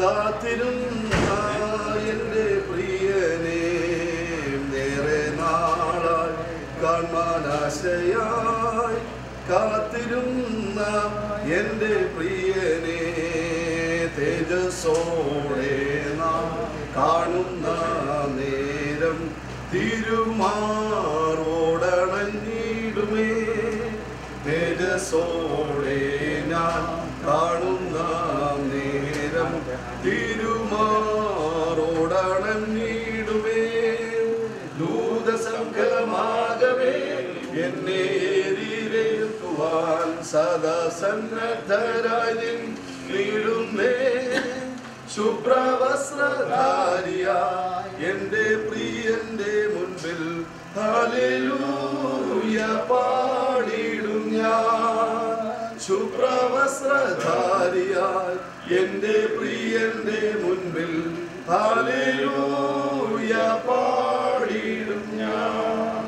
കാത്തിരുന്ന എൻ്റെ പ്രിയനെ നേരെ നാളായി കാണാനാശയായി കാത്തിരുന്ന എൻ്റെ പ്രിയനെ തേജസ്സോടെ നാം കാണുന്ന നേരം തിരുമാറോടണഞ്ഞിടുമേ തേജസ്സോടെ ഞാൻ കാണുന്ന നേരം തിരുമാറോടണഞ്ഞിടുമേ ദൂതസംഘമാകവേ എന്നെ എതിരേൽക്കുവാൻ സദാ സന്നദ്ധരായി നീടുന്നേ ശുഭ്രവസ്ത്രധാരിയ എന്റെ പ്രിയന്റെ മുൻപിൽ ഹല്ലേലൂയ പാടിയിടും ഞാൻ ശുഭ്രവസ്ത്രധാരിയായി എന്റെ പ്രിയന്റെ മുൻപിൽ ഹല്ലേലൂയ പാടിയിടും ഞാൻ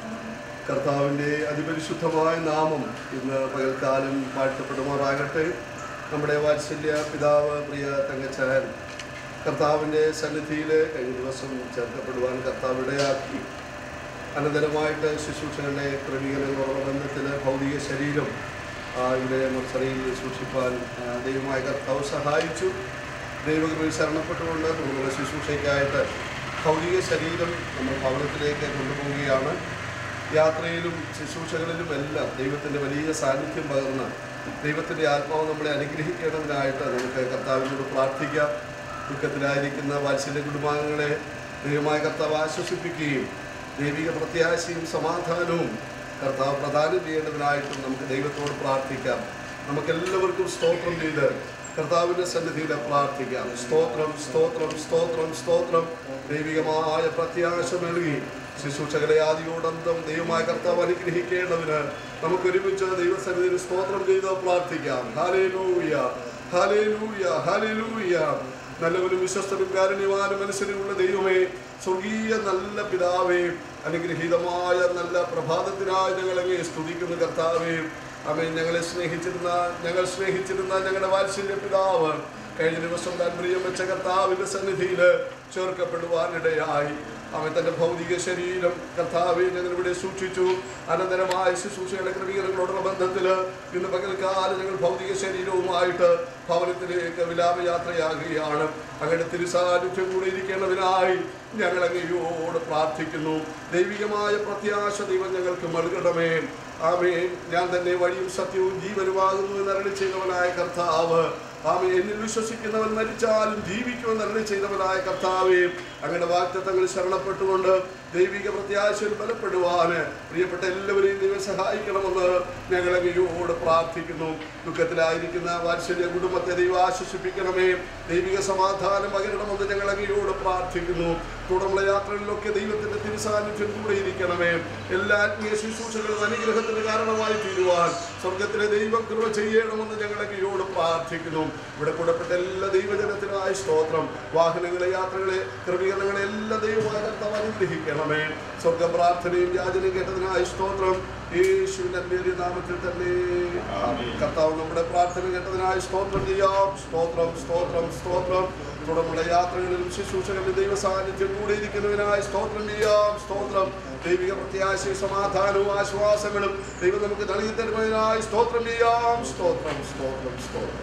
കർത്താവിൻ്റെ അതിപരിശുദ്ധമായ നാമം ഇന്ന് പകൽക്കാലം വാഴ്ത്തപ്പെടുമാറാകട്ടെ നമ്മുടെ വാത്സല്യ പിതാവ് പ്രിയ തങ്കച്ചാൻ കർത്താവിൻ്റെ സന്നിധിയിൽ കഴിഞ്ഞ ദിവസം ചേർക്കപ്പെടുവാൻ കർത്താവ് ഇടയാക്കി അനന്തരമായിട്ട് ശുശ്രൂഷകളുടെ ക്രമീകരണങ്ങളോട് ബന്ധത്തിൽ ഭൗതിക ശരീരം ആ, ഇവിടെ നർസറിയിൽ സൂക്ഷിപ്പാൻ ആ, ദൈവമായ കർത്താവ് സഹായിച്ചു ദൈവകൃപയിൽ ശരണപ്പെട്ടുകൊണ്ട് നമ്മുടെ ശുശ്രൂഷയ്ക്കായിട്ട് ഭൗതിക ശരീരം നമ്മൾ ഭവനത്തിലേക്ക് കൊണ്ടുപോവുകയാണ് യാത്രയിലും ശുശ്രൂഷകളിലും എല്ലാം ദൈവത്തിൻ്റെ വലിയ സാന്നിധ്യം പകർന്ന് ദൈവത്തിൻ്റെ ആത്മാവ് നമ്മളെ അനുഗ്രഹിക്കേണ്ടതിനായിട്ട് നമുക്ക് കർത്താവിനോട് പ്രാർത്ഥിക്കാം ദുഃഖത്തിലായിരിക്കുന്ന വാത്സല്യ കുടുംബാംഗങ്ങളെ ദൈവമായ കർത്താവ് ആശ്വസിപ്പിക്കുകയും ദൈവിക പ്രത്യാശയും സമാധാനവും കർത്താവ് പ്രദാനം ചെയ്യേണ്ടതിനായിട്ടും നമുക്ക് ദൈവത്തോട് പ്രാർത്ഥിക്കാം നമുക്കെല്ലാവർക്കും സ്തോത്രം ചെയ്ത് കർത്താവിൻ്റെ സന്നിധിയിൽ പ്രാർത്ഥിക്കാം സ്തോത്രം സ്തോത്രം സ്തോത്രം സ്തോത്രം ദൈവികമായ പ്രത്യാശ നൽകി ശുശ്രൂഷകളെ ആദിയോടന്തം ദൈവമായ കർത്താവ് അനുഗ്രഹിക്കേണ്ടതിന് നമുക്ക് ഒരുമിച്ച് ദൈവസന്നിധിയിൽ സ്തോത്രം ചെയ്ത് പ്രാർത്ഥിക്കാം ഹാലേലൂയ ഹാലേലൂയ ഹാലേലൂയ നല്ലവനും വിശ്വസ്തനും കാരുണ്യവാനും മനസ്സിലുള്ള ദൈവമേ സ്വർഗീയ നല്ല പിതാവേ അനുഗ്രഹീതമായ നല്ല പ്രഭാതത്തിനായി ഞങ്ങളെ സ്തുതിക്കുന്ന കർത്താവേ അമ്മ ഞങ്ങളെ സ്നേഹിച്ചിരുന്ന ഞങ്ങൾ സ്നേഹിച്ചിരുന്ന ഞങ്ങളുടെ വാത്സല്യ പിതാവ് കഴിഞ്ഞ ദിവസം താൻ പ്രിയം വെച്ച കർത്താവിന്റെ സന്നിധിയിൽ ചേർക്കപ്പെടുവാനിടയായി അവൻ തന്റെ ഭൗതിക ശരീരം കർത്താവെ ഞങ്ങൾ ഇവിടെ സൂക്ഷിച്ചു അനന്തരമായ ശുശ്രൂഷയുടെ ക്രമീകരണങ്ങളോടുള്ള ബന്ധത്തിൽ ഇന്ന് പകൽക്കാലം ഞങ്ങൾ ഭൗതിക ശരീരവുമായിട്ട് ഭവനത്തിലേക്ക് വിലാപയാത്രയാകുകയാണ് അങ്ങയുടെ തിരുസാന്നിധ്യം കൂടി ഇരിക്കേണ്ടതിനായി ഞങ്ങൾ അങ്ങയോട് പ്രാർത്ഥിക്കുന്നു ദൈവികമായ പ്രത്യാശ ദൈവം ഞങ്ങൾക്ക് നൽകണമേ ആമേൻ ഞാൻ തന്നെ വഴിയും സത്യവും ജീവനുമാകുന്നു എന്ന് അരളി ചെയ്തവനായ കർത്താവ് ആമേ എന്നിൽ വിശ്വസിക്കുന്നവൻ മരിച്ചാലും ജീവിക്കുമെന്ന് അരളി ചെയ്തവനായ കർത്താവേ അങ്ങയുടെ വാക്തത്വങ്ങളിൽ ശരണപ്പെട്ടുകൊണ്ട് ദൈവിക പ്രത്യാശയിൽ ബലപ്പെടുവാന് പ്രിയപ്പെട്ട എല്ലാവരെയും ദൈവം സഹായിക്കണമെന്ന് ഞങ്ങൾ അങ്ങയോട് പ്രാർത്ഥിക്കുന്നു ദുഃഖത്തിലായിരിക്കുന്ന വാത്സല്യ കുടുംബത്തെ ദൈവം ആശ്വസിപ്പിക്കണമേ ദൈവിക സമാധാനം പകരണമെന്ന് ഞങ്ങൾ അങ്ങയോട് പ്രാർത്ഥിക്കുന്നു തുടർന്നുള്ള യാത്രകളിലൊക്കെ ദൈവത്തിന്റെ തിരുസാന്നിധ്യം കൂടെ ഇരിക്കണമേ എല്ലാ ആത്മീയ ശുശ്രൂഷകളും അനുഗ്രഹത്തിന് കാരണമായി തീരുവാൻ സ്വർഗത്തിലെ ദൈവം കൃപ ചെയ്യണമെന്ന് ഞങ്ങൾ അങ്ങയോട് പ്രാർത്ഥിക്കുന്നു ഇവിടെ കൂടപ്പെട്ട എല്ലാ ദൈവജനത്തിനായ സ്തോത്രം വാഹനങ്ങളെ യാത്രകളെ ക്രമീകരണങ്ങളെ എല്ലാ ദൈവമായ കർത്താവ് അനുഗ്രഹിക്കണമേ സ്വർഗ പ്രാർത്ഥനയും യാചനയും കേട്ടതിനായ സ്തോത്രം യേശുവിന്റെ അന്വേര്യ നാമത്തിൽ തന്നെ കർത്താവ് നമ്മുടെ പ്രാർത്ഥന കേട്ടതിനായി സ്തോത്രം ചെയ്യാം സ്തോത്രം സ്തോത്രം സ്തോത്രം തുടർന്നുള്ള യാത്രകളിലും ശുശ്രൂഷകളിലും ദൈവ സാന്നിധ്യം കൂടെ ഇരിക്കുന്നതിനായി സ്തോത്രം ചെയ്യാം സ്തോത്രം ദൈവിക പ്രത്യാശയും സമാധാനവും ആശ്വാസങ്ങളും ദൈവം നമുക്ക് നൽകി തരുന്നതിനായി സ്തോത്രം ചെയ്യാം സ്തോത്രം സ്തോത്രം സ്തോത്രം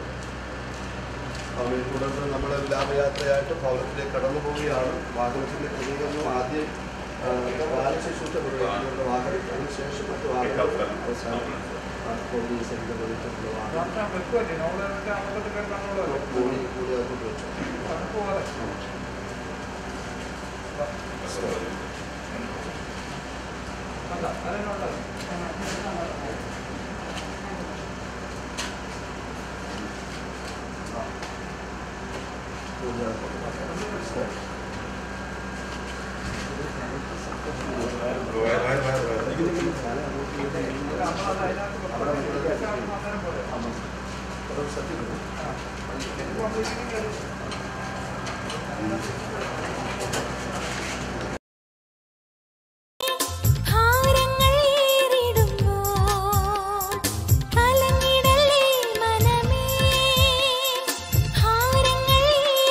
അവയെ തുടർന്ന് നമ്മൾ ലാഭയാത്രയായിട്ട് ഭവനത്തിലേക്ക് കടന്നു പോവുകയാണ് വാഹനത്തിന്റെ ക്രമീകരണം ആദ്യം ആ, വാഹന ശുശ്രൂഷ നിർവഹിക്കുന്നുണ്ട് വാഹനം അതിനുശേഷം മറ്റു വാഹനങ്ങൾ അവസാനം ആ, പോലീസ് എന്നിവ വിളിച്ചിട്ടുള്ള വാഹനം കൂടി കൂടി അതുകൊണ്ട് വെച്ചു ഭാരങ്ങൾ ഏറിടുമ്പോൾ കലങ്ങിടലേ മനമേ ഭാരങ്ങൾ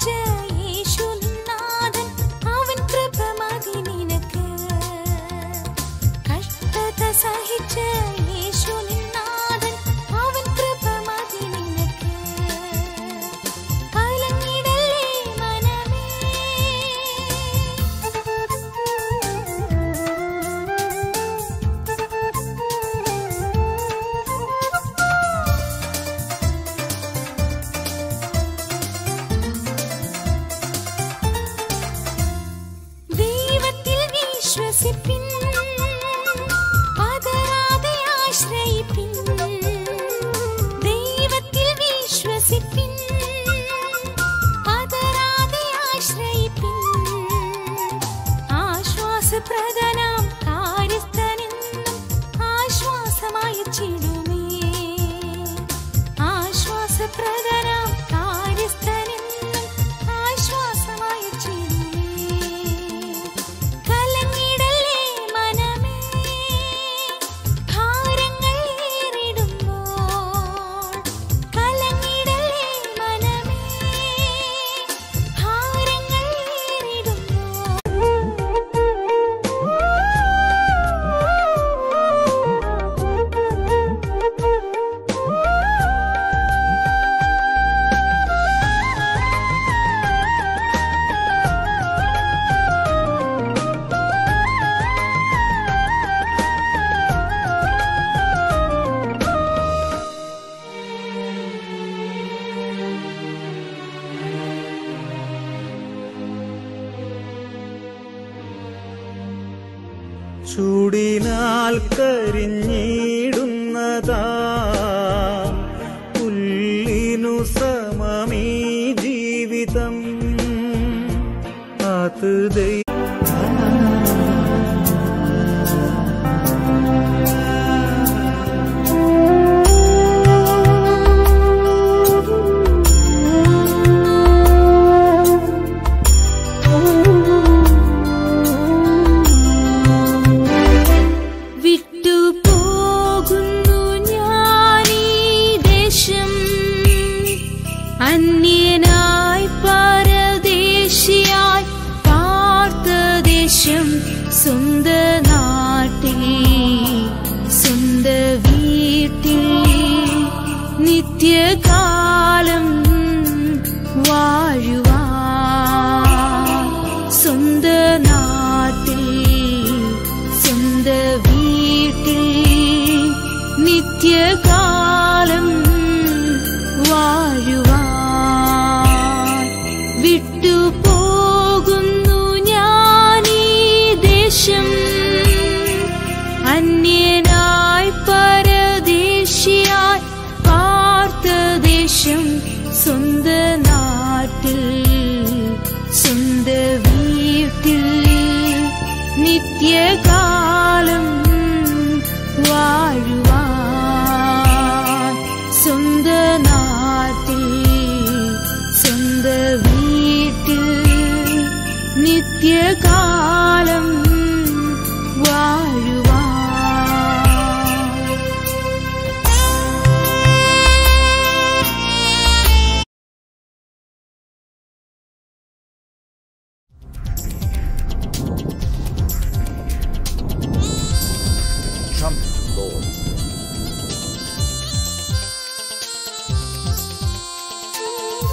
സഹിച്ച യേശുനാഥൻ അവൻ കൃപ മതി നിനക്ക് കഷ്ടത സഹിച്ച യേശുനാഥൻ അവൻ കൃപ മതി നിനക്ക് കലങ്ങിടല്ലേ മനമേ ദൈവത്തിൽ വിശ്വസിപ്പിൻ പതരാതെ ആശ്രയിപ്പിൻ ദൈവത്തിൽ വിശ്വസിപ്പിൻ പതരാതെ ആശ്രയിപ്പിൻ ആശ്വാസപ്രദനാം കാര്യസ്ഥനെന്നും ആശ്വാസമായി ചിടുമേ ആശ്വാസപ്രദനാം കാര്യസ്ഥനെന്നും ആശ്വാസമായി ചിടുമേ കലങ്ങിടല്ലേ മനമേ ഭാരങ്ങൾ ഏറിടുമ്പോൾ കലങ്ങിടല്ലേ മനമേ ഭാരങ്ങൾ ചൂടിനാൽ കരിഞ്ഞിടുന്നതാ പുല്ലിനു സമമീ ജീവിതം അത് ദൈ വിട്ടുപോകുന്നു ഞാനീ ദേശം അന്യനായി പരദേശിയായി പാർത്ത ദേശം സ്വന്ത നാട്ടിൽ സ്വന്ത വീട്ടിൽ നിത്യകാലം വാഴുവാൻ സ്വന്ത നാട്ടിൽ സ്വന്ത വീട്ടിൽ നിത്യകാലം വാഴുവാൻ വിട്ടുപോകുന്നു ഞാനീ ദേശം അന്യനായി പരദേശിയായി പാർത്ത ദേശം സ്വന്ത നാട്ടിൽ സ്വന്ത വീട്ടിൽ നിത്യകാലം വാഴുവാൻ സ്വന്ത നാട്ടിൽ സ്വന്ത വീട്ടിൽ നിത്യകാലം വാഴുവാൻ trumpet, Lord.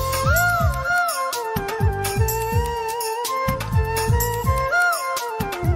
Thank you.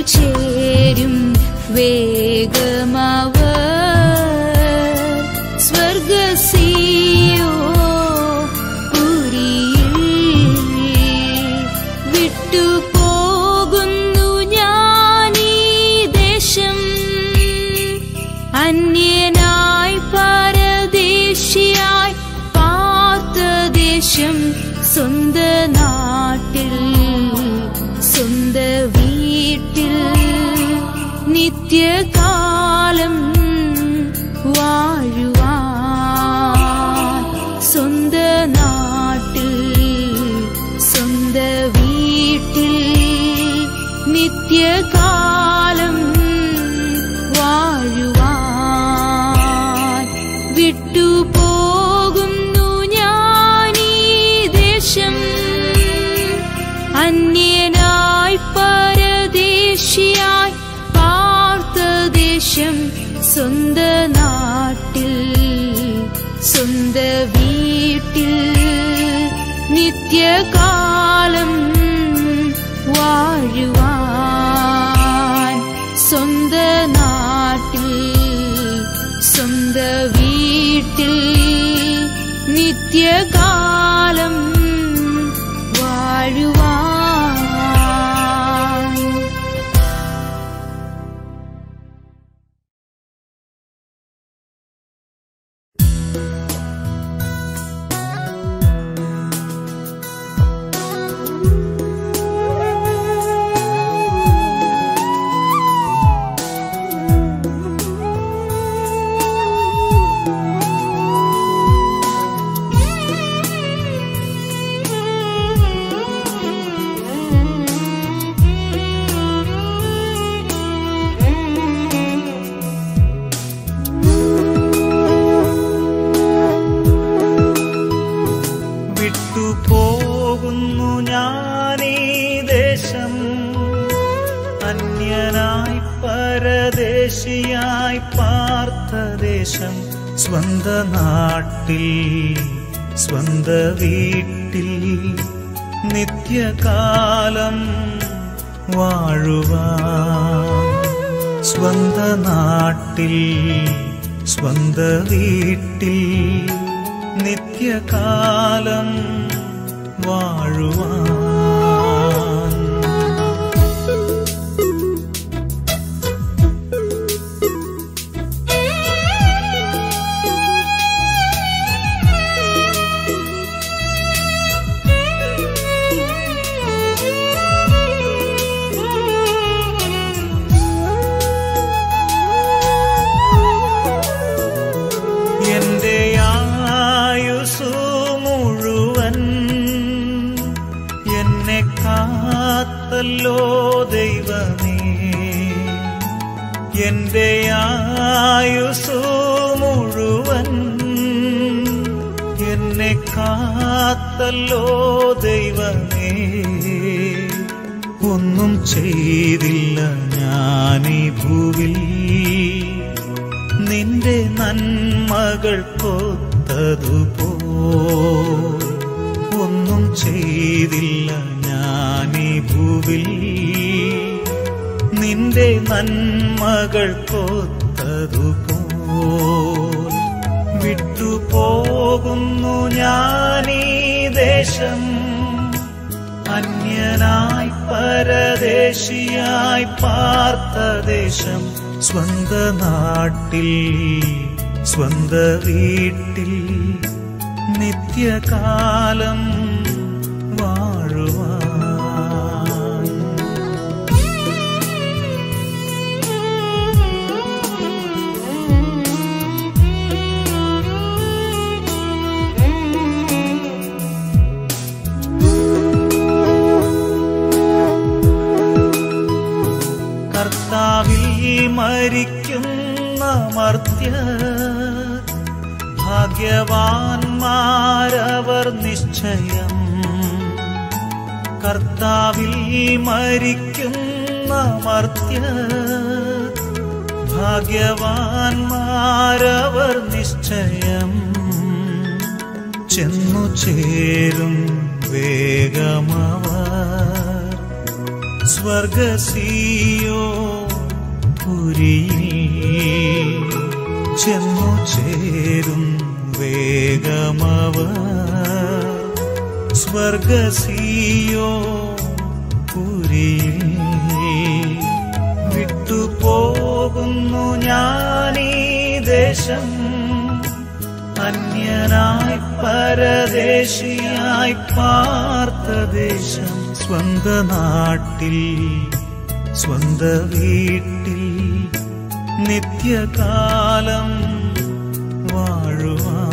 ചേരും വേഗമവർ സ്വർഗസിയോ പുരിയിൽ വിട്ടുപോകുന്നു ഞാനീ ദേശം അന്യനായി പരദേശിയായി പാർത്ത ദേശം സ്വന്ത നാട്ടിൽ സ്വന്ത വീട്ടിൽ നിത്യകാലം വാഴുവാൻ സ്വന്ത നാട്ടിൽ സ്വന്ത വീട്ടിൽ നിത്യകാലം വാഴുവാൻ വിട്ടുപോകുന്നു ഞാനീ ദേശം അന്യനായി പരദേശിയായി പാർത്ത ദേശം സ്വന്ത നാട്ടിൽ സ്വന്ത വീട്ടിൽ നിത്യകാലം വാഴുവാൻ സ്വന്ത നാട്ടിൽ സ്വന്ത വീട്ടിൽ നിത്യകാലം വാഴുവാൻ വിട്ടുപോകുന്നു ഞാനീ ദേശം അന്യനായി പരദേശിയായി പാർത്ത ദേശം സ്വന്ത നാട്ടിൽ സ്വന്ത വീട്ടിൽ നിത്യകാലം വാഴുവാൻ സ്വന്ത നാട്ടിൽ സ്വന്ത വീട്ടിൽ നിത്യകാലം വാഴുവാൻ എന്റെ ആയുസു മുഴുവൻ എന്നെ കാത്തല്ലോ ദൈവമേ എന്റെ ആയുസു മുഴുവൻ എന്നെ കാത്തല്ലോ ദൈവമേ ഒന്നും ചെയ്തില്ല ഞാനീ ഭൂവിൽ നിന്റെ നന്മകൾ കൊത്തതുപോ ഒന്നും ചെയ്തില്ല ഞാനീ ഭൂവിൽ നിന്റെ നന്മകൾ കൊത്തതുപോ വിട്ടുപോകുന്നു ഞാനീ ദേശം അന്യനായി പരദേശിയായി പാർത്ത ദേശം സ്വന്ത നാട്ടിൽ സ്വന്ത വീട്ടിൽ നിത്യകാലം വാഴുവാൻ കർത്താവിൽ മരിക്കുന്ന മർത്യ ഭാഗ്യവാന്മാരവർ നിശ്ചയം കർത്താവിൽ മരിക്കുന്ന മർത്യ ഭാഗ്യവാന്മാരവർ നിശ്ചയം ചെന്നു ചേരും വേഗമവർ സ്വർഗസിയോ പുരിയിൽ ചെന്നു ചേരും വേഗമവ സ്വർഗസിയോ പുരിയിൽ വിട്ടുപോകുന്നു ഞാനീ ദേശം അന്യനായി പരദേശിയായി പാർത്ത ദേശം സ്വന്ത നാട്ടിൽ സ്വന്ത വീട്ടിൽ നിത്യകാലം വാഴുവാൻ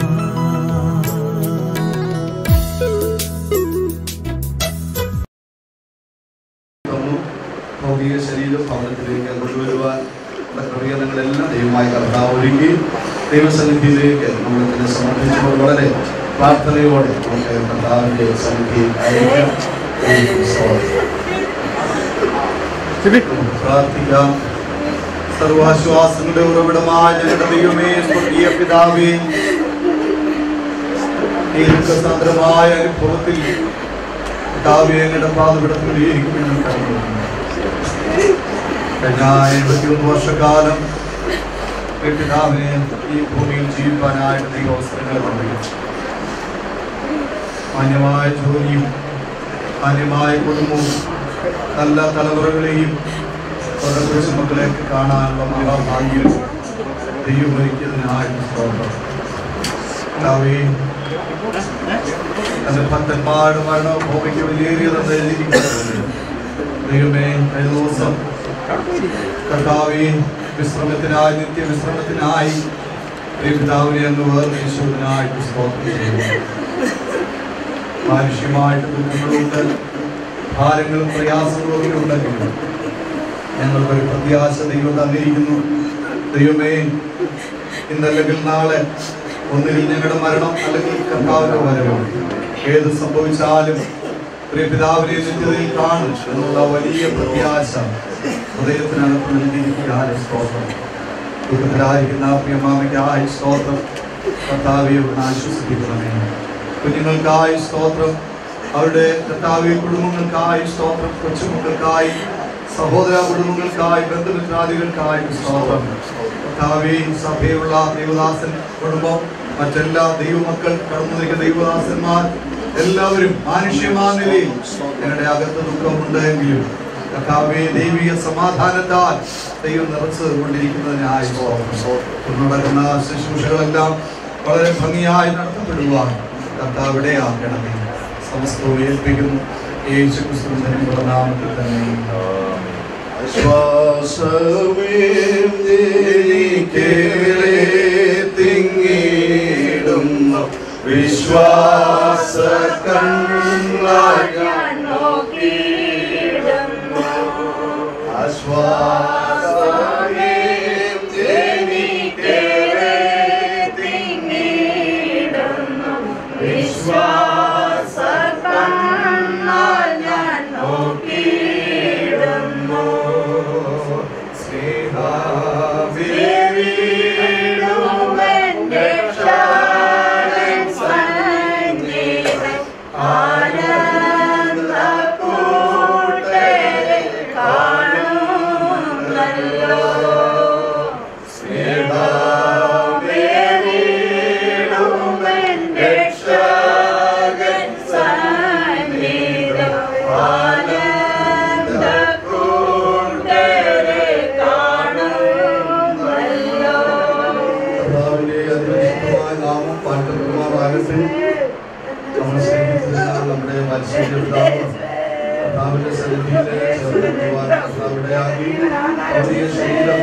തന്നു ഭൗതിക ശരീരം ഭവനത്തിലേക്ക് കൊണ്ടുവരുവാൻ ഉള്ള ക്രമീകരണങ്ങളെല്ലാം ദൈവമായ കർത്താവ് ഒരുക്കി ദൈവസന്നിധിയിലേക്ക് നമ്മളെ തന്നെ സമർപ്പിച്ചുകൊണ്ട് വളരെ പ്രാർത്ഥനയോടെ നമുക്ക് കർത്താവിന്റെ സന്നിധിയിൽ ആയിരിക്കാം ദൈവത്തിന് സ്തോത്രം. നമുക്ക് പ്രാർത്ഥിക്കാം സർവാശ്വാസങ്ങളുടെ ഉറവിടമായ ഞങ്ങളുടെ ദൈവമേ സ്വർഗീയ പിതാവേ ഈ ദുഃഖസാന്ദ്രമായ അനുഭവത്തിൽ കർത്താവേ അങ്ങയുടെ പാതപിടത്തിലേക്ക് ഞങ്ങൾ കടന്നു കഴിഞ്ഞ എൺപത്തിയൊന്ന് വർഷക്കാലം ഈ പിതാവിനെ ഈ ഭൂമിയിൽ ജീവിക്കാനായിട്ട് ദൈവ അവസരങ്ങൾ നൽകി മാന്യമായ ജോലിയും മാന്യമായ കുടുംബവും നല്ല തലമുറകളെയും അവരുടെ കൊച്ചുമക്കളെയൊക്കെ കാണാനുള്ള മഹാഭാഗ്യം ദൈവം ഒരുക്കിയതിനായിട്ട് സ്തോത്രം കർത്താവേ, തന്റെ ഭക്തന്മാരുടെ മരണവും ഭൂമിക്ക് വലിയേറിയതെന്ന് എഴുതിയിരിക്കുന്നത് ദൈവമേ കഴിഞ്ഞ ദിവസം കർത്താവേ വിശ്രമത്തിനായി നിത്യവിശ്രമത്തിനായി ഈ പിതാവിനെ അങ്ങ് വേർതിരിച്ചതിനായിട്ട് സ്തോത്രം ചെയ്യുന്നു മാനുഷ്യമായിട്ട് ദുഃഖങ്ങളുണ്ട് ഭാരങ്ങളും പ്രയാസങ്ങളും ഒക്കെ ഉണ്ടെങ്കിലും ഞങ്ങൾക്കൊരു പ്രത്യാശ ദൈവം തന്നിരിക്കുന്നു ദൈവമേ ഇന്നല്ലെങ്കിൽ നാളെ ഒന്നുകിൽ ഞങ്ങളുടെ മരണം അല്ലെങ്കിൽ കർത്താവിന്റെ വരവ് ഏത് സംഭവിച്ചാലും പ്രിയ പിതാവിനെ നിത്യതയിൽ കാണും എന്നുള്ള വലിയ പ്രത്യാശ ഹൃദയത്തിനകത്ത് നൽകിയിരിക്കുകയാണ് സ്തോത്രം ദുഃഖത്തിലായിരിക്കുന്ന പ്രിയമാമയ്ക്കായി സ്തോത്രം കർത്താവിയെ ഒന്ന് ആശ്വസിപ്പിക്കണമേ കുഞ്ഞുങ്ങൾക്കായി സ്തോത്രം അവരുടെ കർത്താവിയ കുടുംബങ്ങൾക്കായി സ്തോത്രം കൊച്ചുമക്കൾക്കായി സഹോദര കുടുംബങ്ങൾക്കായി ബന്ധുമിത്രാദികൾക്കായി സ്തോത്രം കർത്താവേ സഭയിലുള്ള ദൈവദാസൻ കുടുംബം മറ്റെല്ലാ ദൈവമക്കൾ കടന്നുനിൽക്കുന്ന ദൈവദാസന്മാർ എല്ലാവരും മാനുഷ്യമാ നിലയിൽ ഞങ്ങളുടെ അകത്ത് ദുഃഖമുണ്ട് എങ്കിലും കർത്താവേ ദൈവിക സമാധാനത്താൽ ദൈവം നിറച്ച് കൊണ്ടിരിക്കുന്നതിനായി സ്തോത്രം. നടക്കുന്ന ശുശ്രൂഷകളെല്ലാം വളരെ ഭംഗിയായി നടത്തപ്പെടുവാൻ കർത്താവ് ഇടയാക്കണമേ സമസ്തവും ഏൽപ്പിക്കുന്നു യേശു ക്രിസ്തുവിന്റെ നാമത്തിൽ തന്നെ തിങ്ങിടുന്നു വിശ്വാസ കർത്താവിന്റെ അതിപരിശുദ്ധമായ നാമം പാട്ടുമാറാകട്ടെ നമ്മൾ സ്നേഹിക്കുന്ന നമ്മുടെ മത്സര പിതാവ് കർത്താവിന്റെ സന്നിധിയിലെ ചേർക്കുവാൻ കർത്താവിടെ ആക്കി ഭൗതിക ശരീരം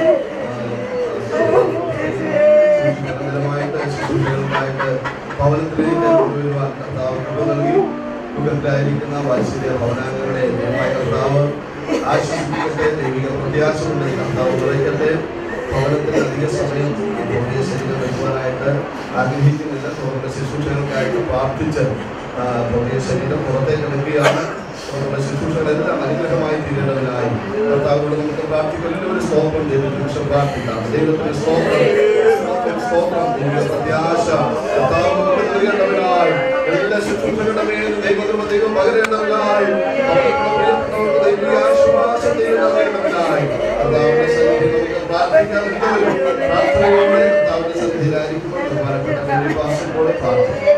നിരന്തരമായിട്ട് ശുശ്രൂഷകൾക്കായിട്ട് ഭവനത്തിലേക്ക് കൊണ്ടുവരുവാൻ കർത്താവ് കൃപ നൽകി മുഖത്തായിരിക്കുന്ന വാത്സല്യ ഭവനാംഗങ്ങളെ ദൈവമായ കർത്താവ് ആശ്വസിപ്പിക്കട്ടെ ദൈവിക പ്രത്യാശ കൊണ്ട് കർത്താവ് കുറയ്ക്കട്ടെ ഭവനത്തിൽ അധിക സമയം ഭൗതിക ശരീരം വരുവാനായിട്ട് ആഗ്രഹിക്കുന്നില്ല നമ്മുടെ ശുശ്രൂഷകൾക്കായിട്ട് പ്രാർത്ഥിച്ച് ആ, ഭൗതിക ശരീരം പുറത്തേക്ക് എടുക്കുകയാണ് നമ്മുടെ ശുശ്രൂഷകളെല്ലാം അനുഗ്രഹമായി തീരേണ്ടതിനായി കർത്താവോട് നമുക്ക് പ്രാർത്ഥിക്കുന്ന ഒരു സ്തോത്രം ചെയ്ത് നിമിഷം പ്രാർത്ഥിക്കാം ദൈവത്തിന്റെ സ്തോത്രം സ്തോത്രം, സ്തോത്രം ദൈവിക പ്രത്യാശ കർത്താവ് നമുക്ക് നൽകേണ്ടവനായി എല്ലാ ശുശ്രൂഷകളുടെ മേൽ ദൈവകൃപ ദൈവം പകരേണ്ടവനായി അവർക്ക് പ്രിയപ്പെട്ടവർക്ക് ദൈവിക ആശ്വാസം ദൈവം നൽകേണ്ടവനായി കർത്താവിന്റെ സന്നിധി നമുക്ക് പ്രാർത്ഥനയിലേക്ക് പ്രാർത്ഥനയോടെ കർത്താവിന്റെ സന്നിധിയിലായിരിക്കുമ്പോൾ ബഹുമാനപ്പെട്ട ബെന്നി പാസ്റ്റർ പ്രാർത്ഥന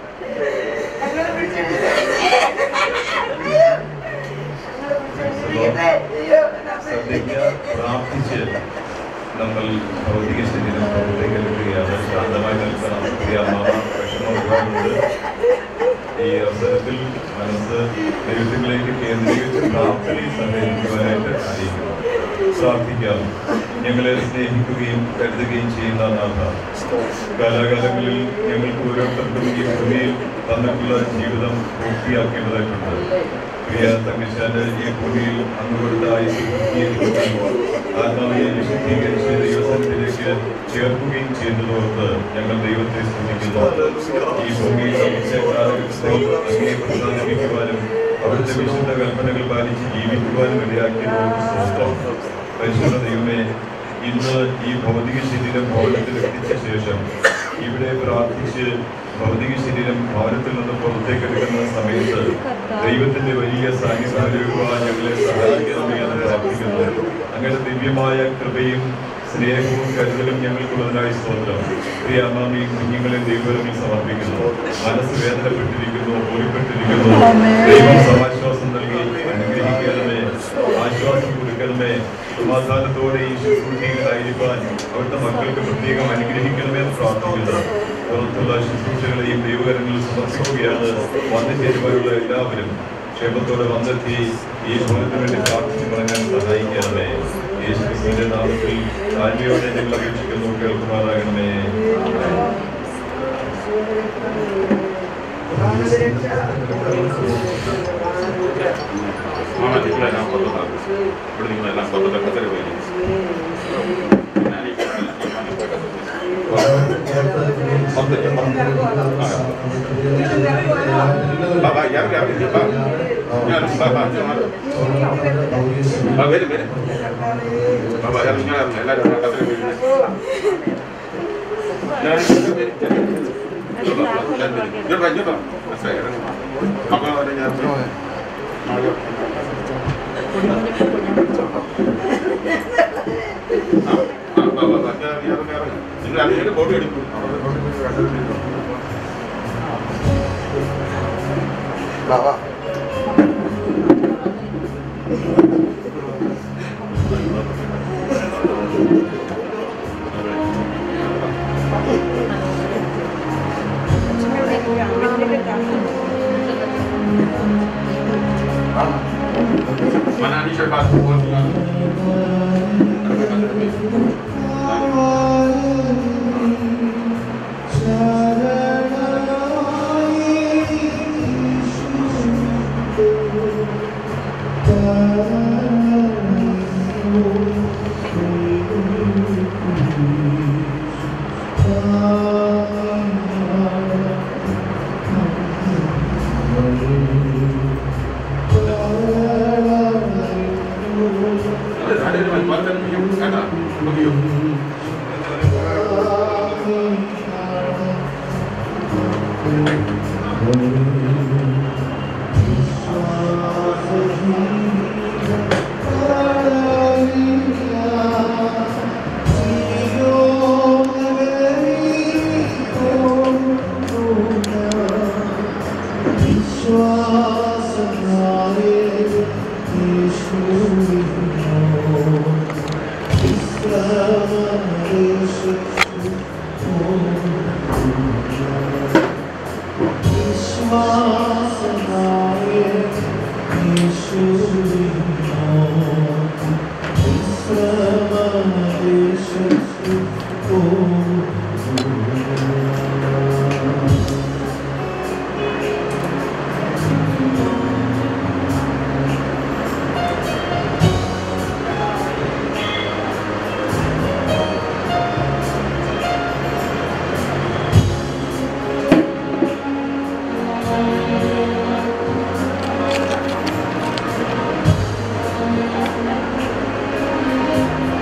ശ്രദ്ധിക്കുക പ്രാർത്ഥിച്ച് നമ്മൾ ഭൗതിക ശരീരം പുറത്തേക്ക് എടുക്കുകയാണ് ശാന്തമായി നിൽക്കണം പ്രിയമാവ വിഷമം ഒരുപാടുണ്ട് ഈ അവസരത്തിൽ മനസ്സ് ദൈവത്തിലേക്ക് കേന്ദ്രീകരിച്ച് പ്രാർത്ഥനയിൽ സഹകരിക്കുവാനായിട്ട് അറിയിക്കണം പ്രാർത്ഥിക്കാം ഞങ്ങളെ സ്നേഹിക്കുകയും കരുതുകയും ചെയ്യുന്ന നാഥ കാലാകാലങ്ങളിൽ ഞങ്ങൾക്ക് ഓരോരുത്തർക്കും ഈ ഭൂമിയിൽ തന്നിട്ടുള്ള ജീവിതം പൂർത്തിയാക്കേണ്ടതായിട്ടുണ്ട് പ്രിയ തങ്കശാന്റെ ഈ ഭൂമിയിൽ അന്ന് കൊടുത്ത ആയുസ് പൂർത്തീകരിക്കുകയും ആത്മാവിനെ വിശുദ്ധീകരിച്ച് ദൈവസനത്തിലേക്ക് ചേർക്കുകയും ചെയ്യുന്നതോർത്ത് ഞങ്ങൾ ദൈവത്തെ സ്തുതിക്കുന്നു ഈ ഭൂമിയിൽ ലഭിച്ച കാലഘട്ടത്തിൽ അങ്ങേ പ്രസാദിപ്പിക്കുവാനും അവിടുത്തെ വിശുദ്ധ കൽപ്പനകൾ പാലിച്ച് ജീവിക്കുവാനും ഇടയാക്കിയതോർത്ത് സ്വസ്ഥം പരിശുദ്ധ ദൈവമേ ഇന്ന് ഈ ഭൗതിക ശരീരം ഭവനത്തിൽ എത്തിച്ച ശേഷം ഇവിടെ പ്രാർത്ഥിച്ച് ഭൗതിക ശരീരം ഭവനത്തിൽ നിന്ന് പുറത്തേക്ക് എടുക്കുന്ന സമയത്ത് ദൈവത്തിന്റെ വലിയ സാന്നിധ്യം ലഭിക്കുവാൻ ഞങ്ങളെ സഹായിക്കണമേ എന്ന് പ്രാർത്ഥിക്കുന്നു അങ്ങനെ ദിവ്യമായ കൃപയും സ്നേഹവും കരുതലും ഞങ്ങൾക്കുള്ളതിനായി സ്തോത്രം പ്രിയ അമ്മാമി കുഞ്ഞുങ്ങളെ ദൈവങ്ങളിൽ സമർപ്പിക്കുന്നു മനസ്സ് വേദനപ്പെട്ടിരിക്കുന്നു ഒളിപ്പെട്ടിരിക്കുന്നു ദൈവം സമാശ്വാസം നൽകി അനുഗ്രഹിക്കണമേ ആശ്വാസം കൊടുക്കണമേ സമാധാനത്തോടെ ഈ ശുശ്രൂഷയിലായിരിക്കാൻ അവിടുത്തെ മക്കൾക്ക് പ്രത്യേകം അനുഗ്രഹിക്കണമേ എന്ന് പ്രാർത്ഥിക്കുന്നു പുറത്തുള്ള ശുശ്രൂഷകളെയും ദൈവകരങ്ങളിൽ സമർപ്പിക്കുകയാണ് വന്നു ചേരുവാനുള്ള എല്ലാവരും ക്ഷേമത്തോടെ വന്നെത്തി ഈ ഭവനത്തിന് വേണ്ടി പ്രാർത്ഥിച്ച് പറയാൻ സഹായിക്കണമേ യേശു ക്രിസ്തുവിന്റെ നാമത്തിൽ താഴ്മയോടെ ഞങ്ങൾ അപേക്ഷിക്കുന്നു കേൾക്കുമാറാകണമേ മാമ നിങ്ങളെല്ലാം കൊല്ലത്താണ് ഇവിടെ നിങ്ങളെല്ലാം കൊല്ലത്തൊക്കെ തന്നെ പോയി ബാബാ ഇറങ്ങി ഇറങ്ങി ബാ ഞാൻ ബാബാ ബാ വരും വരും ബാബാ ഇറങ്ങി ഞാൻ ഇറങ്ങി എല്ലാവരും കത്തിരി പോയി ഞാൻ ഇങ്ങോട്ട് വാ ഇങ്ങോട്ട് വാ ഇറങ്ങി മക്കളെ ഞാൻ മകൾ നിങ്ങൾ അതിന്റെ ഫോട്ടോ എടുക്കും Mana ni saya bantu buat ada ada mana yang kata begitu. യേശുവേ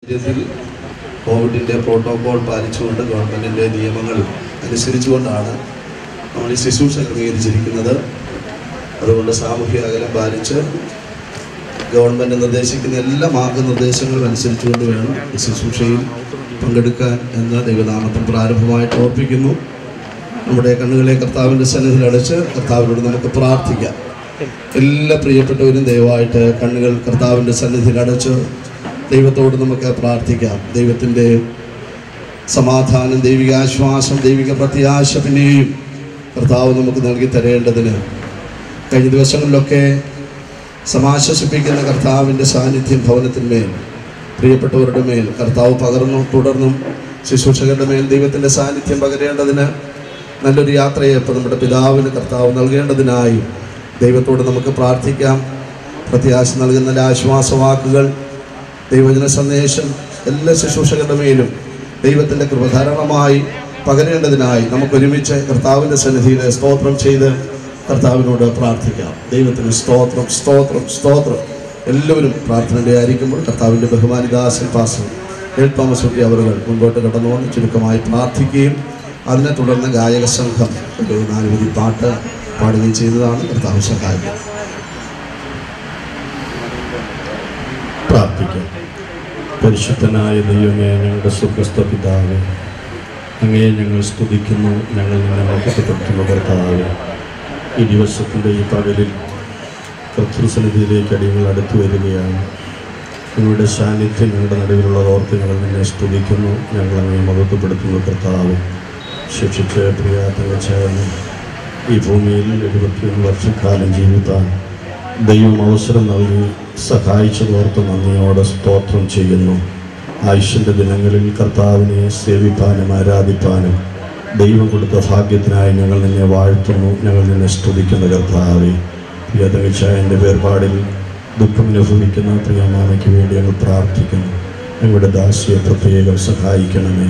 സാഹചര്യത്തിൽ കോവിഡിൻ്റെ പ്രോട്ടോകോൾ പാലിച്ചുകൊണ്ട് ഗവൺമെൻറ്റിൻ്റെ നിയമങ്ങൾ അനുസരിച്ചുകൊണ്ടാണ് നമ്മൾ ഈ ശുശ്രൂഷ ക്രമീകരിച്ചിരിക്കുന്നത് അതുകൊണ്ട് സാമൂഹ്യ അകലം പാലിച്ച് ഗവൺമെൻറ് നിർദ്ദേശിക്കുന്ന എല്ലാ മാർഗനിർദ്ദേശങ്ങളും അനുസരിച്ചുകൊണ്ട് വേണം ഈ ശുശ്രൂഷയിൽ പങ്കെടുക്കാൻ എന്ന് ദൈവനാമത്തിൽ പ്രാരംഭമായിട്ട് ഓർപ്പിക്കുന്നു നമ്മുടെ കണ്ണുകളെ കർത്താവിൻ്റെ സന്നിധിയിൽ അടച്ച് കർത്താവിനോട് നമുക്ക് പ്രാർത്ഥിക്കാം എല്ലാ പ്രിയപ്പെട്ടവരും ദയവായിട്ട് കണ്ണുകൾ കർത്താവിൻ്റെ സന്നിധിയിൽ അടച്ച് ദൈവത്തോട് നമുക്ക് പ്രാർത്ഥിക്കാം ദൈവത്തിൻ്റെ സമാധാനം ദൈവിക ആശ്വാസം ദൈവിക പ്രത്യാശ പിന്നെയും കർത്താവ് നമുക്ക് നൽകി തരേണ്ടതിന് കഴിഞ്ഞ ദിവസങ്ങളിലൊക്കെ സമാശ്വസിപ്പിക്കുന്ന കർത്താവിൻ്റെ സാന്നിധ്യം ഭവനത്തിന്മേൽ പ്രിയപ്പെട്ടവരുടെ മേൽ കർത്താവ് പകർന്നു തുടർന്നും ശുശ്രൂഷകരുടെ മേൽ ദൈവത്തിൻ്റെ സാന്നിധ്യം പകരേണ്ടതിന് നല്ലൊരു യാത്രയെ ഇപ്പോൾ നമ്മുടെ പിതാവിന് കർത്താവ് നൽകേണ്ടതിനായി ദൈവത്തോട് നമുക്ക് പ്രാർത്ഥിക്കാം പ്രത്യാശ നൽകുന്ന നല്ല ആശ്വാസവാക്കുകൾ ദൈവജന സന്ദേശം എല്ലാ ശുശ്രൂഷകരുടെ മേലും ദൈവത്തിൻ്റെ കൃപ ധാരാളമായി പകരേണ്ടതിനായി നമുക്ക് ഒരുമിച്ച് കർത്താവിൻ്റെ സന്നിധിയിൽ സ്തോത്രം ചെയ്ത് കർത്താവിനോട് പ്രാർത്ഥിക്കാം ദൈവത്തിന് സ്തോത്രം സ്തോത്രം സ്തോത്രം എല്ലാവരും പ്രാർത്ഥനയുടെ ആയിരിക്കുമ്പോൾ കർത്താവിൻ്റെ ബഹുമാനിദാസൻ പാസൻ എൽ തോമസ് കുട്ടി അവറുകൾ മുൻപോട്ട് കടന്നു വന്ന് ചുരുക്കമായി പ്രാർത്ഥിക്കുകയും അതിനെ തുടർന്ന് ഗായക സംഘം ഒരു നാലുപതി പാട്ട് പാടുകയും ചെയ്തതാണ് കർത്താവ് സഹായിക്കും പ്രാർത്ഥിക്കാം പരിശുദ്ധനായ ദൈവമേ ഞങ്ങളുടെ സുഖസ്ഥ പിതാവേ അങ്ങയെ ഞങ്ങൾ സ്തുതിക്കുന്നു ഞങ്ങൾ നിന്നെ മഹത്വപ്പെടുത്തുന്നു കർത്താവേ ഈ ദിവസത്തിൻ്റെ ഈ പകലിൽ കർത്തൃസന്നിധിയിലേക്ക് അടിയങ്ങൾ അടുത്തു വരികയാണ് നിങ്ങളുടെ സാന്നിധ്യം ഞങ്ങളുടെ നടുവിലുള്ളത് ഓർത്ത് ഞങ്ങൾ നിന്നെ സ്തുതിക്കുന്നു ഞങ്ങൾ അങ്ങയെ മഹത്വപ്പെടുത്തുന്നു കർത്താവ് ശിക്ഷിച്ച് പ്രിയ തങ്കച്ചായനെ ഈ ഭൂമിയിൽ എഴുപത്തിയൊന്ന് വർഷക്കാലം ജീവിക്കാൻ ദൈവം അവസരം നൽകി സഹായിച്ചതോർത്ത് നന്ദിയോടെ സ്തോത്രം ചെയ്യുന്നു ആയുഷ്യൻ്റെ ദിനങ്ങളിൽ കർത്താവിനെ സേവിപ്പാനും ആരാധിപ്പാനും ദൈവം കൊടുത്ത ഭാഗ്യത്തിനായി ഞങ്ങൾ നിന്നെ വാഴ്ത്തുന്നു ഞങ്ങൾ നിന്നെ സ്തുതിക്കുന്ന കർത്താവെ പ്രിയതകച്ചായൻ്റെ വേർപാടിൽ ദുഃഖം അനുഭവിക്കുന്ന പ്രിയമാമയ്ക്ക് വേണ്ടി ഞങ്ങൾ പ്രാർത്ഥിക്കുന്നു ഞങ്ങളുടെ ദാസിയെ പ്രത്യേകം സഹായിക്കണമേ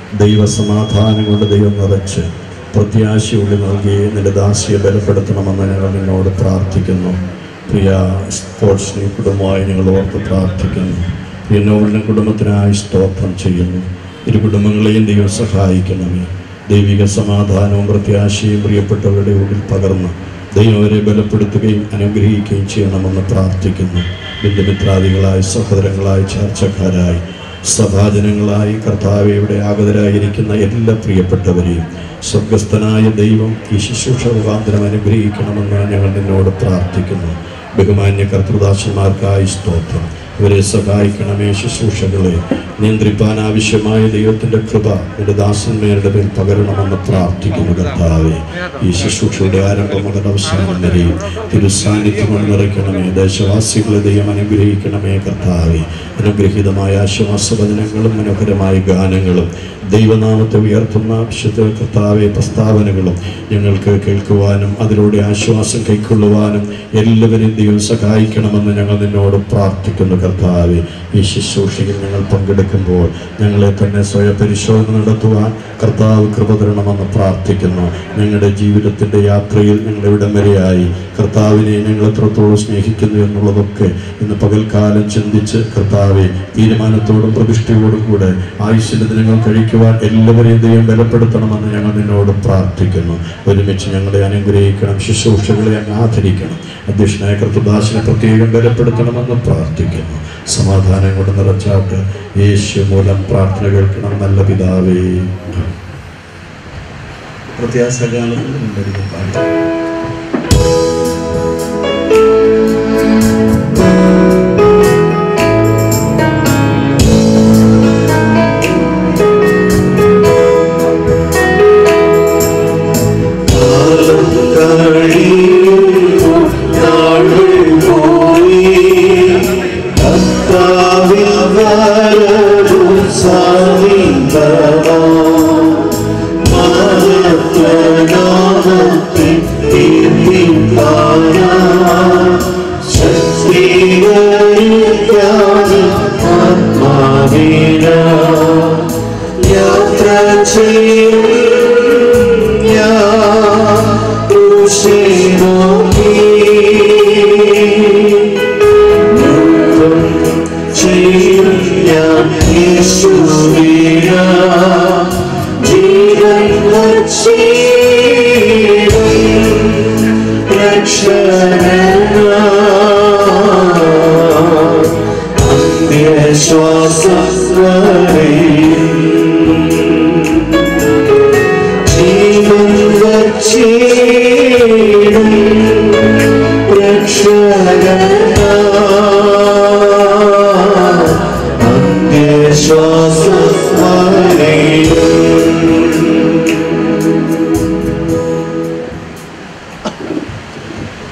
ദൈവസമാധാനം കൊണ്ട് ദൈവം നിറച്ച് പ്രത്യാശയുള്ളിൽ നൽകി നിന്റെ ദാസിയെ ബലപ്പെടുത്തണമെന്ന് ഞങ്ങൾ നിന്നോട് പ്രാർത്ഥിക്കുന്നു പ്രിയ സ്പോർട്സിനെ കുടുംബമായി ഞങ്ങൾ ഓർത്ത് പ്രാർത്ഥിക്കുന്നു എന്നോടും കുടുംബത്തിനായി സ്തോത്രം ചെയ്യുന്നു ഇരു കുടുംബങ്ങളെയും ദൈവം സഹായിക്കണമേ ദൈവിക സമാധാനവും പ്രത്യാശയും പ്രിയപ്പെട്ടവരുടെ ഉള്ളിൽ പകർന്ന് ദൈവം അവരെ ബലപ്പെടുത്തുകയും അനുഗ്രഹിക്കുകയും ചെയ്യണമെന്ന് പ്രാർത്ഥിക്കുന്നു ബന്ധുമിത്രാദികളായി സഹോദരങ്ങളായി ചർച്ചക്കാരായി സഭാജനങ്ങളായി കർത്താവ് ഇവിടെ ആഗതരായിരിക്കുന്ന എല്ലാ പ്രിയപ്പെട്ടവരെയും സ്വർഗസ്ഥനായ ദൈവം ഈ ശുശ്രൂഷ മുഖാന്തരം അനുഗ്രഹിക്കണമെന്ന് ഞങ്ങൾ നിന്നോട് പ്രാർത്ഥിക്കുന്നു ബഹുമാന്യ കർത്തൃദാസന്മാർക്കായി സ്തോത്രം ഇവരെ സഹായിക്കണമേ ശുശ്രൂഷകളെ നിയന്ത്രിപ്പാൻ ആവശ്യമായ ദൈവത്തിൻ്റെ കൃപ എൻ്റെ ദാസന്മാരുടെ മേൽ പകരണമെന്ന് പ്രാർത്ഥിക്കുന്നു കർത്താവെ ഈ ശുശ്രൂഷയുടെ ആരംഭം മുതൽ അവസാനം വരെയും തിരുസാന്നിധ്യം കൊണ്ട് നിറയ്ക്കണമേ ദേശവാസികളെ ദൈവം അനുഗ്രഹിക്കണമേ കർത്താവെ അനുഗ്രഹീതമായ ആശ്വാസവചനങ്ങളും മനോഹരമായ ഗാനങ്ങളും ദൈവനാമത്തെ ഉയർത്തുന്ന വിശുദ്ധ കർത്താവെ പ്രസ്താവനകളും ഞങ്ങൾക്ക് കേൾക്കുവാനും അതിലൂടെ ആശ്വാസം കൈക്കൊള്ളുവാനും എല്ലാവരെയും ദൈവം സഹായിക്കണമെന്ന് ഞങ്ങൾ നിന്നോട് പ്രാർത്ഥിക്കുന്നു കർത്താവെ ഈ ശുശ്രൂഷയിൽ ഞങ്ങൾ പങ്കെടുക്കുമ്പോൾ ഞങ്ങളെ തന്നെ സ്വയം പരിശോധന നടത്തുവാൻ കർത്താവ് കൃപ തരണമെന്ന് പ്രാർത്ഥിക്കുന്നു ഞങ്ങളുടെ ജീവിതത്തിൻ്റെ യാത്രയിൽ ഞങ്ങൾ ഇവിടം വരെയായി കർത്താവിനെ ഞങ്ങൾ എത്രത്തോളം സ്നേഹിക്കുന്നു എന്നുള്ളതൊക്കെ ഇന്ന് പകൽക്കാലം ചിന്തിച്ച് കർത്താവെ തീരുമാനത്തോടും പ്രതിഷ്ഠയോടും കൂടെ ആയുഷ്യന്റെ ദിനങ്ങൾ കഴിക്കുവാൻ എല്ലാവരെയും ദൈവം ബലപ്പെടുത്തണമെന്ന് ഞങ്ങൾ നിന്നോട് പ്രാർത്ഥിക്കുന്നു ഒരുമിച്ച് ഞങ്ങളെ അനുഗ്രഹിക്കണം ശുശ്രൂഷകളെ അങ്ങ് ആദരിക്കണം അധ്യക്ഷനായ കർത്തദാസിനെ പ്രത്യേകം ബലപ്പെടുത്തണമെന്ന് പ്രാർത്ഥിക്കുന്നു സമാധാനം കൊണ്ട് നിറച്ചാട്ട് യേശു മൂലം പ്രാർത്ഥന കേൾക്കണം നല്ല പിതാവേ പ്രത്യാശകാലത്തിൽ രണ്ടടിക്കും പാടി യാത്ര ചെയ്യും ഞാൻ ക്രൂശിനെ നോക്കി യുദ്ധം ചെയ്യും ഞാൻ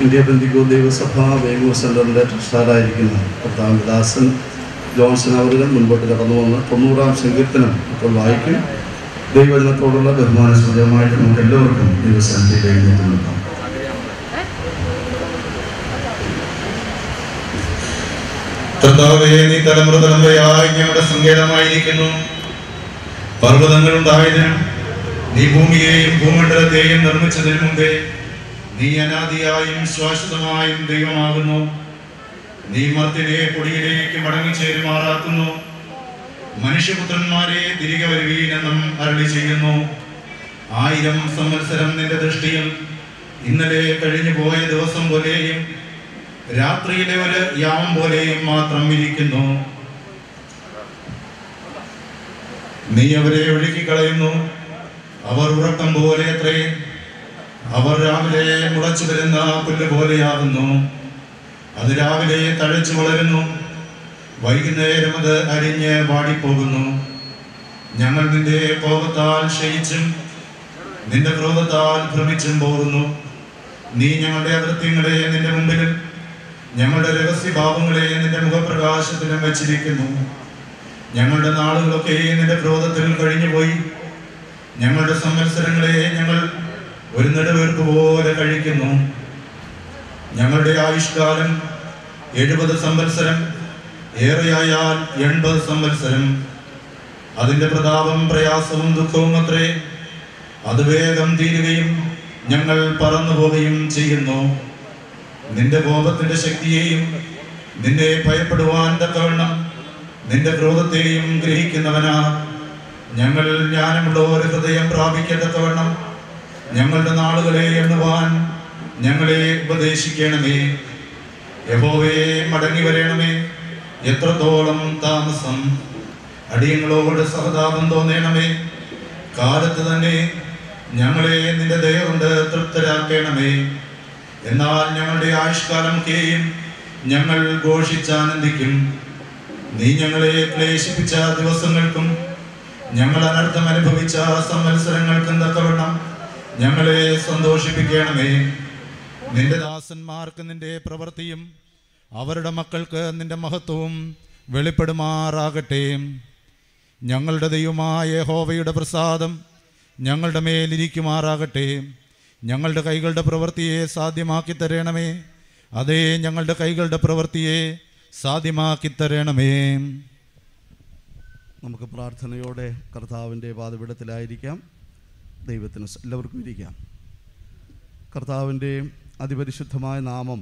ഇന്ത്യ ബന്ധിക്കോ ദൈവസഭ വേഗോ സെൻ്ററിൻ്റെ ട്രസ്റ്റാറായിരിക്കുന്ന കർത്താവിൻ്റെ ദാസൻ ജോൺസൺ അവറുകൾ മുൻപോട്ട് കടന്നു വന്ന് തൊണ്ണൂറാം സങ്കീർത്തനം ഇപ്പോൾ വായിക്കും ദൈവജനത്തോടുള്ള ബഹുമാന സൂചകമായിട്ട് നമുക്ക് എല്ലാവർക്കും ദൈവസന്നിധിയിൽ എഴുന്നേറ്റ് നിൽക്കാം കർത്താവേ നീ തലമുറ തലമുറയായി ഞങ്ങളുടെ സങ്കേതമായിരിക്കുന്നു പർവ്വതങ്ങൾ ഉണ്ടായതിനും നീ ഭൂമിയെയും ഭൂമണ്ഡലത്തെയും നിർമ്മിച്ചതിനു മുമ്പേ നീ അനാദിയായും ശാശ്വതമായും ദൈവമാകുന്നു നീ മർത്തിനെ പൊടിയിലേക്ക് മടങ്ങിച്ചേരുമാറാക്കുന്നു മനുഷ്യപുത്രന്മാരെ തിരികെ വരുവീനെന്നും അരളി ചെയ്യുന്നു ആയിരം സംവത്സരം നിന്റെ ദൃഷ്ടിയിൽ ഇന്നലെ കഴിഞ്ഞു പോയ ദിവസം പോലെയും രാത്രിയിലെ ഒരു യാമം പോലെയും മാത്രം ഇരിക്കുന്നു നീ അവരെ ഒഴുക്കിക്കളയുന്നു അവർ ഉറക്കം പോലെ അത്രേ അവർ രാവിലെ മുളച്ചു വരുന്ന പുല്ല് പോലെയാകുന്നു അത് രാവിലെ തഴച്ചു വളരുന്നു വൈകുന്നേരം അത് അരിഞ്ഞ് വാടിപ്പോകുന്നു ഞങ്ങൾ നിന്റെ കോപത്താൽ ക്ഷയിച്ചും നിന്റെ ക്രോധത്താൽ ഭ്രമിച്ചും പോകുന്നു നീ ഞങ്ങളുടെ അകൃത്യങ്ങളെ നിന്റെ മുമ്പിലും ഞങ്ങളുടെ രഹസ്യഭാവങ്ങളെ നിന്റെ മുഖപ്രകാശത്തിലും വെച്ചിരിക്കുന്നു ഞങ്ങളുടെ നാളുകളൊക്കെ നിന്റെ ക്രോധത്തിൽ കഴിഞ്ഞുപോയി ഞങ്ങളുടെ സംവത്സരങ്ങളെ ഞങ്ങൾ ഒരു നെടുവീർപ്പ് പോലെ കഴിക്കുന്നു ഞങ്ങളുടെ ആയുഷ്കാലം എഴുപത് സംവത്സരം ഏറെയായാൽ എൺപത് സംവത്സരം അതിന്റെ പ്രതാപം പ്രയാസവും ദുഃഖവും അത്രേ അത് വേഗം തീരുകയും ഞങ്ങൾ പറന്നു പോവുകയും ചെയ്യുന്നു നിന്റെ കോപത്തിന്റെ ശക്തിയെയും നിന്നെ ഭയപ്പെടുവാൻ തക്കവണ്ണം നിന്റെ ക്രോധത്തെയും ഗ്രഹിക്കുന്നവനാ ഞങ്ങൾ ജ്ഞാനമുള്ള ഒരു ഹൃദയം പ്രാപിക്കത്തക്കവണ്ണം ഞങ്ങളുടെ നാളുകളെ എണ്ണുവാൻ ഞങ്ങളെ ഉപദേശിക്കണമേ യഹോവേ മടങ്ങി വരണമേ എത്രത്തോളം താമസം അടിയങ്ങളോട് സഹതാപം തോന്നണമേ കാലത്ത് തന്നെ ഞങ്ങളെ നിന്റെ ദയ കൊണ്ട് തൃപ്തരാക്കണമേ എന്നാൽ ഞങ്ങളുടെ ആയുഷ്കാലമൊക്കെയും ഞങ്ങൾ ഘോഷിച്ചാനന്ദിക്കും നീ ഞങ്ങളെ ക്ലേശിപ്പിച്ച ദിവസങ്ങൾക്കും ഞങ്ങൾ അനർത്ഥം അനുഭവിച്ച സംവത്സരങ്ങൾക്കും തക്കവണ്ണം ഞങ്ങളെ സന്തോഷിപ്പിക്കണമേ നിന്റെ ദാസന്മാർക്ക് നിന്റെ പ്രവൃത്തിയും അവരുടെ മക്കൾക്ക് നിന്റെ മഹത്വവും വെളിപ്പെടുമാറാകട്ടെ ഞങ്ങളുടെ ദൈവമായ ഹോവയുടെ പ്രസാദം ഞങ്ങളുടെ മേലിരിക്കുമാറാകട്ടെ ഞങ്ങളുടെ കൈകളുടെ പ്രവൃത്തിയെ സാധ്യമാക്കി തരണമേ അതേ ഞങ്ങളുടെ കൈകളുടെ പ്രവൃത്തിയെ സാധ്യമാക്കി തരണമേ നമുക്ക് പ്രാർത്ഥനയോടെ കർത്താവിൻ്റെ പാതപിടത്തിലായിരിക്കാം ദൈവത്തിന് സ- എല്ലാവർക്കും ഇരിക്കാം കർത്താവിൻ്റെ അതിപരിശുദ്ധമായ നാമം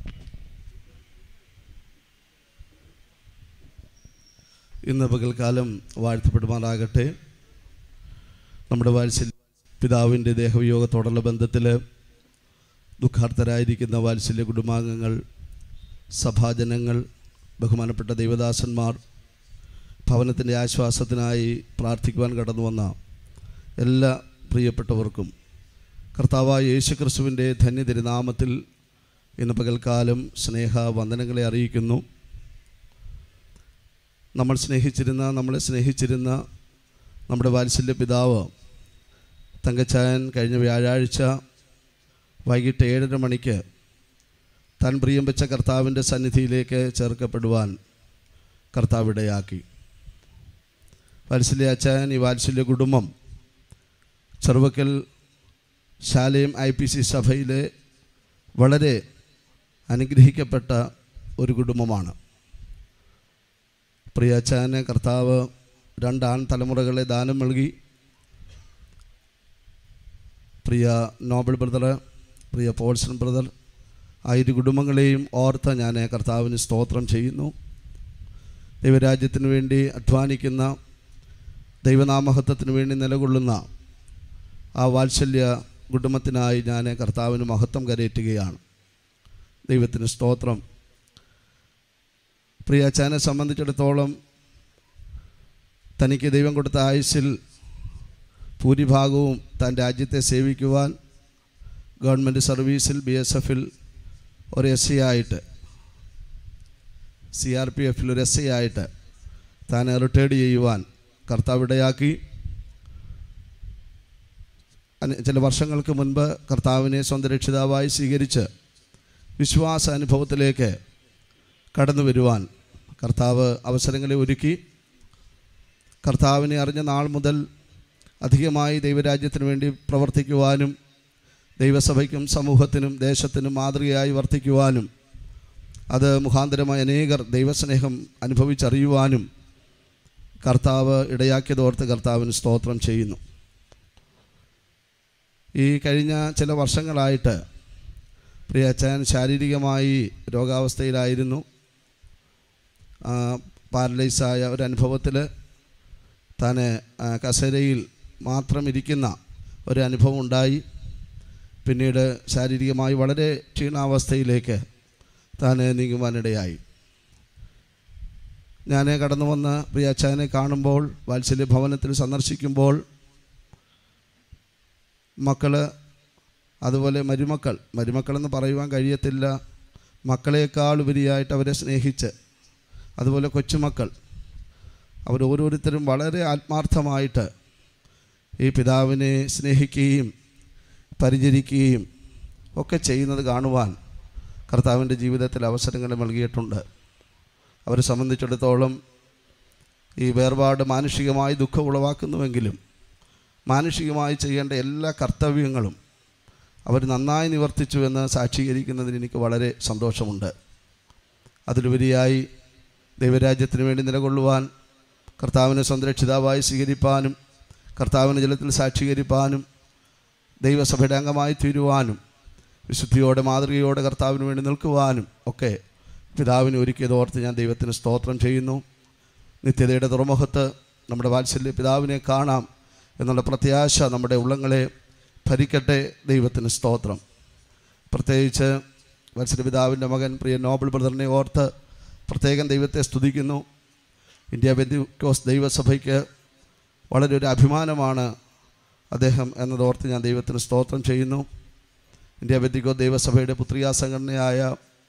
ഇന്ന് പകൽക്കാലം വാഴ്ത്തപ്പെടുമാറാകട്ടെ നമ്മുടെ വാത്സല്യ പിതാവിൻ്റെ ദേഹവിയോഗത്തോടുള്ള ബന്ധത്തിൽ ദുഃഖാർത്ഥരായിരിക്കുന്ന വാത്സല്യ കുടുംബാംഗങ്ങൾ സഭാജനങ്ങൾ ബഹുമാനപ്പെട്ട ദൈവദാസന്മാർ ഭവനത്തിൻ്റെ ആശ്വാസത്തിനായി പ്രാർത്ഥിക്കുവാൻ കടന്നു വന്ന എല്ലാ പ്രിയപ്പെട്ടവർക്കും കർത്താവായ യേശു ക്രിസ്തുവിൻ്റെ ധന്യതിരുനാമത്തിൽ ഇന്ന് പകൽക്കാലം സ്നേഹ വന്ദനങ്ങളെ അറിയിക്കുന്നു നമ്മൾ സ്നേഹിച്ചിരുന്ന നമ്മളെ സ്നേഹിച്ചിരുന്ന നമ്മുടെ വാത്സല്യ പിതാവ് തങ്കച്ചായൻ കഴിഞ്ഞ വ്യാഴാഴ്ച വൈകിട്ട് ഏഴര മണിക്ക് താൻ പ്രിയം വെച്ച കർത്താവിൻ്റെ സന്നിധിയിലേക്ക് ചേർക്കപ്പെടുവാൻ കർത്താവ് ഇടയാക്കി വാത്സല്യ അച്ചായൻ ഈ വാത്സല്യ കുടുംബം ചെറുവക്കൽ ശാലയം ഐ പി സി സഭയിലെ വളരെ അനുഗ്രഹിക്കപ്പെട്ട ഒരു കുടുംബമാണ് പ്രിയ അച്ചായന് കർത്താവ് രണ്ട് ആൺ തലമുറകളെ ദാനം നൽകി പ്രിയ നോബൽ ബ്രദർ പ്രിയ പോൾസൺ ബ്രദർ ആ ഇരു കുടുംബങ്ങളെയും ഓർത്ത് ഞാൻ കർത്താവിന് സ്തോത്രം ചെയ്യുന്നു ദൈവരാജ്യത്തിന് വേണ്ടി അധ്വാനിക്കുന്ന ദൈവനാമഹത്വത്തിന് വേണ്ടി നിലകൊള്ളുന്ന ആ വാത്സല്യ കുടുംബത്തിനായി ഞാൻ കർത്താവിന് മഹത്വം കരയറ്റുകയാണ് ദൈവത്തിന് സ്തോത്രം പ്രിയ അച്ചാനെ സംബന്ധിച്ചിടത്തോളം തനിക്ക് ദൈവം കൊടുത്ത ആയുസ്സിൽ ഭൂരിഭാഗവും താൻ രാജ്യത്തെ സേവിക്കുവാൻ ഗവൺമെൻറ് സർവീസിൽ ബി എസ് എഫിൽ ഒരു എസ് സി ആയിട്ട് സി ആർ പി എഫിൽ ഒരു എസ് ഐ ആയിട്ട് താൻ റിട്ടയർഡ് ചെയ്യുവാൻ കർത്താവ് ഇടയാക്കി അന- ചില വർഷങ്ങൾക്ക് മുൻപ് കർത്താവിനെ സ്വന്തം രക്ഷിതാവായി സ്വീകരിച്ച് വിശ്വാസ അനുഭവത്തിലേക്ക് കടന്നു വരുവാൻ കർത്താവ് അവസരങ്ങളെ ഒരുക്കി കർത്താവിനെ അറിഞ്ഞ നാൾ മുതൽ അധികമായി ദൈവരാജ്യത്തിന് വേണ്ടി പ്രവർത്തിക്കുവാനും ദൈവസഭയ്ക്കും സമൂഹത്തിനും ദേശത്തിനും മാതൃകയായി വർത്തിക്കുവാനും അത് മുഖാന്തരമായി അനേകർ ദൈവസ്നേഹം അനുഭവിച്ചറിയുവാനും കർത്താവ് ഇടയാക്കിയതോർത്ത് കർത്താവിന് സ്തോത്രം ചെയ്യുന്നു ഈ കഴിഞ്ഞ ചില വർഷങ്ങളായിട്ട് പ്രിയ അച്ഛൻ ശാരീരികമായി രോഗാവസ്ഥയിലായിരുന്നു പാരലൈസായ ഒരു അനുഭവത്തിൽ താൻ കസേരയിൽ മാത്രം ഇരിക്കുന്ന ഒരു അനുഭവം ഉണ്ടായി പിന്നീട് ശാരീരികമായി വളരെ ക്ഷീണാവസ്ഥയിലേക്ക് താൻ നീങ്ങുവാനിടയായി ഞാൻ കടന്നു വന്ന് പ്രിയ അച്ഛനെ കാണുമ്പോൾ വാത്സല്യ ഭവനത്തിൽ സന്ദർശിക്കുമ്പോൾ മക്കൾ അതുപോലെ മരുമക്കൾ മരുമക്കളെന്ന് പറയുവാൻ കഴിയത്തില്ല മക്കളേക്കാൾ ഉപരിയായിട്ട് അവരെ സ്നേഹിച്ച് അതുപോലെ കൊച്ചുമക്കൾ അവരോരോരുത്തരും വളരെ ആത്മാർത്ഥമായിട്ട് ഈ പിതാവിനെ സ്നേഹിക്കുകയും പരിചരിക്കുകയും ഒക്കെ ചെയ്യുന്നത് കാണുവാൻ കർത്താവിൻ്റെ ജീവിതത്തിൽ അവസരങ്ങൾ നൽകിയിട്ടുണ്ട് അവരെ സംബന്ധിച്ചിടത്തോളം ഈ വേർപാട് മാനുഷികമായി ദുഃഖം ഉളവാക്കുന്നുവെങ്കിലും മാനുഷികമായി ചെയ്യേണ്ട എല്ലാ കർത്തവ്യങ്ങളും അവർ നന്നായി നിവർത്തിച്ചു എന്ന് സാക്ഷീകരിക്കുന്നതിന് എനിക്ക് വളരെ സന്തോഷമുണ്ട് അതിലുപരിയായി ദൈവരാജ്യത്തിന് വേണ്ടി നിലകൊള്ളുവാൻ കർത്താവിനെ സംരക്ഷിതാവായി സ്വീകരിപ്പാനും കർത്താവിനെ ജലത്തിൽ സാക്ഷീകരിപ്പാനും ദൈവസഭയുടെ അംഗമായി തീരുവാനും വിശുദ്ധിയോടെ മാതൃകയോടെ കർത്താവിന് വേണ്ടി നിൽക്കുവാനും ഒക്കെ പിതാവിനെ ഒരുക്കിയതോർത്ത് ഞാൻ ദൈവത്തിന് സ്തോത്രം ചെയ്യുന്നു നിത്യതയുടെ തുറമുഖത്ത് നമ്മുടെ വാത്സല്യ പിതാവിനെ കാണാം എന്നുള്ള പ്രത്യാശ നമ്മുടെ ഉള്ളങ്ങളെ ഭരിക്കട്ടെ ദൈവത്തിന് സ്തോത്രം പ്രത്യേകിച്ച് വത്സല പിതാവിൻ്റെ മകൻ പ്രിയ നോബൽ ബ്രദറിനെ ഓർത്ത് പ്രത്യേകം ദൈവത്തെ സ്തുതിക്കുന്നു ഇന്ത്യ ബെന്തിക്കോസ് ദൈവസഭയ്ക്ക് വളരെ ഒരു അഭിമാനമാണ് അദ്ദേഹം എന്നതോർത്ത് ഞാൻ ദൈവത്തിന് സ്തോത്രം ചെയ്യുന്നു ഇന്ത്യ ബെന്തിക്കോ ദൈവസഭയുടെ പുത്രികാ സംഘടനയായ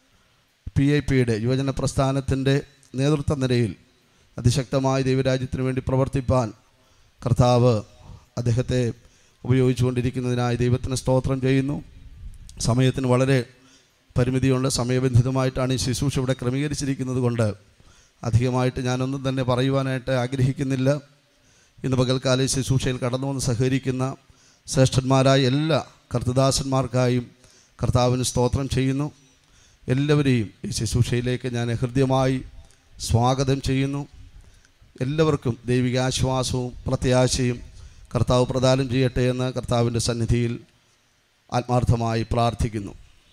പി ഐ പിയുടെ യുവജന പ്രസ്ഥാനത്തിൻ്റെ നേതൃത്വ നിരയിൽ അതിശക്തമായി ദൈവരാജ്യത്തിന് വേണ്ടി പ്രവർത്തിപ്പാൻ കർത്താവ് അദ്ദേഹത്തെ ഉപയോഗിച്ചുകൊണ്ടിരിക്കുന്നതിനായി ദൈവത്തിന് സ്തോത്രം ചെയ്യുന്നു സമയത്തിന് വളരെ പരിമിതിയുണ്ട് സമയബന്ധിതമായിട്ടാണ് ഈ ശുശ്രൂഷ ഇവിടെ ക്രമീകരിച്ചിരിക്കുന്നത് കൊണ്ട് അധികമായിട്ട് ഞാനൊന്നും തന്നെ പറയുവാനായിട്ട് ആഗ്രഹിക്കുന്നില്ല ഇന്ന് പകൽക്കാല ഈ ശുശ്രൂഷയിൽ കടന്നു വന്ന് സഹകരിക്കുന്ന ശ്രേഷ്ഠന്മാരായ എല്ലാ കർത്തദാസന്മാർക്കായും കർത്താവിന് സ്തോത്രം ചെയ്യുന്നു എല്ലാവരെയും ഈ ശുശ്രൂഷയിലേക്ക് ഞാൻ ഹൃദ്യമായി സ്വാഗതം ചെയ്യുന്നു എല്ലാവർക്കും ദൈവികാശ്വാസവും പ്രത്യാശയും കർത്താവ് പ്രദാനം ചെയ്യട്ടെ എന്ന് കർത്താവിൻ്റെ സന്നിധിയിൽ ആത്മാർത്ഥമായി പ്രാർത്ഥിക്കുന്നു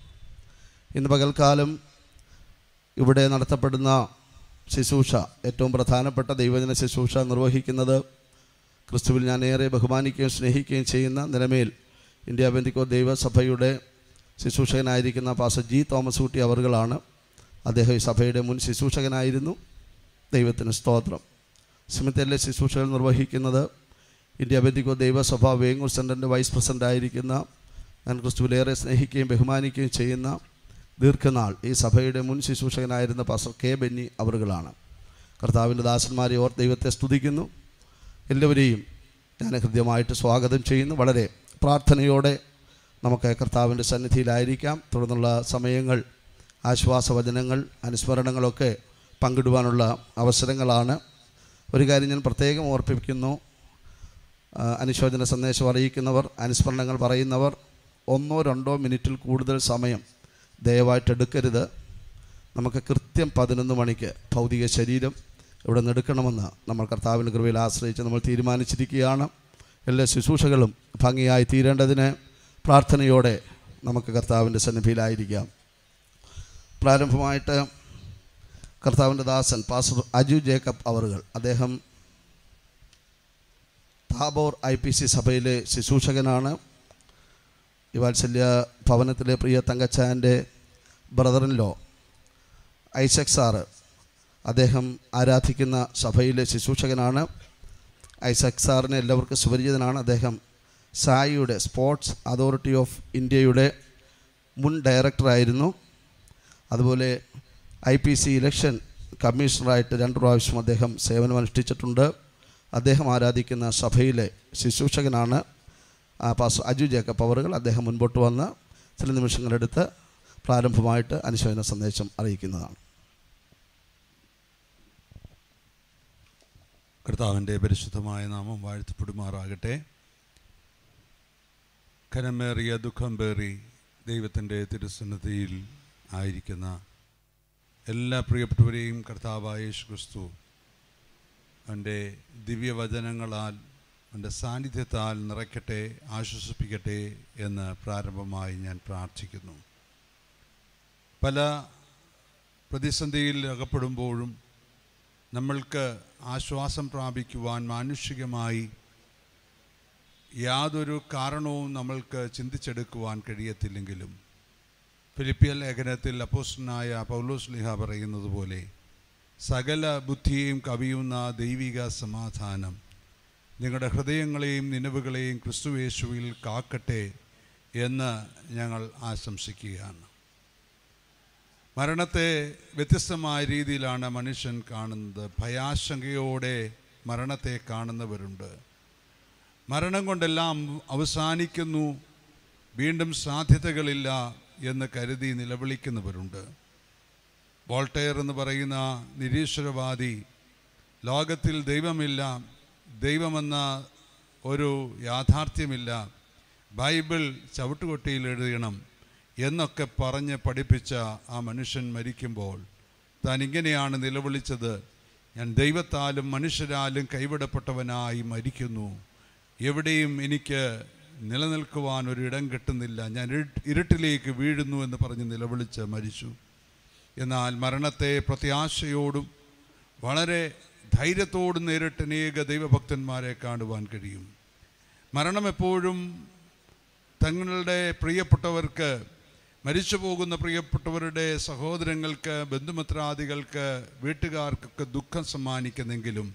ഇന്ന് പകൽക്കാലം ഇവിടെ നടത്തപ്പെടുന്ന ശുശ്രൂഷ ഏറ്റവും പ്രധാനപ്പെട്ട ദൈവജന ശുശ്രൂഷ നിർവഹിക്കുന്നത് ക്രിസ്തുവിൽ ഞാൻ ഏറെ ബഹുമാനിക്കുകയും സ്നേഹിക്കുകയും ചെയ്യുന്ന നിലമേൽ ഇന്ത്യ ബന്ധിക്കോ ദൈവസഭയുടെ ശുശ്രൂഷകനായിരിക്കുന്ന പാസ ജി തോമസ് ഊട്ടി അവറുകളാണ് അദ്ദേഹം ഈ സഭയുടെ മുൻ ശുശ്രൂഷകനായിരുന്നു ദൈവത്തിന് സ്തോത്രം സ്മിത്തയിലെ ശുശ്രൂഷകൾ നിർവഹിക്കുന്നത് ഇന്ത്യ ബന്ധിക്കോ ദൈവസഭ വേങ്ങൂർ സെൻറ്ററിൻ്റെ വൈസ് പ്രസിഡൻ്റ് ആയിരിക്കുന്ന ഞാൻ ക്രിസ്തുവിലേറെ സ്നേഹിക്കുകയും ബഹുമാനിക്കുകയും ചെയ്യുന്ന ദീർഘനാൾ ഈ സഭയുടെ മുൻ ശുശ്രൂഷകനായിരുന്ന പാസർ കെ ബെന്നി അവറുകളാണ് കർത്താവിൻ്റെ ദാസന്മാരെ ഓർ ദൈവത്തെ സ്തുതിക്കുന്നു എല്ലാവരെയും ഞാൻ ഹൃദ്യമായിട്ട് സ്വാഗതം ചെയ്യുന്നു വളരെ പ്രാർത്ഥനയോടെ നമുക്ക് കർത്താവിൻ്റെ സന്നിധിയിലായിരിക്കാം തുടർന്നുള്ള സമയങ്ങൾ ആശ്വാസവചനങ്ങൾ അനുസ്മരണങ്ങളൊക്കെ പങ്കിടുവാനുള്ള അവസരങ്ങളാണ് ഒരു കാര്യം ഞാൻ പ്രത്യേകം ഓർപ്പിക്കുന്നു ആ, അനുശോചന സന്ദേശം അറിയിക്കുന്നവർ അനുസ്മരണങ്ങൾ പറയുന്നവർ ഒന്നോ രണ്ടോ മിനിറ്റിൽ കൂടുതൽ സമയം ദയവായിട്ട് എടുക്കരുത് നമുക്ക് കൃത്യം പതിനൊന്ന് മണിക്ക് ഭൗതിക ശരീരം ഇവിടെ നിന്ന് എടുക്കണമെന്ന് നമ്മൾ കർത്താവിൻ്റെ കൃപയിൽ ആശ്രയിച്ച് നമ്മൾ തീരുമാനിച്ചിരിക്കുകയാണ് എല്ലാ ശുശ്രൂഷകളും ഭംഗിയായി തീരേണ്ടതിന് പ്രാർത്ഥനയോടെ നമുക്ക് കർത്താവിൻ്റെ സന്നിധിയിലായിരിക്കാം പ്രാരംഭമായിട്ട് കർത്താവിൻ്റെ ദാസൻ പാസ്റ്റർ അജു ജേക്കബ് അവറുകൾ അദ്ദേഹം താബോർ ഐ പി സി സഭയിലെ ശുശ്രൂഷകനാണ് ഈ വാത്സല്യ ഭവനത്തിലെ പ്രിയ തങ്കച്ചാൻ്റെ ബ്രദറിൻ ലോ ഐസക് സാറ് അദ്ദേഹം ആരാധിക്കുന്ന സഭയിലെ ശുശ്രൂഷകനാണ് ഐസക് സാറിനെ എല്ലാവർക്കും സുപരിചിതനാണ് അദ്ദേഹം സായിയുടെ സ്പോർട്സ് അതോറിറ്റി ഓഫ് ഇന്ത്യയുടെ മുൻ ഡയറക്ടറായിരുന്നു അതുപോലെ ഐ പി സി ഇലക്ഷൻ കമ്മീഷണറായിട്ട് രണ്ട് പ്രാവശ്യം അദ്ദേഹം സേവനമനുഷ്ഠിച്ചിട്ടുണ്ട് അദ്ദേഹം ആരാധിക്കുന്ന സഭയിലെ ശുശ്രൂഷകനാണ് ആ, പാസ് അജു ജേക്കബ് അവറുകൾ അദ്ദേഹം മുൻപോട്ട് വന്ന് ചില നിമിഷങ്ങളെടുത്ത് പ്രാരംഭമായിട്ട് അനുശോചന സന്ദേശം അറിയിക്കുന്നതാണ് കർത്താവിൻ്റെ പരിശുദ്ധമായ നാമം വാഴ്ത്തപ്പെടുമാറാകട്ടെ ഖനമേറിയ ദുഃഖം പേറി ദൈവത്തിൻ്റെ തിരുസന്നിധിയിൽ ആയിരിക്കുന്ന എല്ലാ പ്രിയപ്പെട്ടവരെയും കർത്താവായ യേശു ക്രിസ്തു അവൻ്റെ ദിവ്യവചനങ്ങളാൽ അവൻ്റെ സാന്നിധ്യത്താൽ നിറയ്ക്കട്ടെ ആശ്വസിപ്പിക്കട്ടെ എന്ന് പ്രാരംഭമായി ഞാൻ പ്രാർത്ഥിക്കുന്നു പല പ്രതിസന്ധിയിൽ അകപ്പെടുമ്പോഴും നമ്മൾക്ക് ആശ്വാസം പ്രാപിക്കുവാൻ മാനുഷികമായി യാതൊരു കാരണവും നമ്മൾക്ക് ചിന്തിച്ചെടുക്കുവാൻ കഴിയത്തില്ലെങ്കിലും ഫിലിപ്പിയ ലേഖനത്തിൽ അപ്പോസ്റ്റനായ പൗലോസ് ലിഹ പറയുന്നത് പോലെ സകല ബുദ്ധിയെയും കവിയുന്ന ദൈവിക സമാധാനം നിങ്ങളുടെ ഹൃദയങ്ങളെയും നിലവുകളെയും ക്രിസ്തുവേശുവിൽ കാക്കട്ടെ എന്ന് ഞങ്ങൾ ആശംസിക്കുകയാണ് മരണത്തെ വ്യത്യസ്തമായ രീതിയിലാണ് മനുഷ്യൻ കാണുന്നത് ഭയാശങ്കയോടെ മരണത്തെ കാണുന്നവരുണ്ട് മരണം കൊണ്ടെല്ലാം അവസാനിക്കുന്നു വീണ്ടും സാധ്യതകളില്ല എന്ന് കരുതി നിലവിളിക്കുന്നവരുണ്ട് വോൾട്ടയർ എന്ന് പറയുന്ന നിരീശ്വരവാദി ലോകത്തിൽ ദൈവമില്ല ദൈവമെന്ന ഒരു യാഥാർത്ഥ്യമില്ല ബൈബിൾ ചവിട്ടുകൊട്ടിയിൽ എഴുതണം എന്നൊക്കെ പറഞ്ഞ് പഠിപ്പിച്ച ആ മനുഷ്യൻ മരിക്കുമ്പോൾ താൻ ഇങ്ങനെയാണ് നിലവിളിച്ചത് ഞാൻ ദൈവത്താലും മനുഷ്യരാലും കൈവിടപ്പെട്ടവനായി മരിക്കുന്നു എവിടെയും എനിക്ക് നിലനിൽക്കുവാൻ ഒരു ഇടം കിട്ടുന്നില്ല ഞാൻ ഇരു- ഇരുട്ടിലേക്ക് വീഴുന്നു എന്ന് പറഞ്ഞ് നിലവിളിച്ച് മരിച്ചു എന്നാൽ മരണത്തെ പ്രത്യാശയോടും വളരെ ധൈര്യത്തോടും നേരിട്ട് അനേക ദൈവഭക്തന്മാരെ കാണുവാൻ കഴിയും മരണം എപ്പോഴും തങ്ങളുടെ പ്രിയപ്പെട്ടവർക്ക് മരിച്ചു പോകുന്ന പ്രിയപ്പെട്ടവരുടെ സഹോദരങ്ങൾക്ക് ബന്ധുമിത്രാദികൾക്ക് വീട്ടുകാർക്കൊക്കെ ദുഃഖം സമ്മാനിക്കുന്നെങ്കിലും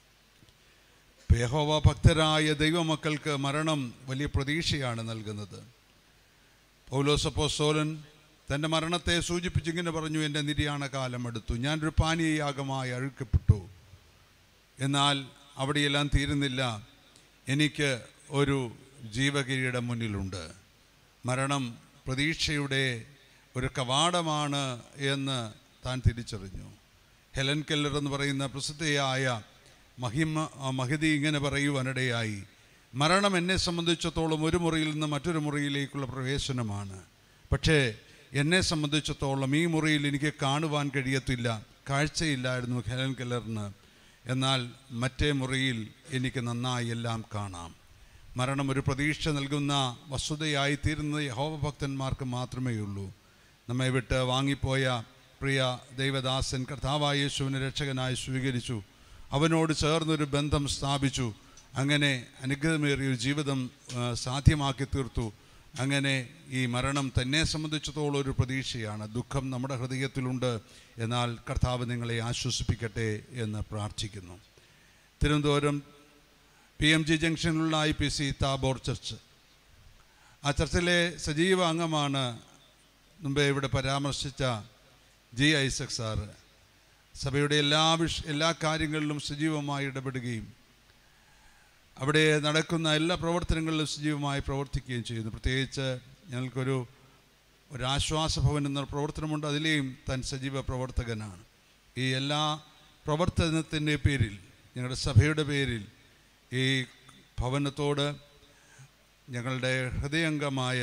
യഹോവ ഭക്തരായ ദൈവമക്കൾക്ക് മരണം വലിയ പ്രതീക്ഷയാണ് നൽകുന്നത് പൗലോസപ്പോസോലൻ തൻ്റെ മരണത്തെ സൂചിപ്പിച്ചിങ്ങനെ പറഞ്ഞു എൻ്റെ നിര്യാണ കാലം എടുത്തു ഞാനൊരു പാനീയയാഗമായി അഴുക്കപ്പെട്ടു എന്നാൽ അവിടെയെല്ലാം തീരുന്നില്ല എനിക്ക് ഒരു ജീവകിരീടം മുന്നിലുണ്ട് മരണം പ്രതീക്ഷയുടെ ഒരു കവാടമാണ് എന്ന് താൻ തിരിച്ചറിഞ്ഞു ഹെലൻ കെല്ലർ എന്ന് പറയുന്ന പ്രസിദ്ധയായ മഹിമ ആ മഹതി ഇങ്ങനെ പറയുവാനിടയായി മരണം എന്നെ സംബന്ധിച്ചിടത്തോളം ഒരു മുറിയിൽ നിന്ന് മറ്റൊരു മുറിയിലേക്കുള്ള പ്രവേശനമാണ് പക്ഷേ എന്നെ സംബന്ധിച്ചിടത്തോളം ഈ മുറിയിൽ എനിക്ക് കാണുവാൻ കഴിയത്തില്ല കാഴ്ചയില്ലായിരുന്നു ഹെലൻ കെല്ലറിന് എന്നാൽ മറ്റേ മുറിയിൽ എനിക്ക് നന്നായി എല്ലാം കാണാം മരണം ഒരു പ്രതീക്ഷ നൽകുന്ന വസ്തുതയായി തീരുന്നത് യഹോവ ഭക്തന്മാർക്ക് മാത്രമേ ഉള്ളൂ നമ്മെ വിട്ട് വാങ്ങിപ്പോയ പ്രിയ ദൈവദാസൻ കർത്താവായ യേശുവിനെ രക്ഷകനായി സ്വീകരിച്ചു അവനോട് ചേർന്നൊരു ബന്ധം സ്ഥാപിച്ചു അങ്ങനെ അനുഗ്രഹമേറിയ ഒരു ജീവിതം ആ, സാധ്യമാക്കി തീർത്തു അങ്ങനെ ഈ മരണം തന്നെ സംബന്ധിച്ചിടത്തോളം ഒരു പ്രതീക്ഷയാണ് ദുഃഖം നമ്മുടെ ഹൃദയത്തിലുണ്ട് എന്നാൽ കർത്താവ് നിങ്ങളെ ആശ്വസിപ്പിക്കട്ടെ എന്ന് പ്രാർത്ഥിക്കുന്നു തിരുവനന്തപുരം പി എം ജി ജംഗ്ഷനിലുള്ള I P C Tabor church ആ ചർച്ചിലെ സജീവ അംഗമാണ് മുമ്പേ ഇവിടെ പരാമർശിച്ച ജി ഐസക് സാറ് സഭയുടെ എല്ലാ വിഷ എല്ലാ കാര്യങ്ങളിലും സജീവമായി ഇടപെടുകയും അവിടെ നടക്കുന്ന എല്ലാ പ്രവർത്തനങ്ങളിലും സജീവമായി പ്രവർത്തിക്കുകയും ചെയ്യുന്നു പ്രത്യേകിച്ച് ഞങ്ങൾക്കൊരു ഒരു ആശ്വാസ ഭവൻ എന്ന പ്രവർത്തനമുണ്ട് അതിലെയും താൻ സജീവ പ്രവർത്തകനാണ് ഈ എല്ലാ പ്രവർത്തനത്തിൻ്റെ പേരിൽ ഞങ്ങളുടെ സഭയുടെ പേരിൽ ഈ ഭവനത്തോട് ഞങ്ങളുടെ ഹൃദയംഗമായ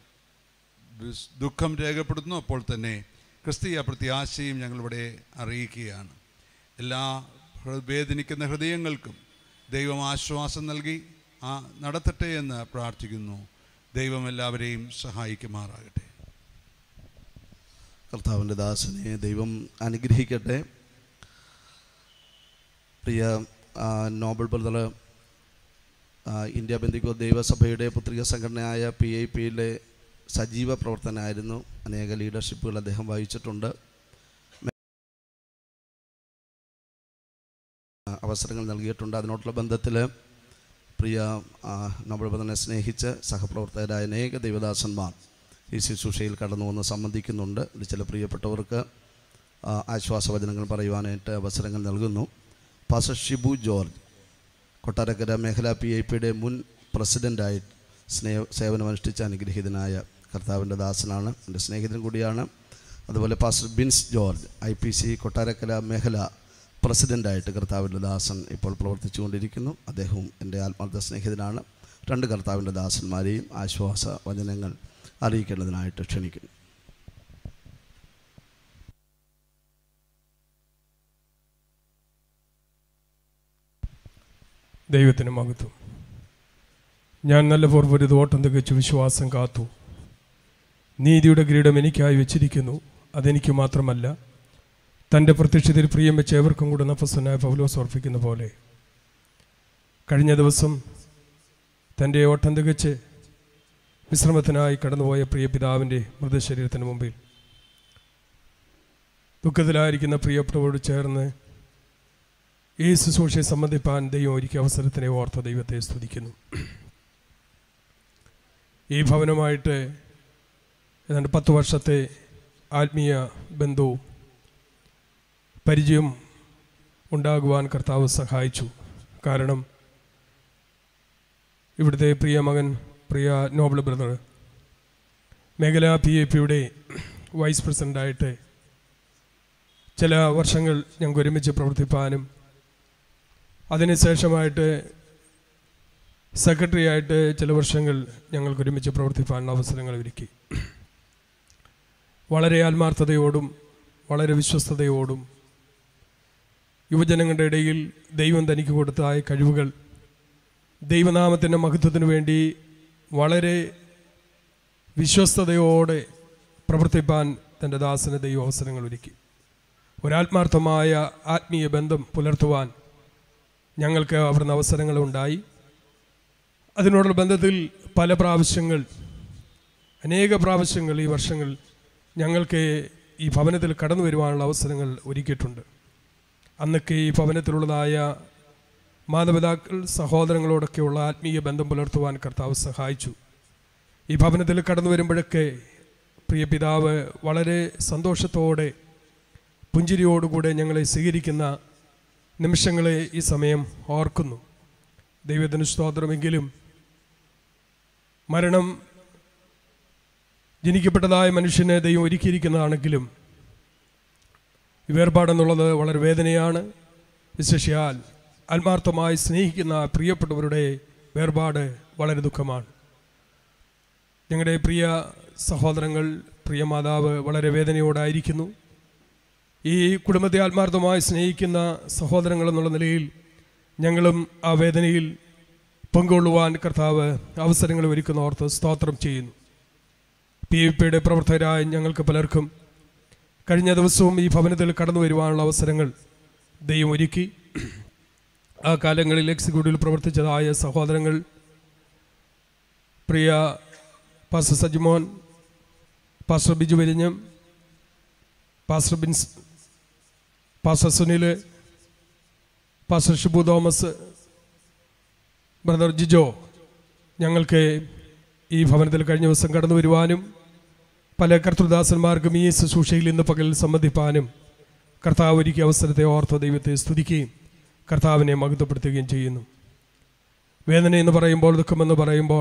വിസ്- ദുഃഖം രേഖപ്പെടുത്തുന്നു അപ്പോൾ തന്നെ ക്രിസ്തീയ പ്രത്യാശയും ഞങ്ങളിവിടെ അറിയിക്കുകയാണ് എല്ലാ ഹൃ- വേദനിക്കുന്ന ഹൃദയങ്ങൾക്കും ദൈവം ആശ്വാസം നൽകി ആ നടത്തട്ടെ എന്ന് പ്രാർത്ഥിക്കുന്നു ദൈവം എല്ലാവരെയും സഹായിക്കുമാറാകട്ടെ കർത്താവിൻ്റെ ദാസനെ ദൈവം അനുഗ്രഹിക്കട്ടെ പ്രിയ ആ, നോബൽ ബ്രദർ ആ, ഇന്ത്യ ബന്ധിക്കോ ദൈവസഭയുടെ പുത്രിക സംഘടനയായ പി ഐ പിയിലെ സജീവ പ്രവർത്തനമായിരുന്നു അനേക ലീഡർഷിപ്പുകൾ അദ്ദേഹം വഹിച്ചിട്ടുണ്ട് ആ, അവസരങ്ങൾ നൽകിയിട്ടുണ്ട് അതിനോടുള്ള ബന്ധത്തിൽ പ്രിയ ആ, നോബൽ ബ്രദറിനെ സ്നേഹിച്ച് സഹപ്രവർത്തകരായ അനേക ദൈവദാസന്മാർ ഈ ശുശ്രൂഷയിൽ കടന്നു വന്ന് സംബന്ധിക്കുന്നുണ്ട് ഇത് ചില പ്രിയപ്പെട്ടവർക്ക് ആ, ആശ്വാസവചനങ്ങൾ പറയുവാനായിട്ട് അവസരങ്ങൾ നൽകുന്നു പാസ ഷിബു ജോർജ് കൊട്ടാരക്കര മേഖല പി ഐ പിയുടെ മുൻ പ്രസിഡൻ്റായി സ്നേഹ സേവനമനുഷ്ഠിച്ച അനുഗ്രഹീതനായ കർത്താവിൻ്റെ ദാസനാണ് എൻ്റെ സ്നേഹിതൻ കൂടിയാണ് അതുപോലെ pastor Bins George I P C Kottarakkara മേഖല പ്രസിഡൻ്റായിട്ട് കർത്താവിൻ്റെ ദാസൻ ഇപ്പോൾ പ്രവർത്തിച്ചുകൊണ്ടിരിക്കുന്നു അദ്ദേഹവും എൻ്റെ ആത്മാർത്ഥ സ്നേഹിതനാണ് രണ്ട് കർത്താവിൻ്റെ ദാസന്മാരെയും ആശ്വാസ വചനങ്ങൾ അറിയിക്കേണ്ടതിനായിട്ട് ക്ഷണിക്കുന്നു ദൈവത്തിന് മഹത്വം ഞാൻ നല്ല പൂർവ്വരുത് ഓട്ടം തികച്ചു വിശ്വാസം കാത്തു നീതിയുടെ കിരീടം എനിക്കായി വെച്ചിരിക്കുന്നു അതെനിക്ക് മാത്രമല്ല തൻ്റെ പ്രത്യക്ഷത്തിൽ പ്രിയം വെച്ച് ഏവർക്കും കൂടെ നഫസനായ പൗലോസ് ഓർപ്പിക്കുന്ന പോലെ കഴിഞ്ഞ ദിവസം തൻ്റെ ഓട്ടം തികച്ച് വിശ്രമത്തിനായി കടന്നുപോയ പ്രിയ പിതാവിൻ്റെ മൃതശരീരത്തിന് മുമ്പിൽ ദുഃഖത്തിലായിരിക്കുന്ന പ്രിയപ്പെട്ടവരോട് ചേർന്ന് ഈ ശുശ്രൂഷയെ സംബന്ധിപ്പാൻ ദൈവം ഒരുക്കിയ അവസരത്തിനെ ഓർത്ത ദൈവത്തെ സ്തുതിക്കുന്നു ഈ ഭവനമായിട്ട് ഏതാണ്ട് പത്ത് വർഷത്തെ ആത്മീയ ബന്ധവും പരിചയം ഉണ്ടാകുവാൻ കർത്താവ് സഹായിച്ചു കാരണം ഇവിടുത്തെ പ്രിയ മകൻ പ്രിയ നോബൽ ബ്രദർ മേഖലാ പി എ പിയുടെ വൈസ് പ്രസിഡൻ്റായിട്ട് ചില വർഷങ്ങൾ ഞങ്ങൾക്ക് ഒരുമിച്ച് പ്രവർത്തിപ്പാനും അതിനുശേഷമായിട്ട് സെക്രട്ടറി ആയിട്ട് ചില വർഷങ്ങൾ ഞങ്ങൾക്ക് ഒരുമിച്ച് പ്രവർത്തിപ്പാനുള്ള അവസരങ്ങൾ ഒരുക്കി വളരെ ആത്മാർത്ഥതയോടും വളരെ വിശ്വസ്തയോടും യുവജനങ്ങളുടെ ഇടയിൽ ദൈവം തനിക്ക് കൊടുത്തായ കഴിവുകൾ ദൈവനാമത്തിൻ്റെ മഹത്വത്തിനു വേണ്ടി വളരെ വിശ്വസ്തയോടെ പ്രവർത്തിപ്പാൻ തൻ്റെ ദാസന് ദൈവ അവസരങ്ങൾ ഒരുക്കി ഒരാത്മാർത്ഥമായ ആത്മീയ ബന്ധം പുലർത്തുവാൻ ഞങ്ങൾക്ക് അവിടുന്ന് അവസരങ്ങളുണ്ടായി അതിനോടുള്ള ബന്ധത്തിൽ പല പ്രാവശ്യങ്ങൾ അനേക പ്രാവശ്യങ്ങൾ ഈ വർഷങ്ങൾ ഞങ്ങൾക്ക് ഈ ഭവനത്തിൽ കടന്നു വരുവാനുള്ള അവസരങ്ങൾ ഒരുക്കിയിട്ടുണ്ട് അന്നൊക്കെ ഈ ഭവനത്തിലുള്ളതായ മാതാപിതാക്കൾ സഹോദരങ്ങളോടൊക്കെയുള്ള ആത്മീയ ബന്ധം പുലർത്തുവാൻ കർത്താവ് സഹായിച്ചു ഈ ഭവനത്തിൽ കടന്നു വരുമ്പോഴൊക്കെ പ്രിയ പിതാവ് വളരെ സന്തോഷത്തോടെ പുഞ്ചിരിയോടുകൂടെ ഞങ്ങളെ സ്വീകരിക്കുന്ന നിമിഷങ്ങളെ ഈ സമയം ഓർക്കുന്നു ദൈവത്തിന് സ്തോത്രമെങ്കിലും മരണം ജനിക്കപ്പെട്ടതായ മനുഷ്യനെ ദൈവം ഒരുക്കിയിരിക്കുന്നതാണെങ്കിലും ഈ വേർപാടെന്നുള്ളത് വളരെ വേദനയാണ് വിശേഷിയാൽ ആത്മാർത്ഥമായി സ്നേഹിക്കുന്ന പ്രിയപ്പെട്ടവരുടെ വേർപാട് വളരെ ദുഃഖമാണ് ഞങ്ങളുടെ പ്രിയ സഹോദരങ്ങൾ പ്രിയ മാതാവ് വളരെ വേദനയോടായിരിക്കുന്നു ഈ കുടുംബത്തെ ആത്മാർത്ഥമായി സ്നേഹിക്കുന്ന സഹോദരങ്ങൾ എന്നുള്ള നിലയിൽ ഞങ്ങളും ആ വേദനയിൽ പങ്കുകൊള്ളുവാൻ കർത്താവ് അവസരങ്ങൾ ഒരുക്കുന്ന ഓർത്ത് സ്തോത്രം ചെയ്യുന്നു പി എ പിയുടെ പ്രവർത്തകരായ ഞങ്ങൾക്ക് പലർക്കും കഴിഞ്ഞ ദിവസവും ഈ ഭവനത്തിൽ കടന്നു വരുവാനുള്ള അവസരങ്ങൾ ദൈവം ഒരുക്കി ആ കാലങ്ങളിൽ എക്സിക്യൂട്ടീവിൽ പ്രവർത്തിച്ചതായ സഹോദരങ്ങൾ പ്രിയ pastor Sajimon pastor Biju Verinjam pastor Bins pastor Sunil pastor Shibu Thomas brother Jijo ഞങ്ങൾക്ക് ഈ ഭവനത്തിൽ കഴിഞ്ഞ ദിവസം കടന്നു വരുവാനും പല കർത്തൃദാസന്മാർക്കും ഈ ശുശ്രൂഷയിൽ ഇന്ന് പകൽ സംബന്ധിപ്പാനും കർത്താവ് ഒരുക്കിയ അവസരത്തെ ഓർത്ത ദൈവത്തെ സ്തുതിക്കുകയും കർത്താവിനെ മഹത്വപ്പെടുത്തുകയും ചെയ്യുന്നു വേദന എന്ന് പറയുമ്പോൾ ദുഃഖമെന്ന് പറയുമ്പോൾ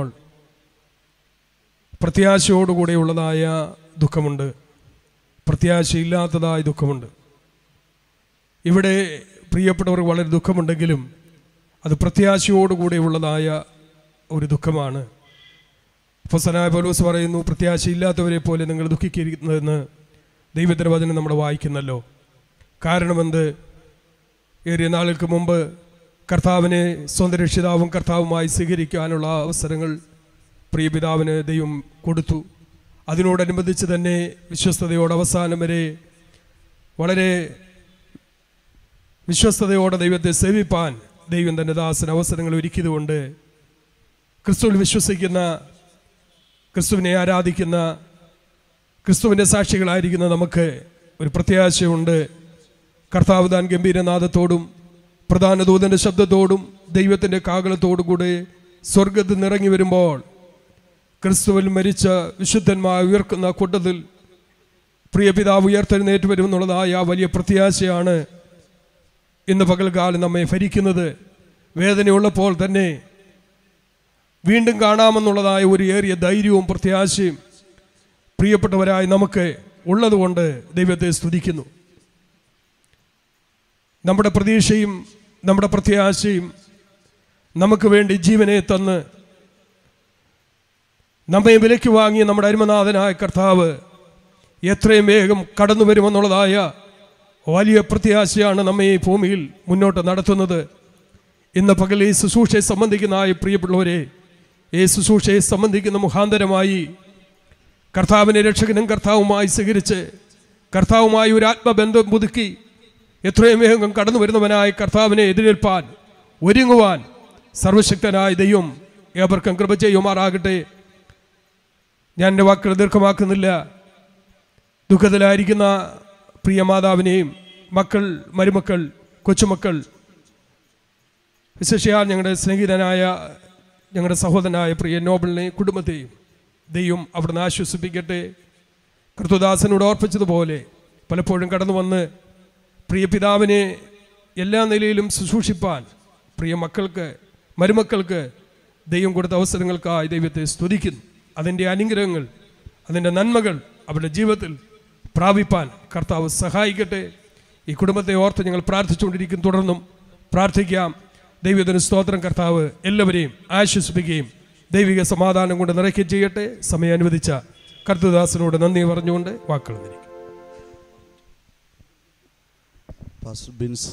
പ്രത്യാശയോടുകൂടെയുള്ളതായ ദുഃഖമുണ്ട് പ്രത്യാശയില്ലാത്തതായ ദുഃഖമുണ്ട് ഇവിടെ പ്രിയപ്പെട്ടവർ വളരെ ദുഃഖമുണ്ടെങ്കിലും അത് പ്രത്യാശയോടുകൂടെയുള്ളതായ ഒരു ദുഃഖമാണ് ഫസനായ പൗലോസ് പറയുന്നു പ്രത്യാശയില്ലാത്തവരെ പോലെ നിങ്ങൾ ദുഃഖിക്കുന്നതെന്ന് ദൈവത്തിൻ്റെ വചനം നമ്മൾ വായിക്കുന്നല്ലോ കാരണമെന്ത് ഏറിയ നാളുകൾക്ക് മുമ്പ് കർത്താവിനെ സ്വന്തം രക്ഷിതാവും കർത്താവുമായി സ്വീകരിക്കാനുള്ള അവസരങ്ങൾ പ്രിയപിതാവിന് ദൈവം കൊടുത്തു അതിനോടനുബന്ധിച്ച് തന്നെ വിശ്വസ്തയോടെ അവസാനം വരെ വളരെ വിശ്വസ്തയോടെ ദൈവത്തെ സേവിപ്പാൻ ദൈവം തൻ്റെ ദാസന് അവസരങ്ങൾ ഒരുക്കിയതുകൊണ്ട് ക്രിസ്തുവിൽ വിശ്വസിക്കുന്ന ക്രിസ്തുവിനെ ആരാധിക്കുന്ന ക്രിസ്തുവിൻ്റെ സാക്ഷികളായിരിക്കുന്ന നമുക്ക് ഒരു പ്രത്യാശയുണ്ട് കർത്താവ് താൻ ഗംഭീരനാഥത്തോടും പ്രധാന ദൂതൻ്റെ ശബ്ദത്തോടും ദൈവത്തിൻ്റെ കാകളത്തോടും കൂടെ സ്വർഗത്തിൽ നിറങ്ങി വരുമ്പോൾ ക്രിസ്തുവിൽ മരിച്ച വിശുദ്ധന്മാർ ഉയർക്കുന്ന കൂട്ടത്തിൽ പ്രിയ പിതാവ് ഉയർത്തെഴുന്നേറ്റ് വരുമെന്നുള്ളതായ ആ വലിയ പ്രത്യാശയാണ് ഇന്ന് പകൽക്കാലം നമ്മെ ഭരിക്കുന്നത് വേദനയുള്ളപ്പോൾ തന്നെ വീണ്ടും കാണാമെന്നുള്ളതായ ഒരു ഏറിയ ധൈര്യവും പ്രത്യാശയും പ്രിയപ്പെട്ടവരായി നമുക്ക് ഉള്ളതുകൊണ്ട് ദൈവത്തെ സ്തുതിക്കുന്നു നമ്മുടെ പ്രതീക്ഷയും നമ്മുടെ പ്രത്യാശയും നമുക്ക് വേണ്ടി ജീവനെ തന്ന് നമ്മെ വിലയ്ക്ക് വാങ്ങിയ നമ്മുടെ അരുമനാഥനായ കർത്താവ് എത്രയും വേഗം കടന്നു വരുമെന്നുള്ളതായ വലിയ പ്രത്യാശയാണ് നമ്മെ ഈ ഭൂമിയിൽ മുന്നോട്ട് നടത്തുന്നത് ഇന്ന് പകൽ ഈ ശുശ്രൂഷയെ സംബന്ധിക്കുന്നതായ പ്രിയപ്പെട്ടവരെ ഈ ശുശ്രൂഷയെ സംബന്ധിക്കുന്ന മുഖാന്തരമായി കർത്താവിനെ രക്ഷകനും കർത്താവുമായി സ്വീകരിച്ച് കർത്താവുമായി ഒരു ആത്മബന്ധം പുതുക്കി എത്രയും വേഗം കടന്നു വരുന്നവനായ കർത്താവിനെ എതിരേൽപ്പാൻ ഒരുങ്ങുവാൻ സർവശക്തനായ ദൈവം ഏവർക്കും കൃപ ചെയ്യുമാറാകട്ടെ ഞാൻ എൻ്റെ വാക്കുകൾ ദീർഘമാക്കുന്നില്ല ദുഃഖത്തിലായിരിക്കുന്ന പ്രിയ മാതാവിനെയും മക്കൾ മരുമക്കൾ കൊച്ചുമക്കൾ വിശേഷിയാൽ ഞങ്ങളുടെ സ്നേഹിതനായ ഞങ്ങളുടെ സഹോദരനായ പ്രിയ നോബലിനെയും കുടുംബത്തെയും ദൈവം അവിടുന്ന് ആശ്വസിപ്പിക്കട്ടെ കൃത്തുദാസനോട് ഓർപ്പിച്ചതുപോലെ പലപ്പോഴും കടന്നു വന്ന് പ്രിയ പിതാവിനെ എല്ലാ നിലയിലും ശുശ്രൂഷിപ്പാൻ പ്രിയ മക്കൾക്ക് മരുമക്കൾക്ക് ദൈവം കൊടുത്ത അവസരങ്ങൾക്കായി ദൈവത്തെ സ്തുതിക്കുന്നു അതിൻ്റെ അനുഗ്രഹങ്ങൾ അതിൻ്റെ നന്മകൾ അവരുടെ ജീവിതത്തിൽ പ്രാപിപ്പാൻ കർത്താവ് സഹായിക്കട്ടെ ഈ കുടുംബത്തെ ഓർത്ത് ഞങ്ങൾ പ്രാർത്ഥിച്ചുകൊണ്ടിരിക്കും തുടർന്നും പ്രാർത്ഥിക്കാം ദൈവത്തിന് സ്തോത്രം കർത്താവ് എല്ലാവരെയും ആശ്വസിപ്പിക്കുകയും ദൈവിക സമാധാനം കൊണ്ട് നിറയ്ക്കുകയും ചെയ്യട്ടെ സമയം അനുവദിച്ച കർത്തദാസനോട് നന്ദി പറഞ്ഞുകൊണ്ട് വാക്കുകൾ നിൽക്കും പാസ്റ്റർ ബിൻസ്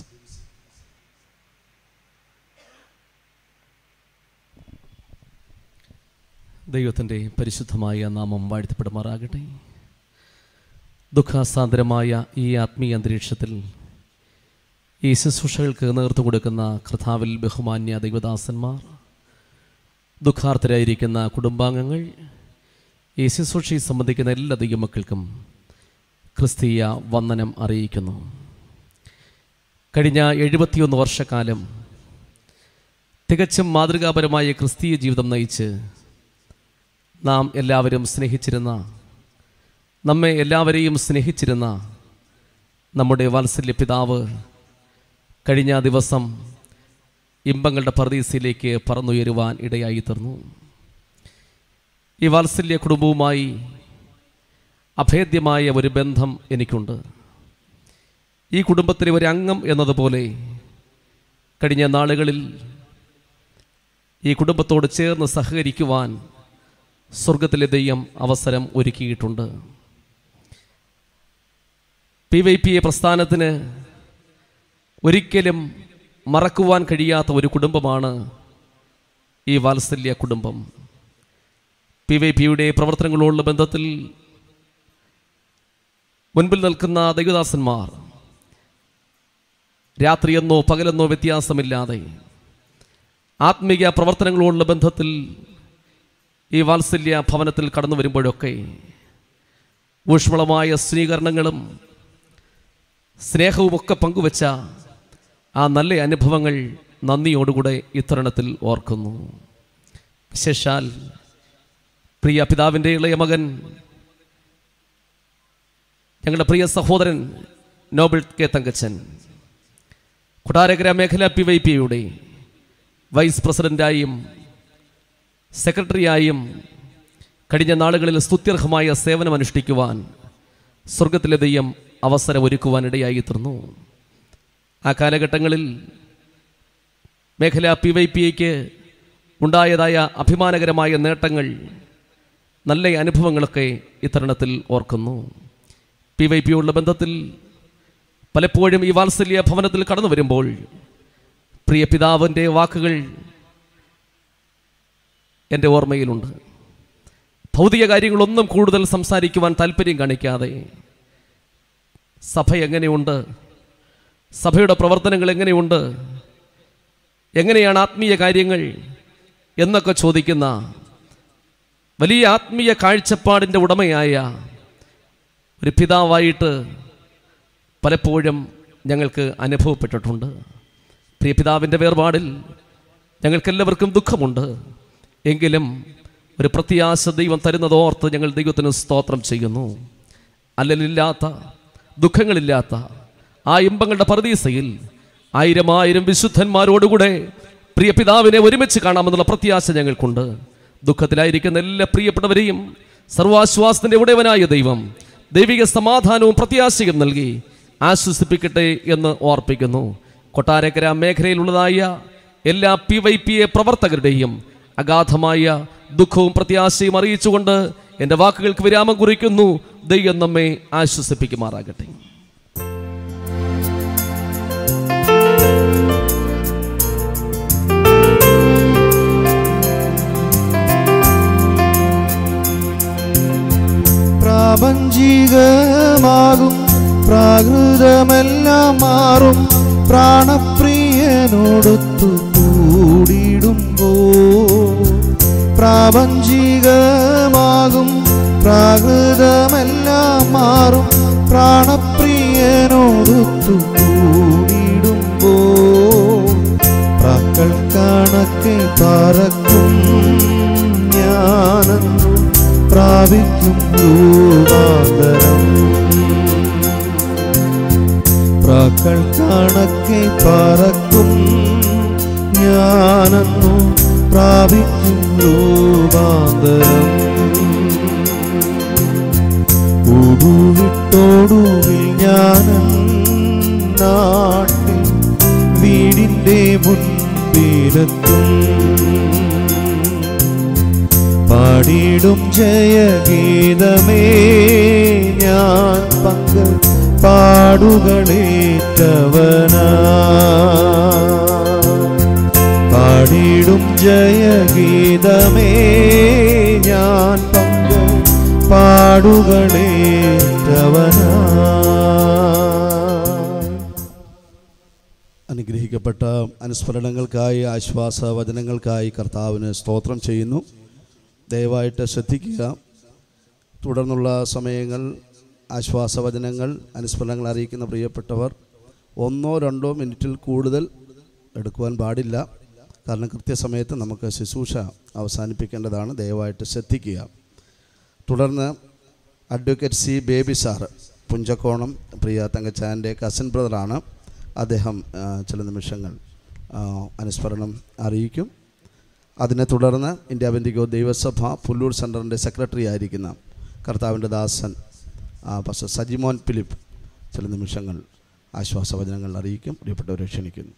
ദൈവത്തിൻ്റെ പരിശുദ്ധമായ നാമം വാഴ്ത്തപ്പെടുമാറാകട്ടെ ദുഃഖാസാന്തരമായ ഈ ആത്മീയ അന്തരീക്ഷത്തിൽ ഈ ശുശ്രൂഷകൾക്ക് നേതൃത്വം കൊടുക്കുന്ന കർത്താവിൽ ബഹുമാന്യ ദൈവദാസന്മാർ ദുഃഖാർത്ഥരായിരിക്കുന്ന കുടുംബാംഗങ്ങൾ ഈ ശുശ്രൂഷയെ സംബന്ധിക്കുന്ന എല്ലാ ദൈവമക്കൾക്കും ക്രിസ്തീയ വന്ദനം അറിയിക്കുന്നു കഴിഞ്ഞ എഴുപത്തിയൊന്ന് വർഷക്കാലം തികച്ചും മാതൃകാപരമായ ക്രിസ്തീയ ജീവിതം നയിച്ച് നാം എല്ലാവരും സ്നേഹിച്ചിരുന്ന നമ്മെ എല്ലാവരെയും സ്നേഹിച്ചിരുന്ന നമ്മുടെ വാത്സല്യ പിതാവ് കഴിഞ്ഞ ദിവസം ഇമ്പങ്ങളുടെ പർദീസയിലേക്ക് പറന്നുയരുവാൻ ഇടയായി തീർന്നു ഈ വാത്സല്യ കുടുംബവുമായി അഭേദ്യമായ ഒരു ബന്ധം എനിക്കുണ്ട് ഈ കുടുംബത്തിലെ ഒരു അംഗം എന്നതുപോലെ കഴിഞ്ഞ നാളുകളിൽ ഈ കുടുംബത്തോട് ചേർന്ന് സഹകരിക്കുവാൻ സ്വർഗത്തിലെ ദൈവം അവസരം ഒരുക്കിയിട്ടുണ്ട് പി വൈ പി എ പ്രസ്ഥാനത്തിന് ഒരിക്കലും മറക്കുവാൻ കഴിയാത്ത ഒരു കുടുംബമാണ് ഈ വാത്സല്യ കുടുംബം പി വൈ പിയുടെ പ്രവർത്തനങ്ങളോടുള്ള ബന്ധത്തിൽ മുൻപിൽ നിൽക്കുന്ന ദൈവദാസന്മാർ രാത്രിയെന്നോ പകലെന്നോ വ്യത്യാസമില്ലാതെ ആത്മീയ പ്രവർത്തനങ്ങളോടുള്ള ബന്ധത്തിൽ ഈ വാത്സല്യ ഭവനത്തിൽ കടന്നു വരുമ്പോഴൊക്കെ ഊഷ്മളമായ സ്വീകരണങ്ങളും സ്നേഹവുമൊക്കെ പങ്കുവച്ച ആ നല്ല അനുഭവങ്ങൾ നന്ദിയോടുകൂടെ ഇത്തരുണത്തിൽ ഓർക്കുന്നു വിശേഷാൽ പ്രിയ പിതാവിൻ്റെ ഇളയ മകൻ ഞങ്ങളുടെ പ്രിയ സഹോദരൻ നോബിൾ കെ തങ്കച്ചൻ കൊട്ടാരക്കര മേഖല പി വൈ പിയുടെ വൈസ് പ്രസിഡന്റായും സെക്രട്ടറിയായും കഴിഞ്ഞ നാളുകളിൽ സ്തുത്യർഹമായ സേവനമനുഷ്ഠിക്കുവാൻ സ്വർഗത്തിലെ ദൈവം അവസരം ഒരുക്കുവാൻ ഇടയായി തീർന്നു ആ കാലഘട്ടങ്ങളിൽ മേഖല പി വൈ പി ഐക്ക് ഉണ്ടായതായ അഭിമാനകരമായ നേട്ടങ്ങൾ നല്ല അനുഭവങ്ങളൊക്കെ ഇത്തരുണത്തിൽ ഓർക്കുന്നു പി വൈ പിയുള്ള ബന്ധത്തിൽ പലപ്പോഴും ഈ വാത്സല്യ ഭവനത്തിൽ കടന്നു വരുമ്പോൾ പ്രിയ പിതാവിൻ്റെ വാക്കുകൾ എൻ്റെ ഓർമ്മയിലുണ്ട് ഭൗതിക കാര്യങ്ങളൊന്നും കൂടുതൽ സംസാരിക്കുവാൻ താല്പര്യം കാണിക്കാതെ സഭ എങ്ങനെയുണ്ട് സഭയുടെ പ്രവർത്തനങ്ങൾ എങ്ങനെയുണ്ട് എങ്ങനെയാണ് ആത്മീയ കാര്യങ്ങൾ എന്നൊക്കെ ചോദിക്കുന്ന വലിയ ആത്മീയ കാഴ്ചപ്പാടിൻ്റെ ഉടമയായ ഒരു പിതാവായിട്ട് പലപ്പോഴും ഞങ്ങൾക്ക് അനുഭവപ്പെട്ടിട്ടുണ്ട് പ്രിയ പിതാവിൻ്റെ വേർപാടിൽ ഞങ്ങൾക്കെല്ലാവർക്കും ദുഃഖമുണ്ട് എങ്കിലും ഒരു പ്രത്യാശ ദൈവം തരുന്നതോർത്ത് ഞങ്ങൾ ദൈവത്തിന് സ്തോത്രം ചെയ്യുന്നു അല്ലലില്ലാത്ത ദുഃഖങ്ങളില്ലാത്ത ആ ഇമ്പങ്ങളുടെ പരദീസയിൽ ആയിരം ആയിരം വിശുദ്ധന്മാരോടുകൂടെ പ്രിയ പിതാവിനെ ഒരുമിച്ച് കാണാമെന്നുള്ള പ്രത്യാശ ഞങ്ങൾക്കുണ്ട് ദുഃഖത്തിലായിരിക്കുന്ന എല്ലാ പ്രിയപ്പെട്ടവരെയും സർവാശ്വാസത്തിന്റെ ഉടയവനായ ദൈവം ദൈവിക സമാധാനവും പ്രത്യാശയും നൽകി ആശ്വസിപ്പിക്കട്ടെ എന്ന് ഓർപ്പിക്കുന്നു കൊട്ടാരക്കര മേഖലയിലുള്ളതായ എല്ലാ പി വൈ പി എ പ്രവർത്തകരുടെയും അഗാധമായ ദുഃഖവും പ്രത്യാശയും അറിയിച്ചുകൊണ്ട് എൻ്റെ വാക്കുകൾക്ക് വിരാമം കുറിക്കുന്നു ദൈവം നമ്മെ ആശ്വസിപ്പിക്കുമാറാകട്ടെ പ്രാപഞ്ചികമാകും പ്രാകൃതമെല്ലാം മാറും പ്രാണപ്രിയനോടൊത്തു കൂടിയിടുമ്പോ പ്രാപഞ്ചികമാകും പ്രാകൃതമെല്ലാം മാറും പ്രാണപ്രിയനോടൊത്തു കൂടിയിടുമ്പോ പ്രാക്കൾ കണക്കെ പറക്കും ഞാനെന്നു പ്രാപിക്കും രൂപാന്തരം പ്രാക്കൾ കണക്കെ പറക്കും ഞാനെന്നു പ്രാപിക്കും രൂപാന്തരം കൂടുവിട്ടോടുവിൽ ഞാൻ നാട്ടിൽ വീടിൻ്റെ മുൻപിലെത്തും പാടിയിടും ജയഗീതമേ ഞാൻ പങ്ക് പാടുകളേറ്റവനാ പാടിയിടും ജയഗീതമേ ഞാൻ പങ്ക് പാടുകളേറ്റവനാ അനുഗ്രഹിക്കപ്പെട്ട അനുസ്മരണങ്ങൾക്കായി ആശ്വാസ വചനങ്ങൾക്കായി കർത്താവിന് സ്തോത്രം ചെയ്യുന്നു ദയവായിട്ട് ശ്രദ്ധിക്കുക തുടർന്നുള്ള സമയങ്ങൾ ആശ്വാസവചനങ്ങൾ അനുസ്മരണങ്ങൾ അറിയിക്കുന്ന പ്രിയപ്പെട്ടവർ ഒന്നോ രണ്ടോ മിനിറ്റിൽ കൂടുതൽ എടുക്കുവാൻ പാടില്ല കാരണം കൃത്യസമയത്ത് നമുക്ക് ശുശ്രൂഷ അവസാനിപ്പിക്കേണ്ടതാണ് ദയവായിട്ട് ശ്രദ്ധിക്കുക തുടർന്ന് advocate C Baby sir Punchakkonam പ്രിയ തങ്കച്ചാൻ്റെ കസിൻ ബ്രദറാണ് അദ്ദേഹം ആ, ചില നിമിഷങ്ങൾ ആ, അനുസ്മരണം അറിയിക്കും അതിനെ തുടർന്ന് ഇന്ത്യ ബന്ധിക്കോ ദൈവസഭ പുല്ലൂർ സെൻറ്ററിൻ്റെ സെക്രട്ടറി ആയിരിക്കുന്ന കർത്താവിൻ്റെ ദാസൻ ആ, പാസ്റ്റർ സജിമോൻ ഫിലിപ്പ് ചില നിമിഷങ്ങൾ ആശ്വാസവചനങ്ങൾ അറിയിക്കും പ്രിയപ്പെട്ടവരെ ക്ഷണിക്കുന്നു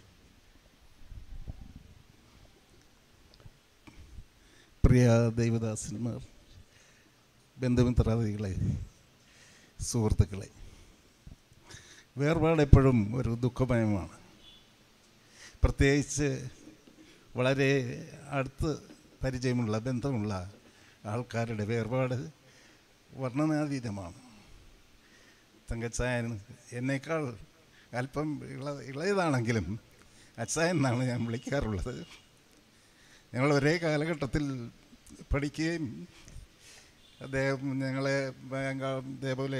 പ്രിയ ദൈവദാസന്മാർ ബന്ധുമിത്രാദികളെ സുഹൃത്തുക്കളെ വേർപാട് എപ്പോഴും ഒരു ദുഃഖമയമാണ് പ്രത്യേകിച്ച് വളരെ അടുത്ത് പരിചയമുള്ള ബന്ധമുള്ള ആൾക്കാരുടെ വേർപാട് വർണ്ണനാതീതമാണ് തങ്കച്ചായൻ എന്നേക്കാൾ അല്പം ഇള ഇളയതാണെങ്കിലും അച്ചായൻ എന്നാണ് ഞാൻ വിളിക്കാറുള്ളത് ഞങ്ങൾ ഒരേ കാലഘട്ടത്തിൽ പഠിക്കുകയും അദ്ദേഹം ഞങ്ങളെ ബാങ്ക് ഇതേപോലെ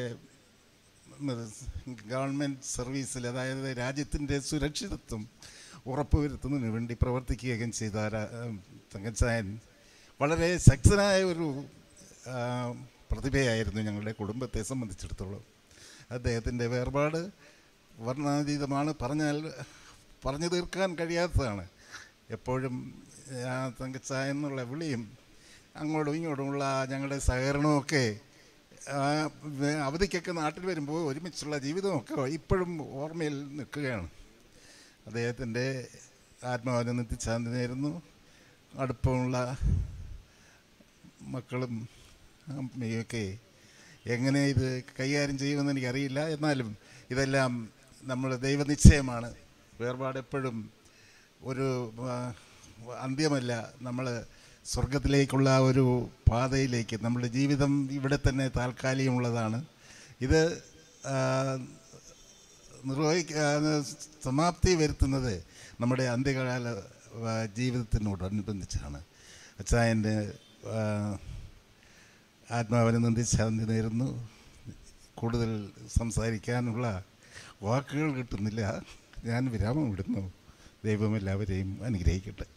ഗവൺമെൻറ് സർവീസിൽ അതായത് രാജ്യത്തിൻ്റെ സുരക്ഷിതത്വം ഉറപ്പുവരുത്തുന്നതിന് വേണ്ടി പ്രവർത്തിക്കുകയും ചെയ്ത രാ- തങ്കച്ചായൻ വളരെ ശക്തനായ ഒരു ആ, പ്രതിഭയായിരുന്നു ഞങ്ങളുടെ കുടുംബത്തെ സംബന്ധിച്ചിടത്തോളം അദ്ദേഹത്തിൻ്റെ വേർപാട് വർണ്ണാതീതമാണ് പറഞ്ഞാൽ പറഞ്ഞു തീർക്കാൻ കഴിയാത്തതാണ് എപ്പോഴും ആ തങ്കച്ചായ എന്നുള്ള വിളിയും അങ്ങോട്ടും ഇങ്ങോട്ടുമുള്ള ഞങ്ങളുടെ സഹകരണമൊക്കെ ആ, വേ- അവധിക്കൊക്കെ നാട്ടിൽ വരുമ്പോൾ ഒരുമിച്ചുള്ള ജീവിതമൊക്കെ ഇപ്പോഴും ഓർമ്മയിൽ നിൽക്കുകയാണ് അദ്ദേഹത്തിൻ്റെ ആത്മാവിനെ നിത്യശാന്തി നേരുന്നു അടുപ്പമുള്ള മക്കളും അമ്മയൊക്കെ എങ്ങനെ ഇത് കൈകാര്യം ചെയ്യുമെന്ന് എനിക്കറിയില്ല എന്നാലും ഇതെല്ലാം നമ്മൾ ദൈവനിശ്ചയമാണ് വേർപാട് എപ്പോഴും ഒരു ആ, അന്ത്യമല്ല നമ്മൾ സ്വർഗത്തിലേക്കുള്ള ഒരു പാതയിലേക്ക് നമ്മുടെ ജീവിതം ഇവിടെ തന്നെ താൽക്കാലികമുള്ളതാണ് ഇത് ആ, നിർവഹിക്ക ആ, സമാപ്തി വരുത്തുന്നത് നമ്മുടെ അന്ത്യകാല ആ, ജീവിതത്തിനോടനുബന്ധിച്ചാണ് അച്ചായൻ്റെ ആ, ആത്മാവിനെ നന്ദി ശാന്തി നേരുന്നു കൂടുതൽ സംസാരിക്കാനുള്ള വാക്കുകൾ കിട്ടുന്നില്ല ഞാൻ വിരാമം വിടുന്നു ദൈവം എല്ലാവരെയും അനുഗ്രഹിക്കട്ടെ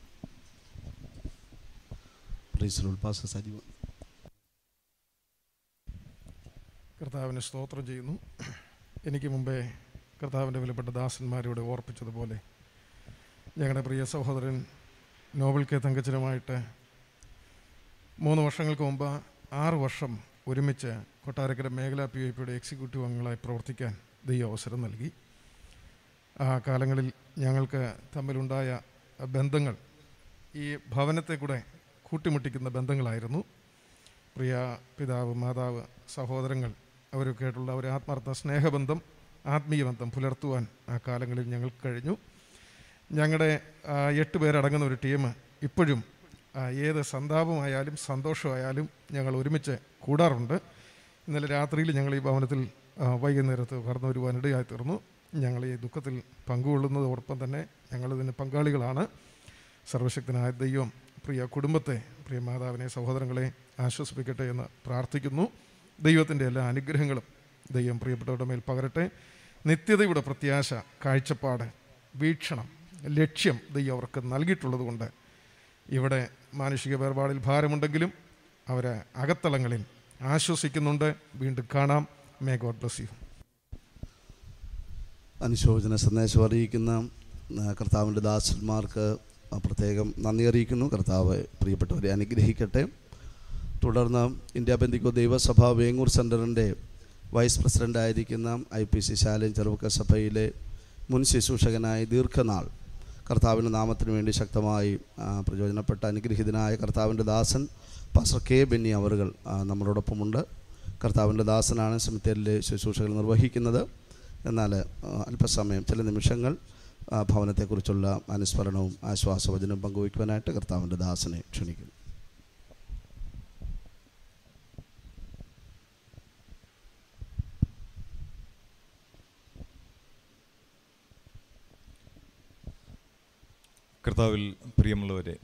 പ്രീസിലുള്ള പാസ്റ്റർ സജീവൻ കർത്താവിന് സ്തോത്രം ചെയ്യുന്നു എനിക്ക് മുമ്പേ കർത്താവിൻ്റെ വിലപ്പെട്ട ദാസന്മാരോട് ഓർപ്പിച്ചതുപോലെ ഞങ്ങളുടെ പ്രിയ സഹോദരൻ നോബൽ കെ തങ്കച്ചനുമായിട്ട് മൂന്ന് വർഷങ്ങൾക്ക് മുമ്പ് ആറ് വർഷം ഒരുമിച്ച് കൊട്ടാരക്കര മേഖലാ പി ഐ പിയുടെ എക്സിക്യൂട്ടീവ് അംഗങ്ങളായി പ്രവർത്തിക്കാൻ ദൈവം അവസരം നൽകി ആ കാലങ്ങളിൽ ഞങ്ങൾക്ക് തമ്മിലുണ്ടായ ബന്ധങ്ങൾ ഈ ഭവനത്തെ കൂടെ കൂട്ടിമുട്ടിക്കുന്ന ബന്ധങ്ങളായിരുന്നു പ്രിയ പിതാവ് മാതാവ് സഹോദരങ്ങൾ അവരൊക്കെ ആയിട്ടുള്ള ഒരു ആത്മാർത്ഥ സ്നേഹബന്ധം ആത്മീയ ബന്ധം പുലർത്തുവാൻ ആ കാലങ്ങളിൽ ഞങ്ങൾക്ക് കഴിഞ്ഞു ഞങ്ങളുടെ ആ, എട്ട് പേരടങ്ങുന്ന ഒരു ടീം ഇപ്പോഴും ആ, ഏത് സന്താപമായാലും സന്തോഷമായാലും ഞങ്ങൾ ഒരുമിച്ച് കൂടാറുണ്ട് ഇന്നലെ രാത്രിയിൽ ഞങ്ങൾ ഈ ഭവനത്തിൽ ആ, വൈകുന്നേരത്ത് കടന്നു വരുവാനിടയായി തീർന്നു ഞങ്ങൾ ഈ ദുഃഖത്തിൽ പങ്കുകൊള്ളുന്നതോടൊപ്പം തന്നെ ഞങ്ങളിതിന് പങ്കാളികളാണ് സർവശക്തനായ ദൈവം പ്രിയ കുടുംബത്തെ പ്രിയ മാതാവിനെ സഹോദരങ്ങളെ ആശ്വസിപ്പിക്കട്ടെ എന്ന് പ്രാർത്ഥിക്കുന്നു ദൈവത്തിൻ്റെ എല്ലാ അനുഗ്രഹങ്ങളും ദൈവം പ്രിയപ്പെട്ടവരുടെ മേൽ പകരട്ടെ നിത്യതയുടെ പ്രത്യാശ കാഴ്ചപ്പാട് വീക്ഷണം ലക്ഷ്യം ദൈവം അവർക്ക് നൽകിയിട്ടുള്ളത് കൊണ്ട് ഇവിടെ മാനുഷിക വേർപാടിൽ ഭാരമുണ്ടെങ്കിലും അവരെ അകത്തളങ്ങളിൽ ആശ്വസിക്കുന്നുണ്ട് വീണ്ടും കാണാം മേ ഗോഡ് ബ്ലസ് യു അനുശോചന സന്ദേശം അറിയിക്കുന്ന ആ, കർത്താവിൻ്റെ ദാസന്മാർക്ക് ആ, പ്രത്യേകം നന്ദി അറിയിക്കുന്നു കർത്താവ് പ്രിയപ്പെട്ടവരെ അനുഗ്രഹിക്കട്ടെ തുടർന്ന് ഇന്ത്യ ബന്ധിക്കോ ദൈവസഭ വേങ്ങൂർ സെൻറ്ററിൻ്റെ വൈസ് പ്രസിഡൻ്റായിരിക്കുന്ന ഐ പി സി ശാലൻ ചെറുപ്പക്ക സഭയിലെ മുൻ ശുശ്രൂഷകനായ ദീർഘനാൾ കർത്താവിൻ്റെ നാമത്തിന് വേണ്ടി ശക്തമായി ആ, പ്രയോജനപ്പെട്ട അനുഗ്രഹീതനായ കർത്താവിൻ്റെ ദാസൻ പാസ്റ്റർ കെ ബെന്നി അവറുകൾ ആ, നമ്മളോടൊപ്പമുണ്ട് കർത്താവിൻ്റെ ദാസനാണ് സെമിത്തേരിലെ ശുശ്രൂഷകൾ നിർവഹിക്കുന്നത് എന്നാൽ ആ, അല്പസമയം ചില നിമിഷങ്ങൾ ആ, ഭവനത്തെക്കുറിച്ചുള്ള അനുസ്മരണവും ആശ്വാസവചനവും പങ്കുവയ്ക്കുവാനായിട്ട് കർത്താവിൻ്റെ ദാസനെ ക്ഷണിക്കുന്നു കർത്താവിൽ പ്രിയമുള്ളവരെ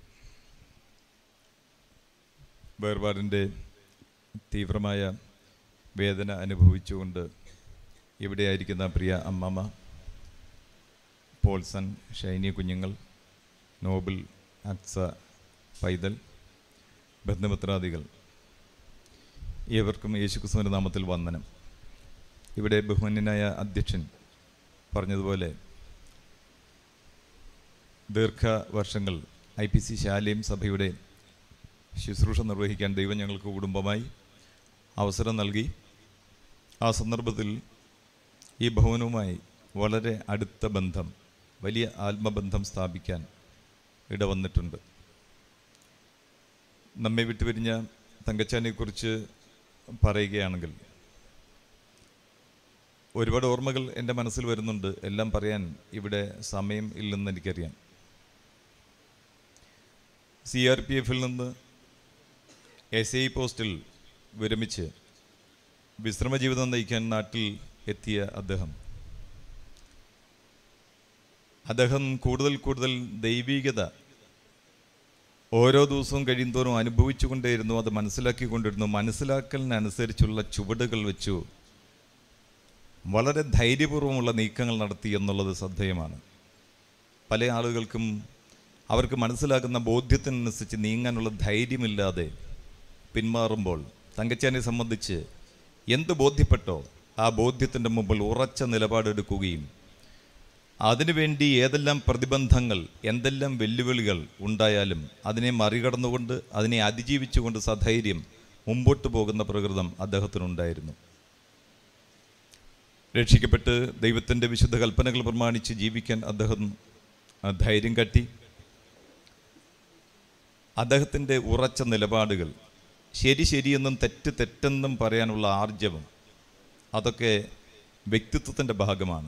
വേർപാടിൻ്റെ തീവ്രമായ വേദന അനുഭവിച്ചുകൊണ്ട് ഇവിടെയായിരിക്കുന്ന പ്രിയ അമ്മമ്മ പോൾസൺ ഷൈനി കുഞ്ഞുങ്ങൾ നോബിൾ അക്സ പൈതൽ ബന്ധുമിത്രാദികൾ ഏവർക്കും യേശുക്രിസ്തുവിൻ്റെ നാമത്തിൽ വന്ദനം ഇവിടെ ബഹുമാന്യനായ അധ്യക്ഷൻ പറഞ്ഞതുപോലെ ദീർഘ വർഷങ്ങൾ ഐ പി സി ശാലയും സഭയുടെ ശുശ്രൂഷ നിർവഹിക്കാൻ ദൈവം ഞങ്ങൾക്ക് കുടുംബമായി അവസരം നൽകി ആ സന്ദർഭത്തിൽ ഈ ഭവനവുമായി വളരെ അടുത്ത ബന്ധം വലിയ ആത്മബന്ധം സ്ഥാപിക്കാൻ ഇടവന്നിട്ടുണ്ട് നമ്മെ വിട്ടുപിരിഞ്ഞ തങ്കച്ചാനെക്കുറിച്ച് പറയുകയാണെങ്കിൽ ഒരുപാട് ഓർമ്മകൾ എൻ്റെ മനസ്സിൽ വരുന്നുണ്ട് എല്ലാം പറയാൻ ഇവിടെ സമയം ഇല്ലെന്ന് എനിക്കറിയാം സി ആർ പി എഫിൽ നിന്ന് എസ് ഐ പോസ്റ്റിൽ വിരമിച്ച് വിശ്രമജീവിതം നയിക്കാൻ നാട്ടിൽ എത്തിയ അദ്ദേഹം അദ്ദേഹം കൂടുതൽ കൂടുതൽ ദൈവീകത ഓരോ ദിവസവും കഴിയുന്തോറും അനുഭവിച്ചുകൊണ്ടേയിരുന്നു അത് മനസ്സിലാക്കിക്കൊണ്ടിരുന്നു മനസ്സിലാക്കലിനനുസരിച്ചുള്ള ചുവടുകൾ വെച്ചു വളരെ ധൈര്യപൂർവ്വമുള്ള നീക്കങ്ങൾ നടത്തി എന്നുള്ളത് ശ്രദ്ധേയമാണ് പല ആളുകൾക്കും അവർക്ക് മനസ്സിലാക്കുന്ന ബോധ്യത്തിനനുസരിച്ച് നീങ്ങാനുള്ള ധൈര്യമില്ലാതെ പിന്മാറുമ്പോൾ തങ്കച്ചാനെ സംബന്ധിച്ച് എന്ത് ബോധ്യപ്പെട്ടോ ആ ബോധ്യത്തിൻ്റെ മുമ്പിൽ ഉറച്ച നിലപാടെടുക്കുകയും അതിനുവേണ്ടി ഏതെല്ലാം പ്രതിബന്ധങ്ങൾ എന്തെല്ലാം വെല്ലുവിളികൾ ഉണ്ടായാലും അതിനെ മറികടന്നുകൊണ്ട് അതിനെ അതിജീവിച്ചുകൊണ്ട് സധൈര്യം മുമ്പോട്ട് പോകുന്ന പ്രകൃതം അദ്ദേഹത്തിനുണ്ടായിരുന്നു രക്ഷിക്കപ്പെട്ട് ദൈവത്തിൻ്റെ വിശുദ്ധ കൽപ്പനകൾ പ്രമാണിച്ച് ജീവിക്കാൻ അദ്ദേഹം ആ, ധൈര്യം കട്ടി അദ്ദേഹത്തിൻ്റെ ഉറച്ച നിലപാടുകൾ ശരി ശരിയെന്നും തെറ്റ് തെറ്റെന്നും പറയാനുള്ള ആർജവം അതൊക്കെ വ്യക്തിത്വത്തിൻ്റെ ഭാഗമാണ്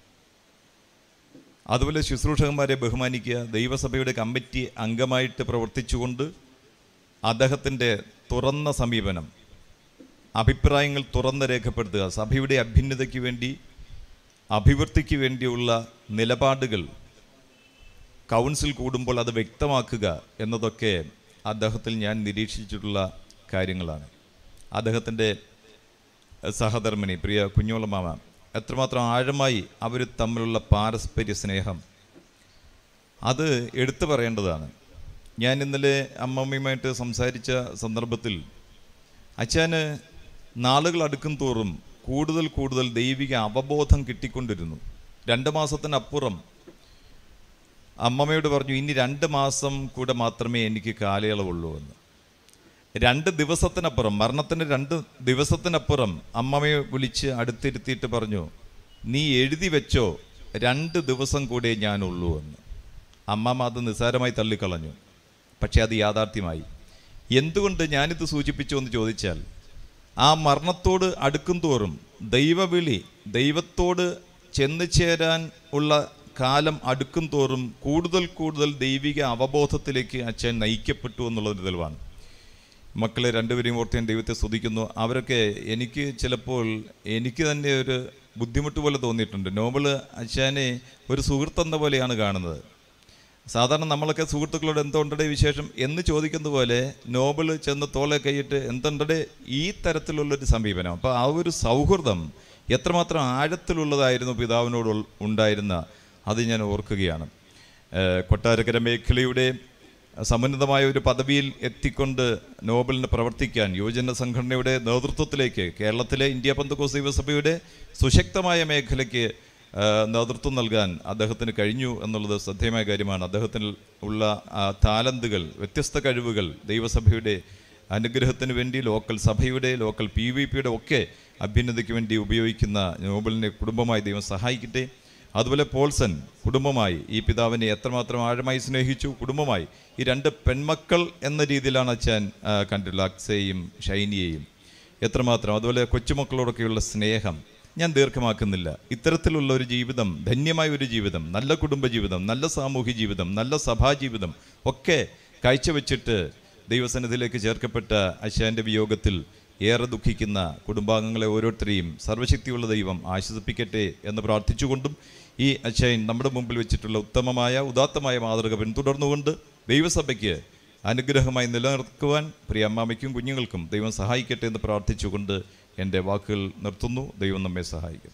അതുപോലെ ശുശ്രൂഷകന്മാരെ ബഹുമാനിക്കുക ദൈവസഭയുടെ കമ്മിറ്റി അംഗമായിട്ട് പ്രവർത്തിച്ചുകൊണ്ട് അദ്ദേഹത്തിൻ്റെ തുറന്ന സമീപനം അഭിപ്രായങ്ങൾ തുറന്ന് രേഖപ്പെടുത്തുക സഭയുടെ അഭ്യുന്നതയ്ക്ക് വേണ്ടി അഭിവൃദ്ധിക്ക് വേണ്ടിയുള്ള നിലപാടുകൾ കൗൺസിൽ കൂടുമ്പോൾ അത് വ്യക്തമാക്കുക എന്നതൊക്കെ അദ്ദേഹത്തിൽ ഞാൻ നിരീക്ഷിച്ചിട്ടുള്ള കാര്യങ്ങളാണ് അദ്ദേഹത്തിൻ്റെ സഹധർമ്മിണി പ്രിയ കുഞ്ഞോളമാമ എത്രമാത്രം ആഴമായി അവർ തമ്മിലുള്ള പാരസ്പര്യ സ്നേഹം അത് എടുത്തു പറയേണ്ടതാണ് ഞാൻ ഇന്നലെ അമ്മമ്മയുമായിട്ട് സംസാരിച്ച സന്ദർഭത്തിൽ അച്ഛന് നാളുകൾ അടുക്കും തോറും കൂടുതൽ കൂടുതൽ ദൈവിക അവബോധം കിട്ടിക്കൊണ്ടിരുന്നു രണ്ട് മാസത്തിനപ്പുറം അമ്മമ്മയോട് പറഞ്ഞു ഇനി രണ്ട് മാസം കൂടെ മാത്രമേ എനിക്ക് കാലയളവുള്ളൂ എന്ന് രണ്ട് ദിവസത്തിനപ്പുറം മരണത്തിന് രണ്ട് ദിവസത്തിനപ്പുറം അമ്മമ്മയെ വിളിച്ച് അടുത്തിരുത്തിയിട്ട് പറഞ്ഞു നീ എഴുതി വെച്ചോ രണ്ട് ദിവസം കൂടെ ഞാനുള്ളൂ എന്ന് അമ്മമ്മ അത് നിസ്സാരമായി തള്ളിക്കളഞ്ഞു പക്ഷേ അത് യാഥാർത്ഥ്യമായി എന്തുകൊണ്ട് ഞാനിത് സൂചിപ്പിച്ചു എന്ന് ചോദിച്ചാൽ ആ മരണത്തോട് അടുക്കും തോറും ദൈവവിളി ദൈവത്തോട് ചെന്ന് ചേരാൻ ഉള്ള കാലം അടുക്കും തോറും കൂടുതൽ കൂടുതൽ ദൈവിക അവബോധത്തിലേക്ക് അച്ഛൻ നയിക്കപ്പെട്ടു എന്നുള്ളത് തെളിവാണ് മക്കളെ രണ്ടുപേരെയും ഓർത്ത് ഞാൻ ദൈവത്തെ സ്തുതിക്കുന്നു അവരൊക്കെ എനിക്ക് ചിലപ്പോൾ എനിക്ക് തന്നെ ഒരു ബുദ്ധിമുട്ട് പോലെ തോന്നിയിട്ടുണ്ട് നോബിള് അച്ഛനെ ഒരു സുഹൃത്തെന്ന പോലെയാണ് കാണുന്നത് സാധാരണ നമ്മളൊക്കെ സുഹൃത്തുക്കളോട് എന്തുണ്ടടേ വിശേഷം എന്ന് ചോദിക്കുന്ന പോലെ നോബിൾ ചെന്ന് തോളെ കൈയിട്ട് എന്തുണ്ടടേ ഈ തരത്തിലുള്ളൊരു സമീപനം അപ്പോൾ ആ ഒരു സൗഹൃദം എത്രമാത്രം ആഴത്തിലുള്ളതായിരുന്നു പിതാവിനോട് ഉൾ- ഉണ്ടായിരുന്ന അത് ഞാൻ ഓർക്കുകയാണ് ഏഹ് കൊട്ടാരക്കര മേഖലയുടെ സമുന്നതമായ ഒരു പദവിയിൽ എത്തിക്കൊണ്ട് നോബലിന് പ്രവർത്തിക്കാൻ യുവജന സംഘടനയുടെ നേതൃത്വത്തിലേക്ക് കേരളത്തിലെ ഇന്ത്യ പന്തക്കോസ് ദൈവസഭയുടെ സുശക്തമായ മേഖലയ്ക്ക് ആ, നേതൃത്വം നൽകാൻ അദ്ദേഹത്തിന് കഴിഞ്ഞു എന്നുള്ളത് ശ്രദ്ധേയമായ കാര്യമാണ് അദ്ദേഹത്തിൽ ഉള്ള ആ, താലന്തുകൾ വ്യത്യസ്ത കഴിവുകൾ ദൈവസഭയുടെ അനുഗ്രഹത്തിന് വേണ്ടി ലോക്കൽ സഭയുടെ ലോക്കൽ പി വി പിയുടെ ഒക്കെ അഭ്യുന്നതിക്ക് വേണ്ടി ഉപയോഗിക്കുന്ന നോബലിനെ കുടുംബമായി ദൈവം സഹായിക്കട്ടെ അതുപോലെ പോൾസൺ കുടുംബമായി ഈ പിതാവിനെ എത്രമാത്രം ആഴമായി സ്നേഹിച്ചു കുടുംബമായി ഈ രണ്ട് പെൺമക്കൾ എന്ന രീതിയിലാണ് അച്ഛൻ ആ, കണ്ടിട്ടുള്ളത് അക്സയെയും ഷൈനിയെയും എത്രമാത്രം അതുപോലെ കൊച്ചുമക്കളോടൊക്കെയുള്ള സ്നേഹം ഞാൻ ദീർഘമാക്കുന്നില്ല ഇത്തരത്തിലുള്ള ഒരു ജീവിതം ധന്യമായ ഒരു ജീവിതം നല്ല കുടുംബ ജീവിതം നല്ല സാമൂഹ്യ ജീവിതം നല്ല സഭാ ജീവിതം ഒക്കെ കാഴ്ചവെച്ചിട്ട് ദൈവസന്നിധിയിലേക്ക് ചേർക്കപ്പെട്ട അശാന്റെ വിയോഗത്തിൽ ഏറെ ദുഃഖിക്കുന്ന കുടുംബാംഗങ്ങളെ ഓരോരുത്തരെയും സർവശക്തിയുള്ള ദൈവം ആശ്വസിപ്പിക്കട്ടെ എന്ന് പ്രാർത്ഥിച്ചുകൊണ്ടും ഈ അച്ഛൻ നമ്മുടെ മുമ്പിൽ വെച്ചിട്ടുള്ള ഉത്തമമായ ഉദാത്തമായ മാതൃക പിന്തുടർന്നുകൊണ്ട് ദൈവസഭയ്ക്ക് അനുഗ്രഹമായി നിലനിർത്തുവാൻ പ്രിയ അമ്മാമയ്ക്കും കുഞ്ഞുങ്ങൾക്കും ദൈവം സഹായിക്കട്ടെ എന്ന് പ്രാർത്ഥിച്ചുകൊണ്ട് എൻ്റെ വാക്കുകൾ നിർത്തുന്നു ദൈവം നമ്മെ സഹായിക്കട്ടെ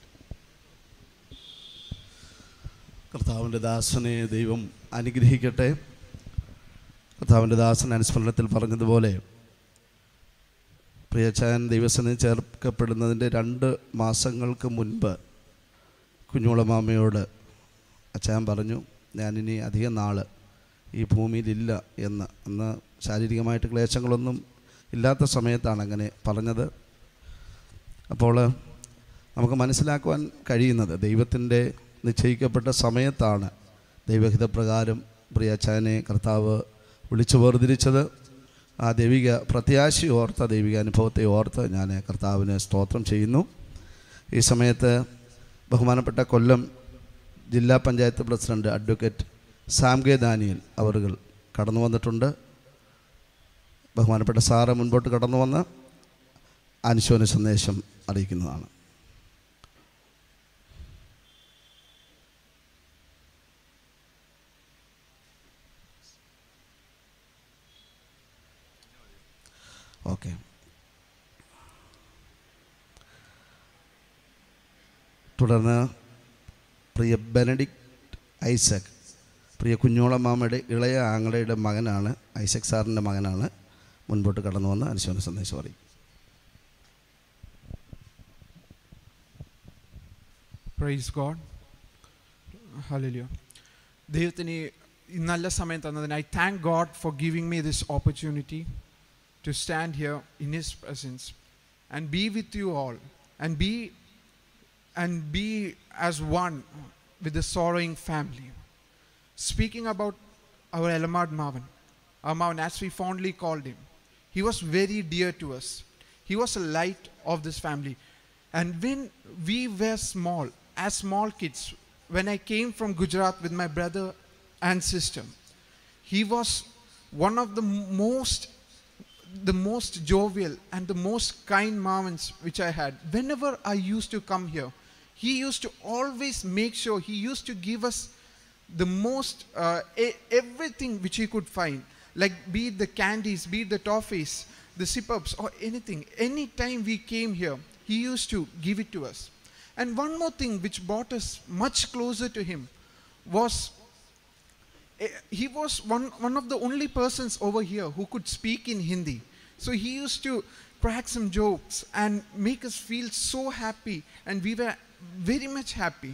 കർത്താവിൻ്റെ ദാസനെ ദൈവം അനുഗ്രഹിക്കട്ടെ കർത്താവിൻ്റെ ദാസൻ അനുസ്മരണത്തിൽ പറഞ്ഞതുപോലെ പ്രിയച്ചാൻ ദൈവസനെ ചേർക്കപ്പെടുന്നതിൻ്റെ രണ്ട് മാസങ്ങൾക്ക് മുൻപ് കുഞ്ഞുളമാമയോട് അച്ചാൻ പറഞ്ഞു ഞാനിനി അധികം നാൾ ഈ ഭൂമിയിലില്ല എന്ന് അന്ന് ശാരീരികമായിട്ട് ക്ലേശങ്ങളൊന്നും ഇല്ലാത്ത സമയത്താണ് അങ്ങനെ പറഞ്ഞത് അപ്പോൾ നമുക്ക് മനസ്സിലാക്കുവാൻ കഴിയുന്നത് ദൈവത്തിൻ്റെ നിശ്ചയിക്കപ്പെട്ട സമയത്താണ് ദൈവഹിതപ്രകാരം പ്രിയച്ചാനെ കർത്താവ് വിളിച്ചു വേർതിരിച്ചത് ആ ദൈവിക പ്രത്യാശ ഓർത്ത ദൈവിക അനുഭവത്തെ ഓർത്ത് ഞാൻ കർത്താവിന് സ്തോത്രം ചെയ്യുന്നു ഈ സമയത്ത് ബഹുമാനപ്പെട്ട കൊല്ലം ജില്ലാ panchayat president advocate Sam K Daniel അവറുകൾ കടന്നു വന്നിട്ടുണ്ട് ബഹുമാനപ്പെട്ട സാറ് മുൻപോട്ട് കടന്നു വന്ന് അനുശോചന സന്ദേശം അറിയിക്കുന്നതാണ് ഓക്കെ തുടർന്ന് പ്രിയ ബെനഡിക്ട് ഐസക് പ്രിയ കുഞ്ഞോളമാമയുടെ ഇളയ ആങ്ങളയുടെ മകനാണ് ഐസക് സാറിൻ്റെ മകനാണ് മുൻപോട്ട് കടന്നു വന്ന് അനുശോചന സന്ദേശം അറിയിക്കും പ്രൈസ് ഗോഡ് ഹല്ലേലൂയ ദൈവത്തിന് ഈ നല്ല സമയം തന്നതിന് I thank God for giving me this opportunity to stand here in his presence and be with you all and be and be as one with the sorrowing family speaking about our എലമാഡ് മാവൻ our Mavan, as we fondly called him, he was very dear to us. He was a light of this family. And when we were small, as small kids, when I came from Gujarat with my brother and sister, he was one of the most the most jovial and the most kind moments which I had. Whenever I used to come here, he used to always make sure he used to give us the most uh, e- everything which he could find like be it the candies be it the toffees the sip-ups or anything anytime we came here he used to give it to us and one more thing which brought us much closer to him was eh, he was one, one of the only persons over here who could speak in Hindi. So he used to crack some jokes and make us feel so happy, and we were very much happy.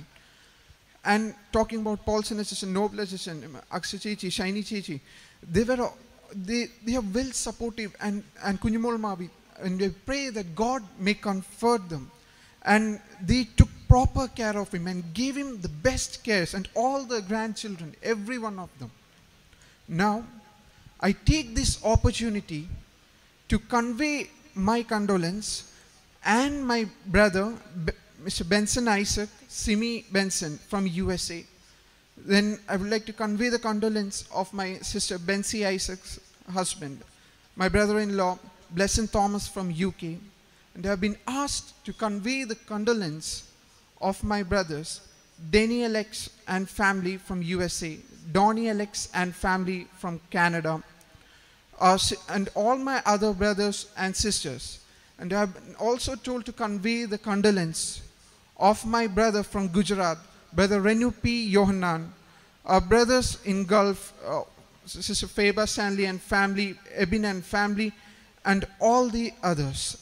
And talking about Paulson Assistant, Noble Assistant, Aksha Chichi, Shiny Chichi, they were, they, they are well supportive and, and Kunjumol Mavi, and we pray that God may comfort them. And they took proper care of him and gave him the best cares and all the grandchildren, every one of them. Now, I take this opportunity to convey my condolence and my brother, B- Mr. Benson Isaac, Simi Benson from USA. Then I would like to convey the condolence of my sister Bensi Isaac's husband, my brother-in-law, Blessing Thomas from UK. And I have been asked to convey the condolence of my brothers, Denny Alex and family from USA, Donnie Alex and family from Canada, uh, si- and all my other brothers and sisters. And I have been also told to convey the condolence of my brother from Gujarat, Brother Renu P. Yohanan, our brothers in Gulf, uh, Sister Faber Stanley and family, Ebin and family, and all the others.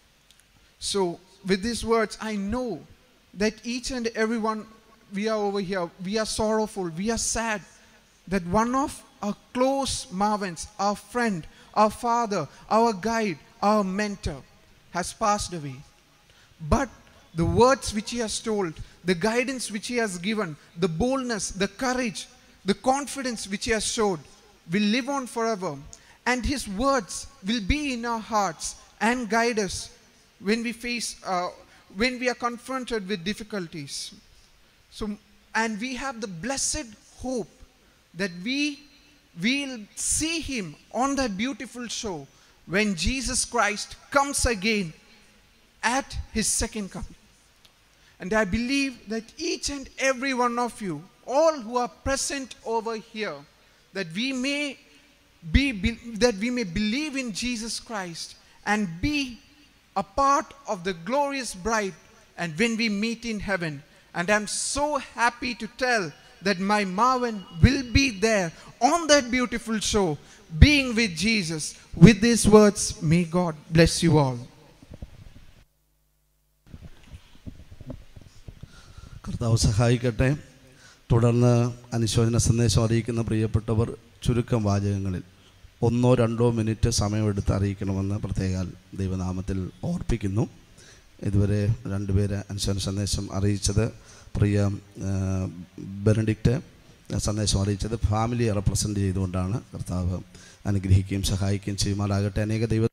So, with these words, I know that each and every one we are over here, we are sorrowful, we are sad that one of our close Marvins, our friend, our father, our guide, our mentor, has passed away. But the words which he has told, the guidance which he has given, the boldness, the courage, the confidence which he has showed will live on forever. And his words will be in our hearts and guide us when we face, uh, when we are confronted with difficulties. So, and we have the blessed hope that we will see him on that beautiful show when Jesus Christ comes again at his second coming. And I believe that each and every one of you, all who are present over here, that we may be, be that we may believe in Jesus Christ and be a part of the glorious bride and when we meet in heaven. And I'm so happy to tell that my Marvin will be there on that beautiful show, being with Jesus. With these words, may God bless you all. കർത്താവ് സഹായിക്കട്ടെ തുടർന്ന് അനുശോചന സന്ദേശം അറിയിക്കുന്ന പ്രിയപ്പെട്ടവർ ചുരുക്കം വാചകങ്ങളിൽ ഒന്നോ രണ്ടോ മിനിറ്റ് സമയമെടുത്ത് അറിയിക്കണമെന്ന് പ്രത്യേകാൽ ദൈവനാമത്തിൽ ഓർപ്പിക്കുന്നു ഇതുവരെ രണ്ടുപേര് അനുശോചന സന്ദേശം അറിയിച്ചത് പ്രിയ ആ, ബെനഡിക്റ്റ് സന്ദേശം അറിയിച്ചത് ഫാമിലിയെ റെപ്രസെൻ്റ് ചെയ്തുകൊണ്ടാണ് കർത്താവ് അനുഗ്രഹിക്കുകയും സഹായിക്കുകയും ചെയ്യുമാറാകട്ടെ അനേക ദൈവ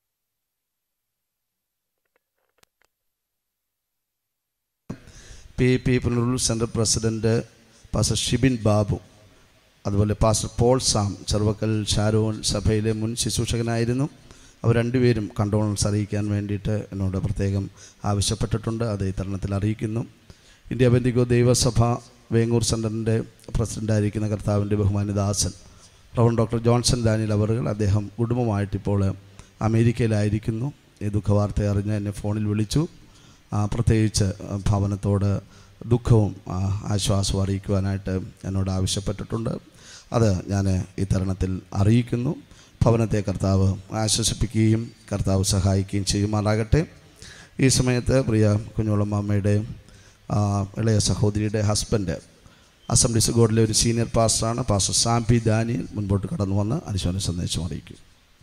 P P Punalur central president pastor Shibin Babu അതുപോലെ pastor Paul Sam Cheruvakkal Sharon സഭയിലെ മുൻ ശുശ്രൂഷകനായിരുന്നു അവർ രണ്ടുപേരും കണ്ടോളൻസ് അറിയിക്കാൻ വേണ്ടിയിട്ട് എന്നോട് പ്രത്യേകം ആവശ്യപ്പെട്ടിട്ടുണ്ട് അത് ഈ തരുണത്തിൽ അറിയിക്കുന്നു ഇന്ത്യ ബന്ധികോ ദൈവസഭ വേങ്ങൂർ സെൻറ്ററിൻ്റെ പ്രസിഡൻ്റായിരിക്കുന്ന കർത്താവിൻ്റെ ബഹുമാനിദാസൻ റവൺ ഡോക്ടർ ജോൺസൺ ദാനിയൽ അവറുകൾ അദ്ദേഹം കുടുംബമായിട്ടിപ്പോൾ അമേരിക്കയിലായിരിക്കുന്നു ഈ ദുഃഖവാർത്ത അറിഞ്ഞ് എന്നെ ഫോണിൽ വിളിച്ചു ആ, പ്രത്യേകിച്ച് ആ, ഭവനത്തോട് ദുഃഖവും ആ, ആശ്വാസവും അറിയിക്കുവാനായിട്ട് എന്നോട് ആവശ്യപ്പെട്ടിട്ടുണ്ട് അത് ഞാൻ ഈ തരുണത്തിൽ അറിയിക്കുന്നു ഭവനത്തെ കർത്താവ് ആശ്വസിപ്പിക്കുകയും കർത്താവ് സഹായിക്കുകയും ചെയ്യുമാറാകട്ടെ ഈ സമയത്ത് പ്രിയ കുഞ്ഞോളമ്മയുടെ ആ, ഇളയ സഹോദരിയുടെ ഹസ്ബൻഡ് അസംബ്ലീസ് ഗോഡിലെ ഒരു സീനിയർ പാസ്റ്ററാണ് പാസ്റ്റർ സാംപി ദാനിയൽ മുൻപോട്ട് കടന്നു വന്ന് അനുശോചന സന്ദേശം അറിയിക്കും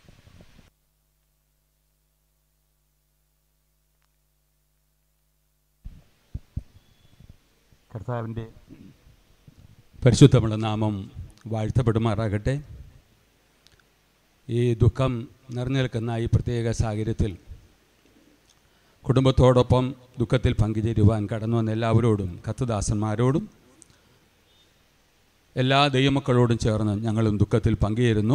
കർത്താവിൻ്റെ പരിശുദ്ധമുള്ള നാമം വാഴ്ത്തപ്പെടുമാറാകട്ടെ ഈ ദുഃഖം നിറഞ്ഞു നിൽക്കുന്ന ഈ പ്രത്യേക സാഹചര്യത്തിൽ കുടുംബത്തോടൊപ്പം ദുഃഖത്തിൽ പങ്കുചേരുവാൻ കടന്നു വന്ന എല്ലാവരോടും കത്തുദാസന്മാരോടും എല്ലാ ദൈവമക്കളോടും ചേർന്ന് ഞങ്ങളും ദുഃഖത്തിൽ പങ്കുചേരുന്നു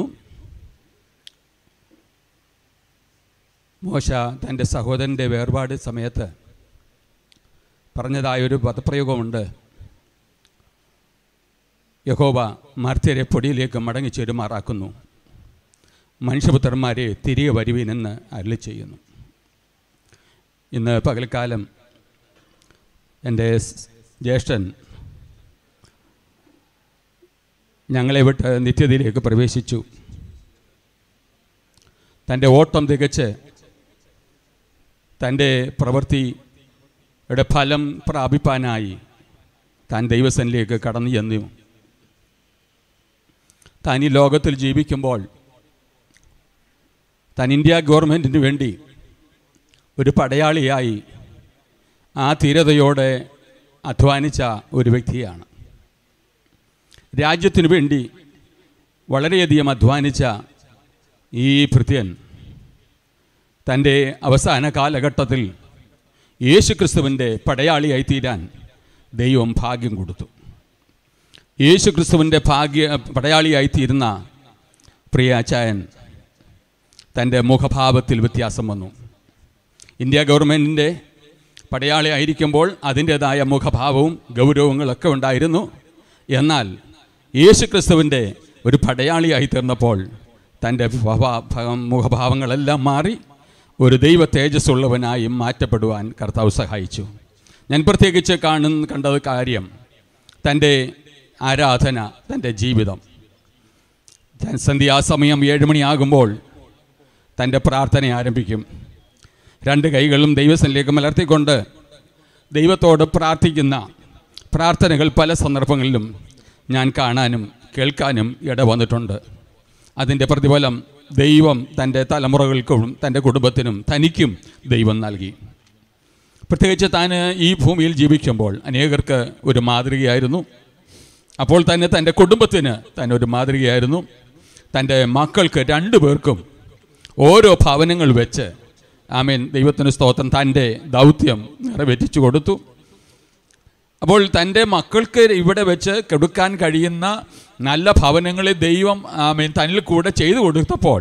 മോശ തൻ്റെ സഹോദരൻ്റെ വേർപാട് സമയത്ത് പറഞ്ഞതായൊരു പദപ്രയോഗമുണ്ട് യഹോവ മർത്യരെ പൊടിയിലേക്ക് മടങ്ങി ചേരുമാറാക്കുന്നു മനുഷ്യപുത്രന്മാരെ തിരികെ വരുവീനെന്ന് അരളി ചെയ്യുന്നു ഇന്ന് പകൽക്കാലം എൻ്റെ സ് ജ്യേഷ്ഠൻ ഞങ്ങളെ വിട്ട് നിത്യതയിലേക്ക് പ്രവേശിച്ചു തൻ്റെ ഓട്ടം തികച്ച് തൻ്റെ പ്രവൃത്തിയുടെ ഫലം പ്രാപിപ്പാനായി താൻ ദൈവസനിലേക്ക് കടന്നു ചെന്നു താൻ ഈ ലോകത്തിൽ ജീവിക്കുമ്പോൾ താൻ ഇന്ത്യ ഗവൺമെൻറ്റിന് വേണ്ടി ഒരു പടയാളിയായി ആ ധീരതയോടെ അധ്വാനിച്ച ഒരു വ്യക്തിയാണ് രാജ്യത്തിനു വേണ്ടി വളരെയധികം അധ്വാനിച്ച ഈ ഭൃത്യൻ തൻ്റെ അവസാന കാലഘട്ടത്തിൽ യേശുക്രിസ്തുവിൻ്റെ പടയാളിയായി തീരാൻ ദൈവം ഭാഗ്യം കൊടുത്തു യേശുക്രിസ്തുവിൻ്റെ ഭാഗ്യ പടയാളിയായി തീരുന്ന പ്രിയ അച്ചായൻ തൻ്റെ മുഖഭാവത്തിൽ വ്യത്യാസം വന്നു ഇന്ത്യ ഗവൺമെൻറ്റിൻ്റെ പടയാളി ആയിരിക്കുമ്പോൾ അതിൻ്റേതായ മുഖഭാവവും ഗൗരവങ്ങളൊക്കെ ഉണ്ടായിരുന്നു എന്നാൽ യേശുക്രിസ്തുവിൻ്റെ ഒരു പടയാളിയായി തീർന്നപ്പോൾ തൻ്റെ ഭവ- ഭ- മുഖഭാവങ്ങളെല്ലാം മാറി ഒരു ദൈവ തേജസ്സുള്ളവനായി മാറ്റപ്പെടുവാൻ കർത്താവ് സഹായിച്ചു ഞാൻ പ്രത്യേകിച്ച് കാണുന്ന കണ്ടത് കാര്യം തൻ്റെ ആരാധന തൻ്റെ ജീവിതം ഞാൻ സന്ധ്യാസമയം ഏഴ് മണിയാകുമ്പോൾ തൻ്റെ പ്രാർത്ഥന ആരംഭിക്കും രണ്ട് കൈകളും ദൈവസനിലേക്ക് മലർത്തിക്കൊണ്ട് ദൈവത്തോട് പ്രാർത്ഥിക്കുന്ന പ്രാർത്ഥനകൾ പല സന്ദർഭങ്ങളിലും ഞാൻ കാണാനും കേൾക്കാനും ഇട വന്നിട്ടുണ്ട് അതിൻ്റെ പ്രതിഫലം ദൈവം തൻ്റെ തലമുറകൾക്കും തൻ്റെ കുടുംബത്തിനും തനിക്കും ദൈവം നൽകി പ്രത്യേകിച്ച് താൻ ഈ ഭൂമിയിൽ ജീവിക്കുമ്പോൾ അനേകർക്ക് ഒരു മാതൃകയായിരുന്നു അപ്പോൾ തന്നെ തൻ്റെ കുടുംബത്തിന് തന്നെ ഒരു മാതൃകയായിരുന്നു തൻ്റെ മക്കൾക്ക് രണ്ടു പേർക്കും ഓരോ ഭവനങ്ങൾ വെച്ച് ആമേൻ ദൈവത്തിന് സ്തോത്രം തൻ്റെ ദൗത്യം നിറവേറ്റിച്ചു കൊടുത്തു അപ്പോൾ തൻ്റെ മക്കൾക്ക് ഇവിടെ വെച്ച് കൊടുക്കാൻ കഴിയുന്ന നല്ല ഭവനങ്ങളെ ദൈവം ആമേൻ തന്നിൽ കൂടെ ചെയ്തു കൊടുത്തപ്പോൾ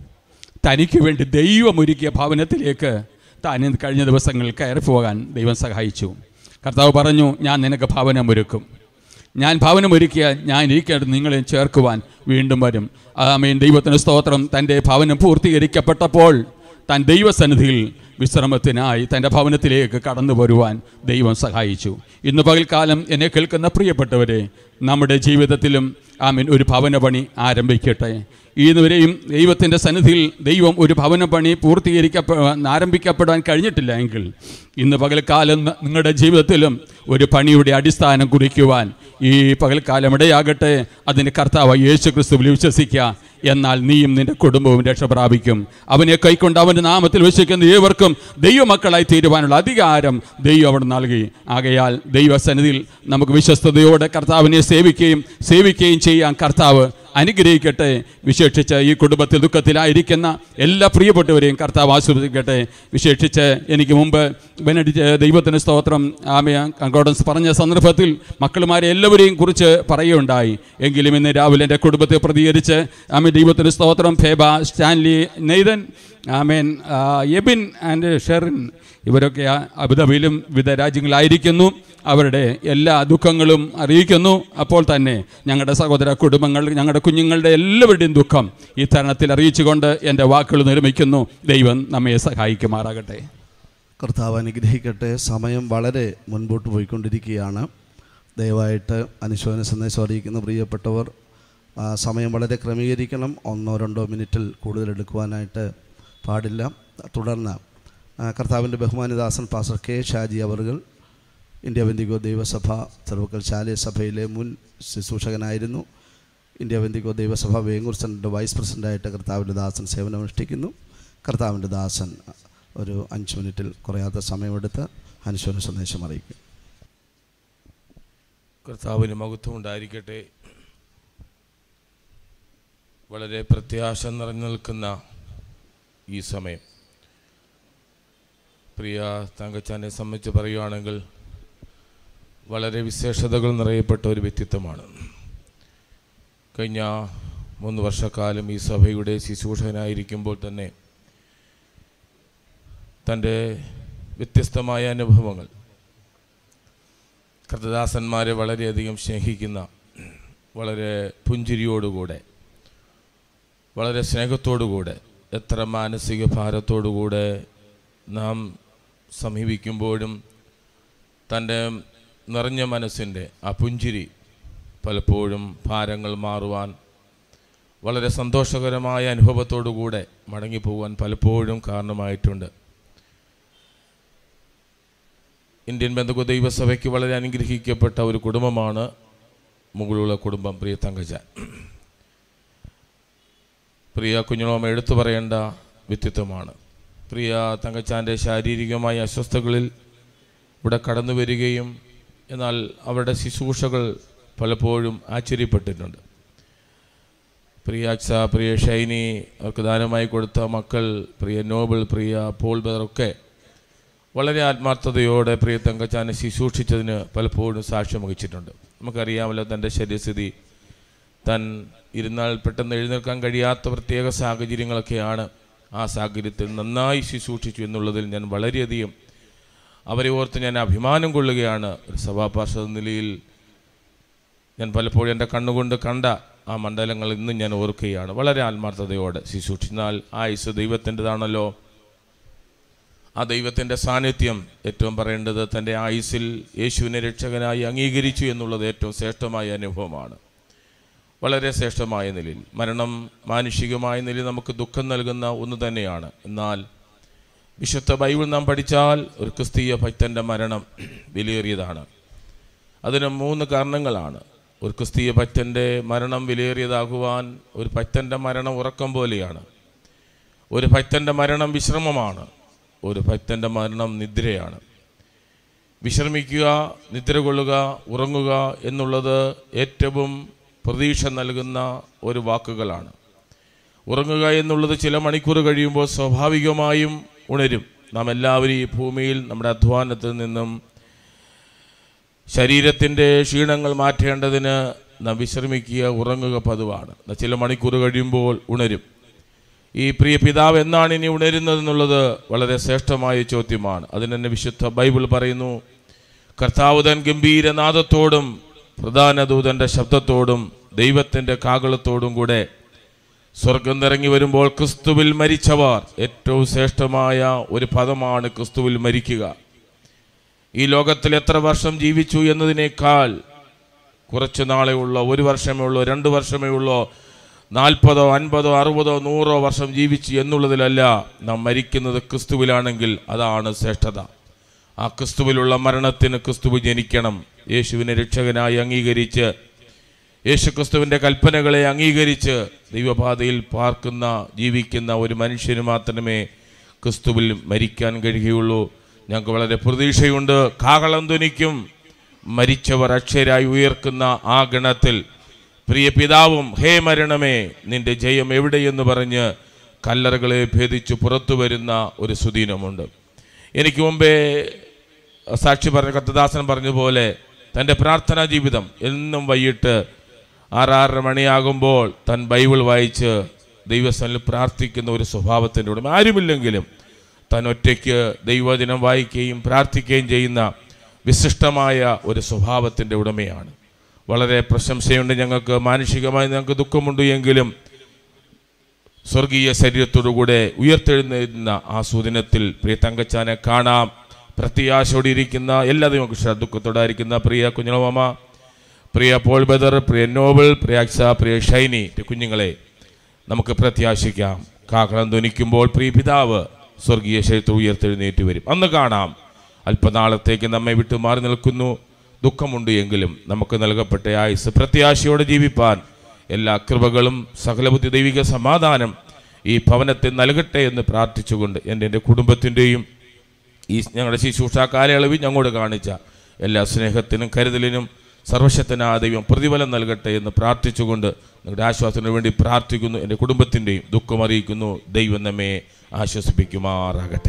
തനിക്ക് വേണ്ടി ദൈവം ഒരുക്കിയ ഭവനത്തിലേക്ക് താൻ ഇന്ന് കഴിഞ്ഞ ദിവസങ്ങളിൽ കയറി പോകാൻ ദൈവം സഹായിച്ചു കർത്താവ് പറഞ്ഞു ഞാൻ നിനക്ക് ഭവനം ഒരുക്കും ഞാൻ ഭവനം ഒരുക്കിയ ഞാൻ ഇരിക്കേണ്ടത് നിങ്ങളെ ചേർക്കുവാൻ വീണ്ടും വരും ആമേൻ ദൈവത്തിന് സ്തോത്രം തൻ്റെ ഭവനം പൂർത്തീകരിക്കപ്പെട്ടപ്പോൾ താൻ ദൈവസന്നിധിയിൽ വിശ്രമത്തിനായി തൻ്റെ ഭവനത്തിലേക്ക് കടന്നു വരുവാൻ ദൈവം സഹായിച്ചു ഇന്ന് പകൽക്കാലം എന്നെ കേൾക്കുന്ന പ്രിയപ്പെട്ടവരെ നമ്മുടെ ജീവിതത്തിലും ആമീൻ ഒരു ഭവന പണി ആരംഭിക്കട്ടെ ഇതുവരെയും ദൈവത്തിൻ്റെ സന്നിധിയിൽ ദൈവം ഒരു ഭവന പണി പൂർത്തീകരിക്കപ്പെ ആരംഭിക്കപ്പെടാൻ കഴിഞ്ഞിട്ടില്ല എങ്കിൽ ഇന്ന് പകൽക്കാലം ന- നിങ്ങളുടെ ജീവിതത്തിലും ഒരു പണിയുടെ അടിസ്ഥാനം കുറിക്കുവാൻ ഈ പകൽക്കാലം ഇടയാകട്ടെ അതിന് കർത്താവ് യേശു ക്രിസ്തുവിൽ വിശ്വസിക്കുക എന്നാൽ നീയും നിന്റെ കുടുംബവും രക്ഷ പ്രാപിക്കും അവനെ കൈക്കൊണ്ട് അവൻ്റെ നാമത്തിൽ വിശ്വസിക്കുന്ന ഏവർക്കും ദൈവമക്കളായി തീരുവാനുള്ള അധികാരം ദൈവം അവിടെ നൽകി ആകയാൽ ദൈവസന്നിധിയിൽ നമുക്ക് വിശ്വസ്തയോടെ കർത്താവിനെ സേവിക്കുകയും സേവിക്കുകയും ചെയ്യാൻ കർത്താവ് അനുഗ്രഹിക്കട്ടെ വിശേഷിച്ച് ഈ കുടുംബത്തിൽ ദുഃഖത്തിലായിരിക്കുന്ന എല്ലാ പ്രിയപ്പെട്ടവരെയും കർത്താവ് ആസ്വദിക്കട്ടെ വിശേഷിച്ച് എനിക്ക് മുമ്പ് ബെനഡിറ്റ് ദൈവത്തിന് സ്തോത്രം ആമയ കങ്കോഡൻസ് പറഞ്ഞ സന്ദർഭത്തിൽ മക്കളുമാരെ എല്ലാവരെയും കുറിച്ച് പറയുകയുണ്ടായി എങ്കിലും ഇന്ന് രാവിലെ എൻ്റെ കുടുംബത്തെ പ്രതികരിച്ച് ആമി ദൈവത്തിന് സ്തോത്രം ഫേബ സ്റ്റാൻലി നെയ്തൻ ആമേൻ ആ, എബിൻ ആൻഡ് ഷെറിൻ ഇവരൊക്കെ ആ അബുദാബിയിലും വിവിധ രാജ്യങ്ങളായിരിക്കുന്നു അവരുടെ എല്ലാ ദുഃഖങ്ങളും അറിയിക്കുന്നു അപ്പോൾ തന്നെ ഞങ്ങളുടെ സഹോദര കുടുംബങ്ങൾ ഞങ്ങളുടെ കുഞ്ഞുങ്ങളുടെ എല്ലാവരുടെയും ദുഃഖം ഈ തരണത്തിൽ അറിയിച്ചുകൊണ്ട് എൻ്റെ വാക്കുകൾ നിർമ്മിക്കുന്നു ദൈവം നമ്മെ സഹായിക്കുമാറാകട്ടെ കർത്താവ് അനുഗ്രഹിക്കട്ടെ സമയം വളരെ മുൻപോട്ട് പോയിക്കൊണ്ടിരിക്കുകയാണ് ദയവായിട്ട് അനുശോചന സന്ദേശം അറിയിക്കുന്ന പ്രിയപ്പെട്ടവർ ആ, സമയം വളരെ ക്രമീകരിക്കണം ഒന്നോ രണ്ടോ മിനിറ്റിൽ കൂടുതൽ എടുക്കുവാനായിട്ട് പാടില്ല തുടർന്ന് ആ, കർത്താവിൻ്റെ ബഹുമാനിദാസൻ പാസ്റ്റർ കെ ഷാജി അവറുകൾ ഇന്ത്യ ബന്ദിഗോ ദൈവസഭ സർവകൽ ശാലയ സഭയിലെ മുൻ ശുശ്രൂഷകനായിരുന്നു ഇന്ത്യ ബന്ദിഗോ ദൈവസഭ വേങ്ങൂർ സെൻറ്ററിൻ്റെ വൈസ് പ്രസിഡൻ്റായിട്ട് കർത്താവിൻ്റെ ദാസൻ സേവനമനുഷ്ഠിക്കുന്നു കർത്താവിൻ്റെ ദാസൻ ഒരു അഞ്ച് മിനിറ്റിൽ കുറയാത്ത സമയമെടുത്ത് അനുശോചന സന്ദേശം അറിയിക്കും കർത്താവിന് മഹത്വം ഉണ്ടായിരിക്കട്ടെ വളരെ പ്രത്യാശ നിറഞ്ഞു നിൽക്കുന്ന ഈ സമയം പ്രിയ തങ്കച്ചാനെ സംബന്ധിച്ച് പറയുകയാണെങ്കിൽ വളരെ വിശേഷതകൾ നിറയപ്പെട്ട ഒരു വ്യക്തിത്വമാണ് കഴിഞ്ഞ മൂന്ന് വർഷക്കാലം ഈ സഭയുടെ ശുശ്രൂഷകനായിരിക്കുമ്പോൾ തന്നെ തൻ്റെ വ്യത്യസ്തമായ അനുഭവങ്ങൾ കർത്തദാസന്മാരെ വളരെയധികം സ്നേഹിക്കുന്ന വളരെ പുഞ്ചിരിയോടുകൂടെ വളരെ സ്നേഹത്തോടുകൂടെ എത്ര മാനസിക ഭാരത്തോടുകൂടെ നാം സമീപിക്കുമ്പോഴും തൻ്റെ നിറഞ്ഞ മനസ്സിൻ്റെ ആ പുഞ്ചിരി പലപ്പോഴും ഭാരങ്ങൾ മാറുവാൻ വളരെ സന്തോഷകരമായ അനുഭവത്തോടുകൂടെ മടങ്ങിപ്പോകാൻ പലപ്പോഴും കാരണമായിട്ടുണ്ട് ഇന്ത്യൻ ബന്ധുക്കു ദൈവസഭയ്ക്ക് വളരെ അനുഗ്രഹിക്കപ്പെട്ട ഒരു കുടുംബമാണ് മുകളുള്ള കുടുംബം പ്രിയ തങ്കജ പ്രിയ കുഞ്ഞുണോമ എടുത്തു പറയേണ്ട വ്യക്തിത്വമാണ് പ്രിയ തങ്കച്ചാൻ്റെ ശാരീരികമായ അസ്വസ്ഥതകളിൽ ഇവിടെ കടന്നു വരികയും എന്നാൽ അവരുടെ ശുശ്രൂഷകൾ പലപ്പോഴും ആശ്ചര്യപ്പെട്ടിട്ടുണ്ട് പ്രിയ അക്സ പ്രിയ ഷൈനി അവർക്ക് ദാനമായി കൊടുത്ത മക്കൾ പ്രിയ നോബിൾ പ്രിയ പോൾ ബദറൊക്കെ വളരെ ആത്മാർത്ഥതയോടെ പ്രിയ തങ്കച്ചാനെ ശുശ്രൂഷിച്ചതിന് പലപ്പോഴും സാക്ഷ്യം വഹിച്ചിട്ടുണ്ട് നമുക്കറിയാമല്ലോ തൻ്റെ ശരീരസ്ഥിതി താൻ ഇരുന്നാൽ പെട്ടെന്ന് എഴുന്നേൽക്കാൻ കഴിയാത്ത പ്രത്യേക സാഹചര്യങ്ങളൊക്കെയാണ് ആ സാഹചര്യത്തിൽ നന്നായി ശുശ്രൂഷിച്ചു എന്നുള്ളതിൽ ഞാൻ വളരെയധികം അവരെ ഓർത്ത് ഞാൻ അഭിമാനം കൊള്ളുകയാണ് ഒരു സഭാപാർഷ നിലയിൽ ഞാൻ പലപ്പോഴും എൻ്റെ കണ്ണുകൊണ്ട് കണ്ട ആ മണ്ഡലങ്ങൾ ഇന്നും ഞാൻ ഓർക്കുകയാണ് വളരെ ആത്മാർത്ഥതയോടെ ശുശ്രൂഷിച്ചാൽ ആയുസ് ദൈവത്തിൻ്റെതാണല്ലോ ആ ദൈവത്തിൻ്റെ സാന്നിധ്യം ഏറ്റവും പറയേണ്ടത് തൻ്റെ ആയുസ്സിൽ യേശുവിനെ രക്ഷകനായി അംഗീകരിച്ചു എന്നുള്ളത് ഏറ്റവും ശ്രേഷ്ഠമായ അനുഭവമാണ് വളരെ ശ്രേഷ്ഠമായ നിലയിൽ മരണം മാനുഷികമായ നിലയിൽ നമുക്ക് ദുഃഖം നൽകുന്ന ഒന്ന് തന്നെയാണ് എന്നാൽ വിശുദ്ധ ബൈബിൾ നാം പഠിച്ചാൽ ഒരു ക്രിസ്തീയ ഭക്തൻ്റെ മരണം വിലയേറിയതാണ് അതിന് മൂന്ന് കാരണങ്ങളാണ് ഒരു ക്രിസ്തീയ ഭക്തൻ്റെ മരണം വിലയേറിയതാകുവാൻ ഒരു ഭക്തൻ്റെ മരണം ഉറക്കം പോലെയാണ് ഒരു ഭക്തൻ്റെ മരണം വിശ്രമമാണ് ഒരു ഭക്തൻ്റെ മരണം നിദ്രയാണ് വിശ്രമിക്കുക നിദ്ര കൊള്ളുക ഉറങ്ങുക എന്നുള്ളത് ഏറ്റവും പ്രതീക്ഷ നൽകുന്ന ഒരു വാക്കുകളാണ് ഉറങ്ങുക എന്നുള്ളത് ചില മണിക്കൂർ കഴിയുമ്പോൾ സ്വാഭാവികമായും ഉണരും നാം എല്ലാവരും ഈ ഭൂമിയിൽ നമ്മുടെ അധ്വാനത്തിൽ നിന്നും ശരീരത്തിൻ്റെ ക്ഷീണങ്ങൾ മാറ്റേണ്ടതിന് നാം വിശ്രമിക്കുക ഉറങ്ങുക പതിവാണ് എന്നാൽ ചില മണിക്കൂർ കഴിയുമ്പോൾ ഉണരും ഈ പ്രിയ പിതാവ് എന്നാണ് ഇനി ഉണരുന്നതെന്നുള്ളത് വളരെ ശ്രേഷ്ഠമായ ചോദ്യമാണ് അതിന് തന്നെ വിശുദ്ധ ബൈബിൾ പറയുന്നു കർത്താവ് തൻ ഗംഭീരനാദത്തോടും പ്രധാന ദൂതൻ്റെ ശബ്ദത്തോടും ദൈവത്തിൻ്റെ കാകളത്തോടും കൂടെ സ്വർഗം നിറങ്ങി വരുമ്പോൾ ക്രിസ്തുവിൽ മരിച്ചവർ ഏറ്റവും ശ്രേഷ്ഠമായ ഒരു പദമാണ് ക്രിസ്തുവിൽ മരിക്കുക ഈ ലോകത്തിൽ എത്ര വർഷം ജീവിച്ചു എന്നതിനേക്കാൾ കുറച്ച് നാളെ ഉള്ളോ ഒരു വർഷമേ ഉള്ളൂ രണ്ട് വർഷമേ ഉള്ളോ നാൽപ്പതോ അൻപതോ അറുപതോ നൂറോ വർഷം ജീവിച്ചു എന്നുള്ളതിലല്ല നാം മരിക്കുന്നത് ക്രിസ്തുവിലാണെങ്കിൽ അതാണ് ശ്രേഷ്ഠത ആ ക്രിസ്തുവിലുള്ള മരണത്തിന് ക്രിസ്തുവ് ജനിക്കണം യേശുവിനെ രക്ഷകനായി അംഗീകരിച്ച് യേശു ക്രിസ്തുവിൻ്റെ കൽപ്പനകളെ അംഗീകരിച്ച് ദൈവപാതയിൽ പാർക്കുന്ന ജീവിക്കുന്ന ഒരു മനുഷ്യന് മാത്രമേ ക്രിസ്തുവിൽ മരിക്കാൻ കഴിയുകയുള്ളൂ ഞങ്ങൾക്ക് വളരെ പ്രതീക്ഷയുണ്ട് കാഹളം ധ്വനിക്കും മരിച്ചവർ അക്ഷരായി ഉയർക്കുന്ന ആ ഗണത്തിൽ പ്രിയ പിതാവും ഹേ മരണമേ നിന്റെ ജയം എവിടെയെന്ന് പറഞ്ഞ് കല്ലറകളെ ഭേദിച്ച് പുറത്തു വരുന്ന ഒരു സുദീനമുണ്ട് എനിക്ക് മുമ്പേ സാക്ഷി പറഞ്ഞ കത്തദാസൻ പറഞ്ഞതുപോലെ തൻ്റെ പ്രാർത്ഥനാ ജീവിതം എന്നും വൈകിട്ട് ആറാറര മണിയാകുമ്പോൾ താൻ ബൈബിൾ വായിച്ച് ദൈവസ്ഥനിൽ പ്രാർത്ഥിക്കുന്ന ഒരു സ്വഭാവത്തിൻ്റെ ഉടമ ആരുമില്ലെങ്കിലും താൻ ഒറ്റയ്ക്ക് ദൈവദിനം വായിക്കുകയും പ്രാർത്ഥിക്കുകയും ചെയ്യുന്ന വിശിഷ്ടമായ ഒരു സ്വഭാവത്തിൻ്റെ ഉടമയാണ് വളരെ പ്രശംസയുണ്ട് ഞങ്ങൾക്ക് മാനുഷികമായി ഞങ്ങൾക്ക് ദുഃഖമുണ്ട് എങ്കിലും സ്വർഗീയ ശരീരത്തോടുകൂടെ ഉയർത്തെഴുന്നേരുന്ന ആ സുദിനത്തിൽ പ്രിയ തങ്കച്ചാനെ കാണാം പ്രത്യാശയോടെ ഇരിക്കുന്ന എല്ലാ ദൈവകൃഷ്ണ ദുഃഖത്തോടായിരിക്കുന്ന പ്രിയ കുഞ്ഞളമാമ പ്രിയ പോൾ ബദർ പ്രിയ നോബിൾ പ്രിയ അക്സ പ്രിയ ഷൈനി കുഞ്ഞുങ്ങളെ നമുക്ക് പ്രത്യാശിക്കാം കാക്കളം ധ്വനിക്കുമ്പോൾ പ്രിയ പിതാവ് സ്വർഗീയ ശരീരത്തിൽ ഉയർത്തെഴുന്നേറ്റ് വരും അന്ന് കാണാം അല്പനാളത്തേക്ക് നമ്മെ വിട്ടു മാറി നിൽക്കുന്നു ദുഃഖമുണ്ട് എങ്കിലും നമുക്ക് നൽകപ്പെട്ട ആയുസ് പ്രത്യാശയോടെ ജീവിപ്പാൻ എല്ലാ കൃപകളും സകലബുദ്ധി ദൈവിക സമാധാനം ഈ ഭവനത്തെ നൽകട്ടെ എന്ന് പ്രാർത്ഥിച്ചുകൊണ്ട് എൻ്റെ എൻ്റെ കുടുംബത്തിൻ്റെയും ഈ ഞങ്ങളുടെ ശുശ്രൂഷ കാലയളവിൽ ഞങ്ങളോട് കാണിച്ച എല്ലാ സ്നേഹത്തിനും കരുതലിനും സർവശക്തനായ ദൈവം പ്രതിഫലം നൽകട്ടെ എന്ന് പ്രാർത്ഥിച്ചുകൊണ്ട് നിങ്ങളുടെ ആശ്വാസത്തിന് വേണ്ടി പ്രാർത്ഥിക്കുന്നു എൻ്റെ കുടുംബത്തിൻ്റെയും ദുഃഖം അറിയിക്കുന്നു ദൈവം നമ്മെ ആശ്വസിപ്പിക്കുമാറാകട്ടെ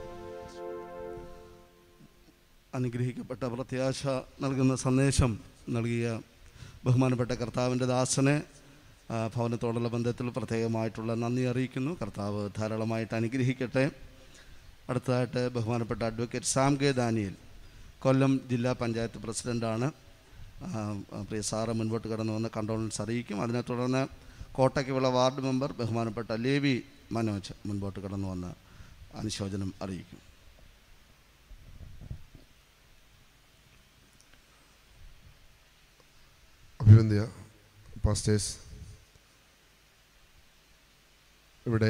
അനുഗ്രഹിക്കപ്പെട്ട പ്രത്യാശ നൽകുന്ന സന്ദേശം നൽകിയ ബഹുമാനപ്പെട്ട കർത്താവിൻ്റെ ദാസനെ ആ, ഭവനത്തോടുള്ള ബന്ധത്തിൽ പ്രത്യേകമായിട്ടുള്ള നന്ദി അറിയിക്കുന്നു കർത്താവ് ധാരാളമായിട്ട് അനുഗ്രഹിക്കട്ടെ അടുത്തതായിട്ട് ബഹുമാനപ്പെട്ട advocate Sam K Daniel Kollam ജില്ലാ പഞ്ചായത്ത് പ്രസിഡൻ്റാണ് ആ, പ്രിയ സാറ് മുൻപോട്ട് കടന്നു വന്ന് കണ്ടോളൻസ് അറിയിക്കും അതിനെ തുടർന്ന് കോട്ടയ്ക്കുള്ള വാർഡ് മെമ്പർ ബഹുമാനപ്പെട്ട ലേവി മനോജ് മുൻപോട്ട് കടന്നു വന്ന് അനുശോചനം അറിയിക്കും അഭിവന്ദ്യ പാസ്റ്റേഴ്സ് ഇവിടെ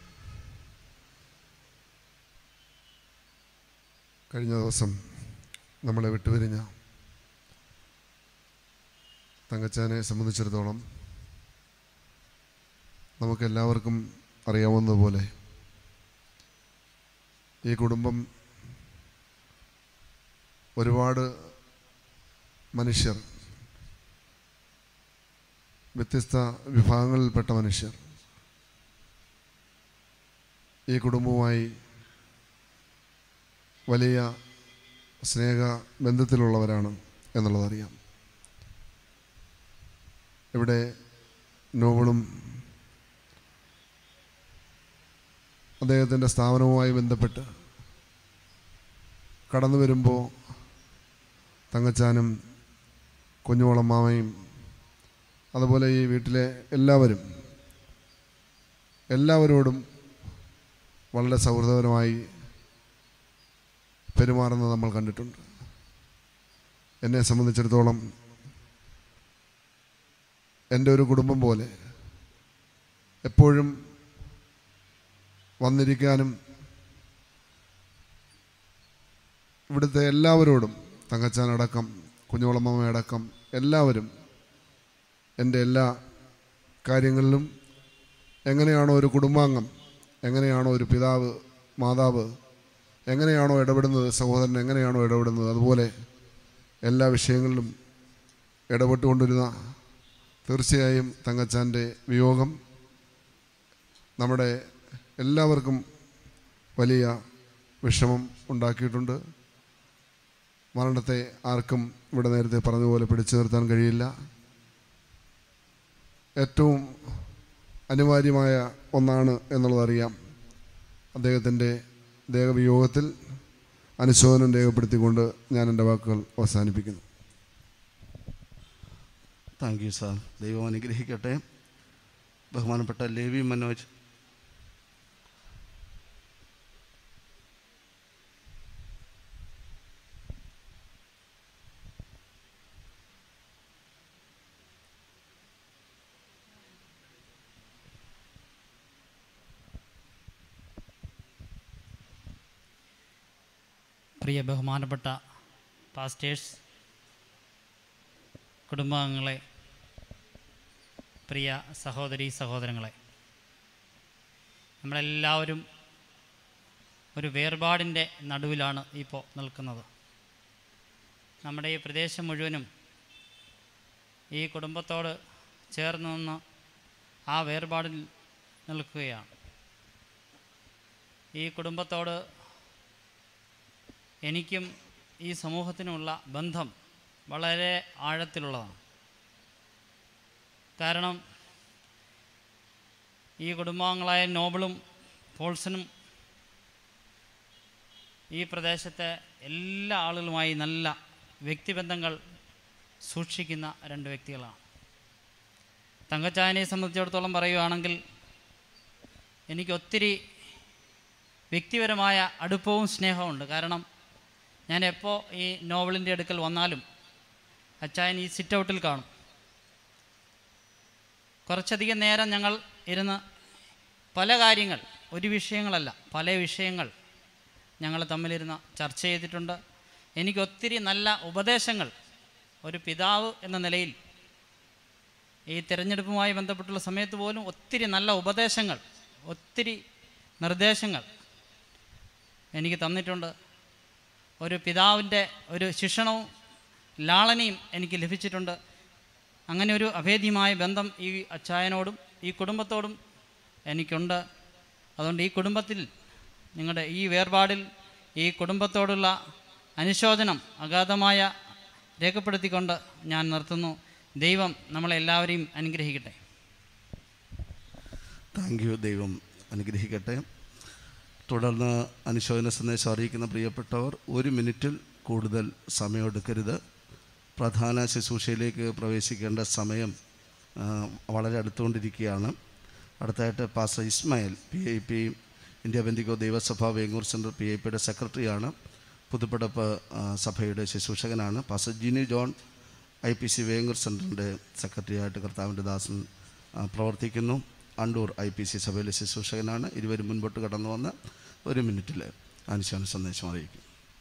കഴിഞ്ഞ ദിവസം നമ്മളെ വിട്ടുപിരിഞ്ഞ തങ്കച്ചാനെ സംബന്ധിച്ചിടത്തോളം നമുക്കെല്ലാവർക്കും അറിയാവുന്നതുപോലെ ഈ കുടുംബം ഒരുപാട് മനുഷ്യർ വ്യത്യസ്ത വിഭാഗങ്ങളിൽപ്പെട്ട മനുഷ്യർ ഈ കുടുംബവുമായി വലിയ സ്നേഹ ബന്ധത്തിലുള്ളവരാണ് എന്നുള്ളതറിയാം ഇവിടെ നോബിളും അദ്ദേഹത്തിൻ്റെ സ്ഥാപനവുമായി ബന്ധപ്പെട്ട് കടന്നു വരുമ്പോൾ തങ്കച്ചാനും കുഞ്ഞുവളമ്മാമയും അതുപോലെ ഈ വീട്ടിലെ എല്ലാവരും എല്ലാവരോടും വളരെ സൗഹൃദപരമായി പെരുമാറുന്നത് നമ്മൾ കണ്ടിട്ടുണ്ട് എന്നെ സംബന്ധിച്ചിടത്തോളം എൻ്റെ ഒരു കുടുംബം പോലെ എപ്പോഴും വന്നിരിക്കാനും ഇവിടുത്തെ എല്ലാവരോടും തങ്കച്ചാനടക്കം കുഞ്ഞുളമ്മയടക്കം എല്ലാവരും എൻ്റെ എല്ലാ കാര്യങ്ങളിലും എങ്ങനെയാണോ ഒരു കുടുംബാംഗം എങ്ങനെയാണോ ഒരു പിതാവ് മാതാവ് എങ്ങനെയാണോ ഇടപെടുന്നത് സഹോദരൻ എങ്ങനെയാണോ ഇടപെടുന്നത് അതുപോലെ എല്ലാ വിഷയങ്ങളിലും ഇടപെട്ടുകൊണ്ടിരുന്ന തീർച്ചയായും തങ്കച്ചാൻ്റെ വിയോഗം നമ്മുടെ എല്ലാവർക്കും വലിയ വിഷമം ഉണ്ടാക്കിയിട്ടുണ്ട് മരണത്തെ ആർക്കും ഇവിടെ നേരത്തെ പറഞ്ഞതുപോലെ പിടിച്ചു നിർത്താൻ കഴിയില്ല ഏറ്റവും അനിവാര്യമായ ഒന്നാണ് എന്നുള്ളതറിയാം അദ്ദേഹത്തിൻ്റെ ദേഹവിയോഗത്തിൽ അനുശോചനം രേഖപ്പെടുത്തിക്കൊണ്ട് ഞാൻ എൻ്റെ വാക്കുകൾ അവസാനിപ്പിക്കുന്നു താങ്ക് യു സാർ ദൈവം അനുഗ്രഹിക്കട്ടെ ബഹുമാനപ്പെട്ട ലേവി മനോജ് പ്രിയ ബഹുമാനപ്പെട്ട പാസ്റ്റേഴ്സ് കുടുംബാംഗങ്ങളെ പ്രിയ സഹോദരി സഹോദരങ്ങളെ നമ്മളെല്ലാവരും ഒരു വേർപാടിൻ്റെ നടുവിലാണ് ഇപ്പോൾ നിൽക്കുന്നത് നമ്മുടെ ഈ പ്രദേശം മുഴുവനും ഈ കുടുംബത്തോട് ചേർന്ന് നിന്ന് ആ വേർപാടിൽ നിൽക്കുകയാണ് ഈ കുടുംബത്തോട് എനിക്കും ഈ സമൂഹത്തിനുമുള്ള ബന്ധം വളരെ ആഴത്തിലുള്ളതാണ് കാരണം ഈ കുടുംബാംഗങ്ങളായ നോബിളും പോൾസനും ഈ പ്രദേശത്തെ എല്ലാ ആളുകളുമായി നല്ല വ്യക്തിബന്ധങ്ങൾ സൂക്ഷിക്കുന്ന രണ്ട് വ്യക്തികളാണ് തങ്കച്ചായനെ സംബന്ധിച്ചിടത്തോളം പറയുകയാണെങ്കിൽ എനിക്ക് ഒത്തിരി വ്യക്തിപരമായ അടുപ്പവും സ്നേഹവും കാരണം ഞാൻ എപ്പോൾ ഈ നോവലിൻ്റെ അടുക്കൽ വന്നാലും അച്ചായൻ ഈ സിറ്റ് ഔട്ടിൽ കാണും കുറച്ചധികം നേരം ഞങ്ങൾ ഇരുന്ന് പല കാര്യങ്ങൾ ഒരു വിഷയങ്ങളല്ല പല വിഷയങ്ങൾ ഞങ്ങൾ തമ്മിലിരുന്ന് ചർച്ച ചെയ്തിട്ടുണ്ട് എനിക്ക് ഒത്തിരി നല്ല ഉപദേശങ്ങൾ ഒരു പിതാവ് എന്ന നിലയിൽ ഈ തിരഞ്ഞെടുപ്പുമായി ബന്ധപ്പെട്ടുള്ള സമയത്ത് പോലും ഒത്തിരി നല്ല ഉപദേശങ്ങൾ ഒത്തിരി നിർദ്ദേശങ്ങൾ എനിക്ക് തന്നിട്ടുണ്ട് ഒരു പിതാവിൻ്റെ ഒരു ശിക്ഷണവും ലാളനയും എനിക്ക് ലഭിച്ചിട്ടുണ്ട് അങ്ങനെ ഒരു അഭേദ്യമായ ബന്ധം ഈ അച്ചായനോടും ഈ കുടുംബത്തോടും എനിക്കുണ്ട് അതുകൊണ്ട് ഈ കുടുംബത്തിൽ നിങ്ങളുടെ ഈ വേർപാടിൽ ഈ കുടുംബത്തോടുള്ള അനുശോചനം അഗാധമായ രേഖപ്പെടുത്തിക്കൊണ്ട് ഞാൻ നിർത്തുന്നു ദൈവം നമ്മളെല്ലാവരെയും അനുഗ്രഹിക്കട്ടെ താങ്ക് യു ദൈവം അനുഗ്രഹിക്കട്ടെ തുടർന്ന് അനുശോചന സന്ദേശം അറിയിക്കുന്ന പ്രിയപ്പെട്ടവർ ഒരു മിനിറ്റിൽ കൂടുതൽ സമയമെടുക്കരുത് പ്രധാന ശുശ്രൂഷയിലേക്ക് പ്രവേശിക്കേണ്ട സമയം ആ, വളരെ അടുത്തുകൊണ്ടിരിക്കുകയാണ് അടുത്തായിട്ട് pastor Ismail P I P India ബന്ധിക്കോ ദൈവസഭ വേങ്ങൂർ സെൻറ്റർ പി ഐ പിയുടെ സെക്രട്ടറിയാണ് പുതുപ്പടപ്പ് ആ, സഭയുടെ ശുശ്രൂഷകനാണ് pastor Jini John I P C Vengoor സെൻറ്ററിൻ്റെ സെക്രട്ടറിയായിട്ട് കർത്താവിൻ്റെ ദാസൻ ആ, പ്രവർത്തിക്കുന്നു അണ്ടൂർ ഐ പി സി സഭയിലെ ശുശ്രൂഷകനാണ് ഇരുവരും മുൻപോട്ട് കടന്നു വന്ന് ഒരു മിനിറ്റിൽ അനുശോചന സന്ദേശം അറിയിക്കും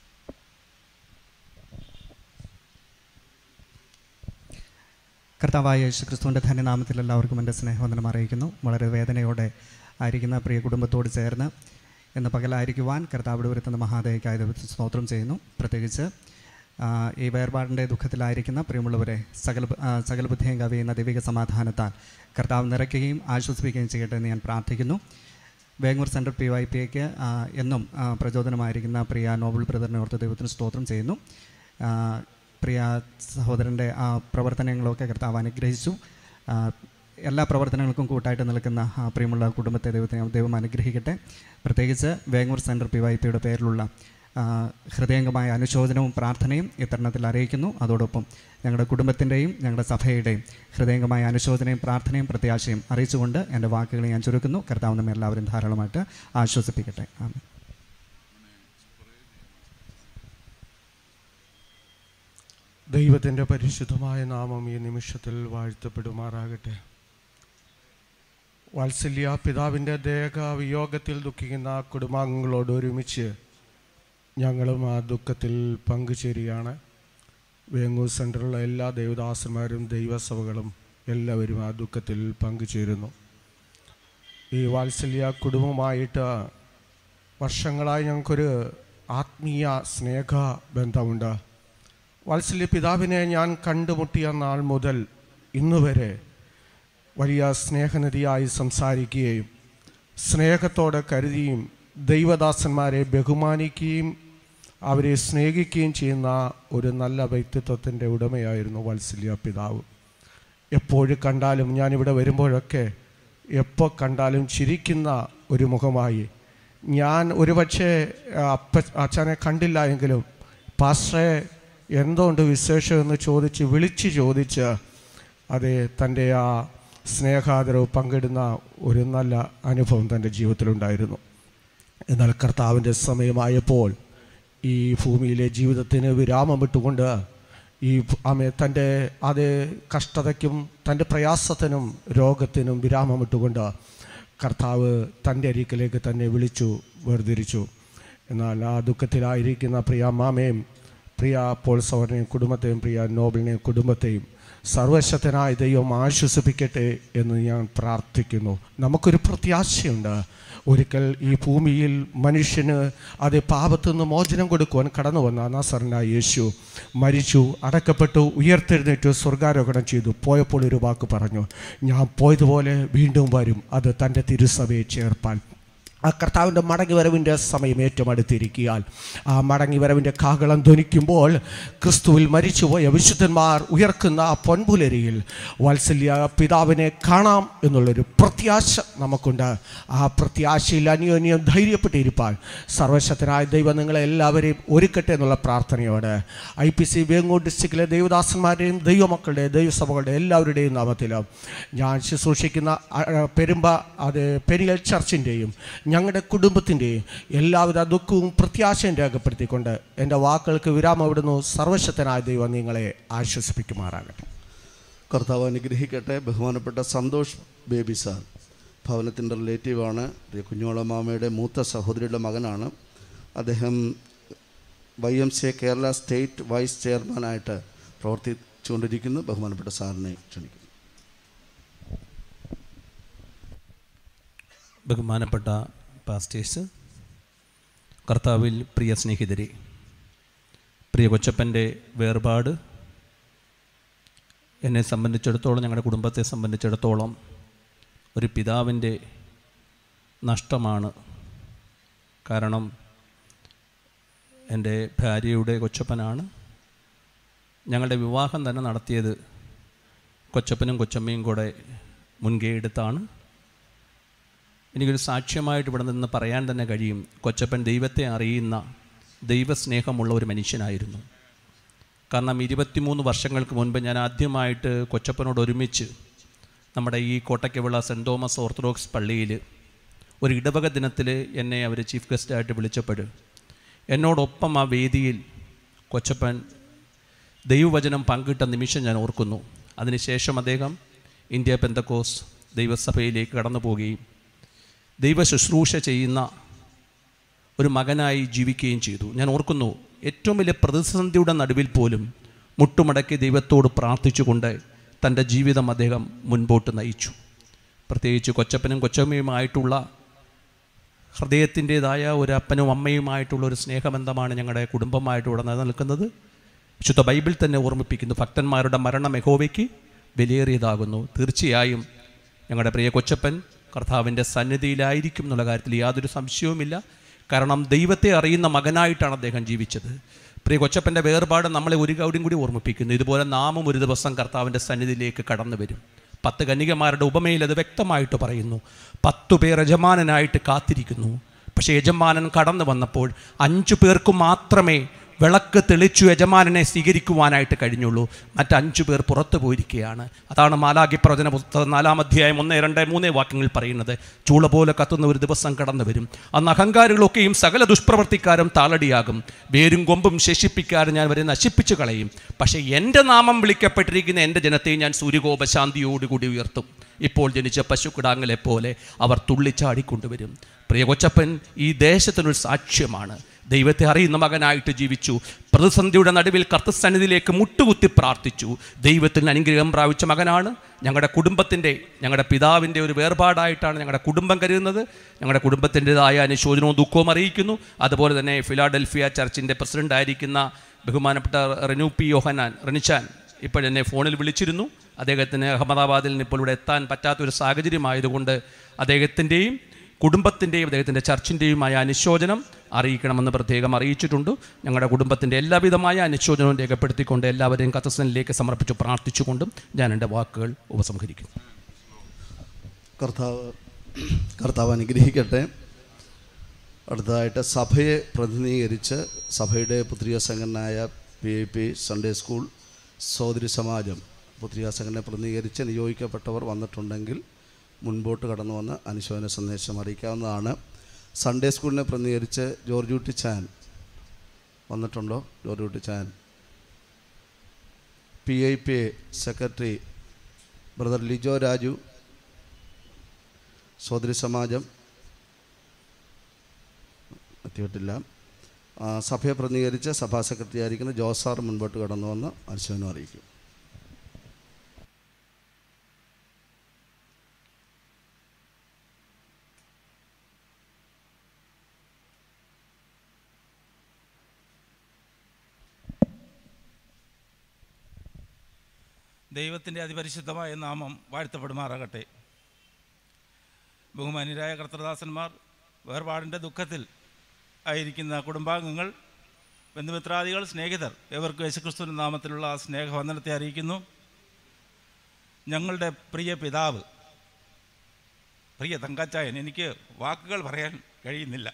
കർത്താവായ യേശു ക്രിസ്തുവിൻ്റെ ധന്യനാമത്തിൽ എല്ലാവർക്കും എൻ്റെ സ്നേഹവന്ദനം അറിയിക്കുന്നു വളരെ വേദനയോടെ ആയിരിക്കുന്ന പ്രിയ കുടുംബത്തോട് ചേർന്ന് എന്ന പകലായിരിക്കുവാൻ കർത്താവിടെ വരുത്തുന്ന മഹാദേവിക്കായ ദൈവത്തിന് സ്തോത്രം ചെയ്യുന്നു പ്രത്യേകിച്ച് ആ, ഈ വേർപാടിൻ്റെ ദുഃഖത്തിലായിരിക്കുന്ന പ്രിയമുള്ളവരെ സകല ആ, സകല ബുദ്ധിയും കവിയുന്ന ദൈവിക സമാധാനത്താൽ കർത്താവ് നിറയ്ക്കുകയും ആശ്വസിപ്പിക്കുകയും ചെയ്യട്ടെ എന്ന് ഞാൻ പ്രാർത്ഥിക്കുന്നു വേങ്ങൂർ സെൻട്രൽ പി വൈ പിക്ക് എന്നും ആ, പ്രചോദനമായിരിക്കുന്ന പ്രിയ നോബൽ ബ്രദറിനെ ഓർത്ത് ദൈവത്തിന് സ്തോത്രം ചെയ്യുന്നു ആ, പ്രിയ സഹോദരൻ്റെ ആ പ്രവർത്തനങ്ങളൊക്കെ കർത്താവ് അനുഗ്രഹിച്ചു ആ, എല്ലാ പ്രവർത്തനങ്ങൾക്കും കൂട്ടായിട്ട് നിൽക്കുന്ന ആ, പ്രിയമുള്ള കുടുംബത്തെ ദൈവത്തെ ദൈവം അനുഗ്രഹിക്കട്ടെ പ്രത്യേകിച്ച് വേങ്ങൂർ സെൻട്രൽ പി വൈ പിയുടെ പേരിലുള്ള ആ, ഹൃദയംഗമായ അനുശോചനവും പ്രാർത്ഥനയും ഇത്തരണത്തിൽ അറിയിക്കുന്നു അതോടൊപ്പം ഞങ്ങളുടെ കുടുംബത്തിൻ്റെയും ഞങ്ങളുടെ സഭയുടെയും ഹൃദയംഗമായ അനുശോചനയും പ്രാർത്ഥനയും പ്രത്യാശയും അറിയിച്ചുകൊണ്ട് എൻ്റെ വാക്കുകൾ ഞാൻ ചുരുക്കുന്നു കർത്താവ് നമ്മെ എല്ലാവരും ധാരാളമായിട്ട് ആശ്വസിപ്പിക്കട്ടെ ആമേൻ ദൈവത്തിൻ്റെ പരിശുദ്ധമായ നാമം ഈ നിമിഷത്തിൽ വാഴ്ത്തപ്പെടുമാറാകട്ടെ വാത്സല്യ പിതാവിൻ്റെ ദേഹ വിയോഗത്തിൽ ദുഃഖിക്കുന്ന കുടുംബാംഗങ്ങളോട് ഒരുമിച്ച് ഞങ്ങളും ആ ദുഃഖത്തിൽ പങ്കുചേരുകയാണ് വേങ്ങൂർ സെൻറ്ററിലുള്ള എല്ലാ ദേവദാസന്മാരും ദൈവസഭകളും എല്ലാവരും ആ ദുഃഖത്തിൽ പങ്കുചേരുന്നു ഈ വാത്സല്യ കുടുംബമായിട്ട് വർഷങ്ങളായി ഞങ്ങൾക്കൊരു ആത്മീയ സ്നേഹ ബന്ധമുണ്ട് വാത്സല്യ പിതാവിനെ ഞാൻ കണ്ടുമുട്ടിയ നാൾ മുതൽ ഇന്നുവരെ വലിയ സ്നേഹനിധിയായി സംസാരിക്കുകയും സ്നേഹത്തോടെ കരുതിയും ദൈവദാസന്മാരെ ബഹുമാനിക്കുകയും അവരെ സ്നേഹിക്കുകയും ചെയ്യുന്ന ഒരു നല്ല വ്യക്തിത്വത്തിൻ്റെ ഉടമയായിരുന്നു വാത്സല്യ പിതാവ് എപ്പോഴും കണ്ടാലും ഞാനിവിടെ വരുമ്പോഴൊക്കെ എപ്പോൾ കണ്ടാലും ചിരിക്കുന്ന ഒരു മുഖമായി ഞാൻ ഒരുപക്ഷെ അപ്പ അച്ഛനെ കണ്ടില്ല എങ്കിലും പാസ്റ്ററെ എന്തുകൊണ്ട് വിശേഷം എന്ന് ചോദിച്ച് വിളിച്ച് ചോദിച്ച് അതെ തൻ്റെ ആ സ്നേഹാദരവ് പങ്കിടുന്ന ഒരു നല്ല അനുഭവം തൻ്റെ ജീവിതത്തിലുണ്ടായിരുന്നു എന്നാൽ കർത്താവിൻ്റെ സമയമായപ്പോൾ ഈ ഭൂമിയിലെ ജീവിതത്തിന് വിരാമം വിട്ടുകൊണ്ട് ഈ ആമെ തൻ്റെ അതേ കഷ്ടതയ്ക്കും തൻ്റെ പ്രയാസത്തിനും രോഗത്തിനും വിരാമം വിട്ടുകൊണ്ട് കർത്താവ് തൻ്റെ അരിക്കിലേക്ക് തന്നെ വിളിച്ചു വേർതിരിച്ചു എന്നാൽ ആ ദുഃഖത്തിലായിരിക്കുന്ന പ്രിയ അമ്മാമയും പ്രിയ പോൾ സവർനെയും കുടുംബത്തെയും പ്രിയ നോബലിനെയും കുടുംബത്തെയും സർവശക്തനായ ദൈവം ആശ്വസിപ്പിക്കട്ടെ എന്ന് ഞാൻ പ്രാർത്ഥിക്കുന്നു നമുക്കൊരു പ്രത്യാശയുണ്ട് ഒരിക്കൽ ഈ ഭൂമിയിൽ മനുഷ്യന് അത് പാപത്തു നിന്ന് മോചനം കൊടുക്കുവാൻ കടന്നു വന്ന നസറിനായ യേശു മരിച്ചു അടക്കപ്പെട്ടു ഉയർത്തെഴുന്നേറ്റു സ്വർഗാരോഹണം ചെയ്തു പോയപ്പോൾ ഒരു വാക്ക് പറഞ്ഞു ഞാൻ പോയതുപോലെ വീണ്ടും വരും അത് തൻ്റെ തിരുസഭയെ ചേർപ്പാൻ ആ കർത്താവിൻ്റെ മടങ്ങി വരവിൻ്റെ സമയം ഏറ്റവും അടുത്തിരിക്കിയാൽ ആ മടങ്ങി വരവിൻ്റെ കാഹളം ധ്വനിക്കുമ്പോൾ ക്രിസ്തുവിൽ മരിച്ചുപോയ വിശുദ്ധന്മാർ ഉയർക്കുന്ന ആ പൊൻപുലരിയിൽ വാത്സല്യ പിതാവിനെ കാണാം എന്നുള്ളൊരു പ്രത്യാശ നമുക്കുണ്ട് ആ പ്രത്യാശയിൽ അന്യോന്യം ധൈര്യപ്പെട്ടിരിപ്പാൻ സർവശക്തനായ ദൈവം നിങ്ങളെ എല്ലാവരെയും ഒരുക്കട്ടെ എന്നുള്ള പ്രാർത്ഥനയോടെ ഐ പി സി വേങ്ങൂർ ഡിസ്ട്രിക്റ്റിലെ ദൈവദാസന്മാരുടെയും ദൈവമക്കളുടെ ദൈവസഭകളുടെ എല്ലാവരുടെയും നാമത്തിലും ഞാൻ ശുശ്രൂഷിക്കുന്ന ആ, ആ, പെരുമ്പ അത് പെരിയൽ ചർച്ചിൻ്റെയും ഞങ്ങളുടെ കുടുംബത്തിൻ്റെയും എല്ലാവിധ ദുഃഖവും പ്രത്യാശയും രേഖപ്പെടുത്തിക്കൊണ്ട് എൻ്റെ വാക്കുകൾക്ക് വിരാമം ഇവിടുന്നു സർവശക്തനായ ദൈവം നിങ്ങളെ ആശ്വസിപ്പിക്കുമാറാകട്ടെ കർത്താവ് അനുഗ്രഹിക്കട്ടെ ബഹുമാനപ്പെട്ട സന്തോഷ് ബേബി സാർ ഭവനത്തിൻ്റെ റിലേറ്റീവാണ് പ്രിയ കുഞ്ഞോളമാമയുടെ മൂത്ത സഹോദരിയുടെ മകനാണ് അദ്ദേഹം Y M C A Kerala state vice ചെയർമാനായിട്ട് പ്രവർത്തിച്ചുകൊണ്ടിരിക്കുന്നു ബഹുമാനപ്പെട്ട സാറിനെ ക്ഷണിക്കുന്നു ബഹുമാനപ്പെട്ട പാസ്റ്റേഴ്സ് കർത്താവിൽ പ്രിയ സ്നേഹിതരെ പ്രിയ കൊച്ചപ്പൻ്റെ വേർപാട് എന്നെ സംബന്ധിച്ചിടത്തോളം ഞങ്ങളുടെ കുടുംബത്തെ സംബന്ധിച്ചിടത്തോളം ഒരു പിതാവിൻ്റെ നഷ്ടമാണ് കാരണം എൻ്റെ ഭാര്യയുടെ കൊച്ചപ്പനാണ് ഞങ്ങളുടെ വിവാഹം തന്നെ നടത്തിയത് കൊച്ചപ്പനും കൊച്ചമ്മയും കൂടെ മുൻകൈ എടുത്താണ് എനിക്കൊരു സാക്ഷ്യമായിട്ട് ഇവിടെ നിന്ന് പറയാൻ തന്നെ കഴിയും കൊച്ചപ്പൻ ദൈവത്തെ അറിയുന്ന ദൈവസ്നേഹമുള്ള ഒരു മനുഷ്യനായിരുന്നു കാരണം ഇരുപത്തിമൂന്ന് വർഷങ്ങൾക്ക് മുൻപ് ഞാൻ ആദ്യമായിട്ട് കൊച്ചപ്പനോട് ഒരുമിച്ച് നമ്മുടെ ഈ കോട്ടയ്ക്കവിള സെൻറ് തോമസ് ഓർത്തഡോക്സ് പള്ളിയിൽ ഒരു ഇടവക ദിനത്തിൽ എന്നെ അവർ ചീഫ് ഗസ്റ്റായിട്ട് വിളിച്ചപ്പോൾ എന്നോടൊപ്പം ആ വേദിയിൽ കൊച്ചപ്പൻ ദൈവവചനം പങ്കിട്ട നിമിഷം ഞാൻ ഓർക്കുന്നു അതിനുശേഷം അദ്ദേഹം ഇന്ത്യ പെന്തക്കോസ് ദൈവസഭയിലേക്ക് കടന്നു പോവുകയും ദൈവ ശുശ്രൂഷ ചെയ്യുന്ന ഒരു മകനായി ജീവിക്കുകയും ചെയ്തു ഞാൻ ഓർക്കുന്നു ഏറ്റവും വലിയ പ്രതിസന്ധിയുടെ നടുവിൽ പോലും മുട്ടുമടക്കി ദൈവത്തോട് പ്രാർത്ഥിച്ചുകൊണ്ട് തൻ്റെ ജീവിതം അദ്ദേഹം മുൻപോട്ട് നയിച്ചു പ്രത്യേകിച്ച് കൊച്ചപ്പനും കൊച്ചമ്മയുമായിട്ടുള്ള ഹൃദയത്തിൻ്റെതായ ഒരു അപ്പനും അമ്മയുമായിട്ടുള്ള ഒരു സ്നേഹബന്ധമാണ് ഞങ്ങളുടെ കുടുംബമായിട്ട് ഇവിടെ നിലനിൽക്കുന്നത് വിശുദ്ധ ബൈബിൾ തന്നെ ഓർമ്മിപ്പിക്കുന്നു ഭക്തന്മാരുടെ മരണം യഹോവയ്ക്ക് വിലയേറിയതാകുന്നു തീർച്ചയായും ഞങ്ങളുടെ പ്രിയ കൊച്ചപ്പൻ കർത്താവിൻ്റെ സന്നിധിയിലായിരിക്കും എന്നുള്ള കാര്യത്തിൽ യാതൊരു സംശയവുമില്ല കാരണം ദൈവത്തെ അറിയുന്ന മകനായിട്ടാണ് അദ്ദേഹം ജീവിച്ചത് പ്രിയ കൊച്ചപ്പൻ്റെ വേർപാട് നമ്മളെ ഒരു കൗടിയും കൂടി ഓർമ്മിപ്പിക്കുന്നു ഇതുപോലെ നാമും ഒരു ദിവസം കർത്താവിൻ്റെ സന്നിധിയിലേക്ക് കടന്നു വരും പത്ത് കന്യകമാരുടെ ഉപമയിൽ അത് വ്യക്തമായിട്ട് പറയുന്നു പത്തു പേർ യജമാനനായിട്ട് കാത്തിരിക്കുന്നു പക്ഷേ യജമാനൻ കടന്നു വന്നപ്പോൾ അഞ്ചു പേർക്ക് മാത്രമേ വിളക്ക് തെളിച്ചു യജമാനനെ സ്വീകരിക്കുവാനായിട്ട് കഴിഞ്ഞുള്ളൂ മറ്റഞ്ചു പേർ പുറത്തു പോയിരിക്കുകയാണ് അതാണ് മാലാഖി പ്രവചന പുസ്തകം നാലാം അധ്യായം ഒന്ന് രണ്ട് മൂന്നേ വാക്യങ്ങളിൽ പറയുന്നത് ചൂള പോലെ കത്തുന്ന ഒരു ദിവസം കടന്നു വരും അന്ന് അഹങ്കാരികളൊക്കെയും സകല ദുഷ്പ്രവർത്തിക്കാരും താളടിയാകും വേരും കൊമ്പും ശേഷിപ്പിക്കാതെ ഞാൻ വരെ നശിപ്പിച്ചു കളയും പക്ഷേ എൻ്റെ നാമം വിളിക്കപ്പെട്ടിരിക്കുന്ന എൻ്റെ ജനത്തെ ഞാൻ സൂര്യകോപശാന്തിയോടുകൂടി ഉയർത്തും ഇപ്പോൾ ജനിച്ച പശുക്കിടാങ്ങളെ പോലെ അവർ തുള്ളിച്ചാടിക്കൊണ്ടുവരും പ്രിയ കൊച്ചപ്പൻ ഈ ദേശത്തിനൊരു സാക്ഷ്യമാണ് ദൈവത്തെ അറിയുന്ന മകനായിട്ട് ജീവിച്ചു പ്രതിസന്ധിയുടെ നടുവിൽ കർത്തസന്നിധിയിലേക്ക് മുട്ടുകുത്തി പ്രാർത്ഥിച്ചു ദൈവത്തിന് അനുഗ്രഹം പ്രാപിച്ച മകനാണ് ഞങ്ങളുടെ കുടുംബത്തിൻ്റെ ഞങ്ങളുടെ പിതാവിൻ്റെ ഒരു വേർപാടായിട്ടാണ് ഞങ്ങളുടെ കുടുംബം കരുതുന്നത് ഞങ്ങളുടെ കുടുംബത്തിൻ്റെതായ അനുശോചനവും ദുഃഖവും അറിയിക്കുന്നു അതുപോലെ തന്നെ ഫിലാഡൽഫിയ ചർച്ചിൻ്റെ പ്രസിഡന്റ് ആയിരിക്കുന്ന ബഹുമാനപ്പെട്ട റെനു പി യോഹനാൻ റെനിച്ചാൻ ഇപ്പോഴെന്നെ ഫോണിൽ വിളിച്ചിരുന്നു അദ്ദേഹത്തിന് അഹമ്മദാബാദിൽ നിന്ന് ഇപ്പോൾ ഇവിടെ എത്താൻ പറ്റാത്തൊരു സാഹചര്യമായതുകൊണ്ട് അദ്ദേഹത്തിൻ്റെയും കുടുംബത്തിൻ്റെയും അദ്ദേഹത്തിൻ്റെ ചർച്ചിൻ്റെയുമായ അനുശോചനം അറിയിക്കണമെന്ന് പ്രത്യേകം അറിയിച്ചിട്ടുണ്ട് ഞങ്ങളുടെ കുടുംബത്തിൻ്റെ എല്ലാവിധമായ അനുശോചനവും രേഖപ്പെടുത്തിക്കൊണ്ട് എല്ലാവരെയും കത്തസനിലേക്ക് സമർപ്പിച്ച് പ്രാർത്ഥിച്ചുകൊണ്ടും ഞാൻ എൻ്റെ വാക്കുകൾ ഉപസംഹരിക്കുന്നു കർത്താവ് കർത്താവ് അനുഗ്രഹിക്കട്ടെ അടുത്തതായിട്ട് സഭയെ പ്രതിനിധീകരിച്ച് സഭയുടെ പുത്രിയ സംഘടനയായ P I P Sunday school സഹോദരി സമാജം പുത്രിയ സംഘടനയെ പ്രതിനിധീകരിച്ച് നിയോഗിക്കപ്പെട്ടവർ വന്നിട്ടുണ്ടെങ്കിൽ മുൻപോട്ട് കടന്നു വന്ന് അനുശോചന സന്ദേശം അറിയിക്കാവുന്നതാണ് സൺഡേ സ്കൂളിനെ പ്രതിനിധീകരിച്ച് ജോർജ് കുട്ടി ചാൻ വന്നിട്ടുണ്ടോ ജോർജ് കുട്ടി ചാൻ P I P secretary brother Lijo Raju സോദരി സമാജം എത്തിയിട്ടില്ല ആ, സഭയെ പ്രതിനിധീകരിച്ച് സഭാ സെക്രട്ടറി ആയിരിക്കുന്ന ജോസാർ മുൻപോട്ട് കടന്നു വന്ന് അനുശോചനം അറിയിക്കും ദൈവത്തിൻ്റെ അതിപരിശുദ്ധമായ നാമം വാഴ്ത്തപ്പെടുമാറാകട്ടെ ബഹുമാന്യരായ കർത്തദാസന്മാർ വേർപാടിൻ്റെ ദുഃഖത്തിൽ ആയിരിക്കുന്ന കുടുംബാംഗങ്ങൾ ബന്ധുമിത്രാദികൾ സ്നേഹിതർ ഇവർക്ക് യേശുക്രിസ്തുവിൻ്റെ നാമത്തിലുള്ള സ്നേഹവന്ദനത്തെ അറിയിക്കുന്നു ഞങ്ങളുടെ പ്രിയ പിതാവ് പ്രിയ തങ്കച്ചായൻ എനിക്ക് വാക്കുകൾ പറയാൻ കഴിയുന്നില്ല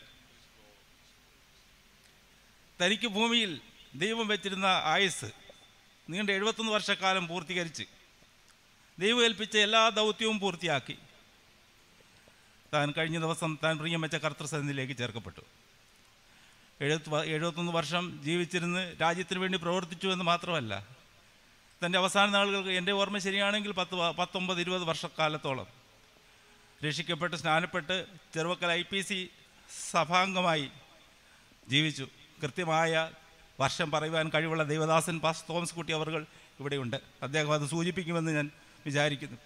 തനിക്ക് ഭൂമിയിൽ ദൈവം വെച്ചിരുന്ന ആയുസ് നീണ്ട എഴുപത്തൊന്ന് വർഷക്കാലം പൂർത്തീകരിച്ച് ദൈവം ഏൽപ്പിച്ച എല്ലാ ദൗത്യവും പൂർത്തിയാക്കി താൻ കഴിഞ്ഞ ദിവസം താൻ പ്രിയം വെച്ച കർത്തൃസന്നിധിയിലേക്ക് ചേർക്കപ്പെട്ടു എഴുപത്തി എഴുപത്തൊന്ന് വർഷം ജീവിച്ചിരുന്ന് രാജ്യത്തിന് വേണ്ടി പ്രവർത്തിച്ചു എന്ന് മാത്രമല്ല തൻ്റെ അവസാന നാളുകൾക്ക് എൻ്റെ ഓർമ്മ ശരിയാണെങ്കിൽ പത്ത് വ- പത്തൊമ്പത് ഇരുപത് വർഷക്കാലത്തോളം രക്ഷിക്കപ്പെട്ട് സ്നാനപ്പെട്ട് ചെറുവക്കൽ ഐ പി സി സഭാംഗമായി ജീവിച്ചു കൃത്യമായ വർഷം പറയുവാൻ കഴിവുള്ള ദേവദാസൻ പാസ് തോമസ് കുട്ടി അവർ ഇവിടെയുണ്ട് അദ്ദേഹം അത് സൂചിപ്പിക്കുമെന്ന് ഞാൻ വിചാരിക്കുന്നു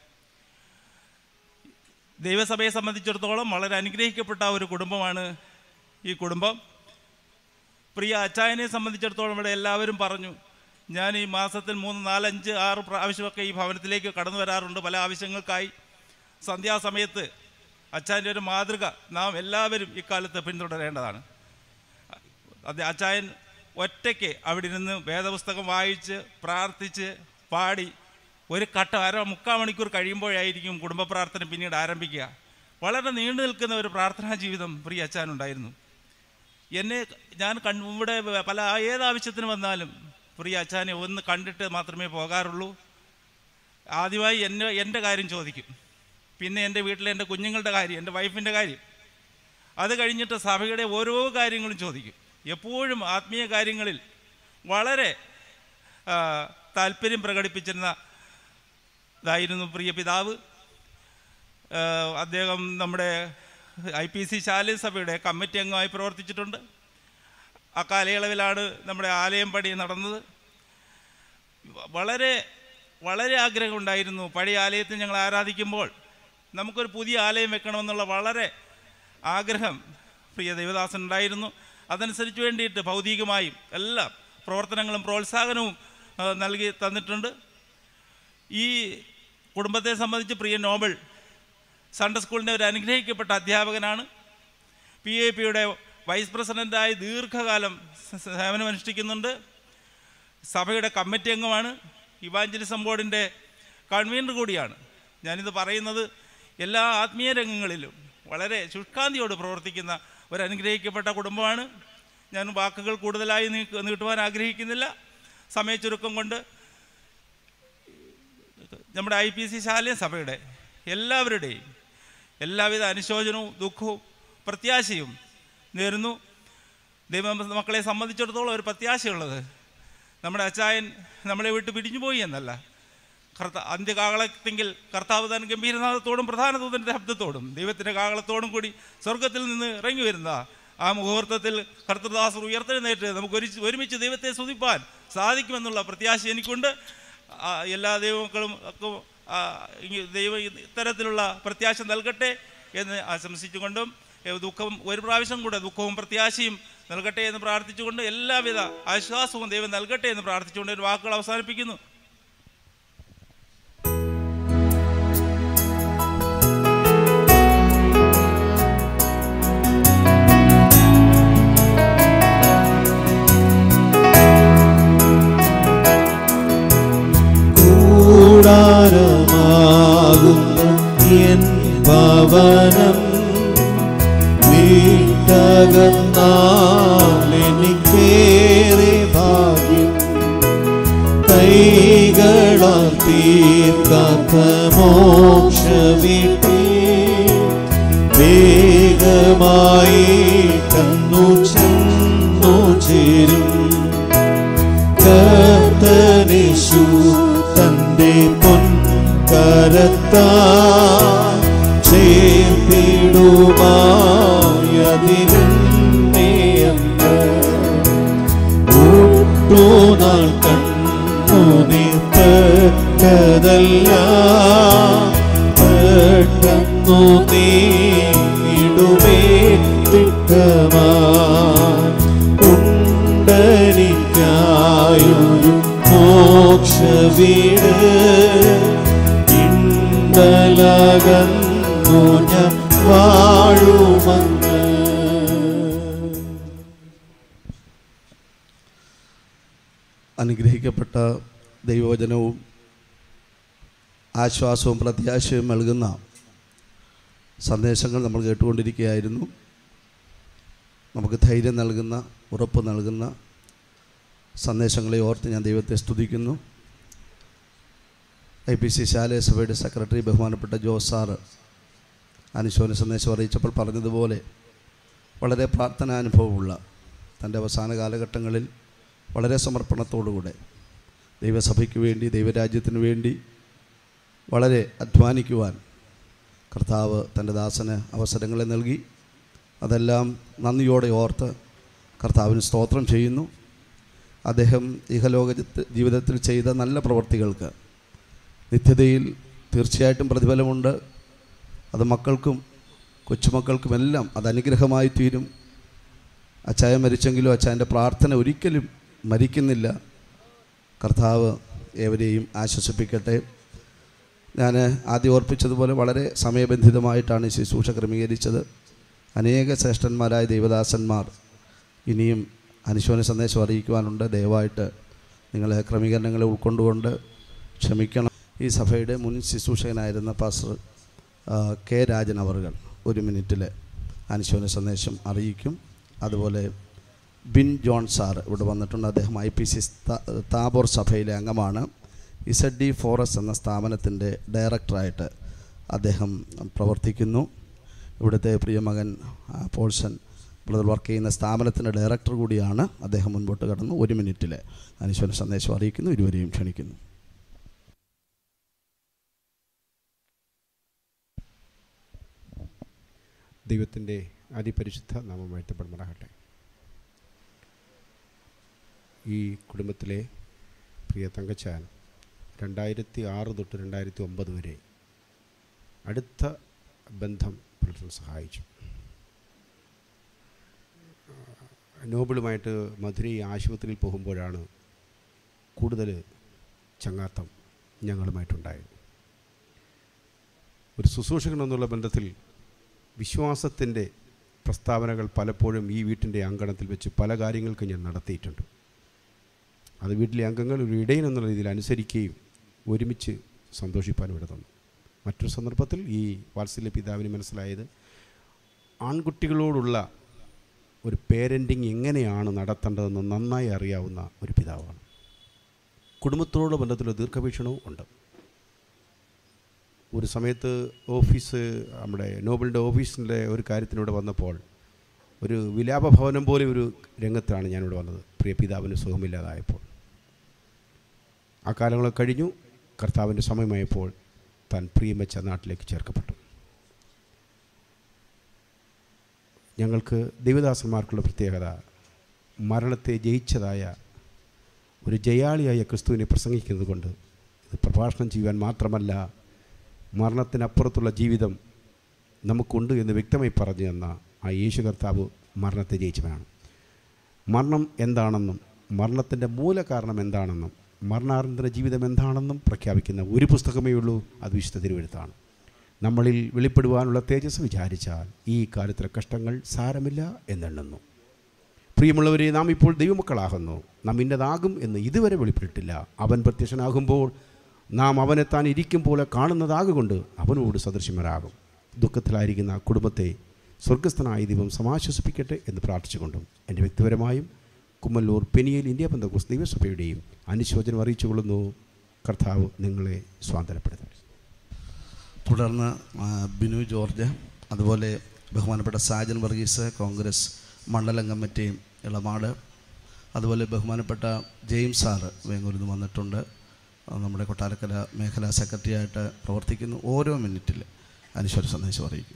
ദൈവസഭയെ സംബന്ധിച്ചിടത്തോളം വളരെ അനുഗ്രഹിക്കപ്പെട്ട ഒരു കുടുംബമാണ് ഈ കുടുംബം പ്രിയ അച്ചായനെ സംബന്ധിച്ചിടത്തോളം ഇവിടെ എല്ലാവരും പറഞ്ഞു ഞാൻ ഈ മാസത്തിൽ മൂന്ന് നാലഞ്ച് ആറ് പ്രാവശ്യമൊക്കെ ഈ ഭവനത്തിലേക്ക് കടന്നു വരാറുണ്ട് പല ആവശ്യങ്ങൾക്കായി സന്ധ്യാസമയത്ത് അച്ചായൻ്റെ ഒരു മാതൃക നാം എല്ലാവരും ഇക്കാലത്ത് പിന്തുടരേണ്ടതാണ് അത് അച്ചായൻ ഒറ്റയ്ക്ക് അവിടെ ഇരുന്ന് വേദപുസ്തകം വായിച്ച് പ്രാർത്ഥിച്ച് പാടി ഒരു കട്ട അര മുക്കാൽ മണിക്കൂർ കഴിയുമ്പോഴായിരിക്കും കുടുംബ പ്രാർത്ഥന പിന്നീട് ആരംഭിക്കുക വളരെ നീണ്ടു നിൽക്കുന്ന ഒരു പ്രാർത്ഥനാ ജീവിതം പ്രിയ അച്ചാനുണ്ടായിരുന്നു എന്നെ ഞാൻ കൺ ഇവിടെ പല ഏതാവശ്യത്തിന് വന്നാലും പ്രിയ അച്ചാനെ ഒന്ന് കണ്ടിട്ട് മാത്രമേ പോകാറുള്ളൂ ആദ്യമായി എന്നെ എൻ്റെ കാര്യം ചോദിക്കും പിന്നെ എൻ്റെ വീട്ടിലെ എൻ്റെ കുഞ്ഞുങ്ങളുടെ കാര്യം എൻ്റെ വൈഫിൻ്റെ കാര്യം അത് കഴിഞ്ഞിട്ട് സഭയുടെ ഓരോ കാര്യങ്ങളും ചോദിക്കും എപ്പോഴും ആത്മീയ കാര്യങ്ങളിൽ വളരെ ആ, താല്പര്യം പ്രകടിപ്പിച്ചിരുന്ന ഇതായിരുന്നു പ്രിയ പിതാവ് ആ, അദ്ദേഹം നമ്മുടെ ഐ പി സി ശാലി സഭയുടെ കമ്മിറ്റി അംഗമായി പ്രവർത്തിച്ചിട്ടുണ്ട് ആ കാലയളവിലാണ് നമ്മുടെ ആലയം പണി നടന്നത് വളരെ വളരെ ആഗ്രഹമുണ്ടായിരുന്നു പഴയ ആലയത്തിൽ ഞങ്ങൾ ആരാധിക്കുമ്പോൾ നമുക്കൊരു പുതിയ ആലയം വെക്കണമെന്നുള്ള വളരെ ആഗ്രഹം പ്രിയ ദേവദാസൻ ഉണ്ടായിരുന്നു അതനുസരിച്ച് വേണ്ടിയിട്ട് ഭൗതികമായും എല്ലാ പ്രവർത്തനങ്ങളും പ്രോത്സാഹനവും ആ, നൽകി തന്നിട്ടുണ്ട് ഈ കുടുംബത്തെ സംബന്ധിച്ച് പ്രിയ നോബൽ സൺഡേ സ്കൂളിൻ്റെ ഒരു അനുഗ്രഹിക്കപ്പെട്ട അധ്യാപകനാണ് പി എ പിയുടെ വൈസ് പ്രസിഡൻ്റായി ദീർഘകാലം സ- സേവനമനുഷ്ഠിക്കുന്നുണ്ട് സഭയുടെ കമ്മിറ്റി അംഗമാണ് ഇവാഞ്ചലിസം ബോർഡിൻ്റെ കൺവീനർ കൂടിയാണ് ഞാനിത് പറയുന്നത് എല്ലാ ആത്മീയ രംഗങ്ങളിലും വളരെ ശുഷ്കാന്തിയോട് പ്രവർത്തിക്കുന്ന ഒരു അനുഗ്രഹിക്കപ്പെട്ട കുടുംബമാണ് ഞാൻ വാക്കുകൾ കൂടുതലായി നീ- നീട്ടുവാൻ ആഗ്രഹിക്കുന്നില്ല സമയച്ചുരുക്കം കൊണ്ട് നമ്മുടെ ഐ പി സി ശാലയ സഭയുടെ എല്ലാവരുടെയും എല്ലാവിധ അനുശോചനവും ദുഃഖവും പ്രത്യാശയും നേരുന്നു ദൈവ മക്കളെ സംബന്ധിച്ചിടത്തോളം ഒരു പ്രത്യാശയുള്ളത് നമ്മുടെ അച്ചായൻ നമ്മളെ വിട്ട് പിരിഞ്ഞുപോയി എന്നല്ല കർത്ത അന്ത്യകാകളത്തെങ്കിൽ കർത്താവ് താൻ ഗംഭീരനാഥത്തോടും പ്രധാന ദൂതൻ്റെ ശബ്ദത്തോടും ദൈവത്തിൻ്റെ കാകളത്തോടും കൂടി സ്വർഗത്തിൽ നിന്ന് ഇറങ്ങി വരുന്ന ആ മുഹൂർത്തത്തിൽ കർത്തദാസർ ഉയർത്തെഴുന്നേറ്റ് നമുക്ക് ഒരു ഒരുമിച്ച് ദൈവത്തെ സ്തുതിപ്പാൻ സാധിക്കുമെന്നുള്ള പ്രത്യാശ എനിക്കുണ്ട് ആ, എല്ലാ ദൈവമക്കളും ഒക്കെ ആ, ഇങ്ങ- ദൈവം ഇത്തരത്തിലുള്ള പ്രത്യാശ നൽകട്ടെ എന്ന് ആശംസിച്ചുകൊണ്ടും ഏ, ദുഃഖം ഒരു പ്രാവശ്യം കൂടെ ദുഃഖവും പ്രത്യാശയും നൽകട്ടെ എന്ന് പ്രാർത്ഥിച്ചുകൊണ്ട് എല്ലാവിധ ആശ്വാസവും ദൈവം നൽകട്ടെ എന്ന് പ്രാർത്ഥിച്ചുകൊണ്ട് ഒരു വാക്കുകൾ അവസാനിപ്പിക്കുന്നു കൂടാരമാകുന്ന എൻ ഭവനം വീട്ടകന്നാൽ എനിക്കേറെ ഭാഗ്യം കൈകളാൽ തീർക്കാത്ത മോക്ഷ വീട്ടിൽ വേഗമായി കന്നു ചെന്നു ചേരും കർത്തനേശു തന്റെ പൊൻകരത്താ ചേർത്തിടുമായതിനെ ഒട്ടുനാൾ കണ്ണു നീർത്തതല്ല പെട്ടെന്നു നീടുമേ തിട്ടമാ ഉണ്ടനിക്കായൊരു മോക്ഷ വീട് ഇണ്ടലകന്നു ഞാൻ വാഴുമങ്ങ് അനുഗ്രഹിക്കപ്പെട്ട ദൈവവചനവും ആശ്വാസവും പ്രത്യാശയും നൽകുന്ന സന്ദേശങ്ങൾ നമ്മൾ കേട്ടുകൊണ്ടിരിക്കുകയായിരുന്നു നമുക്ക് ധൈര്യം നൽകുന്ന ഉറപ്പ് നൽകുന്ന സന്ദേശങ്ങളെ ഓർത്ത് ഞാൻ ദൈവത്തെ സ്തുതിക്കുന്നു ഐ പി സി ശാലയ സഭയുടെ സെക്രട്ടറി ബഹുമാനപ്പെട്ട ജോസ് സാറ് അനുശോചന സന്ദേശം അറിയിച്ചപ്പോൾ പറഞ്ഞതുപോലെ വളരെ പ്രാർത്ഥനാനുഭവമുള്ള തൻ്റെ അവസാന കാലഘട്ടങ്ങളിൽ വളരെ സമർപ്പണത്തോടുകൂടെ ദൈവസഭയ്ക്ക് വേണ്ടി ദൈവരാജ്യത്തിന് വേണ്ടി വളരെ അധ്വാനിക്കുവാൻ കർത്താവ് തൻ്റെ ദാസന് അവസരങ്ങളെ നൽകി അതെല്ലാം നന്ദിയോടെ ഓർത്ത് കർത്താവിന് സ്തോത്രം ചെയ്യുന്നു അദ്ദേഹം ഇഹലോക ജി- ജീവിതത്തിൽ ചെയ്ത നല്ല പ്രവർത്തികൾക്ക് നിത്യതയിൽ തീർച്ചയായിട്ടും പ്രതിഫലമുണ്ട് അത് മക്കൾക്കും കൊച്ചുമക്കൾക്കുമെല്ലാം അത് അനുഗ്രഹമായി തീരും അച്ചായ മരിച്ചെങ്കിലും അച്ചായൻ്റെ പ്രാർത്ഥന ഒരിക്കലും മരിക്കുന്നില്ല കർത്താവ് ഏവരെയും ആശ്വസിപ്പിക്കട്ടെ ഞാൻ ആദ്യം ഓർപ്പിച്ചതുപോലെ വളരെ സമയബന്ധിതമായിട്ടാണ് ഈ ശുശ്രൂഷ ക്രമീകരിച്ചത് അനേക ശ്രേഷ്ഠന്മാരായ ദൈവദാസന്മാർ ഇനിയും അനുശോചന സന്ദേശം അറിയിക്കുവാനുണ്ട് ദയവായിട്ട് നിങ്ങളെ ക്രമീകരണങ്ങളെ ഉൾക്കൊണ്ടുകൊണ്ട് ക്ഷമിക്കണം ഈ സഭയുടെ മുൻ ശുശ്രൂഷകനായിരുന്ന പാസ്റ്റർ ആ, കെ രാജൻ അവറുകൾ ഒരു മിനിറ്റിൽ അനുശോചന സന്ദേശം അറിയിക്കും അതുപോലെ ബിൻ ജോൺ സാർ ഇവിടെ വന്നിട്ടുണ്ട് അദ്ദേഹം ഐ പി സി താബോർ സഭയിലെ അംഗമാണ് ഇസഡ് ഡി ഫോറസ് എന്ന സ്ഥാപനത്തിൻ്റെ ഡയറക്ടറായിട്ട് അദ്ദേഹം പ്രവർത്തിക്കുന്നു ഇവിടുത്തെ പ്രിയമകൻ ആ, പോൾസൺ ബ്രദർ വർക്ക് ചെയ്യുന്ന സ്ഥാപനത്തിൻ്റെ ഡയറക്ടർ കൂടിയാണ് അദ്ദേഹം മുൻപോട്ട് കടന്നു ഒരു മിനിറ്റിൽ അനുശോചന സന്ദേശം അറിയിക്കുന്നു ഇരുവരെയും ക്ഷണിക്കുന്നു ദൈവത്തിൻ്റെ അതിപരിശുദ്ധ നാമം വാഴ്ത്തപ്പെടുമാറാകട്ടെ ഈ കുടുംബത്തിലെ പ്രിയ തങ്കച്ചാൻ രണ്ടായിരത്തി ആറ് തൊട്ട് രണ്ടായിരത്തി ഒമ്പത് വരെ അടുത്ത ബന്ധം പുലർത്താൻ സഹായിച്ചു നോബിളുമായിട്ട് മധുരൈ ആശുപത്രിയിൽ പോകുമ്പോഴാണ് കൂടുതൽ ചങ്ങാത്തം ഞങ്ങളുമായിട്ടുണ്ടായത് ഒരു ശുശ്രൂഷകൻ എന്നുള്ള ബന്ധത്തിൽ വിശ്വാസത്തിൻ്റെ പ്രസ്താവനകൾ പലപ്പോഴും ഈ വീട്ടിൻ്റെ അങ്കണത്തിൽ വെച്ച് പല കാര്യങ്ങൾക്കും ഞാൻ നടത്തിയിട്ടുണ്ട് അത് വീട്ടിലെ അംഗങ്ങൾ ഒരു ഇടയൻ എന്നുള്ള രീതിയിൽ അനുസരിക്കുകയും ഒരുമിച്ച് സന്തോഷിപ്പാനും ഇവിടെ തന്നു മറ്റൊരു സന്ദർഭത്തിൽ ഈ വാത്സല്യ പിതാവിന് മനസ്സിലായത് ആൺകുട്ടികളോടുള്ള ഒരു പേരൻറ്റിങ് എങ്ങനെയാണ് നടത്തേണ്ടതെന്ന് നന്നായി അറിയാവുന്ന ഒരു പിതാവാണ് കുടുംബത്തോടുള്ള ബന്ധത്തിലുള്ള ദീർഘവീക്ഷണവും ഉണ്ട് ഒരു സമയത്ത് ഓഫീസ് നമ്മുടെ നോബലിൻ്റെ ഓഫീസിൻ്റെ ഒരു കാര്യത്തിനിവിടെ വന്നപ്പോൾ ഒരു വിലാപഭവനം പോലെ ഒരു രംഗത്താണ് ഞാനിവിടെ വന്നത് പ്രിയ പിതാവിന് സുഖമില്ലാതായപ്പോൾ ആ കാലങ്ങൾ കഴിഞ്ഞു കർത്താവിൻ്റെ സമയമായപ്പോൾ താൻ പ്രിയം വെച്ച നാട്ടിലേക്ക് ചേർക്കപ്പെട്ടു ഞങ്ങൾക്ക് ദൈവദാസന്മാർക്കുള്ള പ്രത്യേകത മരണത്തെ ജയിച്ചതായ ഒരു ജയാളിയായ ക്രിസ്തുവിനെ പ്രസംഗിക്കുന്നത് കൊണ്ട് ഇത് പ്രഭാഷണം ചെയ്യുവാൻ മാത്രമല്ല മരണത്തിനപ്പുറത്തുള്ള ജീവിതം നമുക്കുണ്ട് എന്ന് വ്യക്തമായി പറഞ്ഞു തന്ന ആ യേശു കർത്താവ് മരണത്തെ ജയിച്ചവനാണ് മരണം എന്താണെന്നും മരണത്തിൻ്റെ മൂലകാരണം എന്താണെന്നും മരണാനന്തര ജീവിതം എന്താണെന്നും പ്രഖ്യാപിക്കുന്ന ഒരു പുസ്തകമേ ഉള്ളൂ അത് വിശുദ്ധ തിരുവെഴുത്താണ് നമ്മളിൽ വെളിപ്പെടുവാനുള്ള തേജസ് വിചാരിച്ചാൽ ഈ കാലത്തിലെ കഷ്ടങ്ങൾ സാരമില്ല എന്നെണ്ണുന്നു പ്രിയമുള്ളവരെ നാം ഇപ്പോൾ ദൈവമക്കളാകുന്നു നാം ഇന്നതാകും എന്ന് ഇതുവരെ വെളിപ്പെട്ടിട്ടില്ല അവൻ പ്രത്യക്ഷനാകുമ്പോൾ നാം അവനെ താൻ ഇരിക്കും പോലെ കാണുന്നതാകൊണ്ട് അവനോട് സദൃശ്യമരാകും ദുഃഖത്തിലായിരിക്കുന്ന കുടുംബത്തെ സ്വർഗസ്ഥനായ ദൈവം സമാശ്വസിപ്പിക്കട്ടെ എന്ന് പ്രാർത്ഥിച്ചുകൊണ്ടും എൻ്റെ വ്യക്തിപരമായും കുമ്മല്ലൂർ പെനിയൽ ഇന്ത്യ ബന്ധകോസ് ദൈവസഭയുടെയും അനുശോചനം അറിയിച്ചുകൊള്ളുന്നു കർത്താവ് നിങ്ങളെ സ്വാതന്ത്ര്യപ്പെടുത്തട്ടെ തുടർന്ന് ആ, ബിനു ജോർജ് അതുപോലെ ബഹുമാനപ്പെട്ട സാജൻ വർഗീസ് കോൺഗ്രസ് മണ്ഡലം കമ്മിറ്റി ഇളമാട് അതുപോലെ ബഹുമാനപ്പെട്ട ജെയിംസ് സാറ് വേങ്ങൂരിൽ നിന്ന് വന്നിട്ടുണ്ട് ആ, നമ്മുടെ കൊട്ടാരക്കര മേഖലാ സെക്രട്ടറിയായിട്ട് പ്രവർത്തിക്കുന്നു ഓരോ മിനിറ്റിൽ അനുശ്വര സന്ദേശം അറിയിക്കും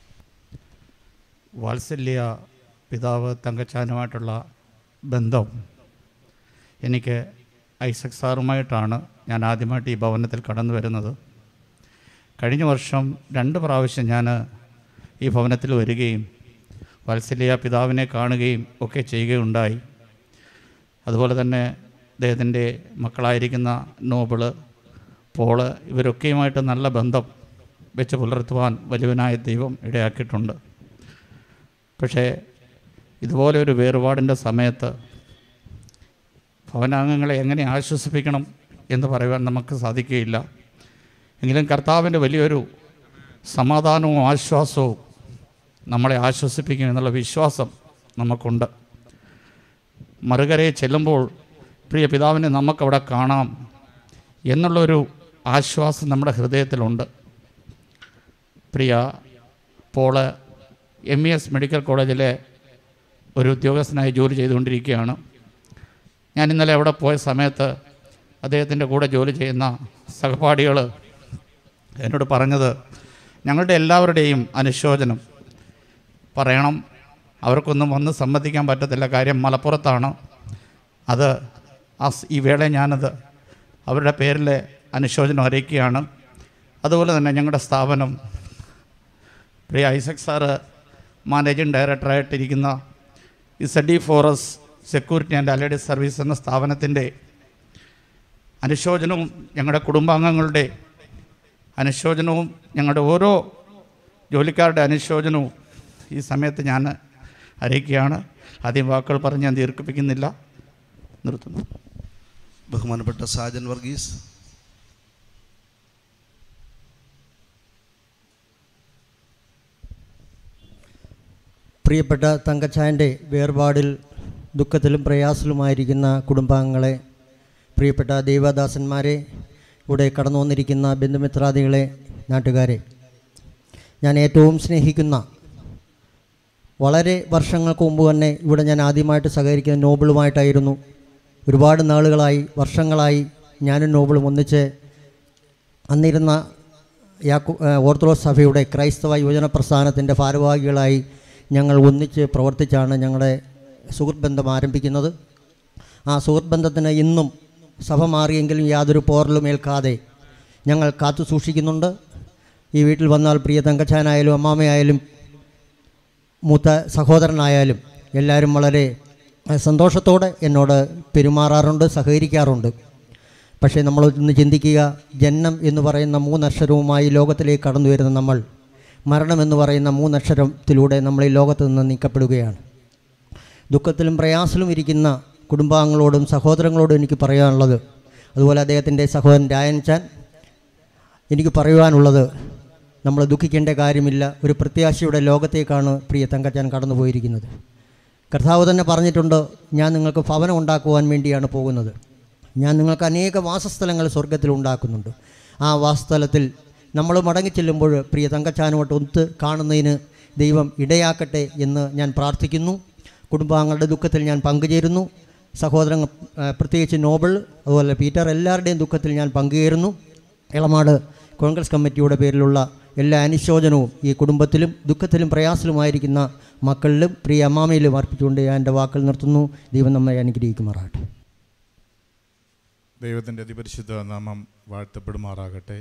വാത്സല്യ പിതാവ് തങ്കച്ചാനുമായിട്ടുള്ള ബന്ധം എനിക്ക് ഐസക് സാറുമായിട്ടാണ് ഞാൻ ആദ്യമായിട്ട് ഈ ഭവനത്തിൽ കടന്നു വരുന്നത് കഴിഞ്ഞ വർഷം രണ്ട് പ്രാവശ്യം ഞാൻ ഈ ഭവനത്തിൽ വരികയും വാത്സല്യ പിതാവിനെ കാണുകയും ഒക്കെ ചെയ്യുകയുണ്ടായി അതുപോലെ തന്നെ അദ്ദേഹത്തിൻ്റെ മക്കളായിരിക്കുന്ന നോബിള് പോള് ഇവരൊക്കെയുമായിട്ട് നല്ല ബന്ധം വെച്ച് പുലർത്തുവാൻ വലിയവനായ ദൈവം ഇടയാക്കിയിട്ടുണ്ട് പക്ഷേ ഇതുപോലെ ഒരു വേറുപാടിൻ്റെ സമയത്ത് ഭവനാംഗങ്ങളെ എങ്ങനെ ആശ്വസിപ്പിക്കണം എന്ന് പറയുവാൻ നമുക്ക് സാധിക്കുകയില്ല എങ്കിലും കർത്താവിൻ്റെ വലിയൊരു സമാധാനവും ആശ്വാസവും നമ്മളെ ആശ്വസിപ്പിക്കും എന്നുള്ള വിശ്വാസം നമുക്കുണ്ട് മറുകരയിൽ ചെല്ലുമ്പോൾ പ്രിയ പിതാവിനെ നമുക്കവിടെ കാണാം എന്നുള്ളൊരു ആശ്വാസം നമ്മുടെ ഹൃദയത്തിലുണ്ട് പ്രിയ Paul M E S medical കോളേജിലെ ഒരു ഉദ്യോഗസ്ഥനായി ജോലി ചെയ്തുകൊണ്ടിരിക്കുകയാണ് ഞാൻ ഇന്നലെ അവിടെ പോയ സമയത്ത് അദ്ദേഹത്തിൻ്റെ കൂടെ ജോലി ചെയ്യുന്ന സഹപാഠികൾ എന്നോട് പറഞ്ഞത് ഞങ്ങളുടെ എല്ലാവരുടെയും അനുശോചനം പറയണം അവർക്കൊന്നും വന്ന് സമ്മതിക്കാൻ പറ്റത്തില്ല കാര്യം മലപ്പുറത്താണ് അത് ആ സ് ഈ വേള ഞാനത് അവരുടെ പേരിൽ അനുശോചനം അറിയിക്കുകയാണ് അതുപോലെ തന്നെ ഞങ്ങളുടെ സ്ഥാപനം പ്രിയ ഐസക് സാറ് മാനേജിങ് ഡയറക്ടറായിട്ടിരിക്കുന്ന ഇസ ഡി ഫോറസ് സെക്യൂരിറ്റി ആൻഡ് അലൈഡ് സർവീസ് എന്ന സ്ഥാപനത്തിൻ്റെ അനുശോചനവും ഞങ്ങളുടെ കുടുംബാംഗങ്ങളുടെ അനുശോചനവും ഞങ്ങളുടെ ഓരോ ജോലിക്കാരുടെ അനുശോചനവും ഈ സമയത്ത് ഞാൻ അറിയിക്കുകയാണ് ആദ്യം വാക്കുകൾ പറഞ്ഞ് ഞാൻ ദീർഘിപ്പിക്കുന്നില്ല നിർത്തുന്നു ബഹുമാനപ്പെട്ട സാജൻ വർഗീസ് പ്രിയപ്പെട്ട തങ്കച്ചായൻ്റെ വേർപാടിൽ ദുഃഖത്തിലും പ്രയാസത്തിലുമായിരിക്കുന്ന കുടുംബാംഗങ്ങളെ പ്രിയപ്പെട്ട ദൈവദാസന്മാരെ ഇവിടെ കടന്നു വന്നിരിക്കുന്ന ബന്ധുമിത്രാദികളെ നാട്ടുകാരെ ഞാൻ ഏറ്റവും സ്നേഹിക്കുന്ന വളരെ വർഷങ്ങൾക്ക് മുമ്പ് തന്നെ ഇവിടെ ഞാൻ ആദ്യമായിട്ട് സഹകരിക്കുന്ന നോബിളുമായിട്ടായിരുന്നു ഒരുപാട് നാളുകളായി വർഷങ്ങളായി ഞാനും നോബിളും ഒന്നിച്ച് അന്നിരുന്ന യാക്കു ഓർത്തഡോക്സ് സഭയുടെ ക്രൈസ്തവ യുവജന പ്രസ്ഥാനത്തിൻ്റെ ഭാരവാഹികളായി ഞങ്ങൾ ഒന്നിച്ച് പ്രവർത്തിച്ചാണ് ഞങ്ങളുടെ സുഹൃത്ത് ബന്ധം ആരംഭിക്കുന്നത് ആ സുഹൃത്ത് ബന്ധത്തിന് ഇന്നും സഭ മാറിയെങ്കിലും യാതൊരു പോറലും ഏൽക്കാതെ ഞങ്ങൾ കാത്തു സൂക്ഷിക്കുന്നുണ്ട് ഈ വീട്ടിൽ വന്നാൽ പ്രിയ തങ്കച്ചാനായാലും അമ്മാമയായാലും മൂത്ത സഹോദരനായാലും എല്ലാവരും വളരെ സന്തോഷത്തോടെ എന്നോട് പെരുമാറാറുണ്ട് സഹകരിക്കാറുണ്ട് പക്ഷേ നമ്മളൊന്ന് ചിന്തിക്കുക ജന്മം എന്ന് പറയുന്ന മൂന്നക്ഷരവുമായി ലോകത്തിലേക്ക് കടന്നു വരുന്ന നമ്മൾ മരണം എന്ന് പറയുന്ന മൂന്നക്ഷരത്തിലൂടെ നമ്മൾ ഈ ലോകത്ത് നിന്ന് നീക്കപ്പെടുകയാണ് ദുഃഖത്തിലും പ്രയാസത്തിലും ഇരിക്കുന്ന കുടുംബാംഗങ്ങളോടും സഹോദരങ്ങളോടും എനിക്ക് പറയാനുള്ളത് അതുപോലെ അദ്ദേഹത്തിൻ്റെ സഹോദരൻ രായൻചാൻ എനിക്ക് പറയുവാനുള്ളത് നമ്മൾ ദുഃഖിക്കേണ്ട കാര്യമില്ല ഒരു പ്രത്യാശയുടെ ലോകത്തേക്കാണ് പ്രിയ തങ്കച്ചാൻ കടന്നു പോയിരിക്കുന്നത് കർത്താവ് തന്നെ പറഞ്ഞിട്ടുണ്ട് ഞാൻ നിങ്ങൾക്ക് ഭവനം ഉണ്ടാക്കുവാൻ വേണ്ടിയാണ് പോകുന്നത് ഞാൻ നിങ്ങൾക്ക് അനേക വാസസ്ഥലങ്ങൾ സ്വർഗത്തിൽ ഉണ്ടാക്കുന്നുണ്ട് ആ വാസസ്ഥലത്തിൽ നമ്മൾ മടങ്ങിച്ചെല്ലുമ്പോൾ പ്രിയ തങ്കച്ചാനുമായിട്ട് ഒത്ത് കാണുന്നതിന് ദൈവം ഇടയാക്കട്ടെ എന്ന് ഞാൻ പ്രാർത്ഥിക്കുന്നു കുടുംബാംഗങ്ങളുടെ ദുഃഖത്തിൽ ഞാൻ പങ്കുചേരുന്നു സഹോദരങ്ങൾ ആ, പ്രത്യേകിച്ച് നോബിൾ അതുപോലെ പീറ്റർ എല്ലാവരുടെയും ദുഃഖത്തിൽ ഞാൻ പങ്കുചേരുന്നു ഇളമാട് കോൺഗ്രസ് കമ്മിറ്റിയുടെ പേരിലുള്ള എല്ലാ അനുശോചനവും ഈ കുടുംബത്തിലും ദുഃഖത്തിലും പ്രയാസത്തിലുമായിരിക്കുന്ന മക്കളിലും പ്രിയ അമ്മാമയിലും അർപ്പിച്ചുകൊണ്ട് ഞാൻ എൻ്റെ വാക്കുകൾ നിർത്തുന്നു ദൈവം നമ്മെ അനുഗ്രഹിക്കുമാറാകട്ടെ ദൈവത്തിൻ്റെ അതിപരിശുദ്ധ നാമം വാഴ്ത്തപ്പെടുമാറാകട്ടെ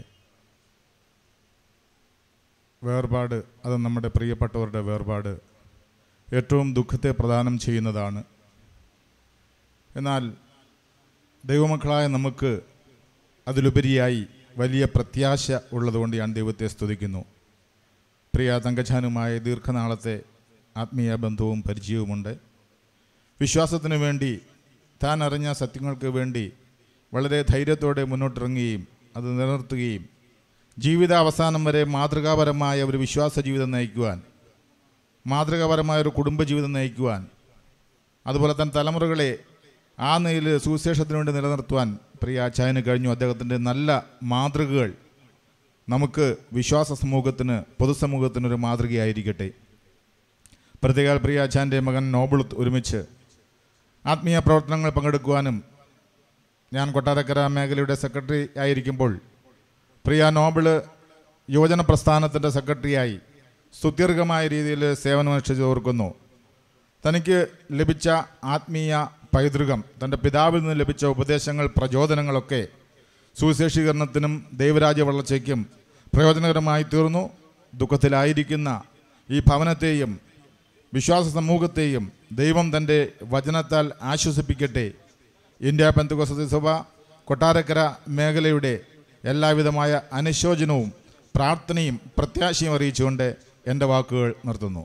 വേർപാട് അത് നമ്മുടെ പ്രിയപ്പെട്ടവരുടെ വേർപാട് ഏറ്റവും ദുഃഖത്തെ പ്രദാനം ചെയ്യുന്നതാണ് എന്നാൽ ദൈവമക്കളായ നമുക്ക് അതിലുപരിയായി വലിയ പ്രത്യാശ ഉള്ളതുകൊണ്ട് ഞാൻ ദൈവത്തെ സ്തുതിക്കുന്നു പ്രിയ തങ്കച്ചാനുമായ ദീർഘനാളത്തെ ആത്മീയ ബന്ധവും പരിചയവുമുണ്ട് വിശ്വാസത്തിന് വേണ്ടി താൻ അറിഞ്ഞ സത്യങ്ങൾക്ക് വേണ്ടി വളരെ ധൈര്യത്തോടെ മുന്നോട്ടിറങ്ങുകയും അത് നിലനിർത്തുകയും ജീവിതാവസാനം വരെ മാതൃകാപരമായ ഒരു വിശ്വാസ ജീവിതം നയിക്കുവാൻ മാതൃകാപരമായ ഒരു കുടുംബജീവിതം നയിക്കുവാൻ അതുപോലെ തന്നെ തലമുറകളെ ആ നിലയിൽ സുവിശേഷത്തിന് വേണ്ടി നിലനിർത്തുവാൻ പ്രിയ ആചാര്യന് കഴിഞ്ഞു അദ്ദേഹത്തിൻ്റെ നല്ല മാതൃകകൾ നമുക്ക് വിശ്വാസ സമൂഹത്തിന് പൊതുസമൂഹത്തിന് ഒരു മാതൃകയായിരിക്കട്ടെ പ്രത്യേക പ്രിയ ആചാൻ്റെ മകൻ നോബിൾ ഒരുമിച്ച് ആത്മീയ പ്രവർത്തനങ്ങൾ പങ്കെടുക്കുവാനും ഞാൻ കൊട്ടാരക്കര മേഖലയുടെ സെക്രട്ടറി ആയിരിക്കുമ്പോൾ പ്രിയ നോബിള് യുവജന പ്രസ്ഥാനത്തിൻ്റെ സെക്രട്ടറിയായി സുദീർഘമായ രീതിയിൽ സേവനമനുഷ്ഠിച്ച് ഓർക്കുന്നു തനിക്ക് ലഭിച്ച ആത്മീയ പൈതൃകം തൻ്റെ പിതാവിൽ നിന്ന് ലഭിച്ച ഉപദേശങ്ങൾ പ്രചോദനങ്ങളൊക്കെ സുവിശേഷീകരണത്തിനും ദൈവരാജ്യ വളർച്ചയ്ക്കും പ്രയോജനകരമായി തീർന്നു ദുഃഖത്തിലായിരിക്കുന്ന ഈ ഭവനത്തെയും വിശ്വാസ സമൂഹത്തെയും ദൈവം തൻ്റെ വചനത്താൽ ആശ്വസിപ്പിക്കട്ടെ ഇന്ത്യ പെന്തകോസ്ത സഭ കൊട്ടാരക്കര മേഖലയുടെ എല്ലാവിധമായ അനുശോചനവും പ്രാർത്ഥനയും പ്രത്യാശയും അറിയിച്ചുകൊണ്ട് എൻ്റെ വാക്കുകൾ നിർത്തുന്നു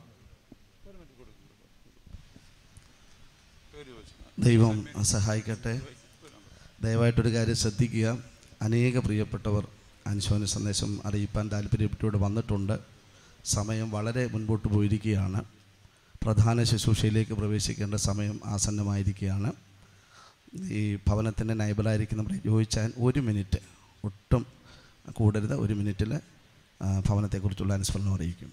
ദൈവം സഹായിക്കട്ടെ ദയവായിട്ടൊരു കാര്യം ശ്രദ്ധിക്കുക അനേക പ്രിയപ്പെട്ടവർ അനുശോചന സന്ദേശം അറിയിപ്പാൻ താല്പര്യപ്പെട്ടുകൂടെ വന്നിട്ടുണ്ട് സമയം വളരെ മുൻപോട്ട് പോയിരിക്കുകയാണ് പ്രധാന ശുശ്രൂഷയിലേക്ക് പ്രവേശിക്കേണ്ട സമയം ആസന്നമായിരിക്കുകയാണ് ഈ ഭവനത്തിൻ്റെ നൈബറായിരിക്കും നമ്മുടെ ചോദിച്ചാൽ ഒരു മിനിറ്റ് ഒട്ടും കൂടരുത് ഒരു മിനിറ്റിൽ ഭവനത്തെക്കുറിച്ചുള്ള അനുസ്മരണം അറിയിക്കും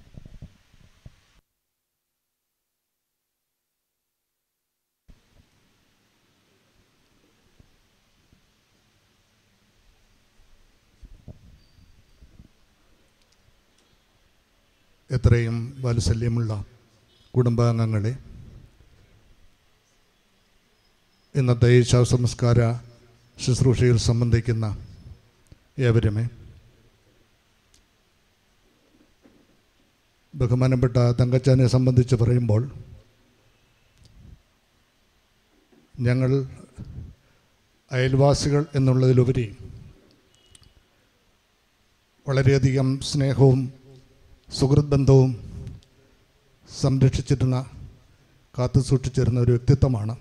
എത്രയും വാത്സല്യമുള്ള കുടുംബാംഗങ്ങളെ ഇന്നത്തെ ഈ ശവസംസ്കാര ശുശ്രൂഷയിൽ സംബന്ധിക്കുന്ന ഏവരുമേ ബഹുമാനപ്പെട്ട തങ്കച്ചാനെ സംബന്ധിച്ച് പറയുമ്പോൾ ഞങ്ങൾ അയൽവാസികൾ എന്നുള്ളതിലുപരി വളരെയധികം സ്നേഹവും സുഹൃത് ബന്ധവും സംരക്ഷിച്ചിരുന്ന കാത്തു സൂക്ഷിച്ചിരുന്ന ഒരു വ്യക്തിത്വമാണ്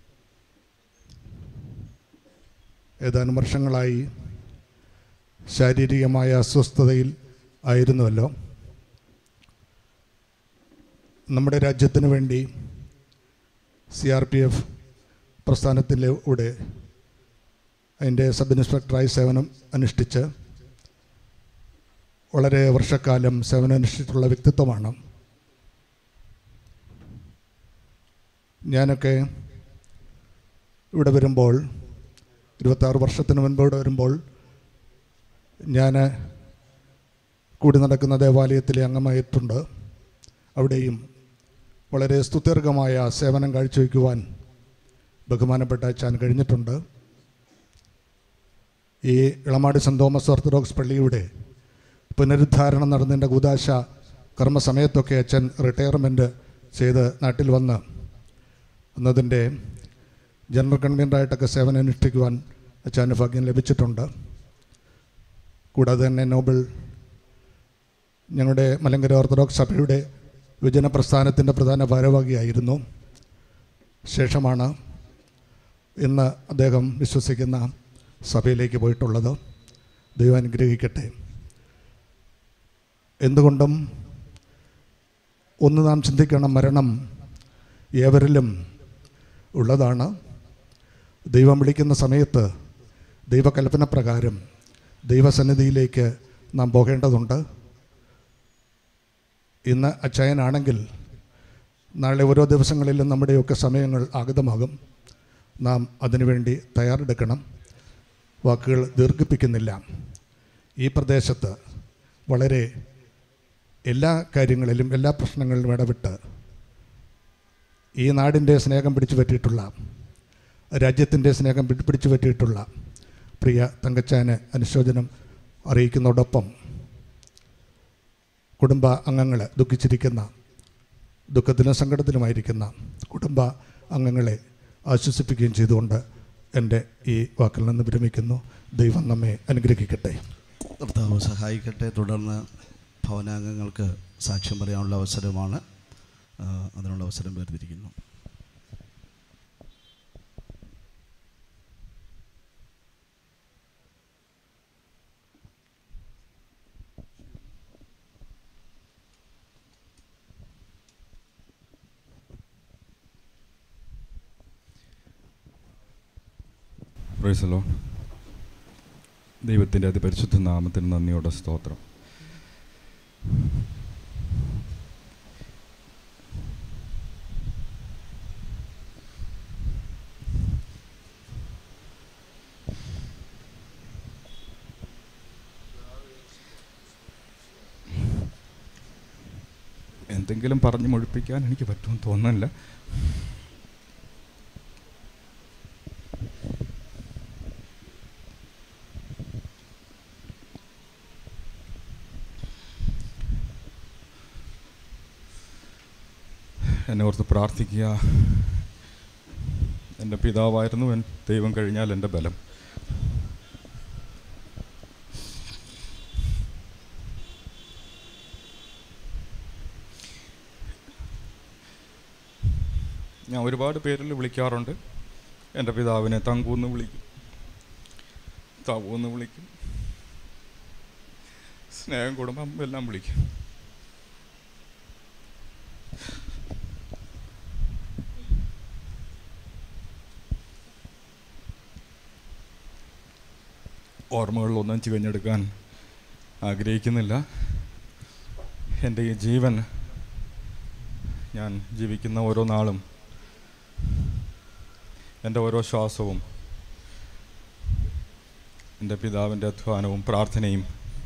ഏതാനും വർഷങ്ങളായി ശാരീരികമായ അസ്വസ്ഥതയിൽ ആയിരുന്നുവല്ലോ നമ്മുടെ രാജ്യത്തിന് വേണ്ടി സി ആർ പി എഫ് പ്രസ്ഥാനത്തിലൂടെ അതിൻ്റെ സബ് ഇൻസ്പെക്ടറായി സേവനം അനുഷ്ഠിച്ച് വളരെ വർഷക്കാലം സേവനമനുഷ്ഠിച്ചിട്ടുള്ള വ്യക്തിത്വമാണ് ഞാനൊക്കെ ഇവിടെ വരുമ്പോൾ ഇരുപത്താറ് വർഷത്തിന് മുൻപ് ഇവിടെ വരുമ്പോൾ ഞാൻ കൂടി നടക്കുന്ന ദേവാലയത്തിലെ അംഗമായിട്ടുണ്ട് അവിടെയും വളരെ സ്തുത്യർഹമായ സേവനം കാഴ്ചവെക്കുവാൻ ബഹുമാനപ്പെട്ട അച്ഛൻ കഴിഞ്ഞിട്ടുണ്ട് ഈ ഇളമാട് സെൻറ് തോമസ് ഓർത്തഡോക്സ് പള്ളിയുടെ പുനരുദ്ധാരണം നടന്നതിൻ്റെ കൂതാശ കർമ്മസമയത്തൊക്കെ അച്ഛൻ റിട്ടയർമെൻറ്റ് ചെയ്ത് നാട്ടിൽ വന്ന് എന്നതിൻ്റെ ജനറൽ കൺവീനറായിട്ടൊക്കെ സേവനം അനുഷ്ഠിക്കുവാൻ അച്ഛന് ഭാഗ്യം ലഭിച്ചിട്ടുണ്ട് കൂടാതെ തന്നെ നോബൽ ഞങ്ങളുടെ മലങ്കര ഓർത്തഡോക്സ് സഭയുടെ വിഭജന പ്രസ്ഥാനത്തിൻ്റെ പ്രധാന ഭാരവാഹിയായിരുന്നു ശേഷമാണ് ഇന്ന് അദ്ദേഹം വിശ്വസിക്കുന്ന സഭയിലേക്ക് പോയിട്ടുള്ളത് ദൈവം അനുഗ്രഹിക്കട്ടെ എന്തുകൊണ്ടും ഒന്ന് നാം ചിന്തിക്കണം മരണം ഏവരിലും ഉള്ളതാണ് ദൈവം വിളിക്കുന്ന സമയത്ത് ദൈവകൽപ്പന പ്രകാരം ദൈവസന്നിധിയിലേക്ക് നാം പോകേണ്ടതുണ്ട് ഇന്ന് അച്ചായനാണെങ്കിൽ നാളെ ഓരോ ദിവസങ്ങളിലും നമ്മുടെയൊക്കെ സമയങ്ങൾ ആഗതമാകും നാം അതിനുവേണ്ടി തയ്യാറെടുക്കണം വാക്കുകൾ ദീർഘിപ്പിക്കുന്നില്ല ഈ പ്രദേശത്ത് വളരെ എല്ലാ കാര്യങ്ങളിലും എല്ലാ പ്രശ്നങ്ങളിലും ഇടപെട്ട് ഈ നാടിൻ്റെ സ്നേഹം പിടിച്ചു പറ്റിയിട്ടുള്ള രാജ്യത്തിൻ്റെ സ്നേഹം പിടി- പിടിച്ചു പറ്റിയിട്ടുള്ള പ്രിയ തങ്കച്ചാന് അനുശോചനം അറിയിക്കുന്നതോടൊപ്പം കുടുംബ അംഗങ്ങൾ ദുഃഖിച്ചിരിക്കുന്ന ദുഃഖത്തിലും സങ്കടത്തിലുമായിരിക്കുന്ന കുടുംബ അംഗങ്ങളെ ആശ്വസിപ്പിക്കുകയും ചെയ്തുകൊണ്ട് എൻ്റെ ഈ വാക്കിൽ നിന്ന് വിരമിക്കുന്നു ദൈവം നമ്മെ അനുഗ്രഹിക്കട്ടെ കർത്താവ് സഹായിക്കട്ടെ തുടർന്ന് ഭവനാംഗങ്ങൾക്ക് സാക്ഷ്യം പറയാനുള്ള അവസരമാണ് ആ, അതിനുള്ള അവസരം വേർതിരിക്കുന്നു പ്രൈസലോ ദൈവത്തിൻ്റെ അതിപരിശുദ്ധ നാമത്തിന് നന്ദിയോടെ സ്തോത്രം എന്തെങ്കിലും പറഞ്ഞ് മുഴിപ്പിക്കാൻ എനിക്ക് പറ്റുമെന്ന് തോന്നുന്നില്ല എന്നെ ഓർത്ത് പ്രാർത്ഥിക്കുക എൻ്റെ പിതാവായിരുന്നു എൻ ദൈവം കഴിഞ്ഞാൽ എൻ്റെ ബലം ഞാൻ ഒരുപാട് പേരിൽ വിളിക്കാറുണ്ട് എൻ്റെ പിതാവിനെ തങ്കൂന്ന് വിളിക്കും തവൂന്ന് വിളിക്കും സ്നേഹം കുടുംബം എല്ലാം വിളിക്കും ഓർമ്മകളിലൊന്നും ചികഞ്ഞെടുക്കാൻ ആഗ്രഹിക്കുന്നില്ല എൻ്റെ ഈ ജീവൻ ഞാൻ ജീവിക്കുന്ന ഓരോ നാളും എൻ്റെ ഓരോ ശ്വാസവും എൻ്റെ പിതാവിൻ്റെ അധ്വാനവും പ്രാർത്ഥനയും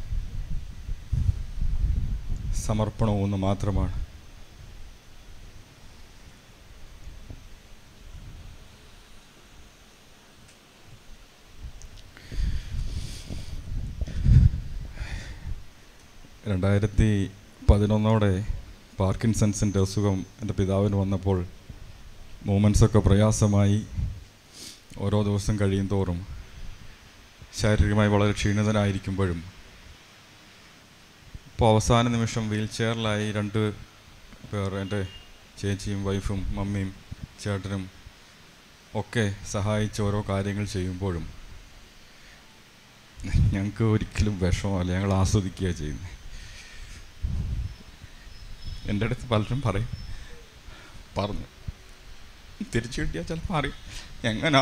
സമർപ്പണവും ഒന്ന് മാത്രമാണ് രണ്ടായിരത്തി പതിനൊന്നോടെ പാർക്കിൻസൺസിൻ്റെ അസുഖം എൻ്റെ പിതാവിന് വന്നപ്പോൾ മൂമെൻസൊക്കെ പ്രയാസമായി ഓരോ ദിവസം കഴിയും തോറും ശാരീരികമായി വളരെ ക്ഷീണിതനായിരിക്കുമ്പോഴും ഇപ്പോൾ അവസാന നിമിഷം വീൽ ചെയറിലായി രണ്ട് പേർ എൻ്റെ ചേച്ചിയും വൈഫും മമ്മിയും ചേട്ടനും ഒക്കെ സഹായിച്ച് ഓരോ കാര്യങ്ങൾ ചെയ്യുമ്പോഴും ഞങ്ങൾക്ക് ഒരിക്കലും വിഷമമല്ല ഞങ്ങൾ ആസ്വദിക്കുക ചെയ്യുന്നത് എൻ്റെ അടുത്ത് പലരും പറയും പറഞ്ഞു തിരിച്ചു കിട്ടിയാൽ ചിലപ്പോൾ അറിയും എങ്ങനാ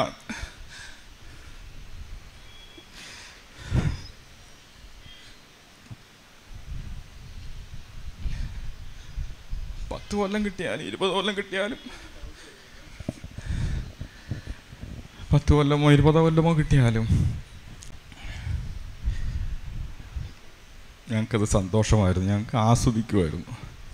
പത്ത് കൊല്ലം കിട്ടിയാലും ഇരുപത് കൊല്ലം കിട്ടിയാലും പത്ത് കൊല്ലമോ ഇരുപതോ കൊല്ലമോ കിട്ടിയാലും ഞങ്ങൾക്കത് സന്തോഷമായിരുന്നു ഞങ്ങൾക്ക് ആസ്വദിക്കുമായിരുന്നു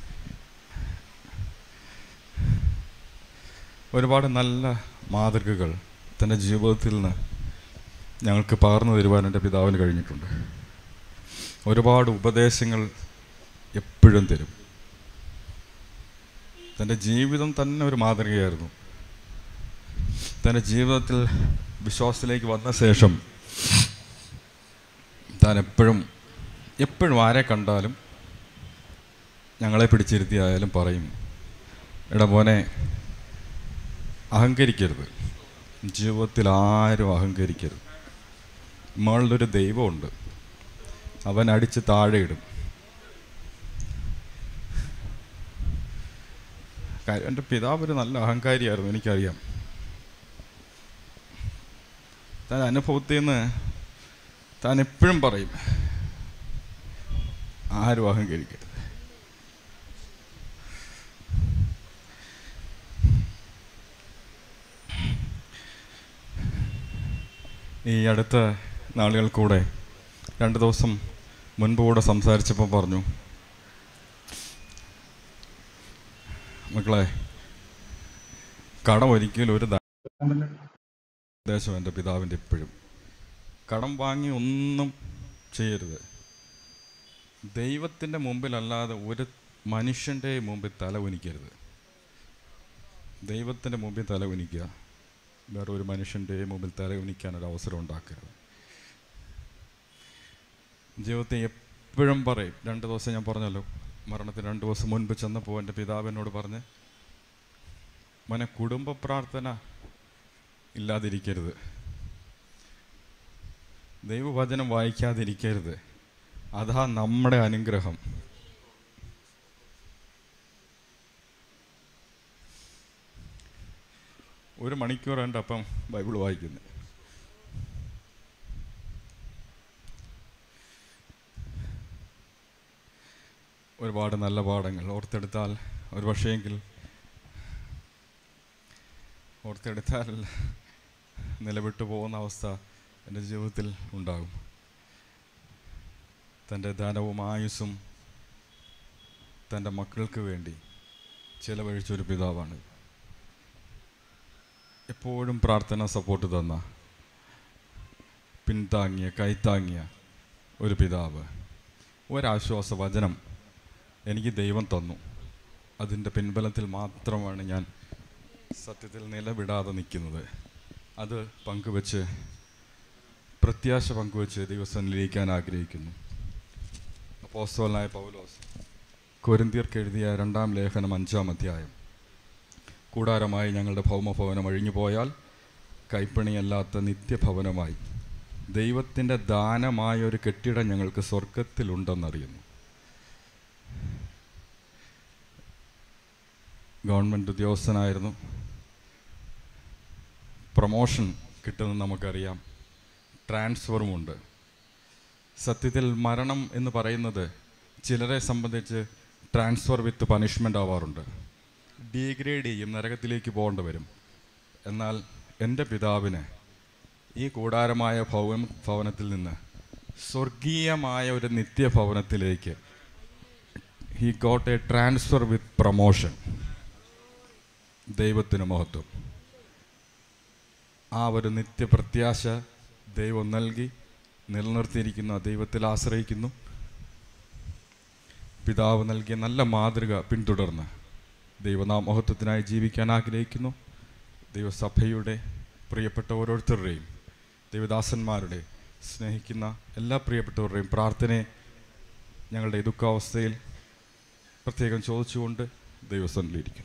ഒരുപാട് നല്ല മാതൃകകൾ തൻ്റെ ജീവിതത്തിൽ നിന്ന് ഞങ്ങൾക്ക് പകർന്നു തരുവാൻ എൻ്റെ പിതാവിന് കഴിഞ്ഞിട്ടുണ്ട് ഒരുപാട് ഉപദേശങ്ങൾ എപ്പോഴും തരും തൻ്റെ ജീവിതം തന്നെ ഒരു മാതൃകയായിരുന്നു തൻ്റെ ജീവിതത്തിൽ വിശ്വാസത്തിലേക്ക് വന്ന ശേഷം താൻ എപ്പോഴും എപ്പോഴും ആരെ കണ്ടാലും ഞങ്ങളെ പിടിച്ചിരുത്തിയായാലും പറയും എടാ മോനെ അഹങ്കരിക്കരുത് ജീവിതത്തിൽ ആരും അഹങ്കരിക്കരുത് നമ്മളുടെ ദൈവമുണ്ട് അവൻ അടിച്ച് താഴെയിടും കാര്യം എൻ്റെ പിതാവ് ഒരു നല്ല അഹങ്കാരിയായിരുന്നു എനിക്കറിയാം താൻ അനുഭവത്തിൽ നിന്ന് താൻ എപ്പോഴും പറയും ആരും അഹങ്കരിക്കരുത് ഈ അടുത്ത നാളുകൾ കൂടെ രണ്ട് ദിവസം മുൻപ് കൂടെ സംസാരിച്ചപ്പോൾ പറഞ്ഞു മക്കളെ കടം ഒരിക്കലും ഒരു ദാ- ഉദ്ദേശം എൻ്റെ പിതാവിൻ്റെ എപ്പോഴും കടം വാങ്ങി ഒന്നും ചെയ്യരുത് ദൈവത്തിൻ്റെ മുമ്പിലല്ലാതെ ഒരു മനുഷ്യൻ്റെ മുമ്പിൽ തല ഉനിക്കരുത് ദൈവത്തിൻ്റെ മുമ്പിൽ തല ഉനിക്കുക വേറെ ഒരു മനുഷ്യൻ്റെ മുമ്പിൽ തല ഉനിക്കാൻ ഒരു അവസരം ഉണ്ടാക്കരുത് ജീവിതത്തെ എപ്പോഴും പറയും രണ്ട് ദിവസം ഞാൻ പറഞ്ഞല്ലോ മരണത്തിന് രണ്ട് ദിവസം മുൻപ് ചെന്നപ്പോൾ എൻ്റെ പിതാവ് എന്നോട് പറഞ്ഞ് മോനെ കുടുംബ പ്രാർത്ഥന ഇല്ലാതിരിക്കരുത് ദൈവവചനം വായിക്കാതിരിക്കരുത് അതാ നമ്മുടെ അനുഗ്രഹം ഒരു മണിക്കൂർ എൻ്റെ അപ്പം ബൈബിൾ വായിക്കുന്നത് ഒരുപാട് നല്ല പാഠങ്ങൾ ഓർത്തെടുത്താൽ ഒരു പക്ഷേങ്കിൽ ഓർത്തെടുത്താൽ നിലവിട്ടു പോകുന്ന അവസ്ഥ എൻ്റെ ജീവിതത്തിൽ ഉണ്ടാകും തൻ്റെ ധനവും ആയുസ്സും തൻ്റെ മക്കൾക്ക് വേണ്ടി ചിലവഴിച്ചൊരു പിതാവാണ് എപ്പോഴും പ്രാർത്ഥന സപ്പോർട്ട് തന്ന പിന്താങ്ങിയ കൈത്താങ്ങിയ ഒരു പിതാവ് ഒരാശ്വാസ വചനം എനിക്ക് ദൈവം തന്നു അതിൻ്റെ പിൻബലത്തിൽ മാത്രമാണ് ഞാൻ സത്യത്തിൽ നിലവിടാതെ നിൽക്കുന്നത് അത് പങ്കുവെച്ച് പ്രത്യാശ പങ്കുവെച്ച് ദൈവസന്നിധിക്കാൻ ആഗ്രഹിക്കുന്നു അപ്പോസ്തലനായ പൗലോസ് കൊരിന്തിയർക്ക് എഴുതിയ രണ്ടാം ലേഖനം അഞ്ചാം അധ്യായം കൂടാരമായി ഞങ്ങളുടെ ഭൗമഭവനം അഴിഞ്ഞു പോയാൽ കൈപ്പണിയല്ലാത്ത നിത്യഭവനമായി ദൈവത്തിൻ്റെ ദാനമായ ഒരു കെട്ടിടം ഞങ്ങൾക്ക് സ്വർഗത്തിലുണ്ടെന്നറിയുന്നു ഗവൺമെൻറ് ഉദ്യോഗസ്ഥനായിരുന്നു പ്രൊമോഷൻ കിട്ടുന്നത് നമുക്കറിയാം ട്രാൻസ്ഫറുമുണ്ട് സത്യത്തിൽ മരണം എന്ന് പറയുന്നത് ചിലരെ സംബന്ധിച്ച് ട്രാൻസ്ഫർ വിത്ത് പണിഷ്മെൻ്റ് ആവാറുണ്ട് ഡീഗ്രേഡ് ചെയ്യും നരകത്തിലേക്ക് പോകേണ്ടി വരും എന്നാൽ എൻ്റെ പിതാവിന് ഈ കൂടാരമായ ഭവൻ ഭവനത്തിൽ നിന്ന് സ്വർഗീയമായ ഒരു നിത്യഭവനത്തിലേക്ക് he got a transfer with promotion ദൈവത്തിന് മഹത്വം ആ ഒരു നിത്യപ്രത്യാശ ദൈവം നൽകി നിലനിർത്തിയിരിക്കുന്നു ആ ദൈവത്തിൽ ആശ്രയിക്കുന്നു പിതാവ് നൽകിയ നല്ല മാതൃക പിന്തുടർന്ന് ദൈവനാമഹത്വത്തിനായി ജീവിക്കാൻ ആഗ്രഹിക്കുന്നു ദൈവസഭയുടെ പ്രിയപ്പെട്ട ഓരോരുത്തരുടെയും ദൈവദാസന്മാരുടെ സ്നേഹിക്കുന്ന എല്ലാ പ്രിയപ്പെട്ടവരുടെയും പ്രാർത്ഥനയെ ഞങ്ങളുടെ ഈ ദുഃഖാവസ്ഥയിൽ പ്രത്യേകം ചോദിച്ചുകൊണ്ട് ദൈവസന്നിധിയിരിക്കുന്നു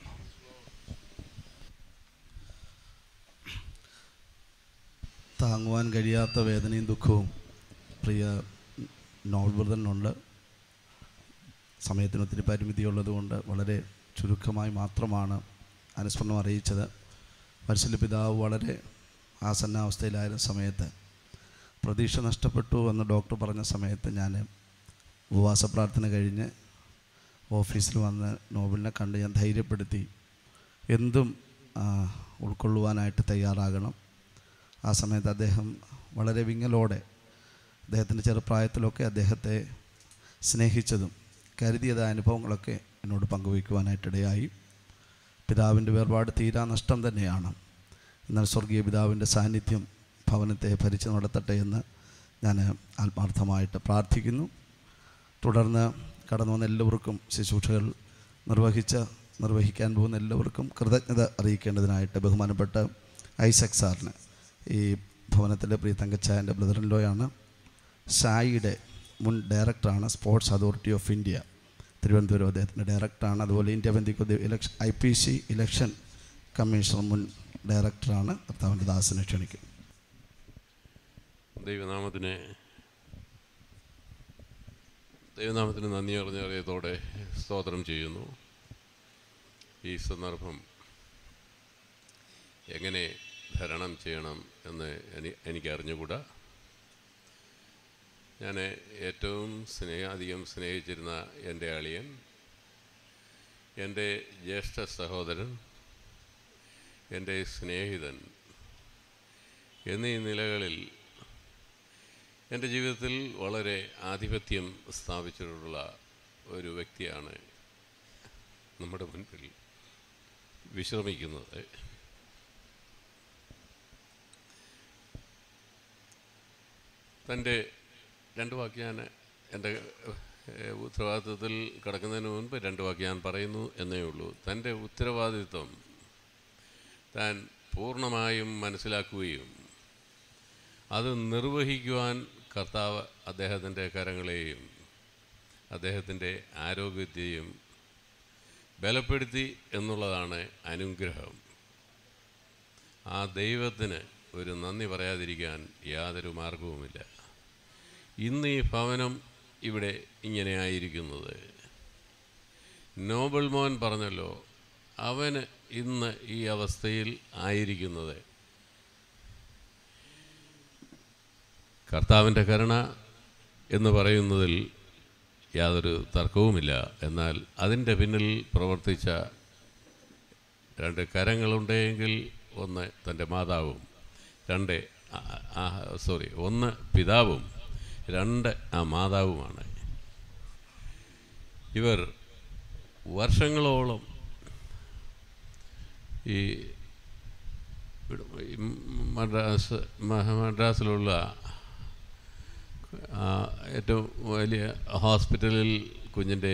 താങ്ങുവാൻ കഴിയാത്ത വേദനയും ദുഃഖവും പ്രിയ നോവൽവൃതനുണ്ട് സമയത്തിന് ഒത്തിരി പരിമിതിയുള്ളതുകൊണ്ട് വളരെ ചുരുക്കമായി മാത്രമാണ് അനുസ്മരണം അറിയിച്ചത് പരിശുദ്ധ പിതാവ് വളരെ ആസന്നാവസ്ഥയിലായിരുന്ന സമയത്ത് പ്രതീക്ഷ നഷ്ടപ്പെട്ടു എന്ന് ഡോക്ടർ പറഞ്ഞ സമയത്ത് ഞാൻ ഉപവാസ പ്രാർത്ഥന കഴിഞ്ഞ് ഓഫീസിൽ വന്ന് നോബലിനെ കണ്ട് ഞാൻ ധൈര്യപ്പെടുത്തി എന്തും ആ, ഉൾക്കൊള്ളുവാനായിട്ട് തയ്യാറാകണം ആ സമയത്ത് അദ്ദേഹം വളരെ വിങ്ങലോടെ അദ്ദേഹത്തിൻ്റെ ചെറുപ്രായത്തിലൊക്കെ അദ്ദേഹത്തെ സ്നേഹിച്ചതും കരുതിയതായ അനുഭവങ്ങളൊക്കെ എന്നോട് പങ്കുവയ്ക്കുവാനായിട്ടിടയായി പിതാവിൻ്റെ വേർപാട് തീരാ നഷ്ടം തന്നെയാണ് എന്നാൽ സ്വർഗീയ പിതാവിൻ്റെ സാന്നിധ്യം ഭവനത്തെ ഭരിച്ചു നടത്തട്ടെ എന്ന് ഞാൻ ആത്മാർത്ഥമായിട്ട് പ്രാർത്ഥിക്കുന്നു തുടർന്ന് കടന്നു വന്ന എല്ലാവർക്കും ശുശ്രൂഷകൾ നിർവഹിച്ച നിർവഹിക്കാൻ പോകുന്ന എല്ലാവർക്കും കൃതജ്ഞത അറിയിക്കേണ്ടതിനായിട്ട് ബഹുമാനപ്പെട്ട ഐസക് സാറിന് ഈ ഭവനത്തിൻ്റെ പ്രിയ തങ്കച്ചായൻ്റെ ബ്രദർ ലോയാണ് സായിയുടെ മുൻ ഡയറക്ടറാണ് sports authority of India Thiruvananthapuram അദ്ദേഹത്തിൻ്റെ ഡയറക്ടറാണ് അതുപോലെ ഇന്ത്യ ബന്ധിക്കുന്ന election I P C election commissioner മുൻ ഡയറക്ടറാണ് കർത്താവിൻ്റെ ദാസനെ ക്ഷണിക്കും ദൈവനാമത്തിന് ദൈവനാമത്തിന് നന്ദി അറിഞ്ഞ അറിയത്തോടെ സ്തോത്രം ചെയ്യുന്നു ഈ സന്ദർഭം എങ്ങനെ ധരണം ചെയ്യണം എന്ന് എനി എനിക്ക് അറിഞ്ഞുകൂടാ ഞാൻ ഏറ്റവും സ്നേഹ അധികം സ്നേഹിച്ചിരുന്ന എൻ്റെ അളിയൻ എൻ്റെ ജ്യേഷ്ഠ സഹോദരൻ എൻ്റെ സ്നേഹിതൻ എന്നീ നിലകളിൽ എൻ്റെ ജീവിതത്തിൽ വളരെ ആധിപത്യം സ്ഥാപിച്ചിട്ടുള്ള ഒരു വ്യക്തിയാണ് നമ്മുടെ മുൻപിൽ വിശ്രമിക്കുന്നത് തൻ്റെ രണ്ട് വാക്ക് ഞാൻ എൻ്റെ ഏഹ്, ഉത്തരവാദിത്വത്തിൽ കടക്കുന്നതിന് മുൻപ് രണ്ട് വാക്ക് ഞാൻ പറയുന്നു എന്നേ ഉള്ളൂ തൻ്റെ ഉത്തരവാദിത്വം താൻ പൂർണ്ണമായും മനസ്സിലാക്കുകയും അത് നിർവഹിക്കുവാൻ കർത്താവ് അദ്ദേഹത്തിൻ്റെ കരങ്ങളെയും അദ്ദേഹത്തിൻ്റെ ആരോഗ്യത്തെയും ബലപ്പെടുത്തി എന്നുള്ളതാണ് അനുഗ്രഹം ആ ദൈവത്തിന് ഒരു നന്ദി പറയാതിരിക്കാൻ യാതൊരു മാർഗവുമില്ല ഇന്ന് ഈ ഭവനം ഇവിടെ ഇങ്ങനെ ആയിരിക്കുന്നത് നോബൽ മോൻ പറഞ്ഞല്ലോ അവന് ഇന്ന് ഈ അവസ്ഥയിൽ ആയിരിക്കുന്നത് കർത്താവിൻ്റെ കരുണ എന്ന് പറയുന്നതിൽ യാതൊരു തർക്കവുമില്ല എന്നാൽ അതിൻ്റെ പിന്നിൽ പ്രവർത്തിച്ച രണ്ട് കരങ്ങളുണ്ടെങ്കിൽ ഒന്ന് തൻ്റെ മാതാവും രണ്ട് സോറി ഒന്ന് പിതാവും രണ്ട് ആ മാതാവുമാണ് ഇവർ വർഷങ്ങളോളം ഈ ഇവിടെ ഈ മദ്രാസ് മഹ- മദ്രാസിലുള്ള ആ, ഏറ്റവും വലിയ ഹോസ്പിറ്റലിൽ കുഞ്ഞിൻ്റെ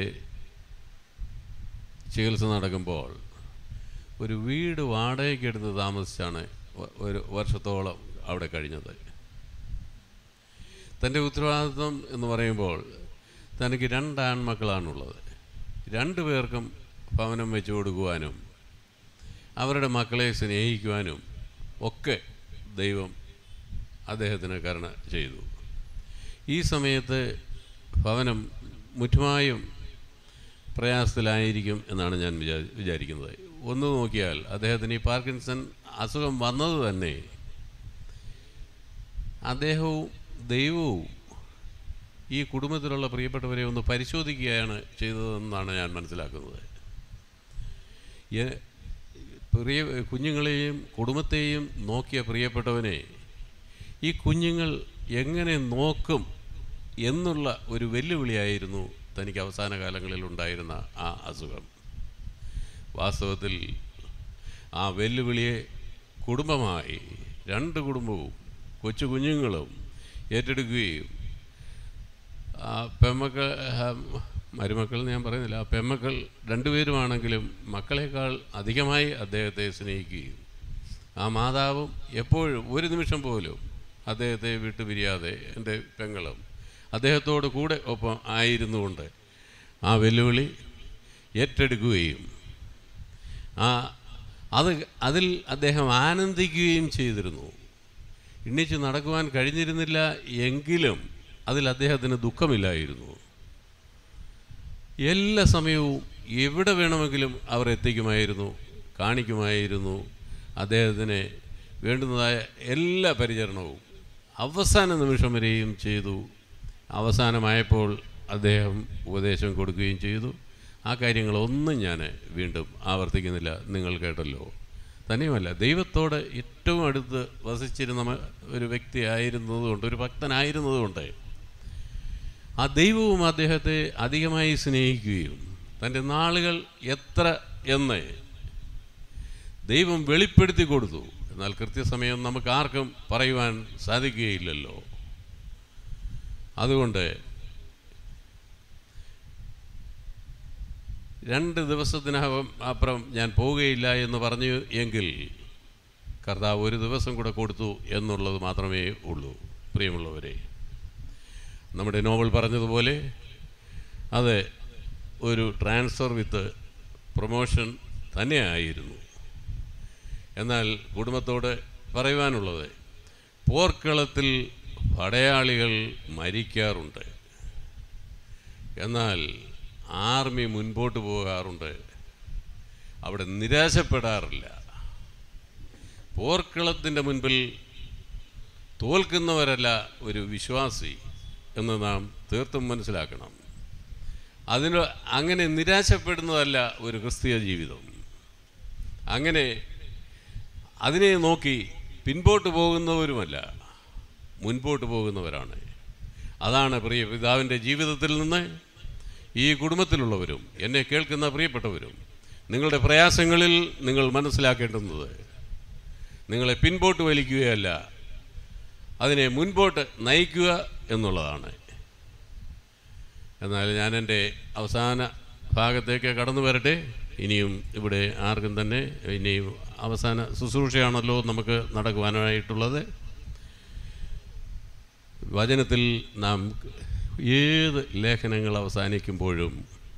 ചികിത്സ നടക്കുമ്പോൾ ഒരു വീട് വാടകയ്ക്ക് എടുത്ത് താമസിച്ചാണ് വ- ഒരു വർഷത്തോളം അവിടെ കഴിഞ്ഞത് തൻ്റെ ഉത്തരവാദിത്വം എന്ന് പറയുമ്പോൾ തനിക്ക് രണ്ട് ആൺമക്കളാണുള്ളത് രണ്ടു പേർക്കും ഭവനം വെച്ചു കൊടുക്കുവാനും അവരുടെ മക്കളെ സ്നേഹിക്കുവാനും ഒക്കെ ദൈവം അദ്ദേഹത്തിന് കരുണ ചെയ്തു ഈ സമയത്ത് ഭവനം മുറ്റുമായും പ്രയാസത്തിലായിരിക്കും എന്നാണ് ഞാൻ വിചാ വിചാരിക്കുന്നത് ഒന്ന് നോക്കിയാൽ അദ്ദേഹത്തിന് ഈ പാർക്കിൻസൺ അസുഖം വന്നത് തന്നെ അദ്ദേഹവും ദൈവവും ഈ കുടുംബത്തിലുള്ള പ്രിയപ്പെട്ടവരെ ഒന്ന് പരിശോധിക്കുകയാണ് ചെയ്തതെന്നാണ് ഞാൻ മനസ്സിലാക്കുന്നത് എ- പ്രിയ കുഞ്ഞുങ്ങളെയും കുടുംബത്തെയും നോക്കിയ പ്രിയപ്പെട്ടവനെ ഈ കുഞ്ഞുങ്ങൾ എങ്ങനെ നോക്കും എന്നുള്ള ഒരു വെല്ലുവിളിയായിരുന്നു തനിക്ക് അവസാന കാലങ്ങളിൽ ഉണ്ടായിരുന്ന ആ അസുഖം വാസ്തവത്തിൽ ആ വെല്ലുവിളിയെ കുടുംബമായി രണ്ട് കുടുംബവും കൊച്ചു കുഞ്ഞുങ്ങളും ഏറ്റെടുക്കുകയും ആ പെമ്മക്കൾ ആ, മരുമക്കൾ എന്ന് ഞാൻ പറയുന്നില്ല ആ പെമ്മക്കൾ രണ്ടുപേരുമാണെങ്കിലും മക്കളെക്കാൾ അധികമായി അദ്ദേഹത്തെ സ്നേഹിക്കുകയും ആ മാതാവും എപ്പോഴും ഒരു നിമിഷം പോലും അദ്ദേഹത്തെ വിട്ടുപിരിയാതെ എൻ്റെ പെങ്ങളും അദ്ദേഹത്തോട് കൂടെ ഒപ്പം ആയിരുന്നുകൊണ്ട് ആ വെല്ലുവിളി ഏറ്റെടുക്കുകയും ആ അത് അതിൽ അദ്ദേഹം ആനന്ദിക്കുകയും ചെയ്തിരുന്നു എണ്ണിച്ച് നടക്കുവാൻ കഴിഞ്ഞിരുന്നില്ല എങ്കിലും അതിൽ അദ്ദേഹത്തിന് ദുഃഖമില്ലായിരുന്നു എല്ലാ സമയവും എവിടെ വേണമെങ്കിലും അവർ എത്തിക്കുമായിരുന്നു കാണിക്കുമായിരുന്നു അദ്ദേഹത്തിന് വേണ്ടുന്നതായ എല്ലാ പരിചരണവും അവസാന നിമിഷം വരെയും ചെയ്തു അവസാനമായപ്പോൾ അദ്ദേഹം ഉപദേശം കൊടുക്കുകയും ചെയ്തു ആ കാര്യങ്ങളൊന്നും ഞാൻ വീണ്ടും ആവർത്തിക്കുന്നില്ല നിങ്ങൾ കേട്ടല്ലോ തന്നെയുമല്ല ദൈവത്തോട് ഏറ്റവും അടുത്ത് വസിച്ചിരുന്ന മ- ഒരു വ്യക്തി ആയിരുന്നതുകൊണ്ട് ഒരു ഭക്തനായിരുന്നതുകൊണ്ട് ആ ദൈവവും അദ്ദേഹത്തെ അധികമായി സ്നേഹിക്കുകയും തൻ്റെ നാളുകൾ എത്ര എന്ന് ദൈവം വെളിപ്പെടുത്തി കൊടുത്തു എന്നാൽ കൃത്യസമയം നമുക്ക് ആർക്കും പറയുവാൻ സാധിക്കുകയില്ലല്ലോ അതുകൊണ്ട് രണ്ട് ദിവസത്തിനകം അപ്പുറം ഞാൻ പോവുകയില്ല എന്ന് പറഞ്ഞു എങ്കിൽ കർത്താവ് ഒരു ദിവസം കൂടെ കൊടുത്തു എന്നുള്ളത് മാത്രമേ ഉള്ളൂ പ്രിയമുള്ളവരെ നമ്മുടെ നോവൽ പറഞ്ഞതുപോലെ അത് ഒരു ട്രാൻസ്ഫർ വിത്ത് പ്രൊമോഷൻ തന്നെയായിരുന്നു എന്നാൽ കുടുംബത്തോട് പറയുവാനുള്ളത് പോർക്കളത്തിൽ പടയാളികൾ മരിക്കാറുണ്ട് എന്നാൽ ആർമി മുൻപോട്ട് പോകാറുണ്ട് അവിടെ നിരാശപ്പെടാറില്ല പോർക്കളത്തിൻ്റെ മുൻപിൽ തോൽക്കുന്നവരല്ല ഒരു വിശ്വാസി എന്ന് നാം തീർത്തും മനസ്സിലാക്കണം അതിന് അങ്ങനെ നിരാശപ്പെടുന്നതല്ല ഒരു ക്രിസ്തീയ ജീവിതം അങ്ങനെ അതിനെ നോക്കി പിൻപോട്ട് പോകുന്നവരുമല്ല മുൻപോട്ട് പോകുന്നവരാണ് അതാണ് പ്രിയ പിതാവിൻ്റെ ജീവിതത്തിൽ നിന്ന് ഈ കുടുംബത്തിലുള്ളവരും എന്നെ കേൾക്കുന്ന പ്രിയപ്പെട്ടവരും നിങ്ങളുടെ പ്രയാസങ്ങളിൽ നിങ്ങൾ മനസ്സിലാക്കേണ്ടുന്നത് നിങ്ങളെ പിൻപോട്ട് വലിക്കുകയല്ല അതിനെ മുൻപോട്ട് നയിക്കുക എന്നുള്ളതാണ് എന്നാൽ ഞാൻ എൻ്റെ അവസാന ഭാഗത്തേക്ക് കടന്നു വരട്ടെ ഇനിയും ഇവിടെ ആർക്കും തന്നെ ഇനിയും അവസാന ശുശ്രൂഷയാണല്ലോ നമുക്ക് നടക്കുവാനായിട്ടുള്ളത് വചനത്തിൽ നാം ഏത് ലേഖനങ്ങൾ അവസാനിക്കുമ്പോഴും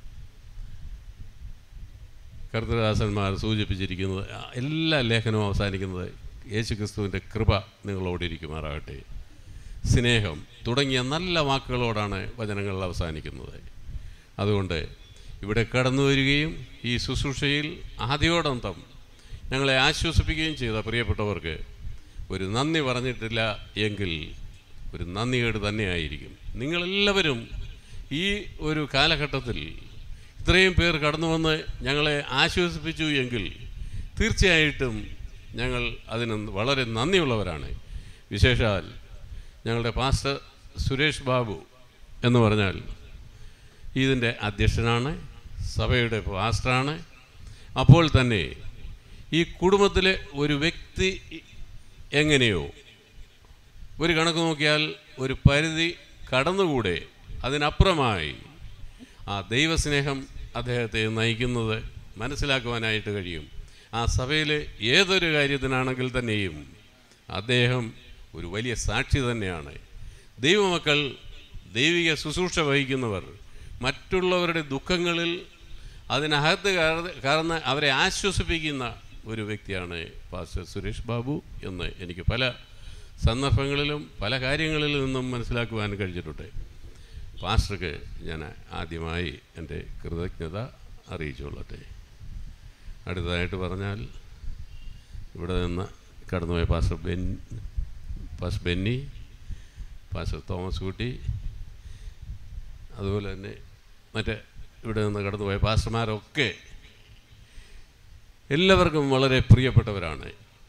കർത്തദാസന്മാർ സൂചിപ്പിച്ചിരിക്കുന്നത് എല്ലാ ലേഖനവും അവസാനിക്കുന്നത് യേശുക്രിസ്തുവിൻ്റെ കൃപ നിങ്ങളോടിരിക്കുമാറാകട്ടെ സ്നേഹം തുടങ്ങിയ നല്ല വാക്കുകളോടാണ് വചനങ്ങൾ അവസാനിക്കുന്നത് അതുകൊണ്ട് ഇവിടെ കടന്നു വരികയും ഈ ശുശ്രൂഷയിൽ ആദ്യോടന്തം ഞങ്ങളെ ആശ്വസിപ്പിക്കുകയും ചെയ്ത പ്രിയപ്പെട്ടവർക്ക് ഒരു നന്ദി പറഞ്ഞിട്ടില്ല എങ്കിൽ ഒരു നന്ദികേട് തന്നെയായിരിക്കും നിങ്ങളെല്ലാവരും ഈ ഒരു കാലഘട്ടത്തിൽ ഇത്രയും പേർ കടന്നു വന്ന് ഞങ്ങളെ ആശ്വസിപ്പിച്ചു എങ്കിൽ തീർച്ചയായിട്ടും ഞങ്ങൾ അതിന് വളരെ നന്ദിയുള്ളവരാണ് വിശേഷാൽ ഞങ്ങളുടെ പാസ്റ്റർ സുരേഷ് ബാബു എന്ന് പറഞ്ഞാൽ ഇതിൻ്റെ അധ്യക്ഷനാണ് സഭയുടെ പാസ്റ്ററാണ് അപ്പോൾ തന്നെ ഈ കുടുംബത്തിലെ ഒരു വ്യക്തി എങ്ങനെയോ ഒരു കണക്ക് നോക്കിയാൽ ഒരു പരിധി കടന്നുകൂടെ അതിനപ്പുറമായി ആ ദൈവസ്നേഹം അദ്ദേഹത്തെ നയിക്കുന്നത് മനസ്സിലാക്കുവാനായിട്ട് കഴിയും ആ സഭയിലെ ഏതൊരു കാര്യത്തിനാണെങ്കിൽ തന്നെയും അദ്ദേഹം ഒരു വലിയ സാക്ഷി തന്നെയാണ് ദൈവമക്കൾ ദൈവിക ശുശ്രൂഷ വഹിക്കുന്നവർ മറ്റുള്ളവരുടെ ദുഃഖങ്ങളിൽ അതിനകത്ത് കയർന്ന് അവരെ ആശ്വസിപ്പിക്കുന്ന ഒരു വ്യക്തിയാണ് പാസ്റ്റർ സുരേഷ് ബാബു എന്ന് എനിക്ക് പല സന്ദർഭങ്ങളിലും പല കാര്യങ്ങളിൽ നിന്നും മനസ്സിലാക്കുവാൻ കഴിഞ്ഞിട്ടുണ്ട് പാസ്റ്റർക്ക് ഞാൻ ആദ്യമായി എൻ്റെ കൃതജ്ഞത അറിയിച്ചുകൊള്ളട്ടെ അടുത്തതായിട്ട് പറഞ്ഞാൽ ഇവിടെ നിന്ന് കടന്നുപോയ pastor Ben pastor Benny pastor Thomas Kutty അതുപോലെ തന്നെ മറ്റേ ഇവിടെ നിന്ന് കടന്നുപോയ പാസ്റ്റർമാരൊക്കെ എല്ലാവർക്കും വളരെ പ്രിയപ്പെട്ടവരാണ്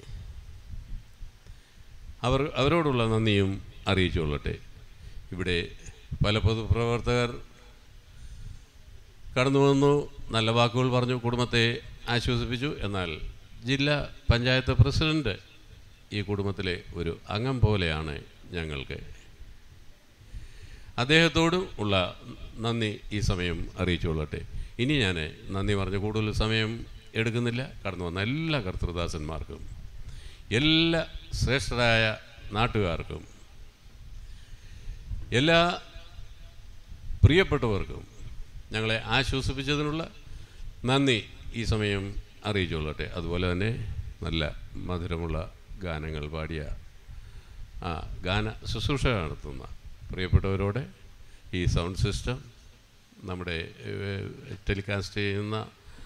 അവർ അവരോടുള്ള നന്ദിയും അറിയിച്ചുകൊള്ളട്ടെ ഇവിടെ പല പൊതുപ്രവർത്തകർ കടന്നു വന്നു നല്ല വാക്കുകൾ പറഞ്ഞു കുടുംബത്തെ ആശ്വസിപ്പിച്ചു എന്നാൽ ജില്ലാ പഞ്ചായത്ത് പ്രസിഡന്റ് ഈ കുടുംബത്തിലെ ഒരു അംഗം പോലെയാണ് ഞങ്ങൾക്ക് അദ്ദേഹത്തോടും ഉള്ള നന്ദി ഈ സമയം അറിയിച്ചുകൊള്ളട്ടെ ഇനി ഞാൻ നന്ദി പറഞ്ഞ് കൂടുതൽ സമയം എടുക്കുന്നില്ല കടന്നു വന്ന എല്ലാ കർത്തൃദാസന്മാർക്കും എല്ലാ ശ്രേഷ്ഠരായ നാട്ടുകാർക്കും എല്ലാ പ്രിയപ്പെട്ടവർക്കും ഞങ്ങളെ ആശ്വസിപ്പിച്ചതിനുള്ള നന്ദി ഈ സമയം അറിയിച്ചുകൊള്ളട്ടെ അതുപോലെ തന്നെ നല്ല മധുരമുള്ള ഗാനങ്ങൾ പാടിയ ആ ഗാന ശുശ്രൂഷ നടത്തുന്ന പ്രിയപ്പെട്ടവരോട് ഈ സൗണ്ട് സിസ്റ്റം നമ്മുടെ ടെലികാസ്റ്റ് ചെയ്യുന്ന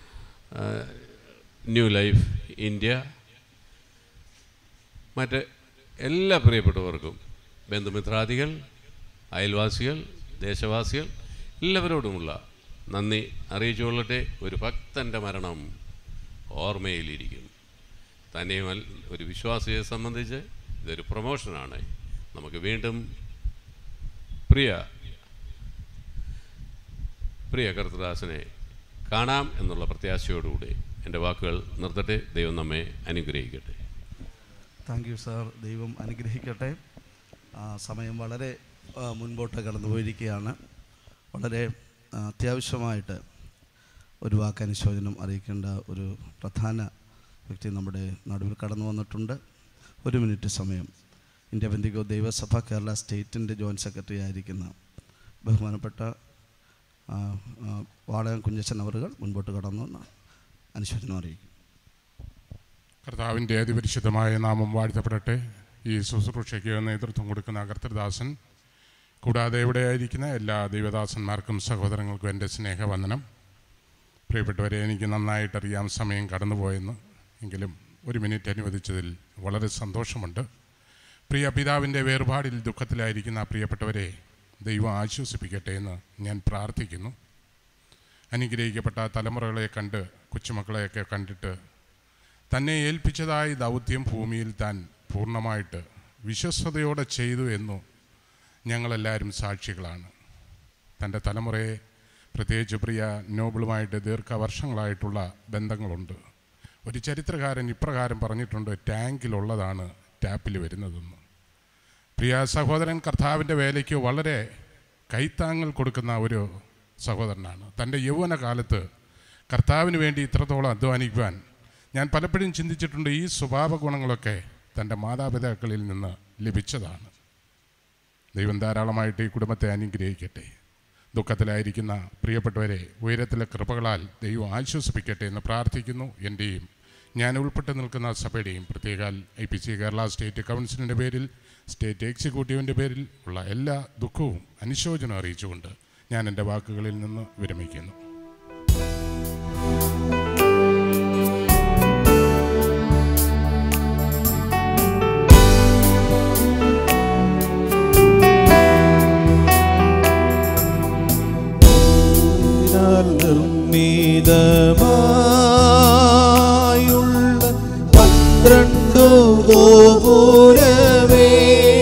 ന്യൂ ലൈഫ് ഇന്ത്യ മറ്റ് എല്ലാ പ്രിയപ്പെട്ടവർക്കും ബന്ധുമിത്രാദികൾ അയൽവാസികൾ ദേശവാസികൾ എല്ലാവരോടുമുള്ള നന്ദി അറിയിച്ചുകൊള്ളട്ടെ ഒരു ഭക്തൻ്റെ മരണം ഓർമ്മയിലിരിക്കും തന്നെയുമല്ല ഒരു വിശ്വാസിയെ സംബന്ധിച്ച് ഇതൊരു പ്രൊമോഷനാണ് നമുക്ക് വീണ്ടും പ്രിയ പ്രിയ കർത്തദാസനെ കാണാം എന്നുള്ള പ്രത്യാശയോടുകൂടി എൻ്റെ വാക്കുകൾ നിർത്തട്ടെ ദൈവം നമ്മെ അനുഗ്രഹിക്കട്ടെ താങ്ക് യു സാർ ദൈവം അനുഗ്രഹിക്കട്ടെ ആ, സമയം വളരെ ആ, മുൻപോട്ട് കടന്നു പോയിരിക്കുകയാണ് വളരെ ആ, അത്യാവശ്യമായിട്ട് ഒരു വാക്ക് അനുശോചനം അറിയിക്കേണ്ട ഒരു പ്രധാന വ്യക്തി നമ്മുടെ നടുവിൽ കടന്നു വന്നിട്ടുണ്ട് ഒരു മിനിറ്റ് സമയം ഇന്ത്യ ബന്ധിക്കോ ദൈവസഭ കേരള സ്റ്റേറ്റിൻ്റെ ജോയിൻറ്റ് സെക്രട്ടറി ആയിരിക്കുന്ന ബഹുമാനപ്പെട്ട ആ, ആ, വാളകം കുഞ്ഞച്ചൻ അവറുകൾ മുൻപോട്ട് കടന്നു വന്ന് അനുശോചനം അറിയിക്കും കർത്താവിൻ്റെ അതിപരിശുദ്ധമായ നാമം വാഴ്ത്തപ്പെടട്ടെ ഈ ശുശ്രൂഷയ്ക്ക് നേതൃത്വം കൊടുക്കുന്ന കർത്തൃദാസൻ കൂടാതെ ഇവിടെ ആയിരിക്കുന്ന എല്ലാ ദൈവദാസന്മാർക്കും സഹോദരങ്ങൾക്കും എൻ്റെ സ്നേഹവന്ദനം പ്രിയപ്പെട്ടവരെ എനിക്ക് നന്നായിട്ടറിയാം സമയം കടന്നുപോയെന്ന് എങ്കിലും ഒരു മിനിറ്റ് അനുവദിച്ചതിൽ വളരെ സന്തോഷമുണ്ട് പ്രിയ പിതാവിൻ്റെ വേർപാടിൽ ദുഃഖത്തിലായിരിക്കുന്ന പ്രിയപ്പെട്ടവരെ ദൈവം ആശ്വസിപ്പിക്കട്ടെ എന്ന് ഞാൻ പ്രാർത്ഥിക്കുന്നു അനുഗ്രഹിക്കപ്പെട്ട തലമുറകളെ കണ്ട് കൊച്ചുമക്കളെയൊക്കെ കണ്ടിട്ട് തന്നെ ഏൽപ്പിച്ചതായ ദൗത്യം ഭൂമിയിൽ താൻ പൂർണ്ണമായിട്ട് വിശ്വസ്തയോടെ ചെയ്തു എന്നു ഞങ്ങളെല്ലാവരും സാക്ഷികളാണ് തൻ്റെ തലമുറയെ പ്രത്യേകിച്ച് പ്രിയ നോബിളുമായിട്ട് ദീർഘവർഷങ്ങളായിട്ടുള്ള ബന്ധങ്ങളുണ്ട് ഒരു ചരിത്രകാരൻ ഇപ്രകാരം പറഞ്ഞിട്ടുണ്ട് ടാങ്കിലുള്ളതാണ് ടാപ്പിൽ വരുന്നതെന്ന് പ്രിയ സഹോദരൻ കർത്താവിൻ്റെ വേലയ്ക്ക് വളരെ കൈത്താങ്ങൽ കൊടുക്കുന്ന ഒരു സഹോദരനാണ് തൻ്റെ യൗവന കാലത്ത് കർത്താവിന് വേണ്ടി ഇത്രത്തോളം അധ്വാനിക്കുവാൻ ഞാൻ പലപ്പോഴും ചിന്തിച്ചിട്ടുണ്ട് ഈ സ്വഭാവ ഗുണങ്ങളൊക്കെ തൻ്റെ മാതാപിതാക്കളിൽ നിന്ന് ലഭിച്ചതാണ് ദൈവം ധാരാളമായിട്ട് ഈ കുടുംബത്തെ അനുഗ്രഹിക്കട്ടെ ദുഃഖത്തിലായിരിക്കുന്ന പ്രിയപ്പെട്ടവരെ ഉയരത്തിലെ കൃപകളാൽ ദൈവം ആശ്വസിപ്പിക്കട്ടെ എന്ന് പ്രാർത്ഥിക്കുന്നു എൻ്റെയും ഞാൻ ഉൾപ്പെട്ട് നിൽക്കുന്ന സഭയുടെയും പ്രത്യേകാൽ I P C Kerala state കൗൺസിലിൻ്റെ പേരിൽ സ്റ്റേറ്റ് എക്സിക്യൂട്ടീവിൻ്റെ പേരിൽ ഉള്ള എല്ലാ ദുഃഖവും അനുശോചനം അറിയിച്ചുകൊണ്ട് ഞാൻ എൻ്റെ വാക്കുകളിൽ നിന്ന് വിരമിക്കുന്നു നിർമ്മിതമായുള്ള പന്ത്രണ്ടു ഗോപുരവേ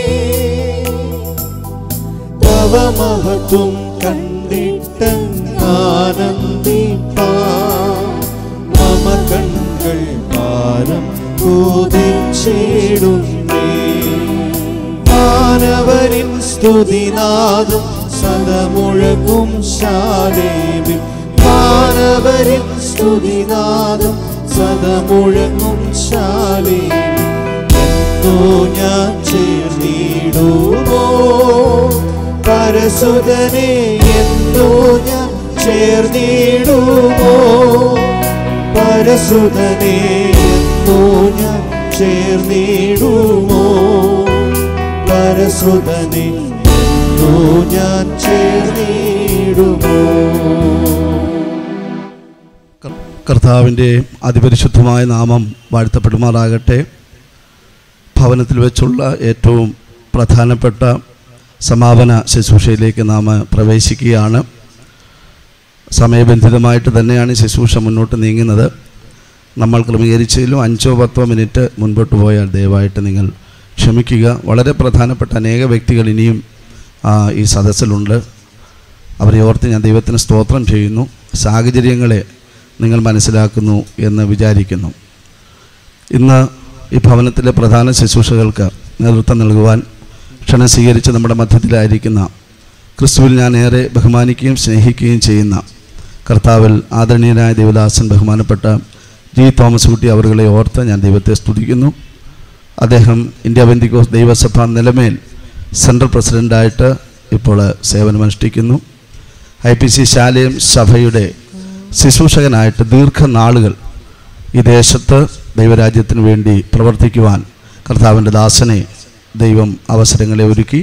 തവ മഹത്വം കണ്ടിട്ട് ആനന്ദിപ്പാ മമ കൺകൾ പാരം കൊതിച്ചിടുന്നേ മാനവരിൻ സ്തുതിനാദം സദമുഴങ്ങും ശാലേവിൽ മാനവരിൻ സ്തുതിനാദം സദമുഴങ്ങും ശാലേവിൽ എന്നോ ഞാൻ ചേർന്നിടുമോ പരസുതനെ എന്നോ ഞാൻ ചേർന്നിടുമോ പരസുതനെ എന്നോ ഞാൻ ചേർന്നിടുമോ പരസുതനെ എന്നോ ഞാൻ ചേർന്നിടുമോ കർത്താവിൻ്റെ അതിപരിശുദ്ധമായ നാമം വാഴ്ത്തപ്പെടുമാറാകട്ടെ ഭവനത്തിൽ വെച്ചുള്ള ഏറ്റവും പ്രധാനപ്പെട്ട സമാപന ശുശ്രൂഷയിലേക്ക് നാം പ്രവേശിക്കുകയാണ് സമയബന്ധിതമായിട്ട് തന്നെയാണ് ഈ ശുശ്രൂഷ മുന്നോട്ട് നീങ്ങുന്നത് നമ്മൾ ക്രമീകരിച്ചതിലും അഞ്ചോ പത്തോ മിനിറ്റ് മുൻപോട്ട് പോയാൽ ദയവായിട്ട് നിങ്ങൾ ക്ഷമിക്കുക വളരെ പ്രധാനപ്പെട്ട അനേക വ്യക്തികൾ ഇനിയും ആ, ഈ സദസ്സിലുണ്ട് അവരെ ഓർത്ത് ഞാൻ ദൈവത്തിന് സ്തോത്രം ചെയ്യുന്നു സാഹചര്യങ്ങളെ നിങ്ങൾ മനസ്സിലാക്കുന്നു എന്ന് വിചാരിക്കുന്നു ഇന്ന് ഈ ഭവനത്തിലെ പ്രധാന ശുശ്രൂഷകൾക്ക് നേതൃത്വം നൽകുവാൻ ക്ഷണം സ്വീകരിച്ച് നമ്മുടെ മധ്യത്തിലായിരിക്കുന്ന ക്രിസ്തുവിൽ ഞാൻ ഏറെ ബഹുമാനിക്കുകയും സ്നേഹിക്കുകയും ചെയ്യുന്ന കർത്താവിൽ ആദരണീയനായ ദേവദാസൻ ബഹുമാനപ്പെട്ട ജി തോമസ് കുട്ടി അവരുകളെ ഓർത്ത് ഞാൻ ദൈവത്തെ സ്തുതിക്കുന്നു അദ്ദേഹം ഇന്ത്യ ബന്ധിക്കോസ് ദൈവസഭ നിലമേൽ സെൻട്രൽ പ്രസിഡൻ്റായിട്ട് ഇപ്പോൾ സേവനമനുഷ്ഠിക്കുന്നു ഐ പി സി ശാലയം സഭയുടെ ശുശ്രൂഷകനായിട്ട് ദീർഘനാളുകൾ ഈ ദേശത്ത് ദൈവരാജ്യത്തിന് വേണ്ടി പ്രവർത്തിക്കുവാൻ കർത്താവിൻ്റെ ദാസനെ ദൈവം അവസരങ്ങളെ ഒരുക്കി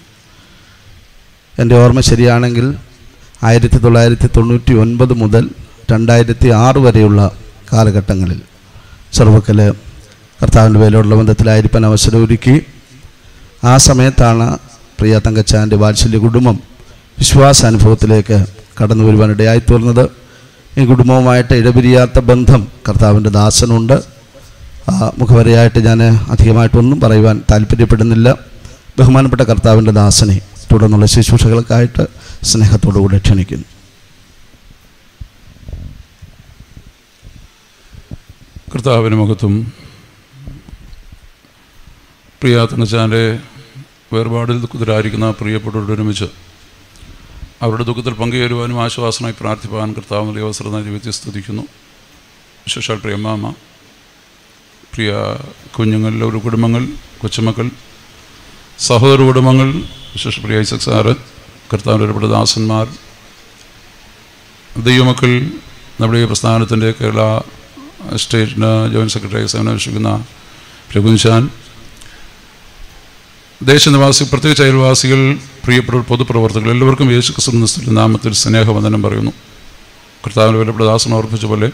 എൻ്റെ ഓർമ്മ ശരിയാണെങ്കിൽ ആയിരത്തി തൊള്ളായിരത്തി തൊണ്ണൂറ്റി ഒൻപത് മുതൽ രണ്ടായിരത്തി ആറ് വരെയുള്ള കാലഘട്ടങ്ങളിൽ ചെറുപ്പക്കൽ കർത്താവിൻ്റെ വേലോടുള്ള ബന്ധത്തിലായിരിക്കാൻ അവസരം ഒരുക്കി ആ സമയത്താണ് പ്രിയ തങ്കച്ചാൻ്റെ വാത്സല്യ കുടുംബം വിശ്വാസാനുഭവത്തിലേക്ക് കടന്നു വരുവാൻ ഇടയായിത്തീർന്നത് ഈ കുടുംബവുമായിട്ട് ഇടപിരിയാത്ത ബന്ധം കർത്താവിൻ്റെ ദാസനുണ്ട് ആ മുഖവരയായിട്ട് ഞാൻ അധികമായിട്ടൊന്നും പറയുവാൻ താല്പര്യപ്പെടുന്നില്ല ബഹുമാനപ്പെട്ട കർത്താവിൻ്റെ ദാസനെ തുടർന്നുള്ള ശുശ്രൂഷകൾക്കായിട്ട് സ്നേഹത്തോടുകൂടെ ക്ഷണിക്കുന്നു കർത്താവിന് മഹത്വം പ്രിയ തങ്ങച്ചാൻ്റെ വേർപാടിൽ ദുഃഖത്തിലായിരിക്കുന്ന പ്രിയപ്പെട്ടവരോടൊരുമിച്ച് അവരുടെ ദുഃഖത്തിൽ പങ്കുചേരുവാനും ആശ്വാസമായി പ്രാർത്ഥിപ്പാൻ കർത്താവ് നൽകിയ അവസരം നൽകി വ്യത്യസ്തുതിക്കുന്നു വിശേഷാൽ പ്രിയമ്മാമ പ്രിയ കുഞ്ഞുങ്ങൾ ഒരു കുടുംബങ്ങൾ കൊച്ചുമക്കൾ സഹോദര കുടുംബങ്ങൾ വിശേഷ പ്രിയ ഐസക് സാറ് കർത്താവിൻ്റെ ഒരുപാട് ദാസന്മാർ ദൈവമക്കൾ നമ്മുടെ ഈ പ്രസ്ഥാനത്തിൻ്റെ കേരള സ്റ്റേറ്റിന് ജോയിൻറ്റ് സെക്രട്ടറി സേവനമനുഷ്ഠിക്കുന്ന രഘുൻഷാൻ ദേശനിവാസി പ്രത്യേകിച്ച് അയൽവാസികൾ പ്രിയപ്പെട്ട പൊതുപ്രവർത്തകർ എല്ലാവർക്കും യേശു ക്രിസ്തു നാമത്തിൽ സ്നേഹവന്ദനം പറയുന്നു കർത്താവിൻ്റെ വിലപ്പെട്ട ദാസൻ ഓർപ്പിച്ച പോലെ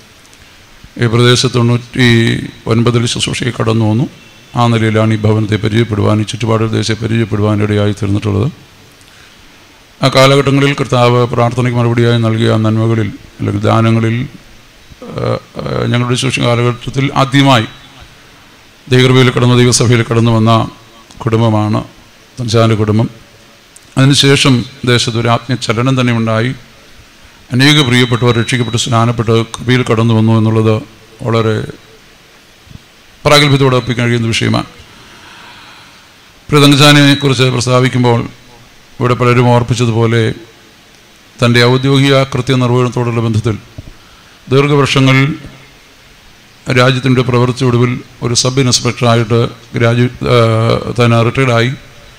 ഈ പ്രദേശത്ത് തൊണ്ണൂറ്റി ഒൻപതിൽ ശുശ്രൂഷയെ കടന്നു വന്നു ആ നിലയിലാണ് ഈ ഭവനത്തെ പരിചയപ്പെടുവാൻ ഈ ചുറ്റുപാട് ദേശത്തെ പരിചയപ്പെടുവാൻ ഇടയായി തീർന്നിട്ടുള്ളത് ആ കാലഘട്ടങ്ങളിൽ കർത്താവ് പ്രാർത്ഥനയ്ക്ക് മറുപടിയായി നൽകിയ നന്മകളിൽ അല്ലെങ്കിൽ ദാനങ്ങളിൽ ഞങ്ങളുടെ ശുശ്രൂഷ കാലഘട്ടത്തിൽ ആദ്യമായി ദൈവകൃപയിൽ കടന്നു ദൈവസഭയിൽ കടന്നു വന്ന കുടുംബമാണ് തഞ്ചാൻ്റെ കുടുംബം അതിനുശേഷം ദേശത്ത് ഒരു ആത്മീയ ചലനം തന്നെ ഉണ്ടായി അനേക പ്രിയപ്പെട്ടവർ രക്ഷിക്കപ്പെട്ട് സ്നാനപ്പെട്ട് കൃപയിൽ കടന്നു വന്നു എന്നുള്ളത് വളരെ പ്രാഗൽഭ്യത്തോടെ ഒപ്പിക്കാൻ കഴിയുന്ന വിഷയമാണ് പ്രിയതങ്കജാനെ കുറിച്ച് പ്രസ്താവിക്കുമ്പോൾ ഇവിടെ പലരും ഓർപ്പിച്ചതുപോലെ തൻ്റെ ഔദ്യോഗിക കൃത്യനിർവഹണത്തോടുള്ള ബന്ധത്തിൽ ദീർഘവർഷങ്ങൾ രാജ്യത്തിൻ്റെ പ്രവൃത്തി ഒടുവിൽ ഒരു സബ് ഇൻസ്പെക്ടറായിട്ട് രാജ്യ തന്നെ റിട്ടയർഡായി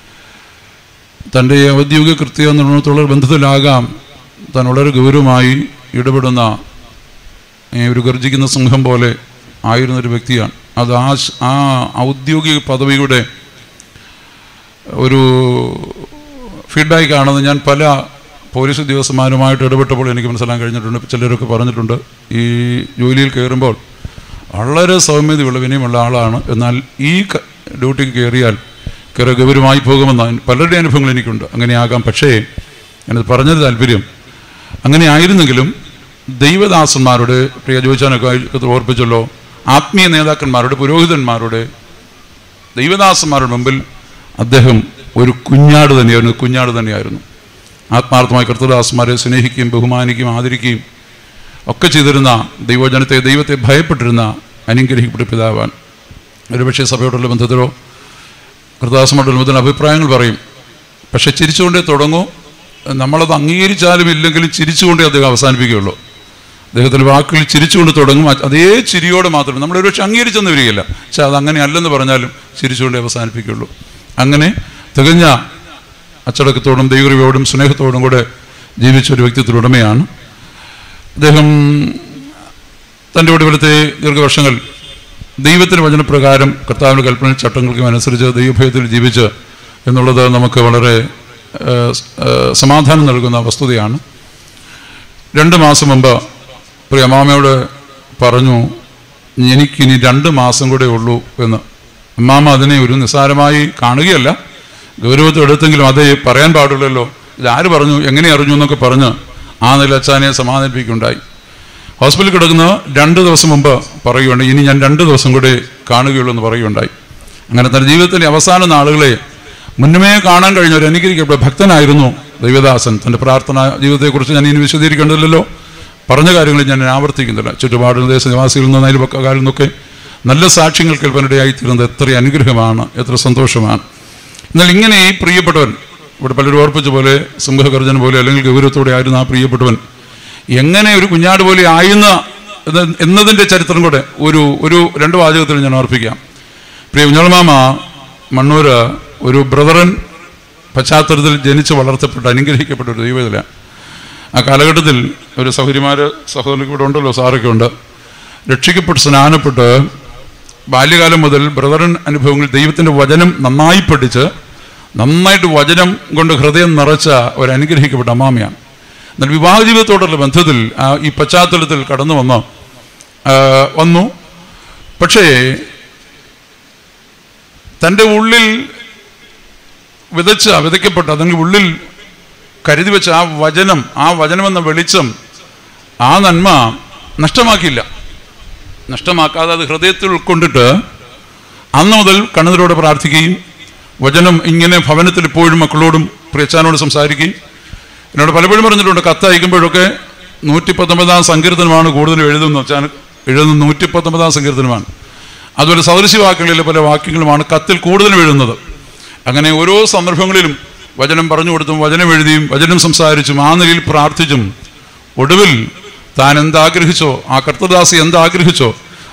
തൻ്റെ ഔദ്യോഗിക കൃത്യ നിർവഹണത്തോടുള്ള ബന്ധത്തിലാകാം താൻ വളരെ ഗൗരവമായി ഇടപെടുന്ന ഒരു ഗർജിക്കുന്ന സിംഹം പോലെ ആയിരുന്നൊരു വ്യക്തിയാണ് അത് ആ ആ ഔദ്യോഗിക പദവിയുടെ ഒരു ഫീഡ്ബാക്കാണെന്ന് ഞാൻ പല പോലീസ് ഉദ്യോഗസ്ഥന്മാരുമായിട്ട് ഇടപെട്ടപ്പോൾ എനിക്ക് മനസ്സിലാക്കാൻ കഴിഞ്ഞിട്ടുണ്ട് ചിലരൊക്കെ പറഞ്ഞിട്ടുണ്ട് ഈ ജോലിയിൽ കയറുമ്പോൾ വളരെ സൗമ്യതയുള്ള വിനയമുള്ള ആളാണ് എന്നാൽ ഈ ഡ്യൂട്ടിക്ക് കയറിയാൽ കയറി ഗൗരവമായി പോകുമെന്ന് പലരുടെ അനുഭവങ്ങൾ എനിക്കുണ്ട് അങ്ങനെയാകാം പക്ഷേ ഞാനത് പറഞ്ഞത് താല്പര്യം അങ്ങനെ ആയിരുന്നെങ്കിലും ദൈവദാസന്മാരുടെ പ്രിയ ചോദിച്ചാനൊക്കെ ഓർപ്പിച്ചല്ലോ ആത്മീയ നേതാക്കന്മാരുടെ പുരോഹിതന്മാരുടെ ദൈവദാസന്മാരുടെ മുമ്പിൽ അദ്ദേഹം ഒരു കുഞ്ഞാട് തന്നെയായിരുന്നു കുഞ്ഞാട് തന്നെയായിരുന്നു ആത്മാർത്ഥമായി കർത്തദാസന്മാരെ സ്നേഹിക്കുകയും ബഹുമാനിക്കുകയും ആദരിക്കുകയും ഒക്കെ ചെയ്തിരുന്ന ദൈവജനത്തെ ദൈവത്തെ ഭയപ്പെട്ടിരുന്ന അനുഗ്രഹിക്കപ്പെട്ട പിതാവാൻ ഒരുപക്ഷെ സഭയോടുള്ള ബന്ധത്തിലോ കൃതാസമായിട്ടുള്ള ബന്ധത്തിൽ അഭിപ്രായങ്ങൾ പറയും പക്ഷെ ചിരിച്ചുകൊണ്ടേ തുടങ്ങൂ നമ്മളത് അംഗീകരിച്ചാലും ഇല്ലെങ്കിലും ചിരിച്ചുകൊണ്ടേ അദ്ദേഹം അവസാനിപ്പിക്കുകയുള്ളൂ അദ്ദേഹത്തിൻ്റെ വാക്കുകൾ ചിരിച്ചുകൊണ്ട് തുടങ്ങും അതേ ചിരിയോടെ മാത്രമേ നമ്മൾ ഒരുപക്ഷെ അംഗീകരിച്ചെന്ന് വരികയില്ല പക്ഷെ അത് അങ്ങനെ അല്ലെന്ന് പറഞ്ഞാലും ചിരിച്ചുകൊണ്ടേ അവസാനിപ്പിക്കുകയുള്ളൂ അങ്ങനെ തികഞ്ഞ അച്ചടക്കത്തോടും ദൈവകൃപയോടും സ്നേഹത്തോടും കൂടെ ജീവിച്ച ഒരു വ്യക്തിത്വത്തിലുടമയാണ് അദ്ദേഹം തൻ്റെ ഒടുവിലത്തെ ദീർഘവർഷങ്ങൾ ദൈവത്തിൻ്റെ വചനപ്രകാരം കർത്താവിൻ്റെ കൽപ്പന ചട്ടങ്ങൾക്കും അനുസരിച്ച് ദൈവഭയത്തിൽ ജീവിച്ച് എന്നുള്ളത് നമുക്ക് വളരെ സമാധാനം നൽകുന്ന വസ്തുതയാണ് രണ്ട് മാസം മുമ്പ് പ്രിയ അമ്മാമയോട് പറഞ്ഞു എനിക്കിനി രണ്ട് മാസം കൂടെ ഉള്ളൂ എന്ന് അമ്മാമ അതിനെ ഒരു നിസ്സാരമായി കാണുകയല്ല ഗൗരവത്തിൽ എടുത്തെങ്കിലും അതേ പറയാൻ പാടില്ലല്ലോ ഇതാര് പറഞ്ഞു എങ്ങനെ അറിഞ്ഞു എന്നൊക്കെ പറഞ്ഞ് ആ നില അച്ഛനെ സമാധാനിപ്പിക്കുകയുണ്ടായി ഹോസ്പിറ്റലിൽ കിടക്കുന്ന രണ്ട് ദിവസം മുമ്പ് പറയുകയുണ്ടായി ഇനി ഞാൻ രണ്ട് ദിവസം കൂടെ കാണുകയുള്ളൂ എന്ന് പറയുകയുണ്ടായി അങ്ങനെ തൻ്റെ ജീവിതത്തിൻ്റെ അവസാന നാളുകളെ മുന്നമേ കാണാൻ കഴിഞ്ഞ ഒരു അനുകരിക്കപ്പെട്ട ഭക്തനായിരുന്നു ദൈവദാസൻ തൻ്റെ പ്രാർത്ഥന ജീവിതത്തെക്കുറിച്ച് ഞാൻ ഇനി വിശദീകരിക്കേണ്ടതില്ലല്ലോ പറഞ്ഞ കാര്യങ്ങൾ ഞാൻ ആവർത്തിക്കുന്നില്ല ചുറ്റുപാട് ദേശ നിവാസികളിൽ നിന്ന് അയൽപക്കാരിൽ നിന്നൊക്കെ നല്ല സാക്ഷ്യങ്ങൾ കേൾപ്പാനിടയായിത്തീരുന്നത് എത്ര അനുഗ്രഹമാണ് എത്ര സന്തോഷമാണ് എന്നാൽ ഇങ്ങനെ ഈ പ്രിയപ്പെട്ടവൻ ഇവിടെ പലരും ഓർപ്പിച്ച പോലെ സിംഹഗർജന പോലെ അല്ലെങ്കിൽ ഗൗരവത്തോടെ ആയിരുന്ന ആ പ്രിയപ്പെട്ടവൻ എങ്ങനെ ഒരു കുഞ്ഞാട് പോലെ ആയിരുന്ന എന്നതിൻ്റെ ചരിത്രം കൂടെ ഒരു ഒരു രണ്ട് വാചകത്തിൽ ഞാൻ ഓർപ്പിക്കാം പ്രിയ കുഞ്ഞോളമാമ മണ്ണൂര് ഒരു ബ്രദറൻ പശ്ചാത്തലത്തിൽ ജനിച്ച് വളർത്തപ്പെട്ട അനുഗ്രഹിക്കപ്പെട്ട ഒരു ദൈവത്തിലാണ് ആ കാലഘട്ടത്തിൽ ഒരു സഹോദരിമാർ സഹോദരനൊക്കെ ഇവിടെ ഉണ്ടല്ലോ സാറൊക്കെ ഉണ്ട് രക്ഷിക്കപ്പെട്ട് സ്നാനപ്പെട്ട് ബാല്യകാലം മുതൽ ബ്രദറൻ അനുഭവങ്ങൾ ദൈവത്തിൻ്റെ വചനം നന്നായി പഠിച്ച് നന്നായിട്ട് വചനം കൊണ്ട് ഹൃദയം നിറച്ച ഒരു അനുഗ്രഹിക്കപ്പെട്ട അമ്മാമയാണ് എന്നാൽ വിവാഹ ജീവിതത്തോടുള്ള ബന്ധത്തിൽ ഈ പശ്ചാത്തലത്തിൽ കടന്നു വന്ന വന്നു പക്ഷേ തൻ്റെ ഉള്ളിൽ വിതച്ച വിതയ്ക്കപ്പെട്ട അല്ലെങ്കിൽ ഉള്ളിൽ കരുതി വെച്ച ആ വചനം ആ വചനമെന്ന വെളിച്ചം ആ നന്മ നഷ്ടമാക്കിയില്ല നഷ്ടമാക്കാതെ അത് ഹൃദയത്തിൽ ഉൾക്കൊണ്ടിട്ട് അന്ന് മുതൽ കണ്ണുനീരോടെ പ്രാർത്ഥിക്കുകയും വചനം ഇങ്ങനെ ഭവനത്തിൽ ഇപ്പോഴും മക്കളോടും പ്രിയച്ചാനോട് സംസാരിക്കുകയും എന്നോട് പലപ്പോഴും പറഞ്ഞിട്ടുണ്ട് കത്ത് അയക്കുമ്പോഴൊക്കെ നൂറ്റി പത്തൊമ്പതാം സങ്കീർത്തനമാണ് കൂടുതൽ എഴുതുന്നത് വെച്ചാൽ എഴുതുന്നത് നൂറ്റി പത്തൊമ്പതാം സങ്കീർത്തനമാണ് അതുപോലെ സദൃശവാക്യങ്ങളിലെ പല വാക്യങ്ങളുമാണ് കത്തിൽ കൂടുതലും എഴുതുന്നത് അങ്ങനെ ഓരോ സന്ദർഭങ്ങളിലും വചനം പറഞ്ഞു കൊടുത്തും വചനം എഴുതിയും വചനം സംസാരിച്ചും ആ നിലയിൽ പ്രാർത്ഥിച്ചും ഒടുവിൽ താൻ എന്താഗ്രഹിച്ചോ ആ കർത്തദാസി എന്താഗ്രഹിച്ചോ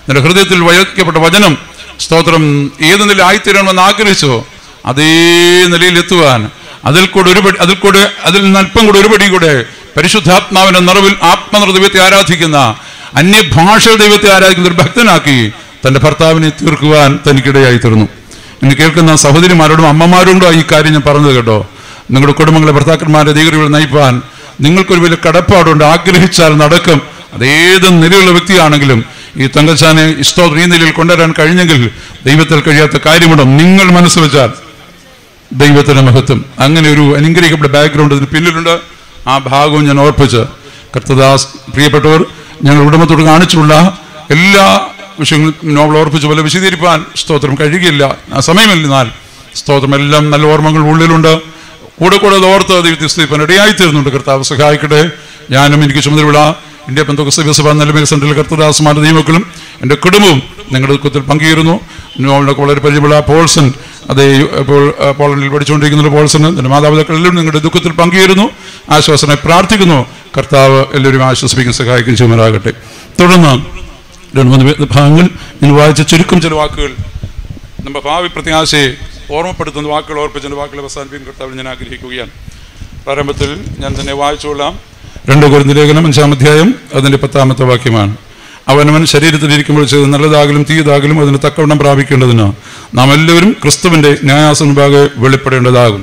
നിന്റെ ഹൃദയത്തിൽ വയക്കപ്പെട്ട വചനം സ്തോത്രം ഏത് നില ആയിത്തീരണമെന്ന് ആഗ്രഹിച്ചോ അതേ നിലയിൽ എത്തുവാൻ അതിൽ കൂടെ ഒരു പടി അതിൽ കൂടെ അതിൽ നിന്ന് അല്പം കൂടെ ഒരു പടി കൂടെ പരിശുദ്ധാത്മാവിന്റെ നിറവിൽ ആത്മനിർ ദൈവത്തെ ആരാധിക്കുന്ന അന്യഭാഷ ദൈവത്തെ ആരാധിക്കുന്ന ഒരു ഭക്തനാക്കി തന്റെ ഭർത്താവിനെ തീർക്കുവാൻ തനിക്കിടയായി തീർന്നു ഇന്ന് കേൾക്കുന്ന സഹോദരിമാരോടും അമ്മമാരോടും ഈ കാര്യം ഞാൻ പറഞ്ഞത് കേട്ടോ നിങ്ങളുടെ കുടുംബങ്ങളെ ഭർത്താക്കന്മാരെ ദൈവങ്ങൾ നയിപ്പാൻ നിങ്ങൾക്കൊരു വലിയ കടപ്പാടുണ്ട് ആഗ്രഹിച്ചാൽ നടക്കും അതേത് നിലയുള്ള വ്യക്തിയാണെങ്കിലും ഈ തങ്കച്ചാനെ ഇഷ്ടോത്ര ഈ നിലയിൽ കൊണ്ടുവരാൻ കഴിഞ്ഞെങ്കിൽ ദൈവത്തിൽ കഴിയാത്ത കാര്യമുണ്ടോ നിങ്ങൾ മനസ്സ് വെച്ചാൽ ദൈവത്തിന്റെ മഹത്വം അങ്ങനെ ഒരു അനുഗ്രഹിക്കപ്പെട്ട ബാക്ക്ഗ്രൗണ്ട് ഇതിന് പിന്നിലുണ്ട് ആ ഭാഗവും ഞാൻ ഓർപ്പിച്ച് കർത്തദാസ് പ്രിയപ്പെട്ടവർ ഞങ്ങൾ ഉടമത്തോട് കാണിച്ചിട്ടുള്ള എല്ലാ വിഷയങ്ങളും നോവൽ ഓർപ്പിച്ച പോലെ വിശദീകരിപ്പാൻ സ്തോത്രം കഴിയുകയില്ല ആ സമയമില്ലെന്നാൽ സ്തോത്രം എല്ലാം നല്ല ഓർമ്മകൾ ഉള്ളിലുണ്ട് കൂടെ കൂടെ അത് ഓർത്ത് ദൈവത്തെ സ്തുതിപ്പാൻ ഇടയായി തീർന്നുണ്ട് കർത്താവ് സഹായിക്കട്ടെ ഞാനും എനിക്ക് ചുമതലയുള്ള ഇന്ത്യ പെന്തോക്ക സഭ നിലമേൽ സെൻട്രൽ കർത്തദാസമാരുടെ നിയമക്കളും എൻ്റെ കുടുംബവും നിങ്ങളുടെ ദുഃഖത്തിൽ പങ്കുചേരുന്നു നോവലിനൊക്കെ വളരെ പരിചയമുള്ള പോൾസൺ അതേ ഇപ്പോൾ ആ, പോളണ്ടിൽ പഠിച്ചുകൊണ്ടിരിക്കുന്ന പോൾസൺ എൻ്റെ മാതാപിതാക്കളെല്ലാം നിങ്ങളുടെ ദുഃഖത്തിൽ പങ്കുചേരുന്നു ആശ്വാസനായി പ്രാർത്ഥിക്കുന്നു കർത്താവ് എല്ലാവരും ആശ്വസിപ്പിക്കാൻ സഹായിക്കും ചെയ്യുമാറാകട്ടെ തുടർന്ന് രണ്ട് മൂന്ന് വേ- ഭാഗങ്ങൾ ഇന്ന് വായിച്ച ചുരുക്കം ചില വാക്കുകൾ നമ്മുടെ ഭാവി പ്രത്യാശയെ ഓർമ്മപ്പെടുത്തുന്ന വാക്കുകൾ ഓർപ്പിച്ച എൻ്റെ വാക്കുകൾ അവസാനിപ്പിക്കാൻ കർത്താവിൽ ഞാൻ ആഗ്രഹിക്കുകയാണ് പ്രാരംഭത്തിൽ ഞാൻ തന്നെ വായിച്ചുകൊള്ളാം രണ്ട് കുരുന്ന് ലേഖനം അഞ്ചാം അധ്യായം അതിൻ്റെ പത്താമത്തെ വാക്യമാണ് അവനവൻ ശരീരത്തിലിരിക്കുമ്പോൾ ചെയ്ത് നല്ലതാകലും തീയതാകലും അതിന് തക്കവണ്ണം പ്രാപിക്കേണ്ടതിന് നാം എല്ലാവരും ക്രിസ്തുവിൻ്റെ ന്യായാസന മുമ്പാകെ വെളിപ്പെടേണ്ടതാകും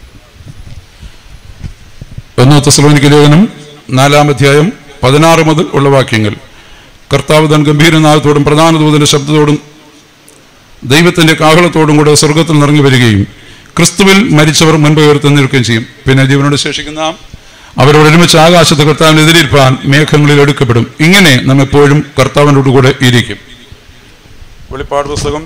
ഒന്ന് തെസലോനിക്ക് ലേഖനം നാലാം അധ്യായം പതിനാറ് മുതൽ ഉള്ള വാക്യങ്ങൾ കർത്താവ് തൻ ഗംഭീരനാഥത്തോടും പ്രധാന ദൂതന്റെ ശബ്ദത്തോടും ദൈവത്തിന്റെ കാഹളത്തോടും കൂടെ സ്വർഗത്തിൽ നിറങ്ങി വരികയും ക്രിസ്തുവിൽ മരിച്ചവർ മുൻപ് ഉയർത്തി നിൽക്കുകയും ചെയ്യും പിന്നെ ജീവനോട് ശേഷിക്കുന്ന അവരോട് ഒരുമിച്ച് ആകാശത്ത് കർത്താവിനെ എതിരേൽപ്പാൻ മേഘങ്ങളിൽ എടുക്കപ്പെടും ഇങ്ങനെ നാം എപ്പോഴും കർത്താവിനോട് കൂടെ ഇരിക്കും വെളിപ്പാട് പുസ്തകം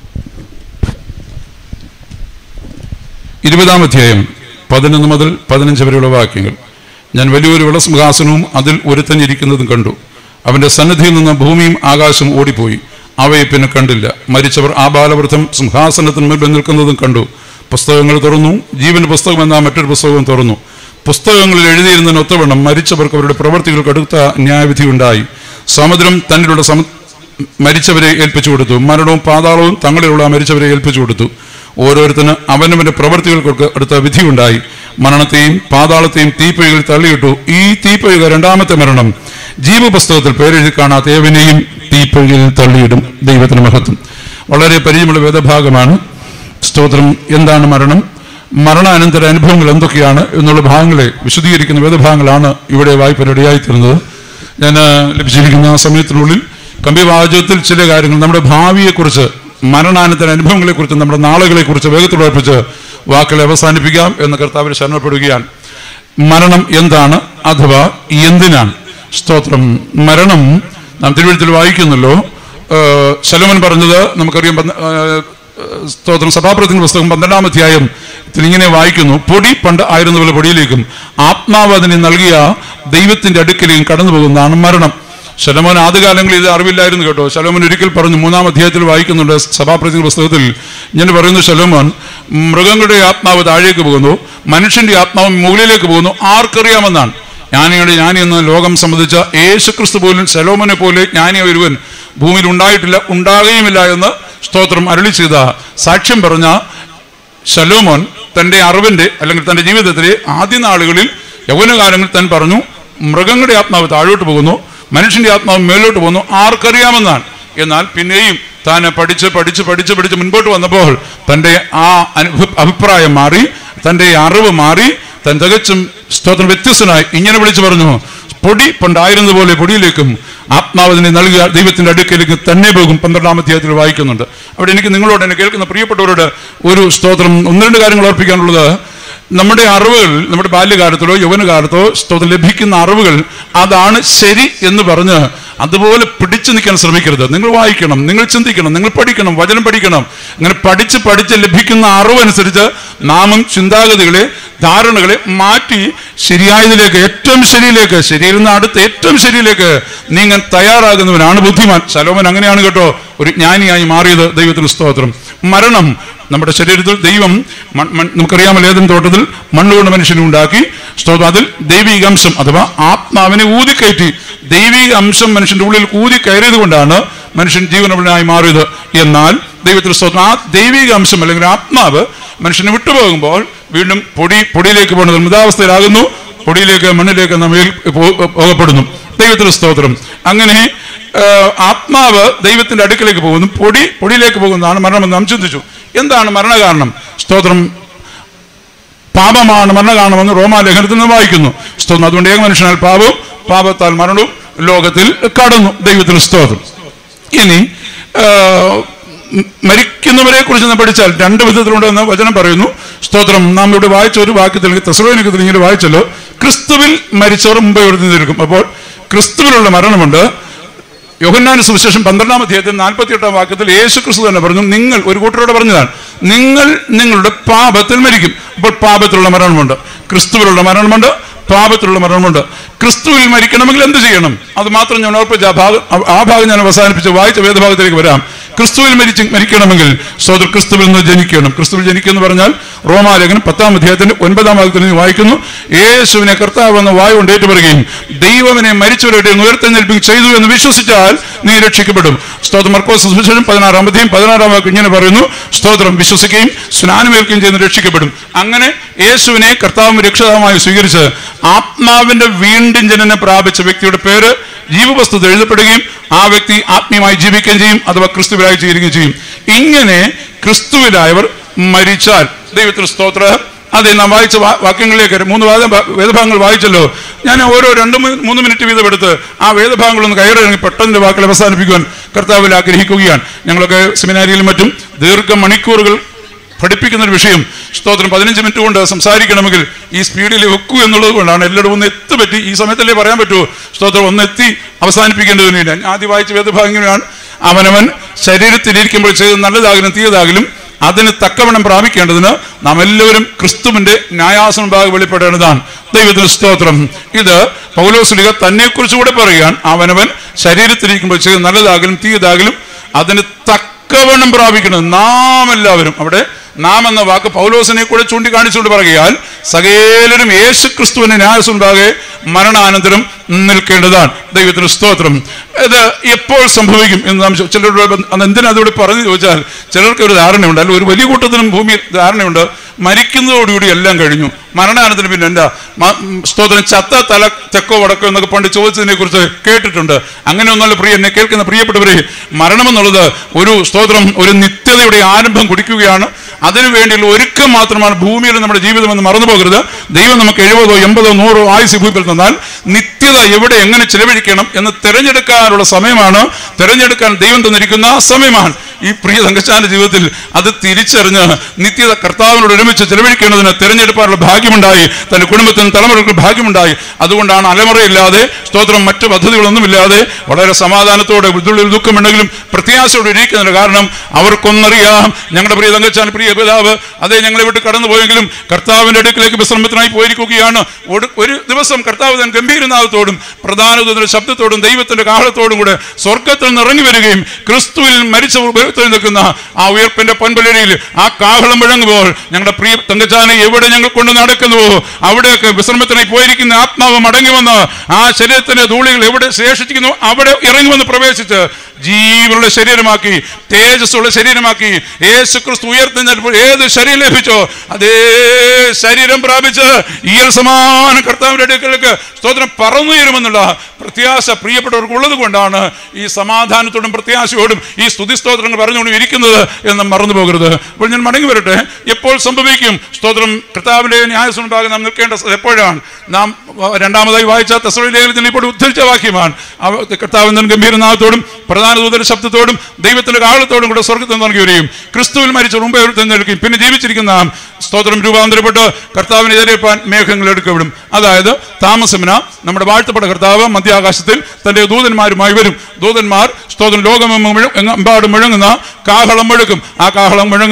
ഇരുപതാം അധ്യായം പതിനൊന്ന് മുതൽ പതിനഞ്ച് വരെയുള്ള വാക്യങ്ങൾ ഞാൻ വലിയൊരു വെള്ളസിംഹാസനവും അതിൽ ഒരുത്തൻ ഇരിക്കുന്നതും കണ്ടു അവന്റെ സന്നിധിയിൽ നിന്ന് ഭൂമിയും ആകാശവും ഓടിപ്പോയി അവയെ പിന്നെ കണ്ടില്ല മരിച്ചവർ ആ ബാലവൃദ്ധം സിംഹാസനത്തിന് മുൻപിൽ നിൽക്കുന്നതും കണ്ടു പുസ്തകങ്ങൾ തുറന്നു ജീവന്റെ പുസ്തകം എന്ന മറ്റൊരു പുസ്തകവും തുറന്നു പുസ്തകങ്ങളിൽ എഴുതിയിരുന്നതിന് ഒത്തവണ്ണം മരിച്ചവർക്ക് അവരുടെ പ്രവർത്തികൾക്ക് അടുത്ത ന്യായവിധി ഉണ്ടായി സമുദ്രം തന്നിലുള്ള സമ മരിച്ചവരെ ഏൽപ്പിച്ചു കൊടുത്തു മരണവും പാതാളവും തങ്ങളിലുള്ള മരിച്ചവരെ ഏൽപ്പിച്ചു കൊടുത്തു ഓരോരുത്തന് അവനവന്റെ പ്രവർത്തികൾക്ക് അടുത്ത വിധിയുണ്ടായി മരണത്തെയും പാതാളത്തെയും തീപ്പഴികൾ തള്ളിയിട്ടു ഈ തീപ്പഴിക രണ്ടാമത്തെ മരണം ജീവപുസ്തകത്തിൽ പേരെഴുതി കാണാത്ത ഏവനെയും തീപ്പഴിയിൽ തള്ളിയിടും ദൈവത്തിന് മഹത്വം വളരെ പരിചയമുള്ള വേദഭാഗമാണ് സ്തോത്രം എന്താണ് മരണം മരണാനന്തര അനുഭവങ്ങൾ എന്തൊക്കെയാണ് എന്നുള്ള ഭാഗങ്ങളെ വിശദീകരിക്കുന്ന വേദഭാഗങ്ങളാണ് ഇവിടെ വായ്പനിടയായി തീർന്നത് ഞാൻ ആ, ലഭിച്ചിരിക്കുന്ന ആ സമയത്തിനുള്ളിൽ കമ്പിവാചകത്തിൽ ചില കാര്യങ്ങൾ നമ്മുടെ ഭാവിയെക്കുറിച്ച് മരണാനന്തര അനുഭവങ്ങളെക്കുറിച്ച് നമ്മുടെ നാളുകളെക്കുറിച്ച് വേഗത്തിൽ ഉറപ്പിച്ച് വാക്കുകളെ അവസാനിപ്പിക്കാം എന്ന് കർത്താവിൽ ശരണപ്പെടുകയാണ് മരണം എന്താണ് അഥവാ എന്തിനാണ് സ്തോത്രം മരണം നാം തിരുവഴുത്തിൽ വായിക്കുന്നല്ലോ ഏഹ് ശലോമൻ പറഞ്ഞത് നമുക്കറിയാം പന്ത- ഏഹ് സ്തോത്രം സഭാപ്രതിന്റെ പുസ്തകം പന്ത്രണ്ടാം അധ്യായം ഇതിൽ ഇങ്ങനെ വായിക്കുന്നു പൊടി പണ്ട് ആയിരുന്ന പോലെ പൊടിയിലേക്കും ആത്മാവ് അതിനെ നൽകിയ ദൈവത്തിന്റെ അടുക്കലേക്കും കടന്നു പോകുന്നതാണ് മരണം ശലോമോൻ ആദ്യകാലങ്ങളിൽ ഇത് അറിവില്ലായിരുന്നു കേട്ടോ ശലോമോൻ ഒരിക്കൽ പറഞ്ഞു മൂന്നാം അധ്യായത്തിൽ വായിക്കുന്നുണ്ട് സഭാപ്രതിന്റെ പുസ്തകത്തിൽ ഞാൻ പറയുന്നു ശലോമോൻ മൃഗങ്ങളുടെ ആത്മാവ് താഴേക്ക് പോകുന്നു മനുഷ്യന്റെ ആത്മാവ് മുകളിലേക്ക് പോകുന്നു ആർക്കറിയാമെന്നാണ് ജ്ഞാനിയുടെ ജ്ഞാനി എന്ന് ലോകം സംബന്ധിച്ച യേശുക്രിസ്തു പോലും ശലോമനെ പോലെ ജ്ഞാനി ഒരുവൻ ഭൂമിയിൽ ഉണ്ടായിട്ടില്ല ഉണ്ടാകുകയുമില്ല എന്ന് സ്തോത്രം അരുളി ചെയ്ത സാക്ഷ്യം പറഞ്ഞ ശലോമോൻ തൻ്റെ അറിവിൻ്റെ അല്ലെങ്കിൽ തൻ്റെ ജീവിതത്തിലെ ആദ്യ നാളുകളിൽ യൗവനകാലങ്ങളിൽ താൻ പറഞ്ഞു മൃഗങ്ങളുടെ ആത്മാവ് താഴോട്ട് പോകുന്നു മനുഷ്യന്റെ ആത്മാവ് മേലോട്ട് പോകുന്നു ആർക്കറിയാമെന്നാണ് എന്നാൽ പിന്നെയും താൻ പഠിച്ച് പഠിച്ച് പഠിച്ച് പഠിച്ച് മുൻപോട്ട് വന്നപ്പോൾ തൻ്റെ ആ അനുഭ അഭിപ്രായം മാറി തൻ്റെ അറിവ് മാറി താൻ തികച്ചും സ്തോത്രം വ്യത്യസ്തനായി ഇങ്ങനെ വിളിച്ചു പറഞ്ഞു പൊടി പണ്ടായിരുന്നത് പോലെ പൊടിയിലേക്കും ആത്മാവിനെ നൽകിയ ദൈവത്തിന്റെ അടുക്കലേക്ക് തന്നെ പോകും പന്ത്രണ്ടാം അധ്യായത്തിൽ വായിക്കുന്നുണ്ട് അവിടെ എനിക്ക് നിങ്ങളോട് എന്നെ കേൾക്കുന്ന പ്രിയപ്പെട്ടവരോട് ഒരു സ്തോത്രം ഒന്ന് രണ്ട് കാര്യങ്ങൾ ഓർപ്പിക്കാനുള്ളത് നമ്മുടെ അറിവുകൾ നമ്മുടെ ബാല്യകാലത്തിലോ യൗവനകാലത്തോ സ്തോത്രം ലഭിക്കുന്ന അറിവുകൾ അതാണ് ശരി എന്ന് പറഞ്ഞ് അതുപോലെ പിടിച്ചു നിൽക്കാൻ ശ്രമിക്കരുത് നിങ്ങൾ വായിക്കണം നിങ്ങൾ ചിന്തിക്കണം നിങ്ങൾ പഠിക്കണം വചനം പഠിക്കണം അങ്ങനെ പഠിച്ച് പഠിച്ച് ലഭിക്കുന്ന അറിവനുസരിച്ച് നാമും ചിന്താഗതികളെ ധാരണകളെ മാറ്റി ശരിയായതിലേക്ക് ഏറ്റവും ശരിയിലേക്ക് ശരിയിൽ നിന്ന് അടുത്ത് ഏറ്റവും ശരിയിലേക്ക് നീങ്ങാൻ തയ്യാറാകുന്നവനാണ് ബുദ്ധിമാൻ ശലോമൻ അങ്ങനെയാണ് കേട്ടോ ഒരു ജ്ഞാനിയായി മാറിയത് ദൈവത്തിന് സ്തോത്രം മരണം നമ്മുടെ ശരീരത്തിൽ ദൈവം മൺ- മൺ- നമുക്കറിയാമല്ലോ ഏതെങ്കിലും തോട്ടത്തിൽ മണ്ണുകൊണ്ട് മനുഷ്യനെ ഉണ്ടാക്കി സ്തോത്രം അതിൽ ദൈവിക അംശം അഥവാ ആത്മാവിനെ ഊതിക്കയറ്റി ദൈവിക അംശം മനുഷ്യന്റെ ഉള്ളിൽ ഊതി കയറിയത് കൊണ്ടാണ് മനുഷ്യൻ ജീവനുള്ളനായി മാറിയത് എന്നാൽ ദൈവത്തിൽ സ്തോത്രം ആ ദൈവിക അംശം അല്ലെങ്കിൽ ആത്മാവ് മനുഷ്യനെ വിട്ടുപോകുമ്പോൾ വീണ്ടും പൊടി പൊടിയിലേക്ക് പോകുന്നത് മൃതാവസ്ഥയിലാകുന്നു പൊടിയിലേക്ക് മണ്ണിലേക്ക് നമ്മ പോകപ്പെടുന്നു ദൈവത്തിൽ സ്തോത്രം അങ്ങനെ ആ, ആത്മാവ് ദൈവത്തിന്റെ അടുക്കലേക്ക് പോകുന്നു പൊടി പൊടിയിലേക്ക് പോകുന്നതാണ് മരണമെന്ന് നാം ചിന്തിച്ചു എന്താണ് മരണകാരണം സ്തോത്രം പാപമാണ് മരണകാരണമെന്ന് റോമാലേഖനത്തിൽ നിന്ന് വായിക്കുന്നു സ്തോത്രം അതുകൊണ്ട് ഏക മനുഷ്യനാൽ പാപവും പാപത്താൽ മരണവും ലോകത്തിൽ കടന്നു ദൈവത്തിന് സ്തോത്രം ഇനി ആ, മ- മരിക്കുന്നവരെ കുറിച്ച് നാം പഠിച്ചാൽ രണ്ട് വിധത്തിലുണ്ടെന്ന് വചനം പറയുന്നു സ്തോത്രം നാം ഇവിടെ വായിച്ച ഒരു വാക്യത്തിൽ തെസലോനിക്കത്തിൽ ഇങ്ങനെ വായിച്ചല്ലോ ക്രിസ്തുവിൽ മരിച്ചവർ മുമ്പേ ഉയർന്നിരിക്കും അപ്പോൾ ക്രിസ്തുവിലുള്ള മരണമുണ്ട് യോഹന്നാന് സുവിശേഷം പന്ത്രണ്ടാം അധ്യായത്തിൽ നാൽപ്പത്തി എട്ടാം വാക്യത്തിൽ യേശു ക്രിസ്തു തന്നെ പറഞ്ഞു നിങ്ങൾ ഒരു കൂട്ടരോട് പറഞ്ഞതാണ് നിങ്ങൾ നിങ്ങളുടെ പാപത്തിൽ മരിക്കും അപ്പോൾ പാപത്തിലുള്ള മരണമുണ്ട് ക്രിസ്തുവിലുള്ള മരണമുണ്ട് പാപത്തിലുള്ള മരണമുണ്ട് ക്രിസ്തുവിൽ മരിക്കണമെങ്കിൽ എന്ത് ചെയ്യണം അത് മാത്രം ഞാൻ ഓർപ്പിച്ച ആ ഭാഗം ആ ഭാഗം ഞാൻ അവസാനിപ്പിച്ച് വായിച്ച വേദഭാഗത്തിലേക്ക് വരാം ക്രിസ്തുവിൽ മരിച്ച് മരിക്കണമെങ്കിൽ സോദർ ക്രിസ്തുവിൽ നിന്ന് ജനിക്കണം ക്രിസ്തുവിൽ ജനിക്കുക എന്ന് പറഞ്ഞാൽ റോമാലേഖനം പത്താം അധ്യായത്തിന്റെ ഒൻപതാം ഭാഗത്തിൽ നിന്ന് വായിക്കുന്നു യേശുവിനെ കർത്താവ് എന്ന വായു കൊണ്ട് ഏറ്റുപറയുകയും ദൈവവിനെ മരിച്ചവരുടെ ഉയർത്തെഴുന്നേൽപ്പിക്കുകയും ചെയ്തു എന്ന് വിശ്വസിച്ചാൽ നീ രക്ഷിക്കപ്പെടും സ്തോത്രം മർക്കോസ് സുവിശേഷം പതിനാറാം അധ്യായം പതിനാറാം വാക്ക് ഇങ്ങനെ പറയുന്നു സ്തോത്രം വിശ്വസിക്കുകയും സ്നാനമേൽക്കുകയും ചെയ്യുന്ന രക്ഷിക്കപ്പെടും അങ്ങനെ യേശുവിനെ കർത്താവും രക്ഷിതാവുമായി സ്വീകരിച്ച് ആത്മാവിന്റെ വീണ്ടും ജനനം പ്രാപിച്ച വ്യക്തിയുടെ പേര് ജീവവസ്തുത എഴുതപ്പെടുകയും ആ വ്യക്തി ആത്മീയമായി ജീവിക്കുകയും ചെയ്യും അഥവാ ക്രിസ്തുവിലായി ചേരുകയും ചെയ്യും ഇങ്ങനെ ക്രിസ്തുവിലായവർ മരിച്ചാൽ ദൈവത്തിന് സ്തോത്ര അതെ നാം വായിച്ച വാ- വാക്യങ്ങളിലേക്ക് മൂന്ന് വാദ വേദഭാഗങ്ങൾ വായിച്ചല്ലോ ഞാൻ ഓരോ രണ്ട് മൂ- മൂന്ന് മിനിറ്റ് വീതം എടുത്ത് ആ വേദഭാഗങ്ങളൊന്ന് കയറി പെട്ടെന്ന് വാക്കുകൾ അവസാനിപ്പിക്കുവാൻ കർത്താവിൽ ആഗ്രഹിക്കുകയാണ് ഞങ്ങളൊക്കെ സെമിനാരിയിലും മറ്റും ദീർഘ മണിക്കൂറുകൾ പഠിപ്പിക്കുന്ന ഒരു വിഷയം സ്തോത്രം പതിനഞ്ച് മിനിറ്റ് കൊണ്ട് സംസാരിക്കണമെങ്കിൽ ഈ സ്പീഡിൽ വെക്കൂ എന്നുള്ളത് കൊണ്ടാണ് എല്ലാവരും ഒന്ന് എത്തുപറ്റി ഈ സമയത്തല്ലേ പറയാൻ പറ്റുമോ സ്തോത്രം ഒന്ന് എത്തി അവസാനിപ്പിക്കേണ്ടതിനില്ല ഞാൻ ആദ്യം വായിച്ച വേദഭാഗങ്ങളാണ് അവനവൻ ശരീരത്തിലിരിക്കുമ്പോൾ ചെയ്ത് നല്ലതാകലും തീയതാകലും അതിന് തക്കവണ്ണം പ്രാപിക്കേണ്ടതിന് നാം എല്ലാവരും ക്രിസ്തുവിന്റെ ന്യായാസനം ഭാഗം വെളിപ്പെടേണ്ടതാണ് ദൈവത്തിന് സ്തോത്രം ഇത് പൗലോസ്ലിക തന്നെ കുറിച്ചുകൂടെ പറയാൻ അവനവൻ ശരീരത്തിലിരിക്കുമ്പോൾ ചെയ്ത് നല്ലതാകലും തീയതാകലും അതിന് തക്കവണ്ണം പ്രാപിക്കണം നാം എല്ലാവരും അവിടെ നാം എന്ന വാക്ക് പൗലോസിനെ കൂടെ ചൂണ്ടിക്കാണിച്ചുകൊണ്ട് പറയുകയാൽ സകേലരും യേശു ക്രിസ്തുവിന്റെ ന്യായസുണ്ടാകെ മരണാനന്തരം നിൽക്കേണ്ടതാണ് ദൈവത്തിന് സ്തോത്രം ഇത് എപ്പോൾ സംഭവിക്കും എന്ന് നാം ചോ- ചിലരോട് ബന്ധ- അന്ന് എന്തിനാ അതോട് പറഞ്ഞു ചോദിച്ചാൽ ചിലർക്ക് ഒരു ധാരണയുണ്ട് അല്ല ഒരു വലിയ കൂട്ടത്തിനും ഭൂമിയിൽ ധാരണയുണ്ട് മരിക്കുന്നതോടുകൂടി എല്ലാം കഴിഞ്ഞു മരണാനന്തരം പിന്നെ എന്താ മ- ഉം, സ്തോത്രം ചത്ത തല തെക്കോ വടക്കോ എന്നൊക്കെ പണ്ട് ചോദിച്ചതിനെ കുറിച്ച് കേട്ടിട്ടുണ്ട് അങ്ങനെ ഒന്നല്ല പ്രിയ എന്നെ കേൾക്കുന്ന പ്രിയപ്പെട്ടവരെ മരണമെന്നുള്ളത് ഒരു സ്തോത്രം ഒരു നിത്യതയുടെ ആരംഭം കുടിക്കുകയാണ് അതിനു വേണ്ടിയുള്ള ഒരുക്കം മാത്രമാണ് ഭൂമിയിൽ നമ്മുടെ ജീവിതം എന്ന് മറന്നു പോകരുത് ദൈവം നമുക്ക് എഴുപതോ എൺപതോ നൂറോ ആയുസ് ഭൂമിയിൽ തന്നാൽ നിത്യത എവിടെ എങ്ങനെ ചിലവഴിക്കണം എന്ന് തിരഞ്ഞെടുക്കാനുള്ള സമയമാണ് തിരഞ്ഞെടുക്കാൻ ദൈവം തന്നിരിക്കുന്ന സമയമാണ് ഈ പ്രിയ തങ്കച്ചാന്റെ ജീവിതത്തിൽ അത് തിരിച്ചറിഞ്ഞ് നിത്യത കർത്താവിനോട് ഒരുമിച്ച് ചെലവഴിക്കേണ്ടതിന് തിരഞ്ഞെടുപ്പാനുള്ള ഭാഗ്യമുണ്ടായി തന്റെ കുടുംബത്തിന് തലമുറകൾക്ക് ഭാഗ്യമുണ്ടായി അതുകൊണ്ടാണ് അലമുറയില്ലാതെ സ്തോത്രം മറ്റു പദ്ധതികളൊന്നുമില്ലാതെ വളരെ സമാധാനത്തോടെ ഉള്ളിൽ ദുഃഖമുണ്ടെങ്കിലും പ്രത്യാശയോടെ ഇരിക്കുന്നതിന് കാരണം അവർക്കൊന്നറിയാം ഞങ്ങളുടെ പ്രിയ തങ്കച്ചാൻ പ്രിയ പിതാവ് അതേ ഞങ്ങളെ വിട്ട് കടന്നുപോയെങ്കിലും കർത്താവിന്റെ അടുക്കിലേക്ക് വിശ്രമത്തിനായി പോയിരിക്കുകയാണ് ഒരു- ഒരു ദിവസം കർത്താവ് തൻ ഗംഭീരനാഥത്തോടും പ്രധാന ദൂതന്റെ ശബ്ദത്തോടും ദൈവത്തിന്റെ കാഹളത്തോടും കൂടെ സ്വർഗത്തിൽ നിന്ന് ഇറങ്ങി വരികയും ക്രിസ്തുവിൽ മരിച്ച ഉപയോഗത്തിൽ നിൽക്കുന്ന ആ ഉയർപ്പിന്റെ പൊൻപലരിയിൽ ആ കാഹളം മുഴങ്ങുമ്പോൾ ഞങ്ങളുടെ പ്രിയ തങ്കച്ചാനെ എവിടെ ഞങ്ങൾ കൊണ്ട് നടക്കുന്നുവോ അവിടെയൊക്കെ വിശ്രമത്തിനായി പോയിരിക്കുന്ന ആത്മാവ് മടങ്ങി വന്ന് ആ ശരീരത്തിന്റെ ധൂളികൾ എവിടെ ശേഷിച്ചിരിക്കുന്നു അവിടെ ഇറങ്ങി വന്ന് പ്രവേശിച്ച് ജീവനുള്ള ശരീരമാക്കി തേജസ്സുള്ള ശരീരമാക്കി യേശു ക്രിസ്തു ഉയർത്തുന്നപ്പോൾ ഏത് ശരീരം ലഭിച്ചോ അതേ ശരീരം പ്രാപിച്ച് ഈയൽ സമാന കർത്താവിന്റെ അടുക്കലേക്ക് സ്തോത്രം പറന്നുയരുമെന്നുള്ള പ്രത്യാശ പ്രിയപ്പെട്ടവർക്ക് ഉള്ളത് കൊണ്ടാണ് ഈ സമാധാനത്തോടും പ്രത്യാശയോടും ഈ സ്തുതി സ്തോത്രങ്ങൾ പറഞ്ഞുകൊണ്ട് ഇരിക്കുന്നത് എന്ന് മറന്നു പോകരുത് അപ്പോൾ ഞാൻ മടങ്ങി വരട്ടെ എപ്പോൾ സംഭവിക്കും സ്തോത്രം കർത്താവിന്റെ ന്യായസുണ്ടാകെ നാം നിൽക്കേണ്ട സ- എപ്പോഴാണ് നാം വ- രണ്ടാമതായി വായിച്ച തെസ്സലോനിക്കയിൽ ഇപ്പോൾ ഉദ്ധരിച്ച വാക്യമാണ് അവ- കർത്താവിന്റെ ഗംഭീരനാഥത്തോടും പ്രധാന ദൂതന്റെ ശബ്ദത്തോടും ദൈവത്തിന്റെ കാവളത്തോടും കൂടെ സ്വർഗത്തിൽ നിന്ന് ഇറങ്ങി വരികയും ക്രിസ്തുവിൽ മരിച്ച മുമ്പേ ഉയർത്തെഴുന്നേൽക്കുകയും പിന്നെ ജീവിച്ചിരിക്കുന്ന നാം സ്തോത്രം രൂപാന്തരപ്പെട്ട് കർത്താവിനെ എതിരേപ്പാൻ മേഘങ്ങൾ എടുക്കപ്പെടും അതായത് താമസമിന നമ്മുടെ വാഴ്ത്തപ്പെട്ട കർത്താവ് മധ്യാകാശത്തിൽ തന്റെ ദൂതന്മാരുമായി വരും ദൂതന്മാർ സ്തോത്രം ലോകമെമ്പാടും മുഴങ്ങുന്ന കാഹളം മുഴക്കും ആ കാഹളം മുഴങ്ങുമ്പോൾ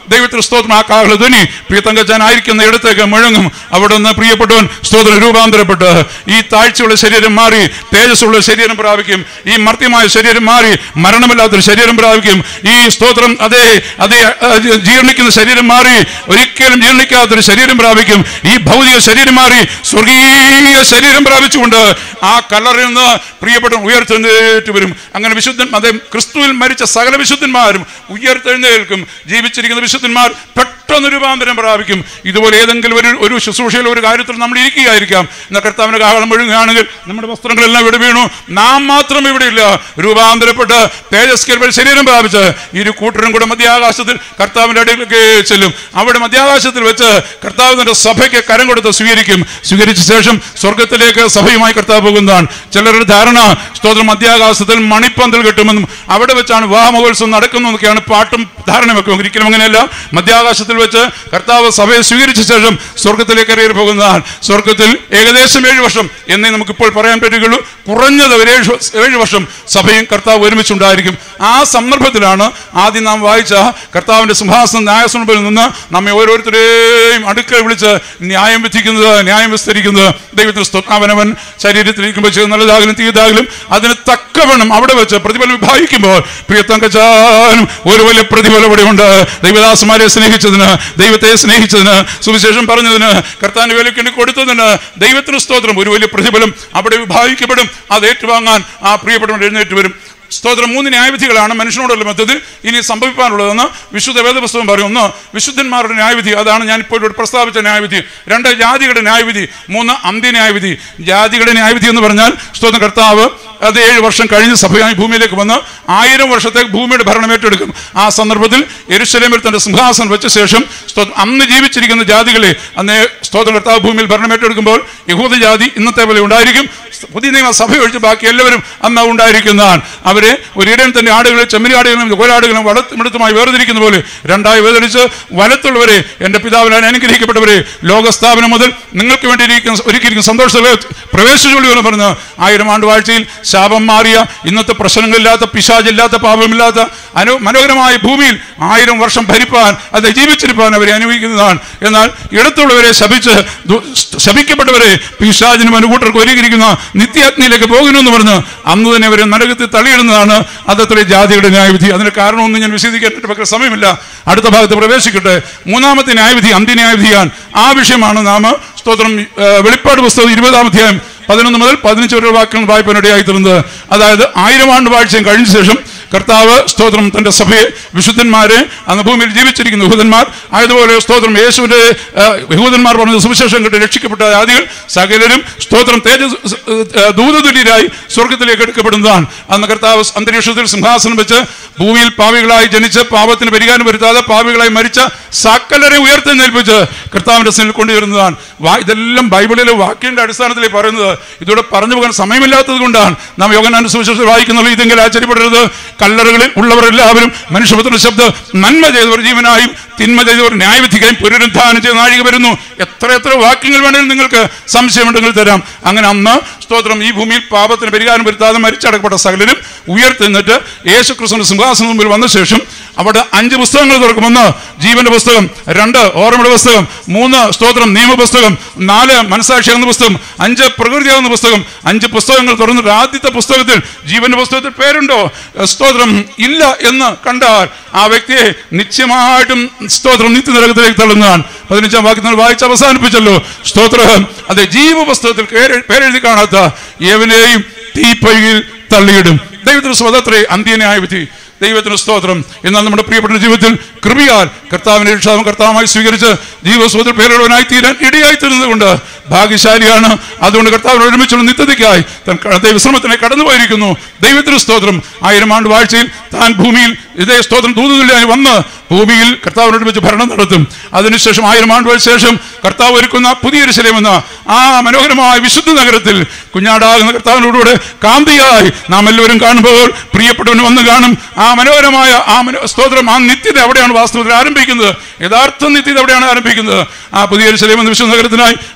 ദൈവത്തിന് സ്തോത്രം ആ കാഹള ധ്വനി പ്രിയ തങ്കച്ചാൻ ആയിരിക്കുന്ന ഇടത്തേക്ക് മുഴങ്ങും അവിടെ നിന്ന് പ്രിയപ്പെട്ടവൻ സ്തോത്രം രൂപാന്തരപ്പെട്ട് ഈ താഴ്ചയുള്ള ശരീരം മാറി തേജസ്സുള്ള ശരീരം പ്രാപിക്കും ഈ മർത്യമായ ശരീരം മാറി മരണമില്ലാത്തൊരു ശരീരം പ്രാപിക്കും ഈ സ്തോത്രം അതേ അതേ അഹ് ജീർണിക്കുന്ന ശരീരം മാറി ഒരിക്കലും ജീർണിക്കാത്തൊരു ശരീരം പ്രാപിക്കും ഈ ഭൗതിക ശരീരം മാറി സ്വർഗീയ ശരീരം പ്രാപിച്ചുകൊണ്ട് ആ കല്ലറിൽ നിന്ന് പ്രിയപ്പെട്ട ഉയർത്തെഴുന്നേറ്റ് വരും അങ്ങനെ വിശുദ്ധൻ അതേ ക്രിസ്തുവിൽ മരിച്ച സകല വിശുദ്ധന്മാരും ഉയർത്തെഴുന്നേൽക്കും ജീവിച്ചിരിക്കുന്ന വിശുദ്ധന്മാർ പെട്ടെന്ന് രൂപാന്തരം പ്രാപിക്കും ഇതുപോലെ ഏതെങ്കിലും ഒരു ഒരു ശുശ്രൂഷയിൽ ഒരു കാര്യത്തിൽ നമ്മൾ ഇരിക്കുകയായിരിക്കാം എന്ന കർത്താവിന്റെ കാഹളം മുഴുകുകയാണെങ്കിൽ നമ്മുടെ വസ്ത്രങ്ങളെല്ലാം ഇവിടെ വീണു നാം മാത്രം ഇവിടെ ഇല്ല രൂപാന്തരപ്പെട്ട് തേജസ്കര ശരീരം പ്രാപിച്ച് ഇരു കൂട്ടരും കൂടെ മധ്യാകാശത്തിൽ കർത്താവിന്റെ അടുക്കിലേക്ക് ചെല്ലും അവിടെ മധ്യാകാശത്തിൽ വെച്ച് കർത്താവ് തന്റെ സഭയ്ക്ക് കരം കൊടുത്ത് സ്വീകരിക്കും സ്വീകരിച്ച ശേഷം സ്വർഗത്തിലേക്ക് സഭയുമായി കർത്താവ് പോകുന്നതാണ് ചിലരുടെ ധാരണ സ്തോത്രം മധ്യാകാശത്തിൽ മണിപ്പന്തൽ കിട്ടുമെന്നും അവിടെ വെച്ചാണ് വിവാഹമഹോത്സവം നടക്കുന്നതൊക്കെയാണ് പാട്ടും ധാരണയൊക്കെ ഒരിക്കലും അങ്ങനെയല്ല മധ്യാകാശത്തിൽ വെച്ച് കർത്താവ് സഭയെ സ്വീകരിച്ച ശേഷം സ്വർഗത്തിലേക്ക് കയറി പോകുന്നതാണ് സ്വർഗത്തിൽ ഏകദേശം ഏഴ് വർഷം എന്നേ നമുക്കിപ്പോൾ പറയാൻ പറ്റുകയുള്ളൂ കുറഞ്ഞത് ഒരു ഏഴ് വ- ഏഴ് വർഷം സഭയും കർത്താവ് ഒരുമിച്ചുണ്ടായിരിക്കും ആ സന്ദർഭത്തിലാണ് ആദ്യം നാം വായിച്ച കർത്താവിന്റെ സിംഹാസനം ന്യായസ്വരൂപിൽ നിന്ന് നമ്മെ ഓരോരുത്തരെയും അടുക്ക വിളിച്ച് ന്യായം വിധിക്കുന്നത് ന്യായം വിസ്തരിക്കുന്നത് ദൈവത്തിന് സ്തോ- അവനവൻ ശരീരത്തിലിരിക്കുമ്പോൾ ചെയ്ത് നല്ലതാകലും തീയതാകലും അതിന് തക്കവണ്ണം അവിടെ വെച്ച് പ്രതിഫലം വിഭാഗിക്കുമ്പോൾ പ്രിയത്തങ്കച്ചാനും ഒരു വലിയ പ്രതിഫലം ഇവിടെ ഉണ്ട് ദൈവദാസന്മാരെ സ്നേഹിച്ചതിന് ദൈവത്തെ സ്നേഹിച്ചതിന് സുവിശേഷം പറഞ്ഞതിന് കർത്താവിന് വിലയ്ക്ക് വേണ്ടി കൊടുത്തതിന് ദൈവത്തിന് സ്തോത്രം ഒരു വലിയ പ്രതിഫലം അവിടെ വിഭാഗിക്കപ്പെടും അത് ഏറ്റുവാങ്ങാൻ ആ പ്രിയപ്പെട്ടവൻ എഴുന്നേറ്റ് വരും സ്തോത്രം മൂന്ന് ന്യായവിധികളാണ് മനുഷ്യനോടുള്ള മധ്യത്തിൽ ഇനി സംഭവിക്കാനുള്ളതെന്ന് വിശുദ്ധ വേദപുസ്തകം പറയും ഒന്ന് വിശുദ്ധന്മാരുടെ ന്യായവിധി അതാണ് ഞാൻ ഇപ്പോൾ ഇവിടെ പ്രസ്താവിച്ച ന്യായവിധി രണ്ട് ജാതികളുടെ ന്യായവിധി മൂന്ന് അന്ത്യ ന്യായവിധി ജാതികളുടെ ന്യായവിധി എന്ന് പറഞ്ഞാൽ സ്തോത്രം കർത്താവ് അത് ഏഴ് വർഷം കഴിഞ്ഞ് സഭയായി ഭൂമിയിലേക്ക് വന്ന് ആയിരം വർഷത്തേക്ക് ഭൂമിയുടെ ഭരണം ഏറ്റെടുക്കും ആ സന്ദർഭത്തിൽ എരുശലേമിൽ തന്റെ സിംഹാസനം വെച്ച ശേഷം സ്തോത്രം അന്ന് ജീവിച്ചിരിക്കുന്ന ജാതികളെ അന്ന് സ്തോത്രം കർത്താവ് ഭൂമിയിൽ ഭരണം ഏറ്റെടുക്കുമ്പോൾ യഹൂദ ജാതി ഇന്നത്തെ പോലെ ഉണ്ടായിരിക്കും പുതിയ നിയമ സഭ ഒഴിച്ച് ബാക്കി എല്ലാവരും അന്ന് ഉണ്ടായിരിക്കുന്നതാണ് അവരെ ഒരിടം തന്നെ ആടുകളെ ചെമ്മരിയാടുകളും കോലാടുകളും വളത്തുമിടത്തുമായി വേർതിരിക്കുന്ന പോലെ രണ്ടായി വേർതിരിച്ച് വലത്തുള്ളവരെ എൻ്റെ പിതാവിനാൽ അനുഗ്രഹിക്കപ്പെട്ടവരെ ലോകസ്ഥാപനം മുതൽ നിങ്ങൾക്ക് വേണ്ടി ഇരിക്കുന്ന ഒരുക്കിയിരിക്കുന്ന സന്തോഷത്തിലെ പ്രവേശിച്ചുള്ളൂ എന്ന് പറഞ്ഞ് ആയിരം ആണ്ട് വാഴ്ചയിൽ ശാപം മാറിയ ഇന്നത്തെ പ്രശ്നങ്ങളില്ലാത്ത പിശാചില്ലാത്ത പാപമില്ലാത്ത അനു മനോഹരമായ ഭൂമിയിൽ ആയിരം വർഷം ഭരിപ്പാൻ അത് ജീവിച്ചിരിപ്പാൻ അവരെ അനുഭവിക്കുന്നതാണ് എന്നാൽ ഇടത്തുള്ളവരെ ശപിച്ച് ദു- ശപിക്കപ്പെട്ടവരെ പിശാചിനും അനുകൂട്ടർക്ക് ഒരുക്കിയിരിക്കുന്ന നിത്യാഗ്നിയിലേക്ക് പോകുമെന്ന് പറഞ്ഞ് അന്ന് തന്നെ അവരെ നരകത്തിൽ തള്ളിയിടുന്നതാണ് അതത്ര ജാതിയുടെ ന്യായവിധി അതിന് കാരണമൊന്നും ഞാൻ വിശദീകരിക്കാൻ എൻ്റെ പക്കൽ സമയമില്ല അടുത്ത ഭാഗത്ത് പ്രവേശിക്കട്ടെ മൂന്നാമത്തെ ന്യായവിധി അന്ത്യന്യായവിധിയാണ് ആ വിഷയമാണ് നാം സ്തോത്രം ആ, വെളിപ്പാട് പുസ്തകം ഇരുപതാം അധ്യായം പതിനൊന്ന് മുതൽ പതിനഞ്ച് വരെ വാക്യങ്ങൾ വായ്പനിടയായി തീർന്നത് അതായത് ആയിരം ആണ്ട് വാഴ്ചയും കഴിഞ്ഞ ശേഷം കർത്താവ് സ്തോത്രം തന്റെ സഭയെ വിശുദ്ധന്മാരെ അന്ന് ഭൂമിയിൽ ജീവിച്ചിരിക്കുന്ന യഹൂദന്മാർ ആയതുപോലെ സ്തോത്രം യേശുവിന്റെ ആ, യഹൂദന്മാർ പറഞ്ഞ സുവിശേഷം കിട്ടി രക്ഷിക്കപ്പെട്ട ആദികൾ സകലരും സ്തോത്രം തേജസ് ആ, ദൂതതുല്യരായി സ്വർഗത്തിലേക്ക് എടുക്കപ്പെടുന്നതാണ് അന്ന് കർത്താവ് അന്തരീക്ഷത്തിൽ സിംഹാസനം വെച്ച് ഭൂമിയിൽ പാവികളായി ജനിച്ച് പാപത്തിന് പരിഹാരം വരുത്താതെ പാവികളായി മരിച്ച സകലരെ ഉയർത്തെന്നേൽപ്പിച്ച് കർത്താവിന്റെ സിനിൽ കൊണ്ടുവരുന്നതാണ് വാ ഇതെല്ലാം ബൈബിളിലെ വാക്യങ്ങളുടെ അടിസ്ഥാനത്തിൽ ഈ പറയുന്നത് ഇതോടെ പറഞ്ഞു പോകാൻ സമയമില്ലാത്തത് കൊണ്ടാണ് നാം യോഗനാന്റെ സുവിശേഷം വായിക്കുന്നുള്ളൂ ഇതെങ്കിൽ ആശ്ചര്യപ്പെടരുത് കല്ലറകളിൽ ഉള്ളവർ എല്ലാവരും മനുഷ്യപുത്രന്റെ ശബ്ദം നന്മ ചെയ്തവർ ജീവനായും തിന്മ ചെയ്തവർ ന്യായവിധിക്കായും പുനരുദ്ധാനം ചെയ്ത നാഴിക വരുന്നു എത്ര എത്ര വാക്യങ്ങൾ വേണമെങ്കിലും നിങ്ങൾക്ക് സംശയമുണ്ടെങ്കിൽ തരാം അങ്ങനെ അന്ന് സ്തോത്രം ഈ ഭൂമിയിൽ പാപത്തിന് പരിഹാരം വരുത്താതെ മരിച്ചടക്കപ്പെട്ട സകലരും ഉയർത്തെന്നിട്ട് യേശു ക്രിസ്തുവിന്റെ സിംഹാസനം മുമ്പിൽ വന്ന ശേഷം അവിടെ അഞ്ച് പുസ്തകങ്ങൾ തുറക്കും ഒന്ന് ജീവന്റെ പുസ്തകം രണ്ട് ഓർമ്മയുടെ പുസ്തകം മൂന്ന് സ്തോത്രം നിയമപുസ്തകം നാല് മനസാക്ഷി എന്ന പുസ്തകം അഞ്ച് പ്രകൃതി എന്ന പുസ്തകം അഞ്ച് പുസ്തകങ്ങൾ തുറന്നിട്ട് ആദ്യത്തെ പുസ്തകത്തിൽ ജീവന്റെ പുസ്തകത്തിൽ പേരുണ്ടോ ഏഹ് സ്തോത്രം ഇല്ല എന്ന് കണ്ടാൽ ആ വ്യക്തിയെ നിശ്ചയമായിട്ടും സ്തോത്രം നിത്യനരകത്തിലേക്ക് തള്ളുന്നതാണ് പതിനഞ്ചാം വാക്യത്തിൽ വായിച്ച് അവസാനിപ്പിച്ചല്ലോ സ്തോത്രം അതെ ജീവപുസ്തകത്തിൽ പേര്- പേരെഴുതി കാണാത്ത ഏവനെയും തീപ്പയിൽ തള്ളിയിടും ദൈവത്തിന് സ്വതത്രേ അന്ത്യനായ വിധി ദൈവത്തിന് സ്തോത്രം എന്നാൽ നമ്മുടെ പ്രിയപ്പെട്ട ജീവിതത്തിൽ കൃപയാൽ കർത്താവിനെ രക്ഷാവും കർത്താവുമായി സ്വീകരിച്ച് ജീവസ്വത്തിൽ പേരുള്ളവനായി തീരാൻ ഇടയായി തീരുന്നത് കൊണ്ട് ഭാഗ്യശാലിയാണ് അതുകൊണ്ട് കർത്താവിന് ഒരുമിച്ചുള്ള നിത്യതയ്ക്കായി താൻ ക- ദൈവ വിശ്രമത്തിനെ കടന്നുപോയിരിക്കുന്നു ദൈവത്തിന് സ്തോത്രം ആയിരം ആണ്ട് വാഴ്ചയിൽ താൻ ഭൂമിയിൽ ഇതേ സ്തോത്രം ദൂതുതുല്യായി വന്ന് ഭൂമിയിൽ കർത്താവിനോട് വെച്ച് ഭരണം നടത്തും അതിനുശേഷം ആയിരം ആണ്ടുകൾക്ക് ശേഷം കർത്താവ് ഒരുക്കുന്ന പുതിയൊരു ശരീരമെന്ന ആ മനോഹരമായ വിശുദ്ധ നഗരത്തിൽ കുഞ്ഞാടാകുന്ന കർത്താവിനോടുകൂടെ കാന്തിയായി നാം എല്ലാവരും കാണുമ്പോൾ പ്രിയപ്പെട്ടവന് വന്ന് കാണും ആ മനോഹരമായ ആ മനോ- സ്തോത്രം ആ നിത്യത അവിടെയാണ് വാസ്തവത്തിൽ ആരംഭിക്കുന്നത് യഥാർത്ഥ നിത്യത അവിടെയാണ് ആരംഭിക്കുന്നത് ആ പുതിയൊരു ശരീരം എന്ന വിശുദ്ധ നഗരത്തിനായി പ്രിയപ്പെട്ടവർ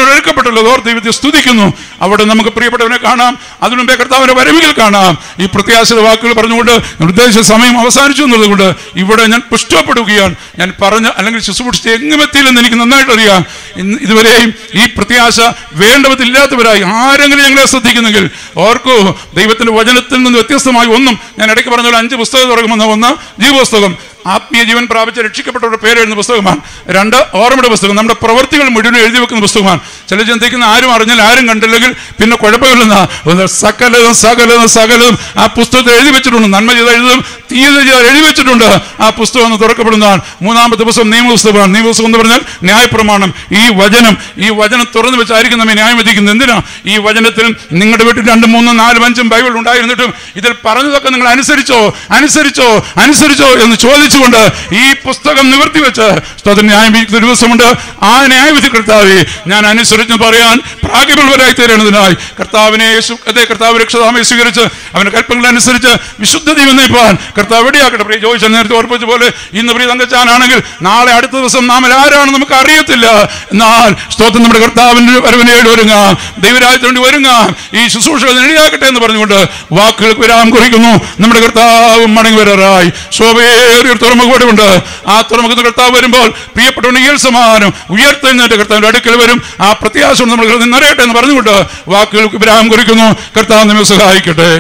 അവർ എടുക്കപ്പെട്ടല്ലോ ഓർ ദൈവത്തെ സ്തുതിക്കുന്നു അവിടെ നമുക്ക് പ്രിയപ്പെട്ടവനെ കാണാം അതിനു മുമ്പേ കർത്താവിന്റെ വരവിൽ കാണാം ഈ പ്രത്യാശയുടെ വാക്കുകൾ പറഞ്ഞുകൊണ്ട് നിർദ്ദേശ സമയം അവസാനിച്ചു എന്നുള്ളതുകൊണ്ട് ഇവിടെ ഞാൻ പുഷ്ടപ്പെടുകയാണ് ഞാൻ പറഞ്ഞ അല്ലെങ്കിൽ ശുശ്രൂഷിച്ച് എങ്ങും എത്തിയില്ലെന്ന് എനിക്ക് നന്നായിട്ട് അറിയാം ഇന്ന് ഇതുവരെയും ഈ പ്രത്യാശ വേണ്ടവതില്ലാത്തവരായി ആരെങ്കിലും ഞങ്ങളെ ശ്രദ്ധിക്കുന്നെങ്കിൽ ഓർക്കൂ ദൈവത്തിന്റെ വചനത്തിൽ നിന്ന് വ്യത്യസ്തമായി ഒന്നും ഞാൻ ഇടയ്ക്ക് പറഞ്ഞ പോലെ അഞ്ച് പുസ്തകം തുടങ്ങുമെന്ന ഒന്ന് ജീവപുസ്തകം ആത്മീയ ജീവൻ പ്രാപിച്ച രക്ഷിക്കപ്പെട്ടവരുടെ പേര് എഴുതുന്ന പുസ്തകമാണ് രണ്ട് ഓർമ്മയുടെ പുസ്തകം നമ്മുടെ പ്രവൃത്തികൾ മുഴുവൻ എഴുതി വെക്കുന്ന പുസ്തകമാണ് ചില ചിന്തിക്കുന്ന ആരും അറിഞ്ഞാൽ ആരും കണ്ടില്ലെങ്കിൽ പിന്നെ കുഴപ്പമില്ലെന്ന ഒന്ന് സകലതും സകലതും സകലതും ആ പുസ്തകത്തിൽ എഴുതി വെച്ചിട്ടുണ്ട് നന്മ ചെയ്ത് എഴുതും തീയത ചെയ്ത് എഴുതി വെച്ചിട്ടുണ്ട് ആ പുസ്തകം ഒന്ന് തുറക്കപ്പെടുന്നതാണ് മൂന്നാമത്തെ പുസ്തകം നിയമപുസ്തകമാണ് നിയമപുസ്തകം എന്ന് പറഞ്ഞാൽ ന്യായപ്രമാണം ഈ വചനം ഈ വചനം തുറന്നു വെച്ചായിരിക്കും നമ്മെ ന്യായം വിധിക്കുന്നത് എന്തിനാ ഈ വചനത്തിൽ നിങ്ങളുടെ വീട്ടിൽ രണ്ടും മൂന്നും നാലും അഞ്ചും ബൈബിൾ ഉണ്ടായിരുന്നിട്ടും ഇതിൽ പറഞ്ഞതൊക്കെ നിങ്ങൾ അനുസരിച്ചോ അനുസരിച്ചോ അനുസരിച്ചോ എന്ന് ചോദിച്ചുകൊണ്ട് ഈ പുസ്തകം നിവർത്തി വെച്ച് സ്തോത്രം ന്യായം വിധിക്കുന്ന ഒരു ദിവസമുണ്ട് ആ ന്യായവിധി കർത്താവെ ഞാൻ അനുസരിച്ച് പറയാൻ പ്രാഗികളുള്ളവരായി തീരണതിനായി കർത്താവിനെ യേശു അതേ കർത്താവ് രക്ഷതാമയെ സ്വീകരിച്ച് അവന്റെ കൽപ്പനകൾ അനുസരിച്ച് വിശുദ്ധ ദൈവന്നേപ്പാൻ കർത്താവ് എവിടെയാക്കട്ടെ പ്രിയ ചോദിച്ച നേരത്തെ ഓർപ്പിച്ച പോലെ ഇന്ന് പ്രിയ തങ്കച്ചാനാണെങ്കിൽ നാളെ അടുത്ത ദിവസം നാം ആരാണ് നമുക്ക് അറിയത്തില്ല എന്നാൽ സ്തോത്രം നമ്മുടെ കർത്താവിന്റെ വരവിനെ ഒരുങ്ങാം ദൈവരാജ്യത്തിന് വേണ്ടി ഒരുങ്ങാം ഈ ശുശ്രൂഷകൾ ഇടയാക്കട്ടെ എന്ന് പറഞ്ഞുകൊണ്ട് വാക്കുകൾക്ക് വിരാം കുറിക്കുന്നു നമ്മുടെ കർത്താവ് മടങ്ങി വരാറായി ശോഭയേറിയ ഒരു തുറമുഖോടുണ്ട് ആ തുറമുഖത്ത് കർത്താവ് വരുമ്പോൾ പ്രിയപ്പെട്ടവന് ഈ സമാനം ഉയർത്തെഴുന്നേറ്റ് കർത്താവിന്റെ അടുക്കൽ വരും ആ പ്രത്യാശ നമ്മൾ ഹൃദയം നിറയട്ടെ എന്ന് പറഞ്ഞുകൊണ്ട് വാക്കുകൾക്ക് വിരാം കുറിക്കുന്നു കർത്താവ് നമ്മെ സഹായിക്കട്ടെ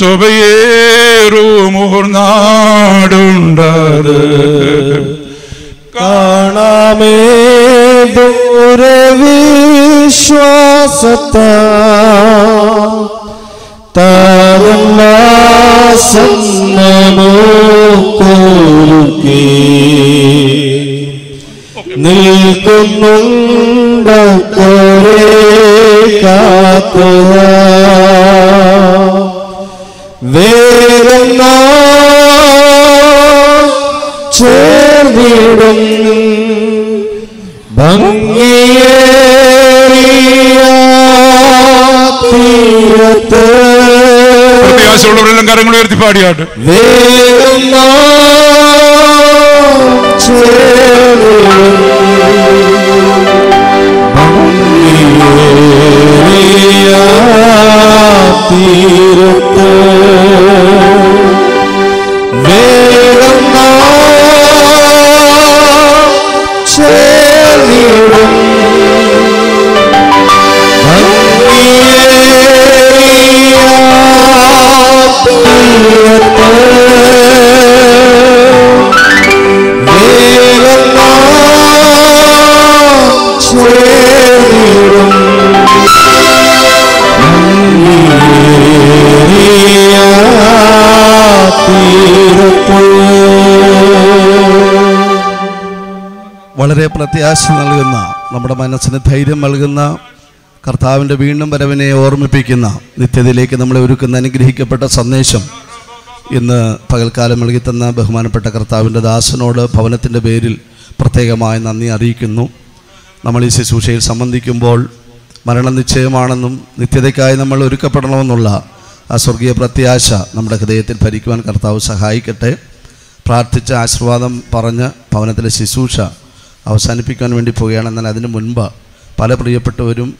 ശോഭയേറുമൂർനാടുണ്ടത് കാണാമേ ദൂരവിശ്വാസത്താ താരല്ലാസന്നമോക്കൊരുക്കി നിൽക്കുന്നുണ്ടക്കരെ കാത്തുക വേഗം നാം ചേർന്നിടും ഭംഗിയേറിയ തീരത്ത് പ്രത്യാശയുള്ളവരെല്ലാം കരങ്ങൾ ഉയർത്തി പാടിയാട്ട് വേഗം നാം ചേർന്നിടും ഭംഗിയേറിയ തീരത്ത് വേഗം നാം ചേർന്നിടും വളരെ പ്രത്യാശ നൽകുന്ന നമ്മുടെ മനസ്സിന് ധൈര്യം നൽകുന്ന കർത്താവിൻ്റെ വീണ്ടും വരവിനെ ഓർമ്മിപ്പിക്കുന്ന നിത്യതയിലേക്ക് നമ്മളെ ഒരുക്കുന്ന അനുഗ്രഹിക്കപ്പെട്ട സന്ദേശം ഇന്ന് പകൽക്കാലം നൽകിത്തന്ന ബഹുമാനപ്പെട്ട കർത്താവിൻ്റെ ദാസനോട് ഭവനത്തിൻ്റെ പേരിൽ പ്രത്യേകമായ നന്ദി അറിയിക്കുന്നു നമ്മൾ ഈ ശുശ്രൂഷയിൽ സംബന്ധിക്കുമ്പോൾ മരണം നിശ്ചയമാണെന്നും നിത്യതയ്ക്കായി നമ്മൾ ഒരുക്കപ്പെടണമെന്നുള്ള ആ സ്വർഗീയ പ്രത്യാശ നമ്മുടെ ഹൃദയത്തിൽ ഭരിക്കുവാൻ കർത്താവ് സഹായിക്കട്ടെ പ്രാർത്ഥിച്ച ആശീർവാദം പറഞ്ഞ് ഭവനത്തിലെ ശുശ്രൂഷ അവസാനിപ്പിക്കാൻ വേണ്ടി പോവുകയാണ് എന്നാൽ അതിന് മുൻപ് പല പ്രിയപ്പെട്ടവരും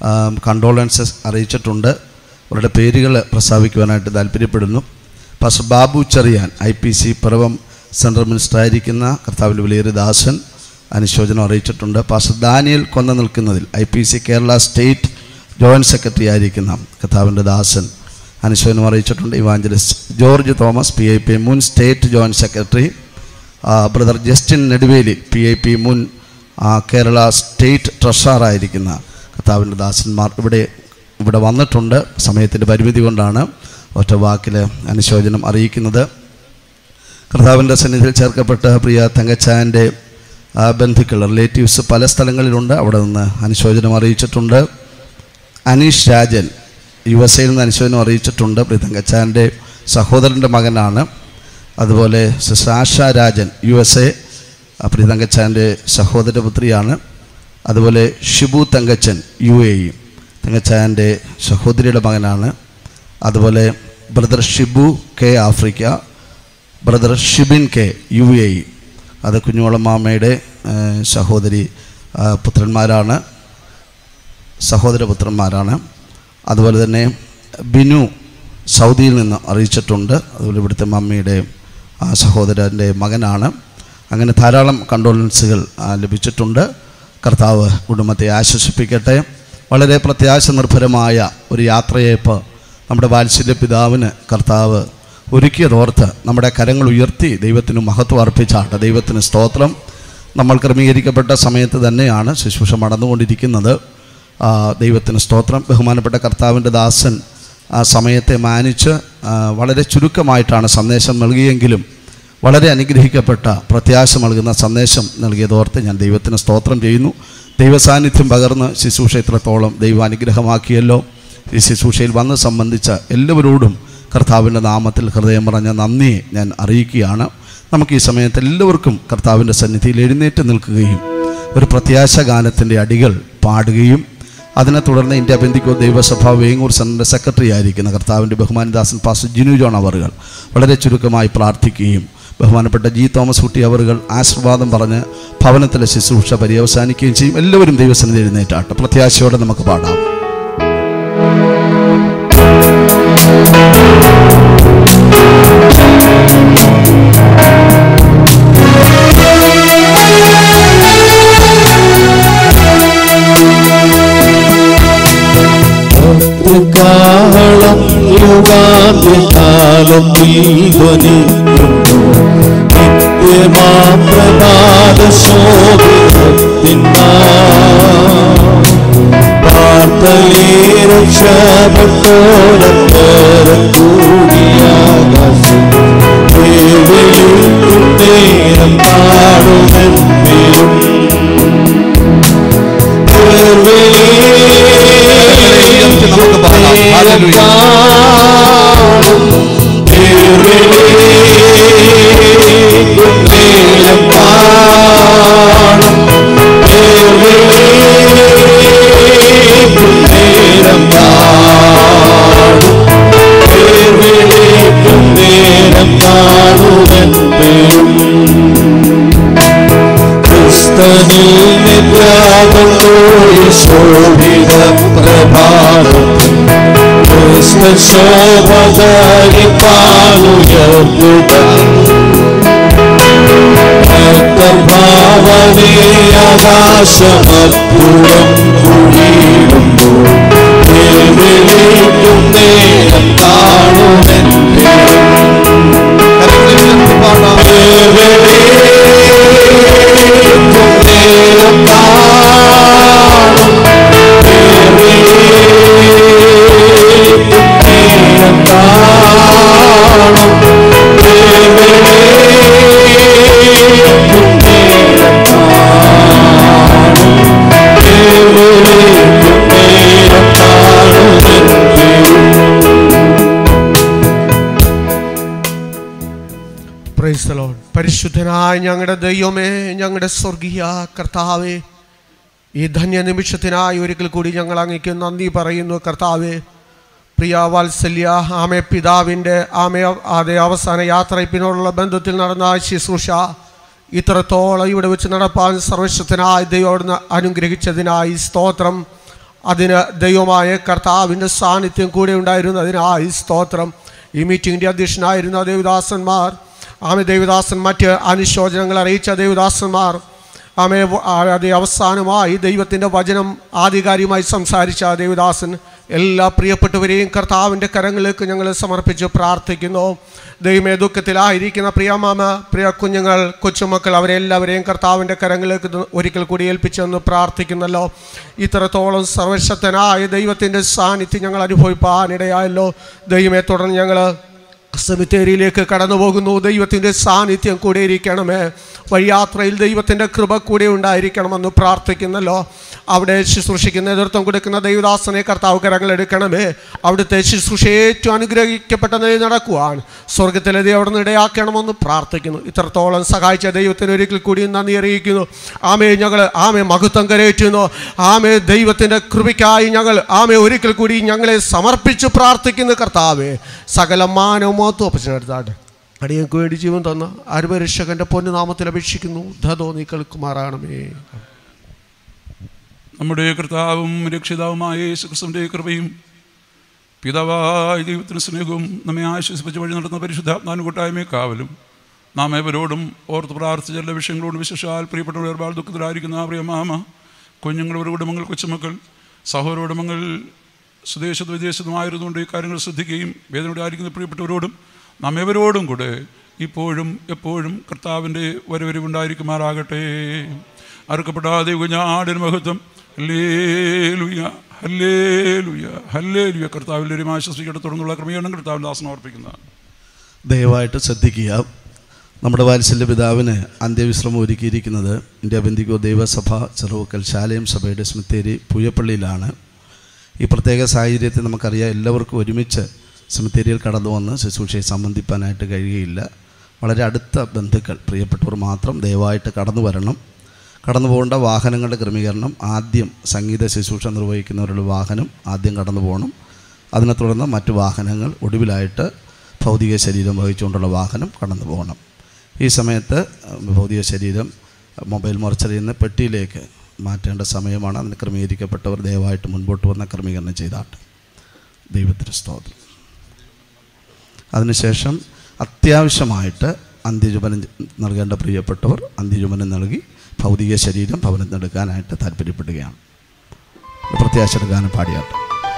കണ്ടോളൻസസ് അറിയിച്ചിട്ടുണ്ട് അവരുടെ പേരുകൾ പ്രസ്താവിക്കുവാനായിട്ട് താല്പര്യപ്പെടുന്നു pastor Babu Cherian I P C Piravom central minister ആയിരിക്കുന്ന കർത്താവിൻ്റെ വിലയേറിയ ദാസൻ അനുശോചനം അറിയിച്ചിട്ടുണ്ട് പാസ്റ്റർ ദാനിയൽ കൊന്ന നിൽക്കുന്നതിൽ I P C Kerala state joint secretary ആയിരിക്കുന്ന കർത്താവിൻ്റെ ദാസൻ അനുശോചനം അറിയിച്ചിട്ടുണ്ട് evangelist George Thomas P I P മുൻ state joint secretary brother Justin Neduveli P I P മുൻ ആ, കേരള സ്റ്റേറ്റ് ട്രഷറായിരിക്കുന്ന കർത്താവിൻ്റെ ദാസന്മാർ ഇവിടെ ഇവിടെ വന്നിട്ടുണ്ട് സമയത്തിൻ്റെ പരിമിതി കൊണ്ടാണ് ഒറ്റ വാക്കിൽ അനുശോചനം അറിയിക്കുന്നത് കർത്താവിൻ്റെ സന്നിധിയിൽ ചേർക്കപ്പെട്ട പ്രിയ തങ്കച്ചായൻ്റെ ആ, ബന്ധുക്കൾ റിലേറ്റീവ്സ് പല സ്ഥലങ്ങളിലുണ്ട് അവിടെ നിന്ന് അനുശോചനം അറിയിച്ചിട്ടുണ്ട് അനീഷ് രാജൻ യു എസ് എയിൽ നിന്ന് അനുശോചനം അറിയിച്ചിട്ടുണ്ട് പ്രിയ തങ്കച്ചായൻ്റെ സഹോദരൻ്റെ മകനാണ് അതുപോലെ sister Asha Rajan U S A പ്രിയ തങ്കച്ചാൻ്റെ സഹോദരപുത്രിയാണ് അതുപോലെ Shibu Thankachan U A E തങ്കച്ചായൻ്റെ സഹോദരിയുടെ മകനാണ് അതുപോലെ brother Shibu K Africa brother Shibin K U A E അത് കുഞ്ഞുവളമാമയുടെ സഹോദരി ആ, പുത്രന്മാരാണ് സഹോദരപുത്രന്മാരാണ് അതുപോലെ തന്നെ ബിനു സൗദിയിൽ നിന്ന് അറിയിച്ചിട്ടുണ്ട് അതുപോലെ ഇവിടുത്തെ മമ്മിയുടെ ആ, സഹോദരൻ്റെ മകനാണ് അങ്ങനെ ധാരാളം കണ്ടോളൻസുകൾ ആ, ലഭിച്ചിട്ടുണ്ട് കർത്താവ് കുടുംബത്തെ ആശ്വസിപ്പിക്കട്ടെ വളരെ പ്രത്യാശ നിർഭരമായ ഒരു യാത്രയേപ്പ് നമ്മുടെ വാത്സല്യ പിതാവിന് കർത്താവ് ഒരുക്കിയതോർത്ത് നമ്മുടെ കരങ്ങൾ ഉയർത്തി ദൈവത്തിന് മഹത്വം അർപ്പിച്ചാട്ട് ദൈവത്തിന് സ്തോത്രം നമ്മൾ ക്രമീകരിക്കപ്പെട്ട സമയത്ത് തന്നെയാണ് ശുശ്രൂഷ നടന്നുകൊണ്ടിരിക്കുന്നത് ആ, ദൈവത്തിന് സ്തോത്രം ബഹുമാനപ്പെട്ട കർത്താവിൻ്റെ ദാസൻ ആ സമയത്തെ മാനിച്ച് ആ, വളരെ ചുരുക്കമായിട്ടാണ് സന്ദേശം നൽകിയെങ്കിലും വളരെ അനുഗ്രഹിക്കപ്പെട്ട പ്രത്യാശ നൽകുന്ന സന്ദേശം നൽകിയതോർത്ത് ഞാൻ ദൈവത്തിന് സ്തോത്രം ചെയ്യുന്നു ദൈവസാന്നിധ്യം പകർന്ന് ശുശ്രൂഷ ഇത്രത്തോളം ദൈവം അനുഗ്രഹമാക്കിയല്ലോ ഈ ശുശ്രൂഷയിൽ വന്ന് സംബന്ധിച്ച എല്ലാവരോടും കർത്താവിൻ്റെ നാമത്തിൽ ഹൃദയം പറഞ്ഞ നന്ദിയെ ഞാൻ അറിയിക്കുകയാണ് നമുക്ക് ഈ സമയത്ത് എല്ലാവർക്കും കർത്താവിൻ്റെ സന്നിധിയിൽ എഴുന്നേറ്റ് നിൽക്കുകയും ഒരു പ്രത്യാശ ഗാനത്തിൻ്റെ അടികൾ പാടുകയും അതിനെ തുടർന്ന് ഇന്ത്യ ബന്ധിക്കോ ദൈവസഭ വേങ്ങൂർ സെൻറ്ററിൻ്റെ സെക്രട്ടറി ആയിരിക്കുന്ന കർത്താവിൻ്റെ ബഹുമാനദാസൻ പാസ് ജിനു ജോൺ അവറുകൾ വളരെ ചുരുക്കമായി പ്രാർത്ഥിക്കുകയും ബഹുമാനപ്പെട്ട ജി തോമസ് കുട്ടി അവറുകൾ ആശീർവാദം പറഞ്ഞ് ഭവനത്തിലെ ശുശ്രൂഷ പര്യവസാനിക്കുകയും ചെയ്യും എല്ലാവരും ദൈവസന്നിധി എഴുന്നേറ്റാട്ടെ പ്രത്യാശയോടെ നമുക്ക് പാടാം കാഹളം യുഗാന്ത്യകാലത്തിൽ ധ്വനിക്കുന്നു നിത്യമാ പ്രഭാത ശോഭിതത്തിന്മാ പ്രാർത്ഥനേ രക്ഷപ്പെട്ടോരത്തോരം കൂടിയാകാശം ദേവയും നേരം പാടുമെന്നും നമുക്ക് പാടാം ക്രിസ്തനിൽ നിദ്രാകൊണ്ടോയി ശോഭിത പ്രഭാതം ക്രിസ്ത ശോഭകാരി പാലുയർത്തുക ഭാവനേ ആകാശമപ്പുറം കുഴിയുമ്പോൾ വിളിക്കും നേരം കാണുമെന്നേ പ്രൈസ് the Lord. പരിശുദ്ധനായ ഞങ്ങളുടെ ദൈവമേ ഞങ്ങളുടെ സ്വർഗീയ കർത്താവേ ഈ ധന്യ നിമിഷത്തിനായി ഒരിക്കൽ കൂടി ഞങ്ങൾ അങ്ങേക്ക് നന്ദി പറയുന്നു കർത്താവേ പ്രിയ വാത്സല്യ ആമെ പിതാവിൻ്റെ ആമെ അതേ അവസാന യാത്രയപ്പിനോടുള്ള ബന്ധത്തിൽ നടന്ന ശുശ്രൂഷ ഇത്രത്തോളം ഇവിടെ വെച്ച് നടപ്പാൻ സർവശക്തനായ ദൈവം അനുഗ്രഹിച്ചതിനായി സ്തോത്രം അതിന് ദൈവമായ കർത്താവിൻ്റെ സാന്നിധ്യം കൂടെ ഉണ്ടായിരുന്നതിനായി സ്തോത്രം ഈ മീറ്റിങ്ങിൻ്റെ അധ്യക്ഷനായിരുന്ന ദേവദാസന്മാർ ആമെ ദേവദാസൻ മറ്റ് അനുശോചനങ്ങൾ അറിയിച്ച ദേവദാസന്മാർ ആമെ അതേ അവസാനമായി ദൈവത്തിൻ്റെ വചനം ആധികാരികമായി സംസാരിച്ച ദേവദാസൻ എല്ലാ പ്രിയപ്പെട്ടവരെയും കർത്താവിൻ്റെ കരങ്ങളിലേക്ക് ഞങ്ങൾ സമർപ്പിച്ച് പ്രാർത്ഥിക്കുന്നു ദൈവമേ ദുഃഖത്തിലായിരിക്കുന്ന പ്രിയമാമ പ്രിയ കുഞ്ഞുങ്ങൾ കൊച്ചുമക്കൾ അവരെല്ലാവരെയും കർത്താവിൻ്റെ കരങ്ങളിലേക്ക് ഇത് ഒരിക്കൽ കൂടി ഏൽപ്പിച്ചെന്ന് പ്രാർത്ഥിക്കുന്നല്ലോ ഇത്രത്തോളം സർവശക്തനായ ദൈവത്തിൻ്റെ സാന്നിധ്യം ഞങ്ങൾ അനുഭവിപ്പാനിടയായല്ലോ ദൈവമേ തുടർന്ന് ഞങ്ങൾ സെമിത്തേരിയിലേക്ക് കടന്നു പോകുന്നു ദൈവത്തിൻ്റെ സാന്നിധ്യം കൂടെ ഇരിക്കണമേ വഴിയാത്രയിൽ ദൈവത്തിൻ്റെ കൃപ കൂടെ ഉണ്ടായിരിക്കണമെന്ന് പ്രാർത്ഥിക്കുന്നല്ലോ അവിടെ ശുശ്രൂഷയ്ക്ക് നേതൃത്വം കൊടുക്കുന്ന ദൈവദാസനെ കർത്താവ് കരങ്ങൾ എടുക്കണമേ അവിടുത്തെ ശുശ്രൂഷ ഏറ്റവും അനുഗ്രഹിക്കപ്പെട്ട നിലയിൽ നടക്കുവാൻ സ്വർഗത്തിലെ ദൈവം അവിടെ നിന്ന് ഇടയാക്കണമെന്ന് പ്രാർത്ഥിക്കുന്നു ഇത്രത്തോളം സഹായിച്ച ദൈവത്തിന് ഒരിക്കൽ കൂടി നന്ദി അറിയിക്കുന്നു ആമേ ഞങ്ങൾ ആമേ മഹത്വം കരയറ്റുന്നു ആമേ ദൈവത്തിൻ്റെ കൃപയ്ക്കായി ഞങ്ങൾ ആമേ ഒരിക്കൽ കൂടി ഞങ്ങളെ സമർപ്പിച്ച് പ്രാർത്ഥിക്കുന്നു കർത്താവേ സകല മാനവും മഹത്വം അപ്പച്ചനെടുത്താട്ടെ അടിയങ്ങൾക്ക് വേണ്ടി ജീവൻ തന്ന അരുപരക്ഷകന്റെ പൊന്നുനാമത്തിൽ അപേക്ഷിക്കുന്നു ധതോ നീ കേൾക്കുമാറാണമേ നമ്മുടെ കർത്താവും രക്ഷിതാവുമായ യേശുക്രിസ്തുവിൻ്റെ കൃപയും പിതാവായ ദൈവത്തിന് സ്നേഹവും നമ്മെ ആശ്വസിപ്പിച്ച് വഴി നടന്ന പരിശുദ്ധാത്മാനും കൂട്ടായ്മയെ കാവലും നാം ഏവരോടും ഓർത്ത് പ്രാർത്ഥിച്ച എല്ലാ വിഷയങ്ങളോടും വിശേഷാൽ പ്രിയപ്പെട്ട ഒരുപാട് ദുഃഖത്തിലായിരിക്കുന്ന പ്രിയ മാമ കുഞ്ഞുങ്ങളുടെ കുടുംബങ്ങൾ കൊച്ചുമക്കൾ സഹോദര കുടുംബങ്ങൾ സ്വദേശത്തും വിദേശത്തുമായിരുന്നുകൊണ്ട് ഈ കാര്യങ്ങൾ ശ്രദ്ധിക്കുകയും വേദനയോടെ ആയിരിക്കുന്ന പ്രിയപ്പെട്ടവരോടും നാം എവരോടും കൂടെ ഇപ്പോഴും എപ്പോഴും കർത്താവിൻ്റെ വരവരിവുണ്ടായിരിക്കുമാറാകട്ടെ അറുക്കപ്പെട്ട ദൈവഞ്ഞാടിന് മഹത്വം ഹല്ലേ ലുയ ഹല്ലേ ലുയ ഹല്ലേ ലുയ കർത്താവിൻ്റെ ഒരു ആശ്വസിക്കട്ടെ തുടർന്നുള്ള ക്രമീകരണം കർത്താവിൻ്റെ ദാസനം അർപ്പിക്കുന്നതാണ് ദയവായിട്ട് ശ്രദ്ധിക്കുക നമ്മുടെ വാത്സല്യ പിതാവിന് അന്ത്യവിശ്രമം ഒരുക്കിയിരിക്കുന്നത് ഇന്ത്യ ബന്ധിക്കോ ദൈവസഭ ചെറുവക്കൽ ശാലയം സഭയുടെ സ്മിത്തേരി പുയപ്പള്ളിയിലാണ് ഈ പ്രത്യേക സാഹചര്യത്തിൽ നമുക്കറിയാം എല്ലാവർക്കും ഒരുമിച്ച് സെമിത്തേരിയിൽ കടന്നു വന്ന് ശുശ്രൂഷയെ സംബന്ധിപ്പാനായിട്ട് കഴിയുകയില്ല വളരെ അടുത്ത ബന്ധുക്കൾ പ്രിയപ്പെട്ടവർ മാത്രം ദയവായിട്ട് കടന്നു വരണം കടന്നു പോകേണ്ട വാഹനങ്ങളുടെ ക്രമീകരണം ആദ്യം സംഗീത ശുശ്രൂഷ നിർവഹിക്കുന്നവരുടെ വാഹനം ആദ്യം കടന്നു പോകണം അതിനെ തുടർന്ന് മറ്റു വാഹനങ്ങൾ ഒടുവിലായിട്ട് ഭൗതിക ശരീരം വഹിച്ചുകൊണ്ടുള്ള വാഹനം കടന്നു പോകണം ഈ സമയത്ത് ഭൗതിക ശരീരം മൊബൈൽ മോർച്ചറിയിൽ നിന്ന് പെട്ടിയിലേക്ക് മാറ്റേണ്ട സമയമാണ് അതിന് ക്രമീകരിക്കപ്പെട്ടവർ ദയവായിട്ട് മുൻപോട്ട് വന്ന ക്രമീകരണം ചെയ്താട്ട് ദൈവത്തിന് സ്തോത്രം അതിനുശേഷം അത്യാവശ്യമായിട്ട് അന്ത്യചുമനം നൽകേണ്ട പ്രിയപ്പെട്ടവർ അന്ത്യചുമനം നൽകി ഭൗതിക ശരീരം ഭവനത്തിൽ എടുക്കാനായിട്ട് താല്പര്യപ്പെടുകയാണ് പ്രത്യാശ ഗാനം പാടിയാട്ട്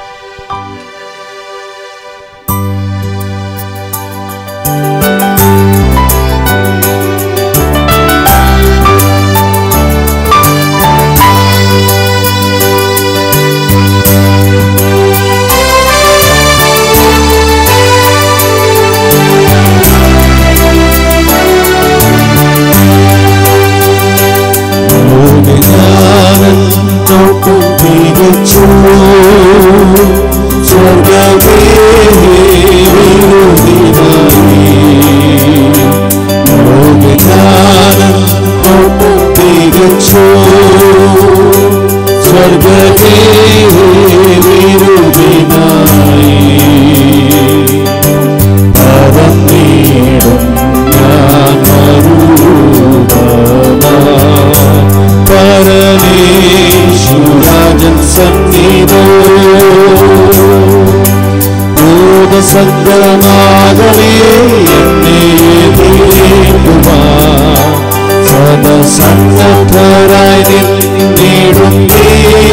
പരമേശ്വരാജൻ സന്നിധോ ഭൂതസംഗമാകവേ എന്നെ എതിരേൽക്കുവാൻ സദസന്നദ്ധരായി നിന്നിടുന്നേ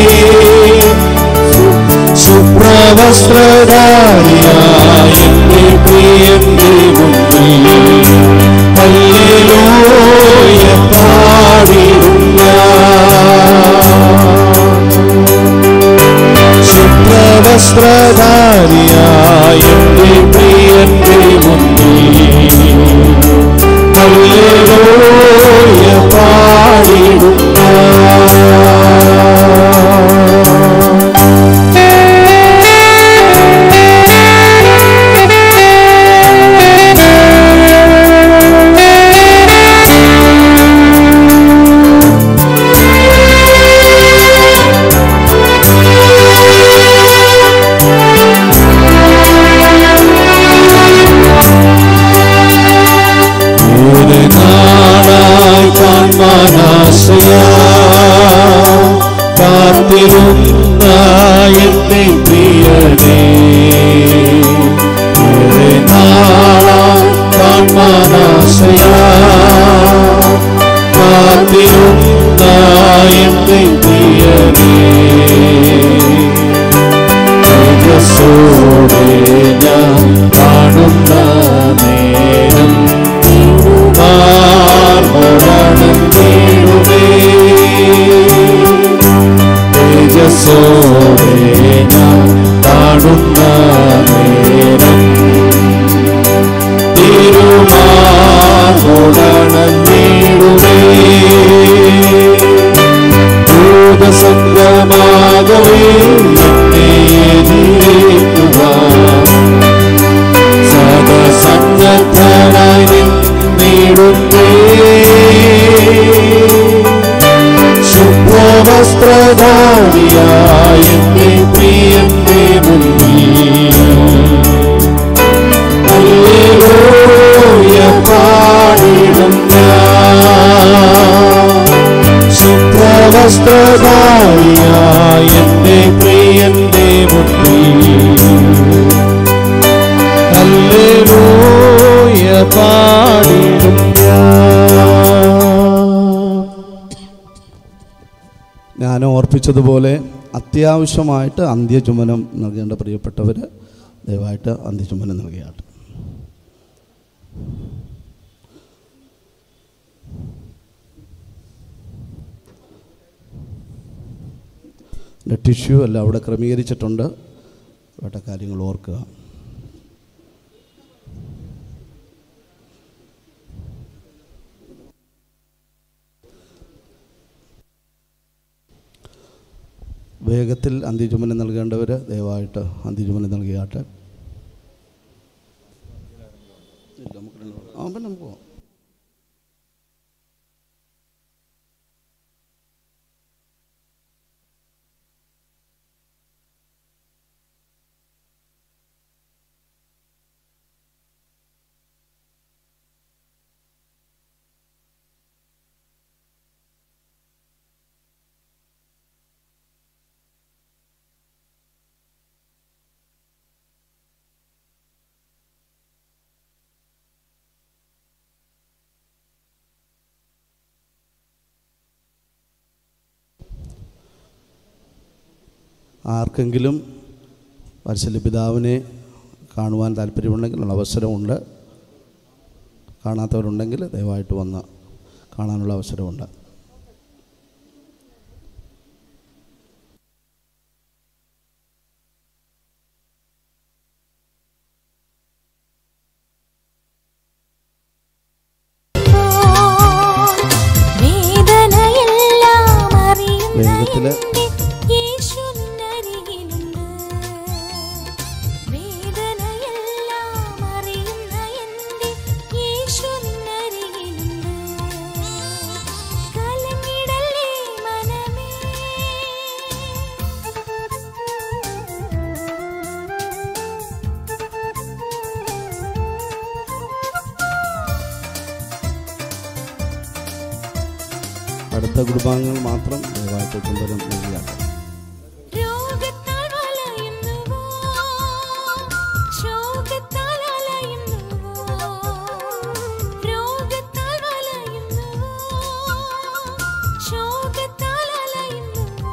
സുപ്രവസ്ത്രധാരിയായ എന്റെ പ്രിയന്റെ മുമ്പിൽ ഹല്ലേലൂയ പാടിടുന്ന ശുക്ലവസ്ത്രധാരിയായ എന്റെ പ്രിയന്റെ മുന്നിൽ ഹല്ലേലൂയ ഒരു നാളായി കാൺമാനാശയാ കാത്തിരുന്ന എന്റെ പ്രിയനേ ഒരു നാളായി കാൺമാനാശയാ കാത്തിരുന്ന എന്റെ പ്രിയനേ തേജസ്സോടെ ഞാൻ കാണുന്ന നേരം തേജസ്സോടെ ഞാൻ കാണുന്ന നേരം തിരുമാടണഞ്ഞിടുമേ ഭൂതസംഗമാകവേ എന്നെ എതിരേൽക്കുവാൻ സദസന്നദ്ധനായി നിന്നിടുന്നേ ശുഭ്രവസ്ത്രധാരിയായ എന്റെ പ്രിയന്റെ മുന്നിൽ ഹല്ലേലൂയ പാടിടും ഞാൻ ശുഭ്രവസ്ത്രധാരിയായ ഓർപ്പിച്ചതുപോലെ അത്യാവശ്യമായിട്ട് അന്ത്യചുമനം നൽകേണ്ട പ്രിയപ്പെട്ടവർ ദയവായിട്ട് അന്ത്യചുമനം നൽകിയാട്ടെ ടിഷ്യൂ എല്ലാം അവിടെ ക്രമീകരിച്ചിട്ടുണ്ട് വേണ്ട കാര്യങ്ങൾ ഓർക്കുക വേഗത്തിൽ അന്ത്യചുമനം നൽകേണ്ടവർ ദയവായിട്ട് അന്ത്യചുമനം നൽകിയാട്ടെ ഇല്ല, നമുക്ക് രണ്ടു പേർക്കും. ആ പിന്നെ നമുക്ക് പോവാം ആർക്കെങ്കിലും വത്സല പിതാവിനെ കാണുവാൻ താല്പര്യമുണ്ടെങ്കിൽ ഉള്ള അവസരമുണ്ട് കാണാത്തവരുണ്ടെങ്കിൽ ദയവായിട്ട് വന്ന് കാണാനുള്ള അവസരമുണ്ട് വേദനയെല്ലാം അറിയുന്ന വേഗത്തിൽ യേശു നിന്നരികിലുണ്ട്. വേദനയെല്ലാം അറിയുന്ന എൻ്റെ യേശു നിന്നരികിലുണ്ട്. കലങ്ങിടല്ലേ മനമേ അടുത്ത കുടുംബാംഗങ്ങൾ മാത്രം ദയവായിട്ട് ചുംബനം നൽകിയാട്ടെ രോഗത്താൽ വലയുന്നുവോ ശോകത്താൽ അലയുന്നുവോ രോഗത്താൽ വലയുന്നുവോ ശോകത്താൽ അലയുന്നുവോ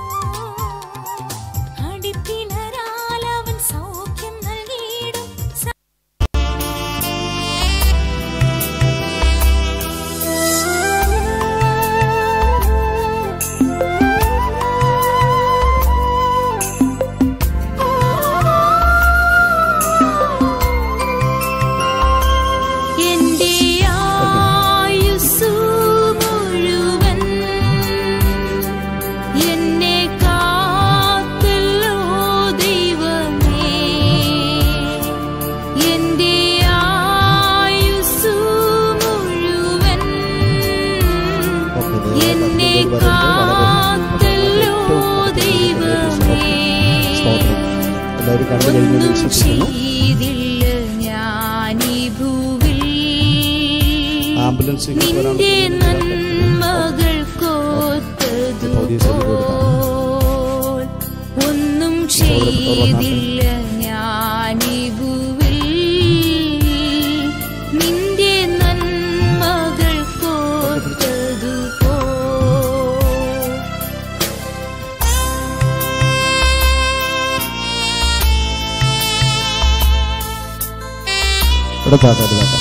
അടിപ്പിണരാൽ അവൻ സൗഖ്യം നൽകിയിടും എന്റെ ആയുസ്സു മുഴുവൻ എന്നെ കാത്തല്ലോ ദൈവമേ എന്റെ ആയുസ്സു മുഴുവൻ എന്നെ കാത്തല്ലോ ദൈവമേ എല്ലാവരും കണ്ടു കഴിഞ്ഞു ഒന്നും വിശ്വസിക്കുന്നു ചെയ്തില്ല ഞാനീ ഭൂവിൽ ആംബുലൻസ് നിന്റെ നന്മകൾ കോത്തതുപോൽ ഒന്നും ചെയ്തില്ല ഞാനീ ഭൂവിൽ നിന്റെ നന്മകൾ കോത്തതുപോൽ എടുത്താട്ടെ എടുത്താട്ടെ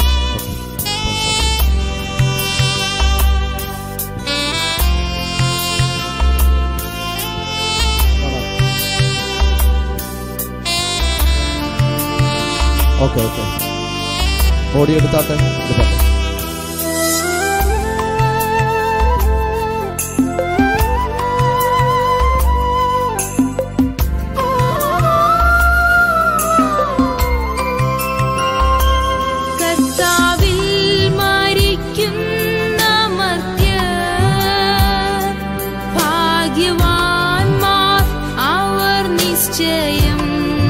ഓക്കെ ഓക്കെ ബോഡി എടുത്താട്ടെ എടുത്താട്ടെ കർത്താവിൽ മരിക്കുന്ന മർത്യർ ഭാഗ്യവാന്മാർ അവർ നിശ്ചയം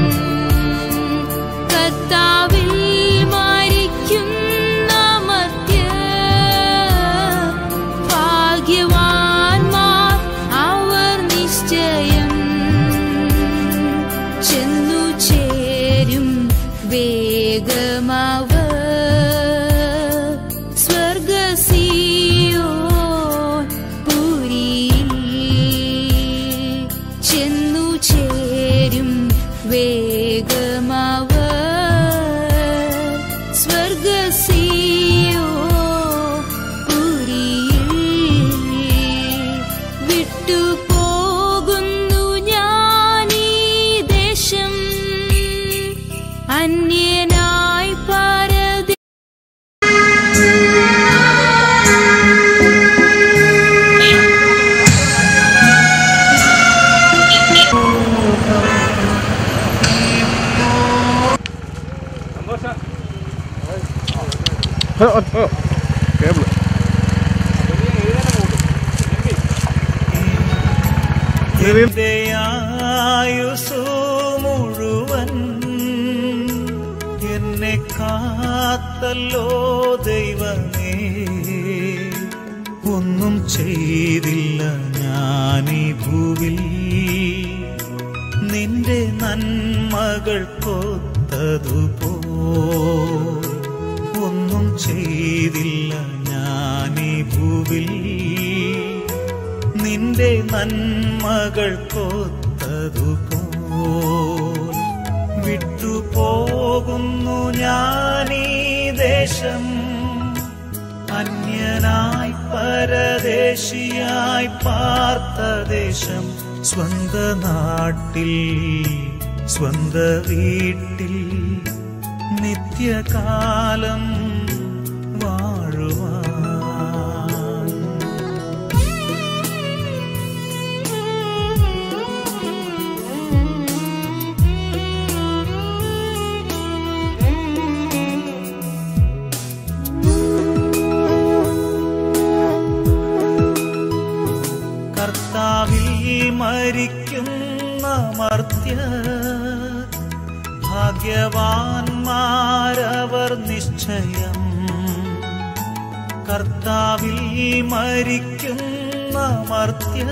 കർത്താവിൽ മരിക്കുന്ന മർത്യർ ഭാഗ്യവാന്മാർ അവർ നിശ്ചയം ചെന്നു ചേരും വേഗമവ സ്വർഗസിയോ പുരിയിൽ ചേരും വേഗമവർ സ്വർഗസിയോ പുരിയിൽ വിട്ടുപോകുന്നു ഞാനീ ദേശം അന്യനായി പരതി കേബിൾ എന്റെ ആയുസു മുഴുവൻ എന്നെ കാത്തല്ലോ ദൈവമേ ഒന്നും ചെയ്തില്ല ഞാനീ ഭൂവിൽ നിന്റെ നന്മകൾ കൊത്തതുപോ ഒന്നും ചെയ്തില്ല ഞാനീ ഭൂവിൽ നിന്റെ നന്മകൾ കൊത്തതുപോൽ വിട്ടുപോകുന്നു ഞാനീ ദേശം അന്യനായി പരദേശിയായി പാർത്ത ദേശം സ്വന്ത നാട്ടിൽ സ്വന്ത വീട്ടിൽ നിത്യകാലം വാഴുവാൻ കർത്താവിൽ മരിക്കുന്ന മർത്യ ഭാഗ്യവാന്മാരവർ നിശ്ചയം കർത്താവിൽ മരിക്കുന്ന മർത്യ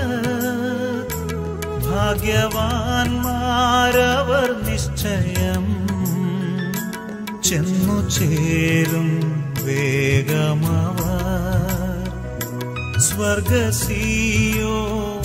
ഭാഗ്യവാന്മാരവർ നിശ്ചയം ചെന്നു ചേരും വേഗമവർ സ്വർഗസിയോ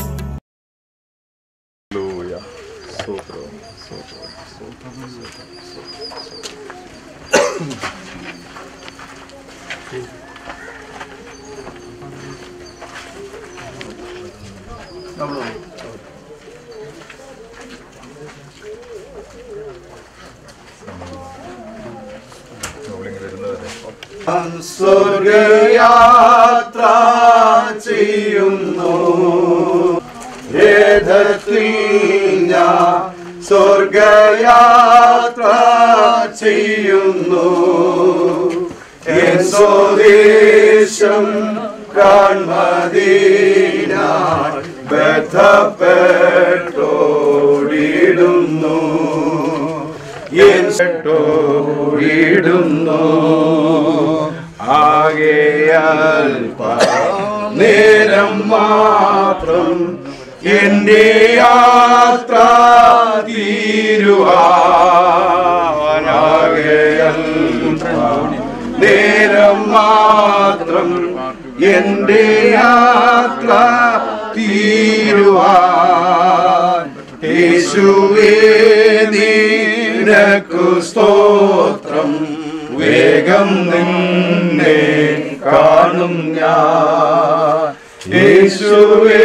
സ്വർഗയാത്ര ചെയ്യുന്നു രഥത്തിൽ ഞാൻ സ്വർഗയാത്ര ചെയ്യുന്നു എൻ സ്വദേശം കാൺമതീനായി ബന്ധപ്പെട്ടോടിടുന്നു എൻ ോടിടുന്നു ആകയാൽ നേരം മാത്രം എന്റെ യാത്ര തീരുവാനാകയാൽ നേരം മാത്രം എന്റെ യാത്ര തീരുവാൻ യേശുവേ നിനക്കു സ്തോത്രം വേഗം നിന്നെ കാണും ഞാൻ യേശുവേ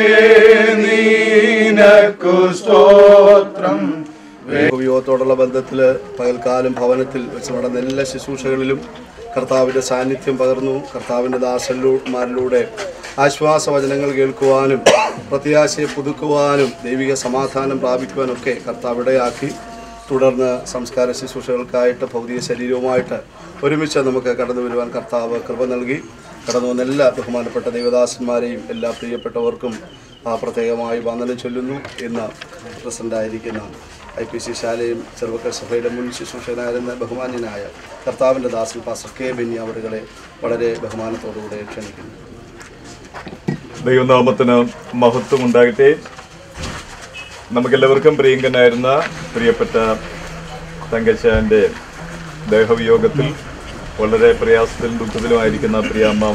നിനക്കു സ്തോത്രം ഉപയോഗത്തോടുള്ള ബന്ധത്തിൽ പകൽക്കാലം ഭവനത്തിൽ വെച്ച് നടന്ന എല്ലാ ശുശ്രൂഷകളിലും കർത്താവിൻ്റെ സാന്നിധ്യം പകർന്നു കർത്താവിൻ്റെ ദാസന്മാരിലൂടെ ആശ്വാസവചനങ്ങൾ കേൾക്കുവാനും പ്രത്യാശയെ പുതുക്കുവാനും ദൈവിക സമാധാനം പ്രാപിക്കുവാനൊക്കെ കർത്താവ് ഇടയാക്കി തുടർന്ന് സംസ്കാര ശുശ്രൂഷകൾക്കായിട്ട് ഭൗതിക ശരീരവുമായിട്ട് ഒരുമിച്ച് നമുക്ക് കടന്നു വരുവാൻ കർത്താവ് കൃപ നൽകി കടന്നു വന്ന എല്ലാ ബഹുമാനപ്പെട്ട ദൈവദാസന്മാരെയും എല്ലാ പ്രിയപ്പെട്ടവർക്കും ആ, പ്രത്യേകമായി വന്ദനം ചൊല്ലുന്നു ഇന്ന് പ്രസിഡൻ്റായിരിക്കുന്ന ഐ പി സി ശാലയും ചെറുപ്പക്കൽ സഭയുടെ മുൻ ശുശ്രൂഷകനായിരുന്ന ബഹുമാന്യനായ കർത്താവിൻ്റെ ദാസൻ പാസ്റ്റർ കെ ബെന്നി അവരുകളെ വളരെ ബഹുമാനത്തോടുകൂടെ ക്ഷണിക്കുന്നു ദൈവനാമത്തിന് മഹത്വം ഉണ്ടാകട്ടെ നമുക്കെല്ലാവർക്കും പ്രിയങ്കനായിരുന്ന പ്രിയപ്പെട്ട തങ്കച്ചാൻ്റെ ദേഹവിയോഗത്തിൽ വളരെ പ്രയാസത്തിലും ദുഃഖത്തിലുമായിരിക്കുന്ന പ്രിയ അമ്മാമ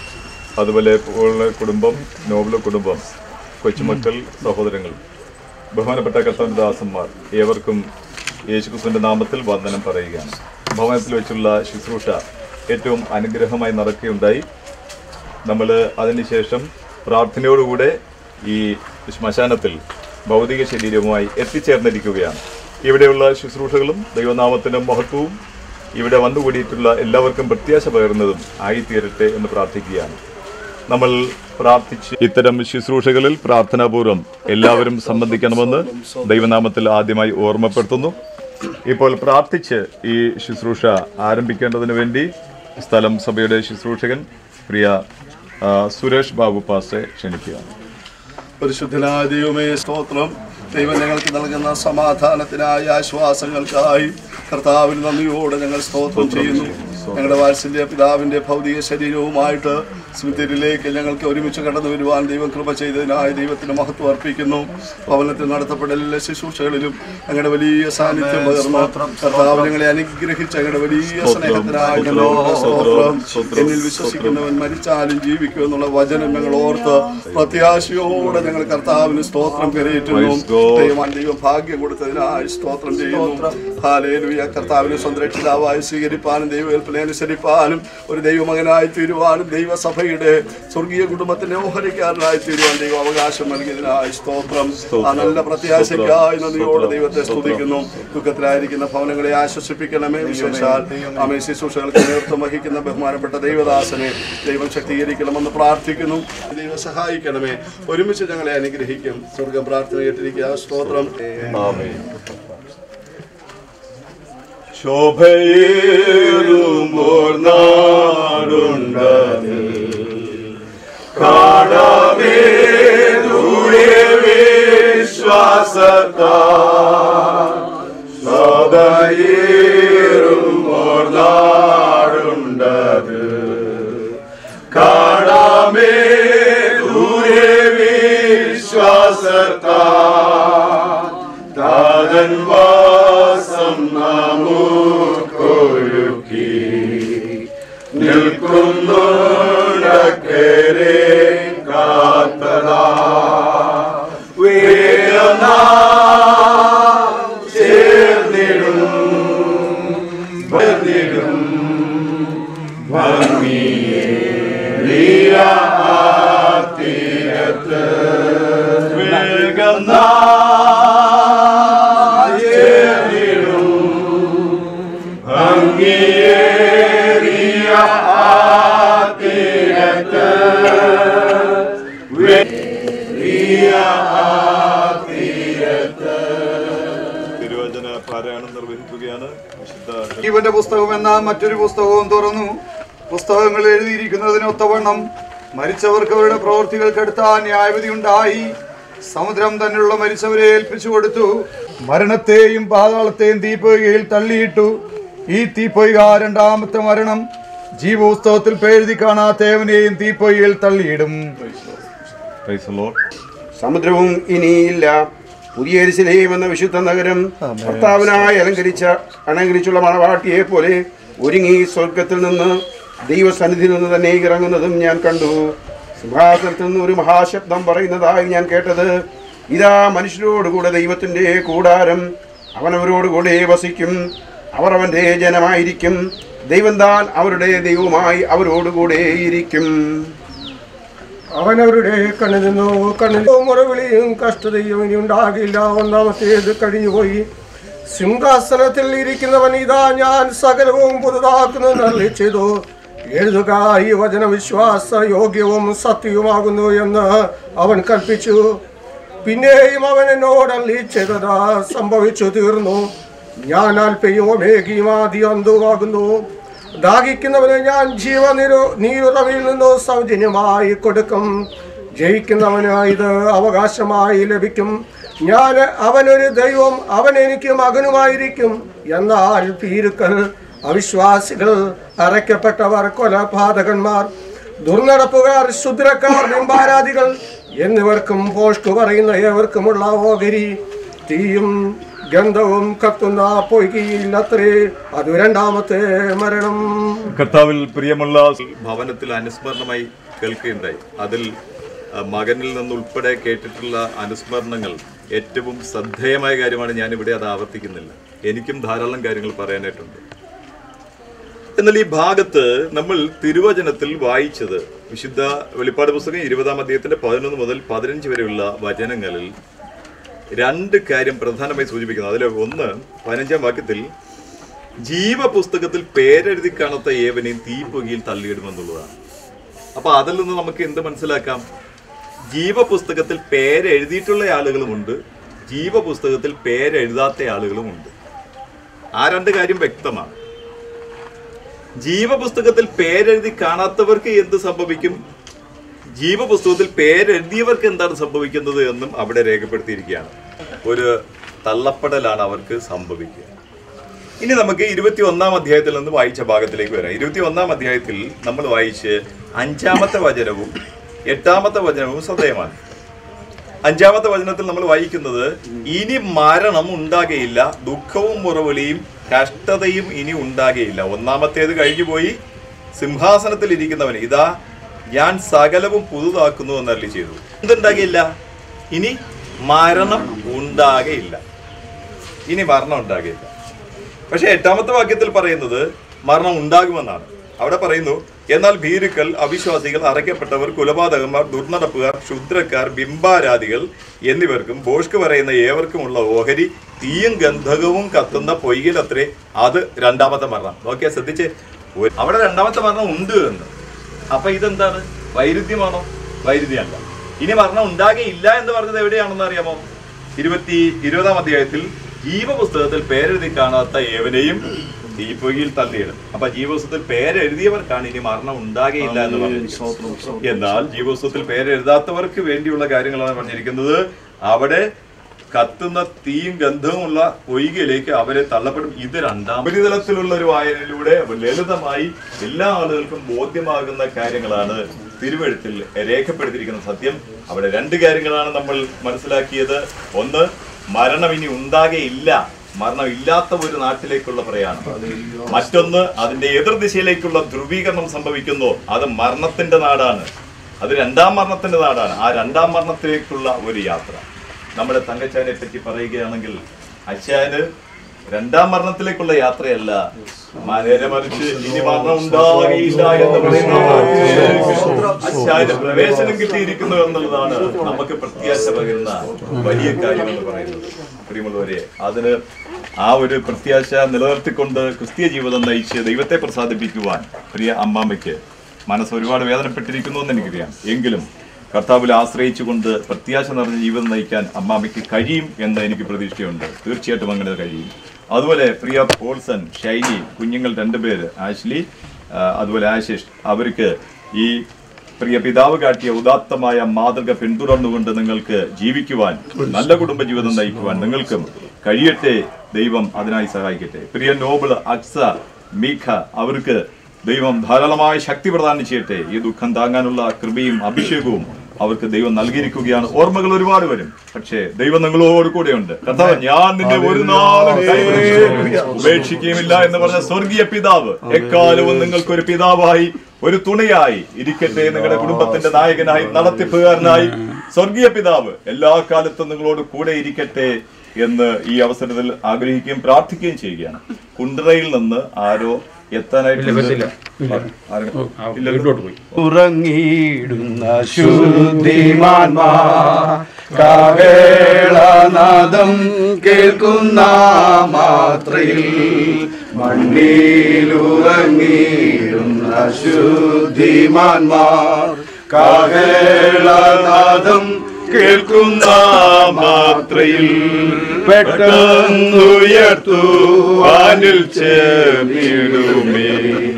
അതുപോലെ ഉള്ള കുടുംബം നോബിള് കുടുംബം കൊച്ചുമക്കൾ സഹോദരങ്ങൾ ബഹുമാനപ്പെട്ട കർത്തവദാസന്മാർ ഏവർക്കും യേശുക്രിസ്തുവിന്റെ നാമത്തിൽ വന്ദനം പറയുകയാണ് ഭവനത്തിൽ വെച്ചുള്ള ശുശ്രൂഷ ഏറ്റവും അനുഗ്രഹമായി നടക്കുകയുണ്ടായി നമ്മൾ അതിനുശേഷം പ്രാർത്ഥനയോടുകൂടെ ഈ ശ്മശാനത്തിൽ ഭൗതിക ശരീരവുമായി എത്തിച്ചേർന്നിരിക്കുകയാണ് ഇവിടെയുള്ള ശുശ്രൂഷകളും ദൈവനാമത്തിൻ്റെ മഹത്വവും ഇവിടെ വന്നുകൂടിയിട്ടുള്ള എല്ലാവർക്കും പ്രത്യാശ പകരുന്നതും ആയിത്തീരട്ടെ എന്ന് പ്രാർത്ഥിക്കുകയാണ് നമ്മൾ പ്രാർത്ഥിച്ച് ഇത്തരം ശുശ്രൂഷകളിൽ പ്രാർത്ഥനാപൂർവ്വം എല്ലാവരും സംബന്ധിക്കണമെന്ന് ദൈവനാമത്തിൽ ആദ്യമായി ഓർമ്മപ്പെടുത്തുന്നു ഇപ്പോൾ പ്രാർത്ഥിച്ച് ഈ ശുശ്രൂഷ ആരംഭിക്കേണ്ടതിന് വേണ്ടി സ്ഥലം സഭയുടെ ശുശ്രൂഷകൻ പ്രിയ ആ, സുരേഷ് ബാബു പാസ്റ്റെ ക്ഷണിക്കുകയാണ് പരിശുദ്ധനായ ദൈവമേ സ്തോത്രം ദൈവം ഞങ്ങൾക്ക് നൽകുന്ന സമാധാനത്തിനായി ആശ്വാസങ്ങൾക്കായി കർത്താവിന് നന്ദിയോടെ ഞങ്ങൾ സ്തോത്രം ചെയ്യുന്നു ഞങ്ങളുടെ വാത്സല്യ പിതാവിൻ്റെ ഭൗതിക ശരീരവുമായിട്ട് സ്മിത്തിരിലേക്ക് ഞങ്ങൾക്ക് ഒരുമിച്ച് കടന്നു വരുവാൻ ദൈവം കൃപ ചെയ്തതിനായി ദൈവത്തിന് മഹത്വം അർപ്പിക്കുന്നു ഭവനത്തിൽ നടത്തപ്പെട്ട എല്ലാ ശുശ്രൂഷകളിലും ഞങ്ങളുടെ വലിയ സാന്നിധ്യം പകർന്ന് കർത്താവ് ഞങ്ങളെ അനുഗ്രഹിച്ച ഞങ്ങളുടെ വലിയ സ്നേഹത്തിനായി ഞങ്ങളോട് സ്തോത്രം എന്നിൽ വിശ്വസിക്കുന്നവൻ മരിച്ചാലും ജീവിക്കും എന്നുള്ള വചനം ഞങ്ങൾ ഓർത്ത് പ്രത്യാശയോടെ ഞങ്ങൾ കർത്താവിന് സ്തോത്രം കരയേറ്റുന്നു ദൈവം ദൈവം ഭാഗ്യം കൊടുത്തതിനായി സ്തോത്രം ചെയ്യുന്നു ഹാലേലുയ കർത്താവിനെ സ്വന്തം രക്ഷിതാവായി സ്വീകരിപ്പാനും ദൈവകൽപ്പന അനുസരിപ്പാനും ഒരു ദൈവമകനായി തീരുവാനും ദൈവസഭയുടെ സ്വർഗീയ കുടുംബത്തിന്റെ ഓഹരിക്കാരനായി തീരുവാൻ ദൈവം അവകാശം നൽകിയതിനായി സ്തോത്രം ആ നല്ല പ്രത്യാശയ്ക്കായി നന്ദിയോടെ ദൈവത്തെ സ്തുതിക്കുന്നു ദുഃഖത്തിലായിരിക്കുന്ന ഭവനങ്ങളെ ആശ്വസിപ്പിക്കണമേ വിശേഷാൽ ആമേ ശുശ്രൂഷകൾക്ക് നേതൃത്വം വഹിക്കുന്ന ബഹുമാനപ്പെട്ട ദൈവദാസനെ ദൈവം ശക്തീകരിക്കണമെന്ന് പ്രാർത്ഥിക്കുന്നു ദൈവം സഹായിക്കണമേ ഒരുമിച്ച് ഞങ്ങളെ അനുഗ്രഹിക്കും സ്വർഗം പ്രാർത്ഥന കേട്ടിരിക്കുക സ്തോത്രം ആമേൻ ശോഭയേറുമോർ നാടുണ്ടത് കാണാമേ ദൂരെ വിശ്വാസത്താ ശോഭയേറുമോർ നാടുണ്ടത് കാണാമേ ദൂരെ വിശ്വാസത്താ താതൻ വാസം നമുക്കൊരുക്കി നിൽക്കുന്നുണ്ടക്കരെ കാത്തതാ വേദന ചേർന്നിടും ചേർന്നിടും ഭംഗിയേറിയ ആ തീരത്ത് വേഗം ചേർന്നിടും ഭംഗിയേറിയ ആ തീരത്ത് വേറിയ ആ തീരത്ത് തിരുവചന പാരായണം നിർവഹിക്കുകയാണ് വിശുദ്ധ ജീവന്റെ പുസ്തകം എന്ന മറ്റൊരു പുസ്തകവും തുറന്നു പുസ്തകങ്ങൾ എഴുതിയിരിക്കുന്നതിനൊത്തവണ്ണം മരിച്ചവർക്ക് അവരുടെ പ്രവൃത്തികൾക്കെടുത്ത ന്യായവിധി ഉണ്ടായി സമുദ്രം തന്നെയുള്ള മരിച്ചവരെ ഏൽപ്പിച്ചു കൊടുത്തു മരണത്തെയും പാതാളത്തെയും തീപ്പൊയ്കയിൽ തള്ളിയിട്ടു ഈ തീപ്പൊയ്ക രണ്ടാമത്തെ മരണം ജീവപുസ്തകത്തിൽ പേഴ്തി കാണാത്തേവനെയും തീപ്പൊയ്കയിൽ തള്ളിയിടും Praise the Lord. സമുദ്രവും ഇനിയില്ല പുതിയ എരിശിലേം എന്ന വിശുദ്ധ നഗരം ഭർത്താവിനായി അലങ്കരിച്ച അലങ്കരിച്ചുള്ള മണവാട്ടിയെ പോലെ ഒരുങ്ങി സ്വർഗത്തിൽ നിന്ന് ദൈവസന്നിധിയിൽ നിന്ന് തന്നെ ഇറങ്ങുന്നതും ഞാൻ കണ്ടു സിംഹാസനത്തിൽ നിന്ന് ഒരു മഹാശബ്ദം പറയുന്നതായി ഞാൻ കേട്ടത് ഇതാ മനുഷ്യരോടുകൂടെ ദൈവത്തിൻ്റെ കൂടാരം അവനവരോടുകൂടെ വസിക്കും അവർ അവൻ്റെ ജനമായിരിക്കും ദൈവം താൻ അവരുടെ ദൈവമായി അവരോടുകൂടെ ഇരിക്കും അവനവരുടെ കണ്ണിൽ നിന്നു കണ്ണിൽ മുറവിളിയും കഷ്ടതയും ഇനി ഉണ്ടാകില്ല ഒന്നാമത്തേത് കഴിഞ്ഞുപോയി സിംഹാസനത്തിൽ ഇരിക്കുന്നവൻ ഇതാ ഞാൻ സകലവും പുതുതാക്കുന്നത് അരുളി ചെയ്തു എഴുതുക ഈ വചന വിശ്വാസ യോഗ്യവും സത്യവുമാകുന്നു എന്ന് അവൻ കൽപ്പിച്ചു പിന്നെയും അവൻ എന്നോട് അരുളി ചെയ്തത് സംഭവിച്ചു തീർന്നു ഞാൻ അൽപ്പയും ഒമേകിയും ആദ്യ അന്തുവാകുന്നു ദാഹിക്കുന്നവന് ഞാൻ ജീവനിരു നീരുറവിൽ നിന്നു സൗജന്യമായി കൊടുക്കും ജയിക്കുന്നവന് ഇത് അവകാശമായി ലഭിക്കും ഞാൻ അവനൊരു ദൈവം അവൻ എനിക്ക് മകനുമായിരിക്കും എന്നാൽ ഭീരുക്കൾ അവിശ്വാസികൾ അറയ്ക്കപ്പെട്ടവർ കൊലപാതകന്മാർ ദുർനടപ്പുകാർ ശുദ്രക്കാർ ബിംബാരാധികൾ എന്നിവർക്കും പോഷ്കു പറയുന്ന ഏവർക്കുമുള്ള ഓഹരി തീയും ഗന്ധവും കത്തുന്ന പൊയ്കയിൽ അത്രേ അത് രണ്ടാമത്തെ മരണം കർത്താവിൽ പ്രിയമുള്ള ഭവനത്തിൽ അനുസ്മരണമായി കേൾക്കുകയുണ്ടായി അതിൽ ആ, മകനിൽ നിന്നുൾപ്പെടെ കേട്ടിട്ടുള്ള അനുസ്മരണങ്ങൾ ഏറ്റവും ശ്രദ്ധേയമായ കാര്യമാണ് ഞാൻ ഇവിടെ അത് ആവർത്തിക്കുന്നില്ല എനിക്കും ധാരാളം കാര്യങ്ങൾ പറയാനായിട്ടുണ്ട് എന്നാൽ ഈ ഭാഗത്ത് നമ്മൾ തിരുവചനത്തിൽ വായിച്ചത് വിശുദ്ധ വെളിപ്പാട് പുസ്തകം ഇരുപതാം അധ്യായത്തിന്റെ പതിനൊന്ന് മുതൽ പതിനഞ്ച് വരെയുള്ള വചനങ്ങളിൽ രണ്ട് കാര്യം പ്രധാനമായി സൂചിപ്പിക്കുന്നു അതിൽ ഒന്ന് പതിനഞ്ചാം വാക്യത്തിൽ ജീവപുസ്തകത്തിൽ പേരെഴുതി കാണാത്ത ഏവനെയും തീപ്പൊകിയിൽ തള്ളിയിടുമെന്നുള്ളതാണ് അപ്പൊ അതിൽ നിന്ന് നമുക്ക് എന്ത് മനസ്സിലാക്കാം ജീവപുസ്തകത്തിൽ പേരെഴുതിയിട്ടുള്ള ആളുകളുമുണ്ട് ജീവപുസ്തകത്തിൽ പേരെഴുതാത്ത ആളുകളുമുണ്ട് ആ രണ്ട് കാര്യം വ്യക്തമാണ് ജീവപുസ്തകത്തിൽ പേരെഴുതി കാണാത്തവർക്ക് എന്ത് സംഭവിക്കും ജീവപുസ്തകത്തിൽ പേരെഴുതിയവർക്ക് എന്താണ് സംഭവിക്കുന്നത് എന്നും അവിടെ രേഖപ്പെടുത്തിയിരിക്കുകയാണ് ഒരു തള്ളപ്പെടലാണ് അവർക്ക് സംഭവിക്കുക ഇനി നമുക്ക് ഇരുപത്തി ഒന്നാം അധ്യായത്തിൽ നിന്ന് വായിച്ച ഭാഗത്തിലേക്ക് വരാം ഇരുപത്തി ഒന്നാം അധ്യായത്തിൽ നമ്മൾ വായിച്ച് അഞ്ചാമത്തെ വചനവും എട്ടാമത്തെ വചനവും ശ്രദ്ധേയമാണ് അഞ്ചാമത്തെ വചനത്തിൽ നമ്മൾ വായിക്കുന്നത് ഇനി മരണം ഉണ്ടാകയില്ല ദുഃഖവും മുറവിളിയും കഷ്ടതയും ഇനി ഉണ്ടാകയില്ല ഒന്നാമത്തേത് കഴിഞ്ഞുപോയി സിംഹാസനത്തിൽ ഇരിക്കുന്നവൻ ഇതാ ഞാൻ സകലവും പുതുതാക്കുന്നു എന്ന് അരളി ചെയ്തു എന്തുണ്ടാകയില്ല ഇനി മരണം ഉണ്ടാകയില്ല ഇനി മരണം ഉണ്ടാകയില്ല പക്ഷെ എട്ടാമത്തെ വാക്യത്തിൽ പറയുന്നത് മരണം ഉണ്ടാകുമെന്നാണ് അവിടെ പറയുന്നു എന്നാൽ ഭീരുക്കൾ അവിശ്വാസികൾ അറയ്ക്കപ്പെട്ടവർ കുലപാതകന്മാർ ദുർനടപ്പുകാർ ക്ഷുദ്രക്കാർ ബിംബാരാധികൾ എന്നിവർക്കും ബോഷ്ക്ക് പറയുന്ന ഏവർക്കുമുള്ള ഓഹരി തീയും ഗന്ധകവും കത്തുന്ന പൊയ്കിലത്രേ അത് രണ്ടാമത്തെ മരണം നോക്കിയാ ശ്രദ്ധിച്ച് ഒരു- അവിടെ രണ്ടാമത്തെ മരണം ഉണ്ട് എന്ന് അപ്പൊ ഇതെന്താണ് വൈരുദ്ധ്യമാണോ വൈരുദ്ധ്യമല്ല ഇനി മരണം ഉണ്ടാകയില്ല എന്ന് പറഞ്ഞത് എവിടെയാണെന്ന് അറിയാമോ ഇരുപത്തി ഇരുപതാം അധ്യായത്തിൽ ജീവപുസ്തകത്തിൽ പേരെഴുതി കാണാത്ത ഏവനെയും തീപ്പൊയ്യിൽ തള്ളിയിടും അപ്പൊ ജീവപുസ്തകത്തിൽ പേരെഴുതിയവർക്കാണ് ഇനി മരണം ഉണ്ടാകയില്ല എന്ന് പറഞ്ഞു എന്നാൽ ജീവപുസ്തകത്തിൽ പേരെഴുതാത്തവർക്ക് വേണ്ടിയുള്ള കാര്യങ്ങളാണ് പറഞ്ഞിരിക്കുന്നത് അവിടെ കത്തുന്ന തീയും ഗന്ധവുമുള്ള പൊയ്കയിലേക്ക് അവരെ തള്ളപ്പെടും ഇത് രണ്ടാം ഉപരിതലത്തിലുള്ള ഒരു വായനയിലൂടെ ലളിതമായി എല്ലാ ആളുകൾക്കും ബോധ്യമാകുന്ന കാര്യങ്ങളാണ് തിരുവഴുത്തിൽ രേഖപ്പെടുത്തിയിരിക്കുന്ന സത്യം അവിടെ രണ്ട് കാര്യങ്ങളാണ് നമ്മൾ മനസ്സിലാക്കിയത് ഒന്ന് മരണം ഇനി ഉണ്ടാകെയില്ല മരണം ഇല്ലാത്ത ഒരു നാട്ടിലേക്കുള്ള പ്രയാണം മറ്റൊന്ന് അതിന്റെ എതിർദിശയിലേക്കുള്ള ധ്രുവീകരണം സംഭവിക്കുന്നു അത് മരണത്തിന്റെ നാടാണ് അത് രണ്ടാം മരണത്തിന്റെ നാടാണ് ആ രണ്ടാം മരണത്തിലേക്കുള്ള ഒരു യാത്ര നമ്മുടെ തങ്കച്ചാനെ പറ്റി പറയുകയാണെങ്കിൽ അച്ഛാന് രണ്ടാം മരണത്തിലേക്കുള്ള യാത്രയല്ല മ- നേരെ മറിച്ച് ഇനി മരണം ഉണ്ടാവുകയില്ല എന്ന് പറയുന്ന അച്ഛാന് പ്രവേശനം കിട്ടിയിരിക്കുന്നു എന്നുള്ളതാണ് നമുക്ക് പ്രത്യാശ പകരുന്ന വലിയ കാര്യം എന്ന് പറയുന്നത് പ്രിയമുള്ളവരെ അതിന് ആ ഒരു പ്രത്യാശ നിലനിർത്തിക്കൊണ്ട് ക്രിസ്തീയ ജീവിതം നയിച്ച് ദൈവത്തെ പ്രസാദിപ്പിക്കുവാൻ പ്രിയ അമ്മാമ്മയ്ക്ക് മനസ്സ് ഒരുപാട് വേദനപ്പെട്ടിരിക്കുന്നു എന്ന് എനിക്കറിയാം എങ്കിലും കർത്താവിൽ ആശ്രയിച്ചുകൊണ്ട് പ്രത്യാശ നിറഞ്ഞ ജീവിതം നയിക്കാൻ അമ്മാമ്മയ്ക്ക് കഴിയും എന്ന് എനിക്ക് പ്രതീക്ഷയുണ്ട് തീർച്ചയായിട്ടും അങ്ങനെ കഴിയും അതുപോലെ പ്രിയ പോൾസൺ ഷൈനി കുഞ്ഞുങ്ങൾ രണ്ടുപേര് ആഷ്ലി ആ, അതുപോലെ ആശിഷ് അവർക്ക് ഈ പ്രിയ പിതാവ് കാട്ടിയ ഉദാത്തമായ മാതൃക പിന്തുടർന്നുകൊണ്ട് നിങ്ങൾക്ക് ജീവിക്കുവാൻ നല്ല കുടുംബജീവിതം നയിക്കുവാൻ നിങ്ങൾക്കും കഴിയട്ടെ ദൈവം അതിനായി സഹായിക്കട്ടെ പ്രിയ നോബിൾ അക്സ മീഖ അവർക്ക് ദൈവം ധാരാളമായ ശക്തി പ്രദാനം ചെയ്യട്ടെ ഈ ദുഃഖം താങ്ങാനുള്ള കൃപയും അഭിഷേകവും അവർക്ക് ദൈവം നൽകിയിരിക്കുകയാണ് ഓർമ്മകൾ ഒരുപാട് വരും പക്ഷേ ദൈവം നിങ്ങളോട് കൂടെയുണ്ട് കർത്താവ് ഞാൻ നിന്നെ ഒരു നാളും കൈവിടുകയില്ല, ഉപേക്ഷിക്കുകയുമില്ല എന്ന് പറഞ്ഞ സ്വർഗീയ പിതാവ് എക്കാലവും നിങ്ങൾക്ക് ഒരു പിതാവായി ഒരു തുണയായി ഇരിക്കട്ടെ നിങ്ങളുടെ കുടുംബത്തിന്റെ നായകനായി നടത്തിപ്പുകാരനായി സ്വർഗീയ പിതാവ് എല്ലാ കാലത്തും നിങ്ങളോട് കൂടെ ഇരിക്കട്ടെ എന്ന് ഈ അവസരത്തിൽ ആഗ്രഹിക്കുകയും പ്രാർത്ഥിക്കുകയും ചെയ്യുകയാണ് കുണ്ടറയിൽ നിന്ന് ആരോ എത്താനായിട്ട് ഉറങ്ങിയിടുന്ന ശുദ്ധിമാന്മാർ കാവേളനാദം കേൾക്കുന്ന മാത്രയിൽ മണ്ണിലുറങ്ങിയിടുന്ന ശുദ്ധിമാന്മാർ കാവേളനാദം കേൾക്കുന്ന മാത്രയിൽ പെട്ടെന്നുയർത്തുവാനിൽ ചേർന്നിടുമേ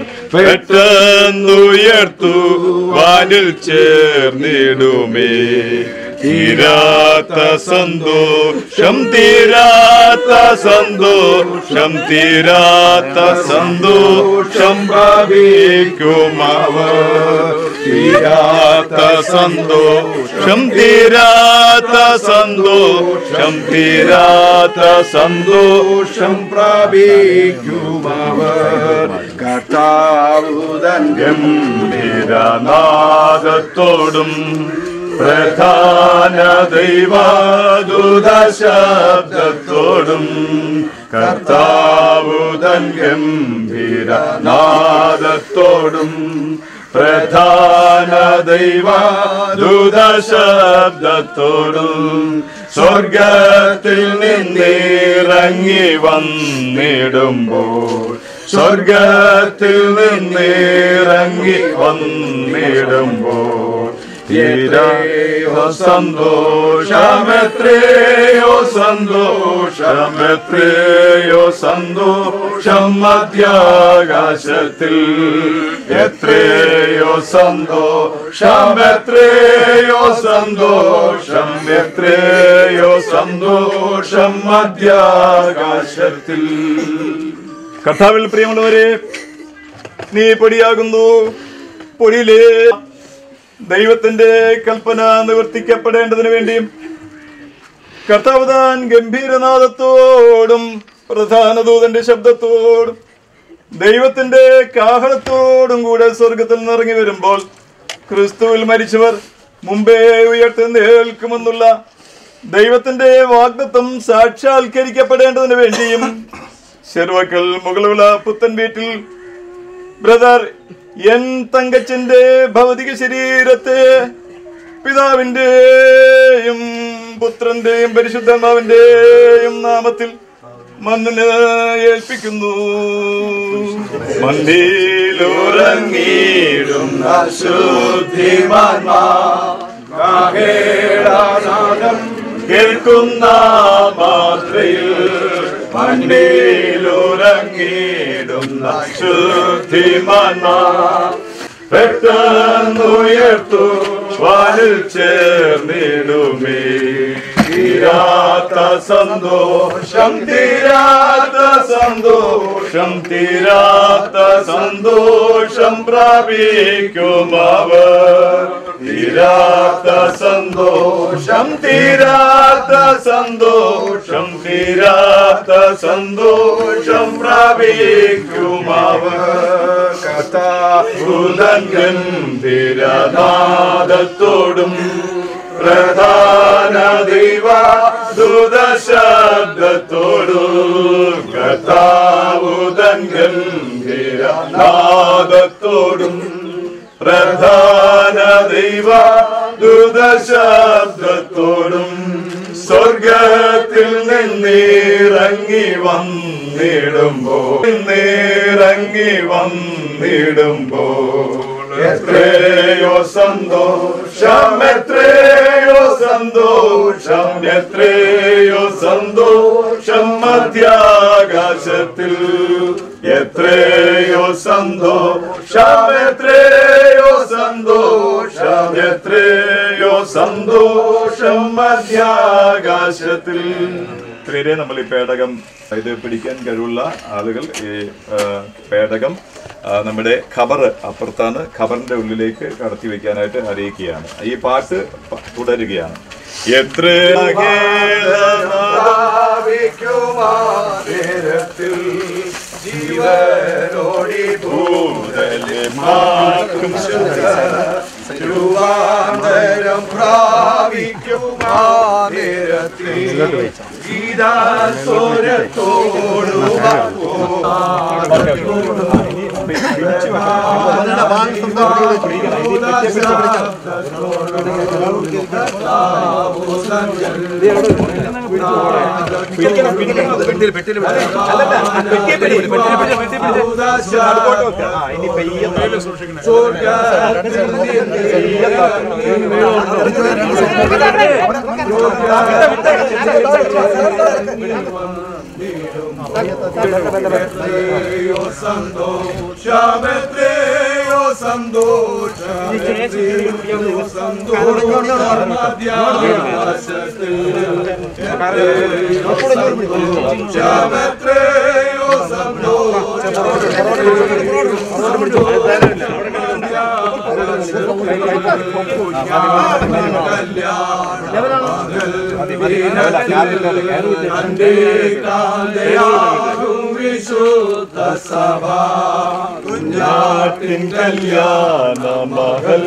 പെട്ടെന്നുയർത്തുവാനിൽ ചേർന്നിടുമേ തീരാത്ത സന്തോഷം തീരാത്ത സന്തോഷം തീരാത്ത സന്തോഷം ഭാവിക്കും അവർ തീരാത്ത സന്തോഷം തീരാത്ത സന്തോഷം തീരാത്ത സന്തോഷം പ്രാപിക്കും അവർ കർത്താവുതൻ ഗംഭീരനാദത്തോടും പ്രധാന ദൈവാദൂത ശബ്ദത്തോടും കർത്താവുതൻ ഗംഭീര നാദത്തോടും പ്രധാന ദൈവാദൂത ശബ്ദത്തോടും സ്വർഗത്തിൽ നിന്നിറങ്ങി വന്നിടുമ്പോൾ സ്വർഗത്തിൽ നിന്നിറങ്ങി വന്നിടുമ്പോൾ ോ സന്തോഷമെത്രയോ സന്തോഷമെത്രയോ സന്തോഷം മധ്യാകാശത്തിൽ എത്രയോ സന്തോഷമെത്രയോ സന്തോഷം എത്രയോ സന്തോഷം മധ്യാകാശത്തിൽ കർത്താവിൽ പ്രിയമുള്ളവരെ നീ പൊടിയാകുന്നു പൊടിയിലേ ദൈവത്തിന്റെ കൽപ്പന നിവർത്തിക്കപ്പെടേണ്ടതിന് വേണ്ടിയും കർത്താവ് താൻ ഗംഭീരനാദത്തോടും പ്രധാന ദൂതന്റെ ശബ്ദത്തോടും ദൈവത്തിന്റെ കാഹളത്തോടും കൂടെ സ്വർഗത്തിൽ നിന്നിറങ്ങി വരുമ്പോൾ ക്രിസ്തുവിൽ മരിച്ചവർ മുമ്പേ ഉയർത്തെഴുന്നേൽക്കുമെന്നുള്ള ദൈവത്തിന്റെ വാഗ്ദത്വം സാക്ഷാത്കരിക്കപ്പെടേണ്ടതിന് വേണ്ടിയും ചെറുവക്കൽ മുകളുള്ള പുത്തൻ വീട്ടിൽ ബ്രദർ എൻ തങ്കച്ചന്റെ ഭൗതിക ശരീരത്തെ പിതാവിന്റെയും പുത്രന്റെയും പരിശുദ്ധാത്മാവിന്റെയും നാമത്തിൽ മണ്ണിന് ഏൽപ്പിക്കുന്നു മണ്ണിലുറങ്ങിയിടുന്ന ശുദ്ധിമാൻമാടനാദം കേൾക്കുന്ന മാത്രയിൽ മണ്ണിലുറങ്ങിയിടുന്ന ശുദ്ധിമാൻമാ പെട്ടെന്നുയർത്തു വാനിൽ ചേർന്നിടുമേ തീരാത്ത സന്തോഷം തീരാത്ത സന്തോഷം തീരാത്ത സന്തോഷം പ്രാപിക്കുമവർ തീരാത്ത സന്തോഷം തീരാത്ത സന്തോഷം തീരാത്ത സന്തോഷം പ്രാപിക്കുമവർ കഥാഭൂതൻ ഗംഭീരനാദത്തോടും പ്രധാന ദൈവ ദൂതശബ്ദത്തോടും കഥാവുതൻ ഗംഭീരനാദത്തോടും പ്രധാന ദൈവ ദൂതശബ്ദത്തോടും സ്വർഗത്തിൽ നിന്നിറങ്ങി വന്നിടുമ്പോൾ നിന്നിറങ്ങി വന്നിടുമ്പോൾ എത്രയോ സന്തോഷം എത്രയോ സന്തോഷം എത്രയോ സന്തോഷം മധ്യാകാശത്തിൽ എത്രയോ സന്തോഷം എത്രയോ സന്തോഷം എത്രയോ സന്തോഷം മധ്യാകാശത്തിൽ പ്രിയരെ നമ്മൾ ഈ പേടകം ഇത് പിടിക്കാൻ കഴിവുള്ള ആളുകൾ ഈ ആ, പേടകം ആ, നമ്മുടെ ഖബർ അപ്പുറത്താണ് ഖബറിന്റെ ഉള്ളിലേക്ക് കടത്തി വെക്കാനായിട്ട് അറിയിക്കുകയാണ് ഈ പാട്ട് പ- തുടരുകയാണ് എത്ര ജീവനോടി ഭൂതലമാക്കും രൂപാന്തരം പ്രാപിക്കുമാ നേരത്തിൽ കല്യാണം വിശുദ്ധ സഭ കുഞ്ഞാട്ടിൻ കല്യാണ മഹൽ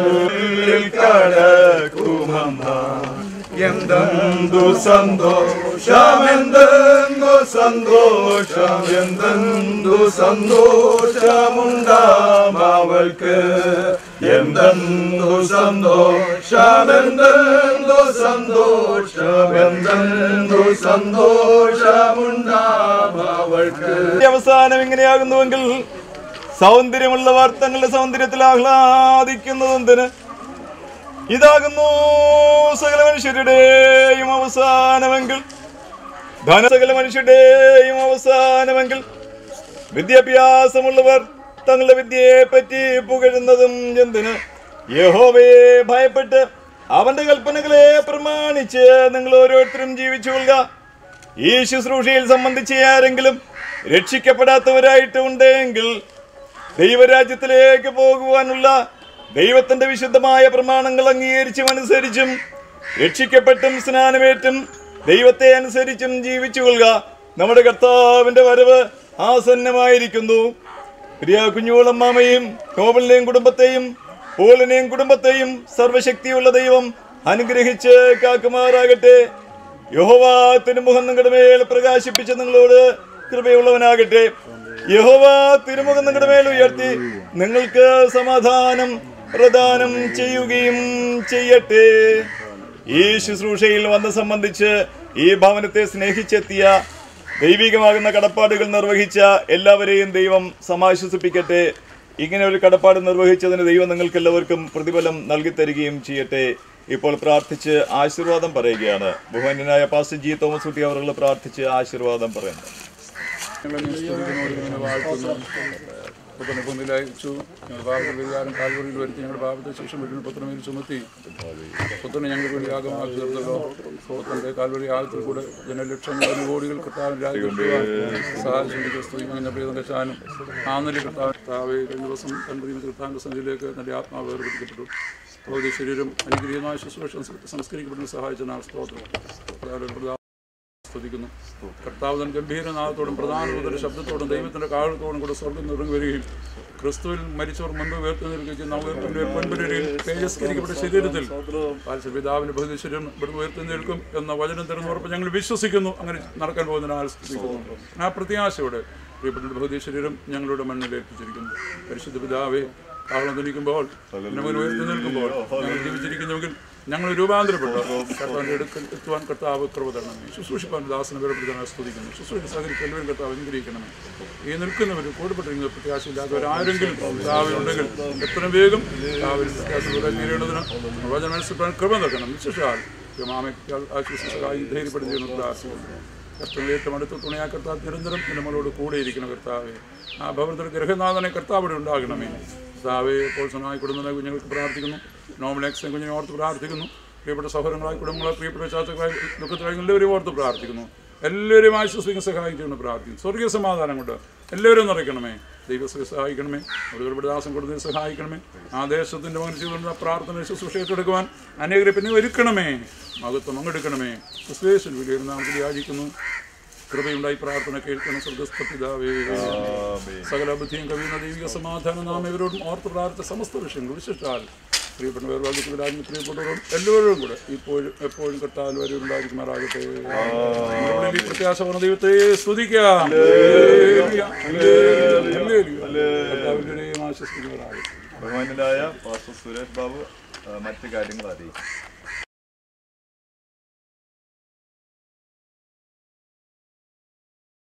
കടക്കുമമ്മ എന്തെന്തു സന്തോഷം എന്തെന്തു സന്തോഷം എന്തെന്തു സന്തോഷമുണ്ടാം അവൾക്ക് എന്തെന്തു സന്തോഷം എന്തെന്തു സന്തോഷം എന്തെന്തു സന്തോഷമുണ്ടാം അവൾക്ക് ഈ അവസാനം ഇങ്ങനെയാകുന്നുവെങ്കിൽ സൗന്ദര്യമുള്ളവർ തങ്ങളുടെ സൗന്ദര്യത്തിൽ ആഹ്ലാദിക്കുന്നതെന്തിന് ഇതാകുന്നു സകല മനുഷ്യരുടെയും അവസാനമെങ്കിൽ ധന സകല മനുഷ്യരുടെയും അവസാനമെങ്കിൽ വിദ്യാഭ്യാസമുള്ളവർ തങ്ങളുടെ വിദ്യയെ പറ്റി പുകഴുന്നതും എന്തിന് യഹോവയെ ഭയപ്പെട്ട് അവന്റെ കൽപ്പനകളെ പ്രമാണിച്ച് നിങ്ങൾ ഓരോരുത്തരും ജീവിച്ചു കൊള്ളുക ഈ ശുശ്രൂഷയിൽ സംബന്ധിച്ച് ആരെങ്കിലും രക്ഷിക്കപ്പെടാത്തവരായിട്ട് ഉണ്ടെങ്കിൽ ദൈവരാജ്യത്തിലേക്ക് പോകുവാനുള്ള ദൈവത്തിന്റെ വിശുദ്ധമായ പ്രമാണങ്ങൾ അംഗീകരിച്ചും അനുസരിച്ചും രക്ഷിക്കപ്പെട്ടും സ്നാനമേറ്റും ദൈവത്തെ അനുസരിച്ചും ജീവിച്ചു കൊള്ളുക നമ്മുടെ കർത്താവിന്റെ വരവ് ആസന്നമായിരിക്കുന്നു പ്രിയ കുഞ്ഞുളമ്മാമയും നോബലിനെയും കുടുംബത്തെയും പോളിനെയും കുടുംബത്തെയും സർവശക്തിയുള്ള ദൈവം അനുഗ്രഹിച്ച് കാക്കുമാറാകട്ടെ യഹോവ തിരുമുഖം നിങ്ങളുടെ മേൽ പ്രകാശിപ്പിച്ച് നിങ്ങളോട് കൃപയുള്ളവനാകട്ടെ യഹോവ തിരുമുഖം നിങ്ങളുടെ മേൽ ഉയർത്തി നിങ്ങൾക്ക് സമാധാനം പ്രദാനം ചെയ്യുകയും ചെയ്യട്ടെ ഈ ശുശ്രൂഷയിൽ വന്ന് സംബന്ധിച്ച് ഈ ഭവനത്തെ സ്നേഹിച്ചെത്തിയ ദൈവികമാകുന്ന കടപ്പാടുകൾ നിർവഹിച്ച എല്ലാവരെയും ദൈവം സമാശ്വസിപ്പിക്കട്ടെ ഇങ്ങനെ ഒരു കടപ്പാട് നിർവഹിച്ചതിന് ദൈവം നിങ്ങൾക്ക് എല്ലാവർക്കും പ്രതിഫലം നൽകി തരികയും ചെയ്യട്ടെ ഇപ്പോൾ പ്രാർത്ഥിച്ച് ആശീർവാദം പറയുകയാണ് ബഹുമാന്യനായ പാസ്റ്റർ ജി തോമസ് കുട്ടി അവർ പ്രാർത്ഥിച്ച് ആശീർവാദം പറയുന്നു പുത്രനെ ഭൂമിയിൽ അയച്ചു ഞങ്ങൾ പാപത്തിൽ വികാരം കാൽവറിയിൽ വരുത്തി ഞങ്ങളുടെ പാപത്തെ ശേഷം വീട്ടിൽ പുത്രമേൽ ചുമത്തി പുത്രനെ ഞങ്ങൾ വേണ്ടി യാഗമാക്കി തീർത്തല്ലോ പുത്രന്റെ കാൽവറി യാഗത്തിൽ കൂടെ ജനലക്ഷങ്ങൾ കോടികൾ കർത്താവിൻ രാജ്യത്തിലെത്തുവാൻ സഹായിച്ചു ക്രിസ്തു അങ്ങനെ പ്രിയതന്റെ ചാനും ആന്നലി കർത്താവ് കർത്താവെ കഴിഞ്ഞ ദിവസം തന്റെ പ്രിയ കർത്താവിന്റെ സന്നിധിയിലേക്ക് തന്റെ ആത്മാവ് വേർപിടിക്കപ്പെട്ടു ഭൗതിക ശരീരം അനുഗ്രഹീയമായ ശുശ്രൂഷ സംസ്കരിക്കപ്പെടുന്ന സഹായിച്ച നാൾ സ്തോത്രം പ്രധാന സ്തുതിക്കുന്നു കർത്താവ് തൻ ഗംഭീരനാഥത്തോടും പ്രധാനമന്ത്രി ശബ്ദത്തോടും ദൈവത്തിന്റെ കാലത്തോടും കൂടെ സ്വർഗം നിറങ്ങി വരികയും ക്രിസ്തുവിൽ മരിച്ചവർ മുൻപ് ഉയർത്തി നിൽക്കുകയും നവീർത്തിന്റെ പൊൻപുരയിൽ തേജസ്കരിക്കപ്പെട്ട ശരീരത്തിൽ പാൽസ്യ പിതാവിന്റെ ഭൗതിക ശരീരം ഇവിടുന്ന് ഉയർത്തി നിൽക്കും എന്ന വചനം തരുന്നവർക്ക് ഞങ്ങൾ വിശ്വസിക്കുന്നു അങ്ങനെ നടക്കാൻ പോകുന്നതിനാൽ സ്തുതിക്കുന്നു ആ പ്രത്യാശയോടെ പ്രിയപ്പെട്ട ഭൗതിക ശരീരം ഞങ്ങളുടെ മണ്ണിൽ ഏൽപ്പിച്ചിരിക്കുന്നു പരിശുദ്ധ പിതാവെ കാവളം ധനിക്കുമ്പോൾ നമ്മൾ ഉയർത്തി നിൽക്കുമ്പോൾ ഞങ്ങൾ ജീവിച്ചിരിക്കുന്നുവെങ്കിൽ ഞങ്ങൾ രൂപാന്തരപ്പെട്ടു കർത്താവിൻ്റെ അടുക്കൽ എത്തുവാൻ കർത്താവ് കൃപ തരണമേ ശുശ്രൂഷിപ്പാൻ ദാസനെ വേർപ്പെടുത്താൻ സ്തുതിക്കുന്നു ശുശ്രൂഷ സഹകരിച്ച് എല്ലാവരും കർത്താവ് അനുഗ്രഹിക്കണമേ ഈ നിൽക്കുന്നവർ കൂടപ്പെട്ടിരിക്കുന്ന പ്രത്യാശയില്ലാത്തവരാരെങ്കിലും കർത്താവിനുണ്ടെങ്കിൽ എത്രയും വേഗം കർത്താവിൽ പ്രത്യാശ നേരിടുന്നതിന് വചന മനസ്സിലാൻ കൃപ നൽകണം വിശേഷാൽ മാമെ ആശ്വസിച്ചായി ധൈര്യപ്പെടുത്തിയെന്ന് പ്രാർത്ഥിക്കുന്നു കർത്താവ് ഏറ്റവും അടുത്ത തുണയാ കർത്താവ് നിരന്തരം നമ്മളോട് കൂടെ ഇരിക്കണം കർത്താവെ ആ ഭവനത്തിൽ ഗ്രഹനാഥനെ കർത്താവിടെ ഉണ്ടാകണമേ കർത്താവെ ഇപ്പോൾ സ്വന്തമായി കുടുംബങ്ങളെ കുഞ്ഞുങ്ങൾക്ക് പ്രാർത്ഥിക്കുന്നു നോമിനെക്സിനെ കുഞ്ഞിനെ ഓർത്ത് പ്രാർത്ഥിക്കുന്നു പ്രിയപ്പെട്ട സഹോദരങ്ങളായി കുടുംബങ്ങളെ പ്രിയപ്പെട്ട ചാച്ചകളായി ദുഃഖത്തിലായി എല്ലാവരെയും ഓർത്ത് പ്രാർത്ഥിക്കുന്നു എല്ലാവരെയും ആശ്വസിക്കാൻ സഹായിക്കുന്നു പ്രാർത്ഥിക്കുന്നു സ്വർഗീയ സമാധാനം കൊണ്ട് എല്ലാവരും നിറയ്ക്കണമേ ദൈവത്തെ സഹായിക്കണമേ അവരുടെ ദാസം കൊടുത്ത് സഹായിക്കണമേ ആ ദേശത്തിൻ്റെ മകൻ ചെയ്തുകൊണ്ട് പ്രാർത്ഥന ശുശ്രൂഷ ഏറ്റെടുക്കുവാൻ അനേകരെ പിന്നെ ഒരുക്കണമേ മഹത്വം അങ്ങെടുക്കണമേ ക്രിസ്തുവേശൻ വലിയ നാമത്തിൽ യാചിക്കുന്നു കൃപയുണ്ടായി പ്രാർത്ഥന കേൾക്കുന്ന സ്വർഗസ്ഥ പിതാവേ സകല ബുദ്ധിയും കവിയുന്ന ദൈവിക സമാധാനം നാം ഇവരോടും ഓർത്ത് പ്രാർത്ഥിച്ച സമസ്ത വിഷയങ്ങൾ വിശിഷ്ടാൽ പ്രിയപ്പെട്ട വേർവാദിക്കുന്നവരാജ്ഞ പ്രിയപ്പെട്ടവരും എല്ലാവരും കൂടെ ഇപ്പോഴും എപ്പോഴും കർത്താൽ വരെ ഉണ്ടായിരിക്കുമാറാകട്ടെ നമ്മുടെ ഈ പ്രത്യാശ പറഞ്ഞ ദൈവത്തെ സ്തുതിക്കാം ആശ്വസിക്കുന്നവരാകട്ടെ ബഹുമാനായ പാസ്റ്റർ സുരേഷ് ബാബു ആ, മറ്റു കാര്യങ്ങൾ അറിയിക്കും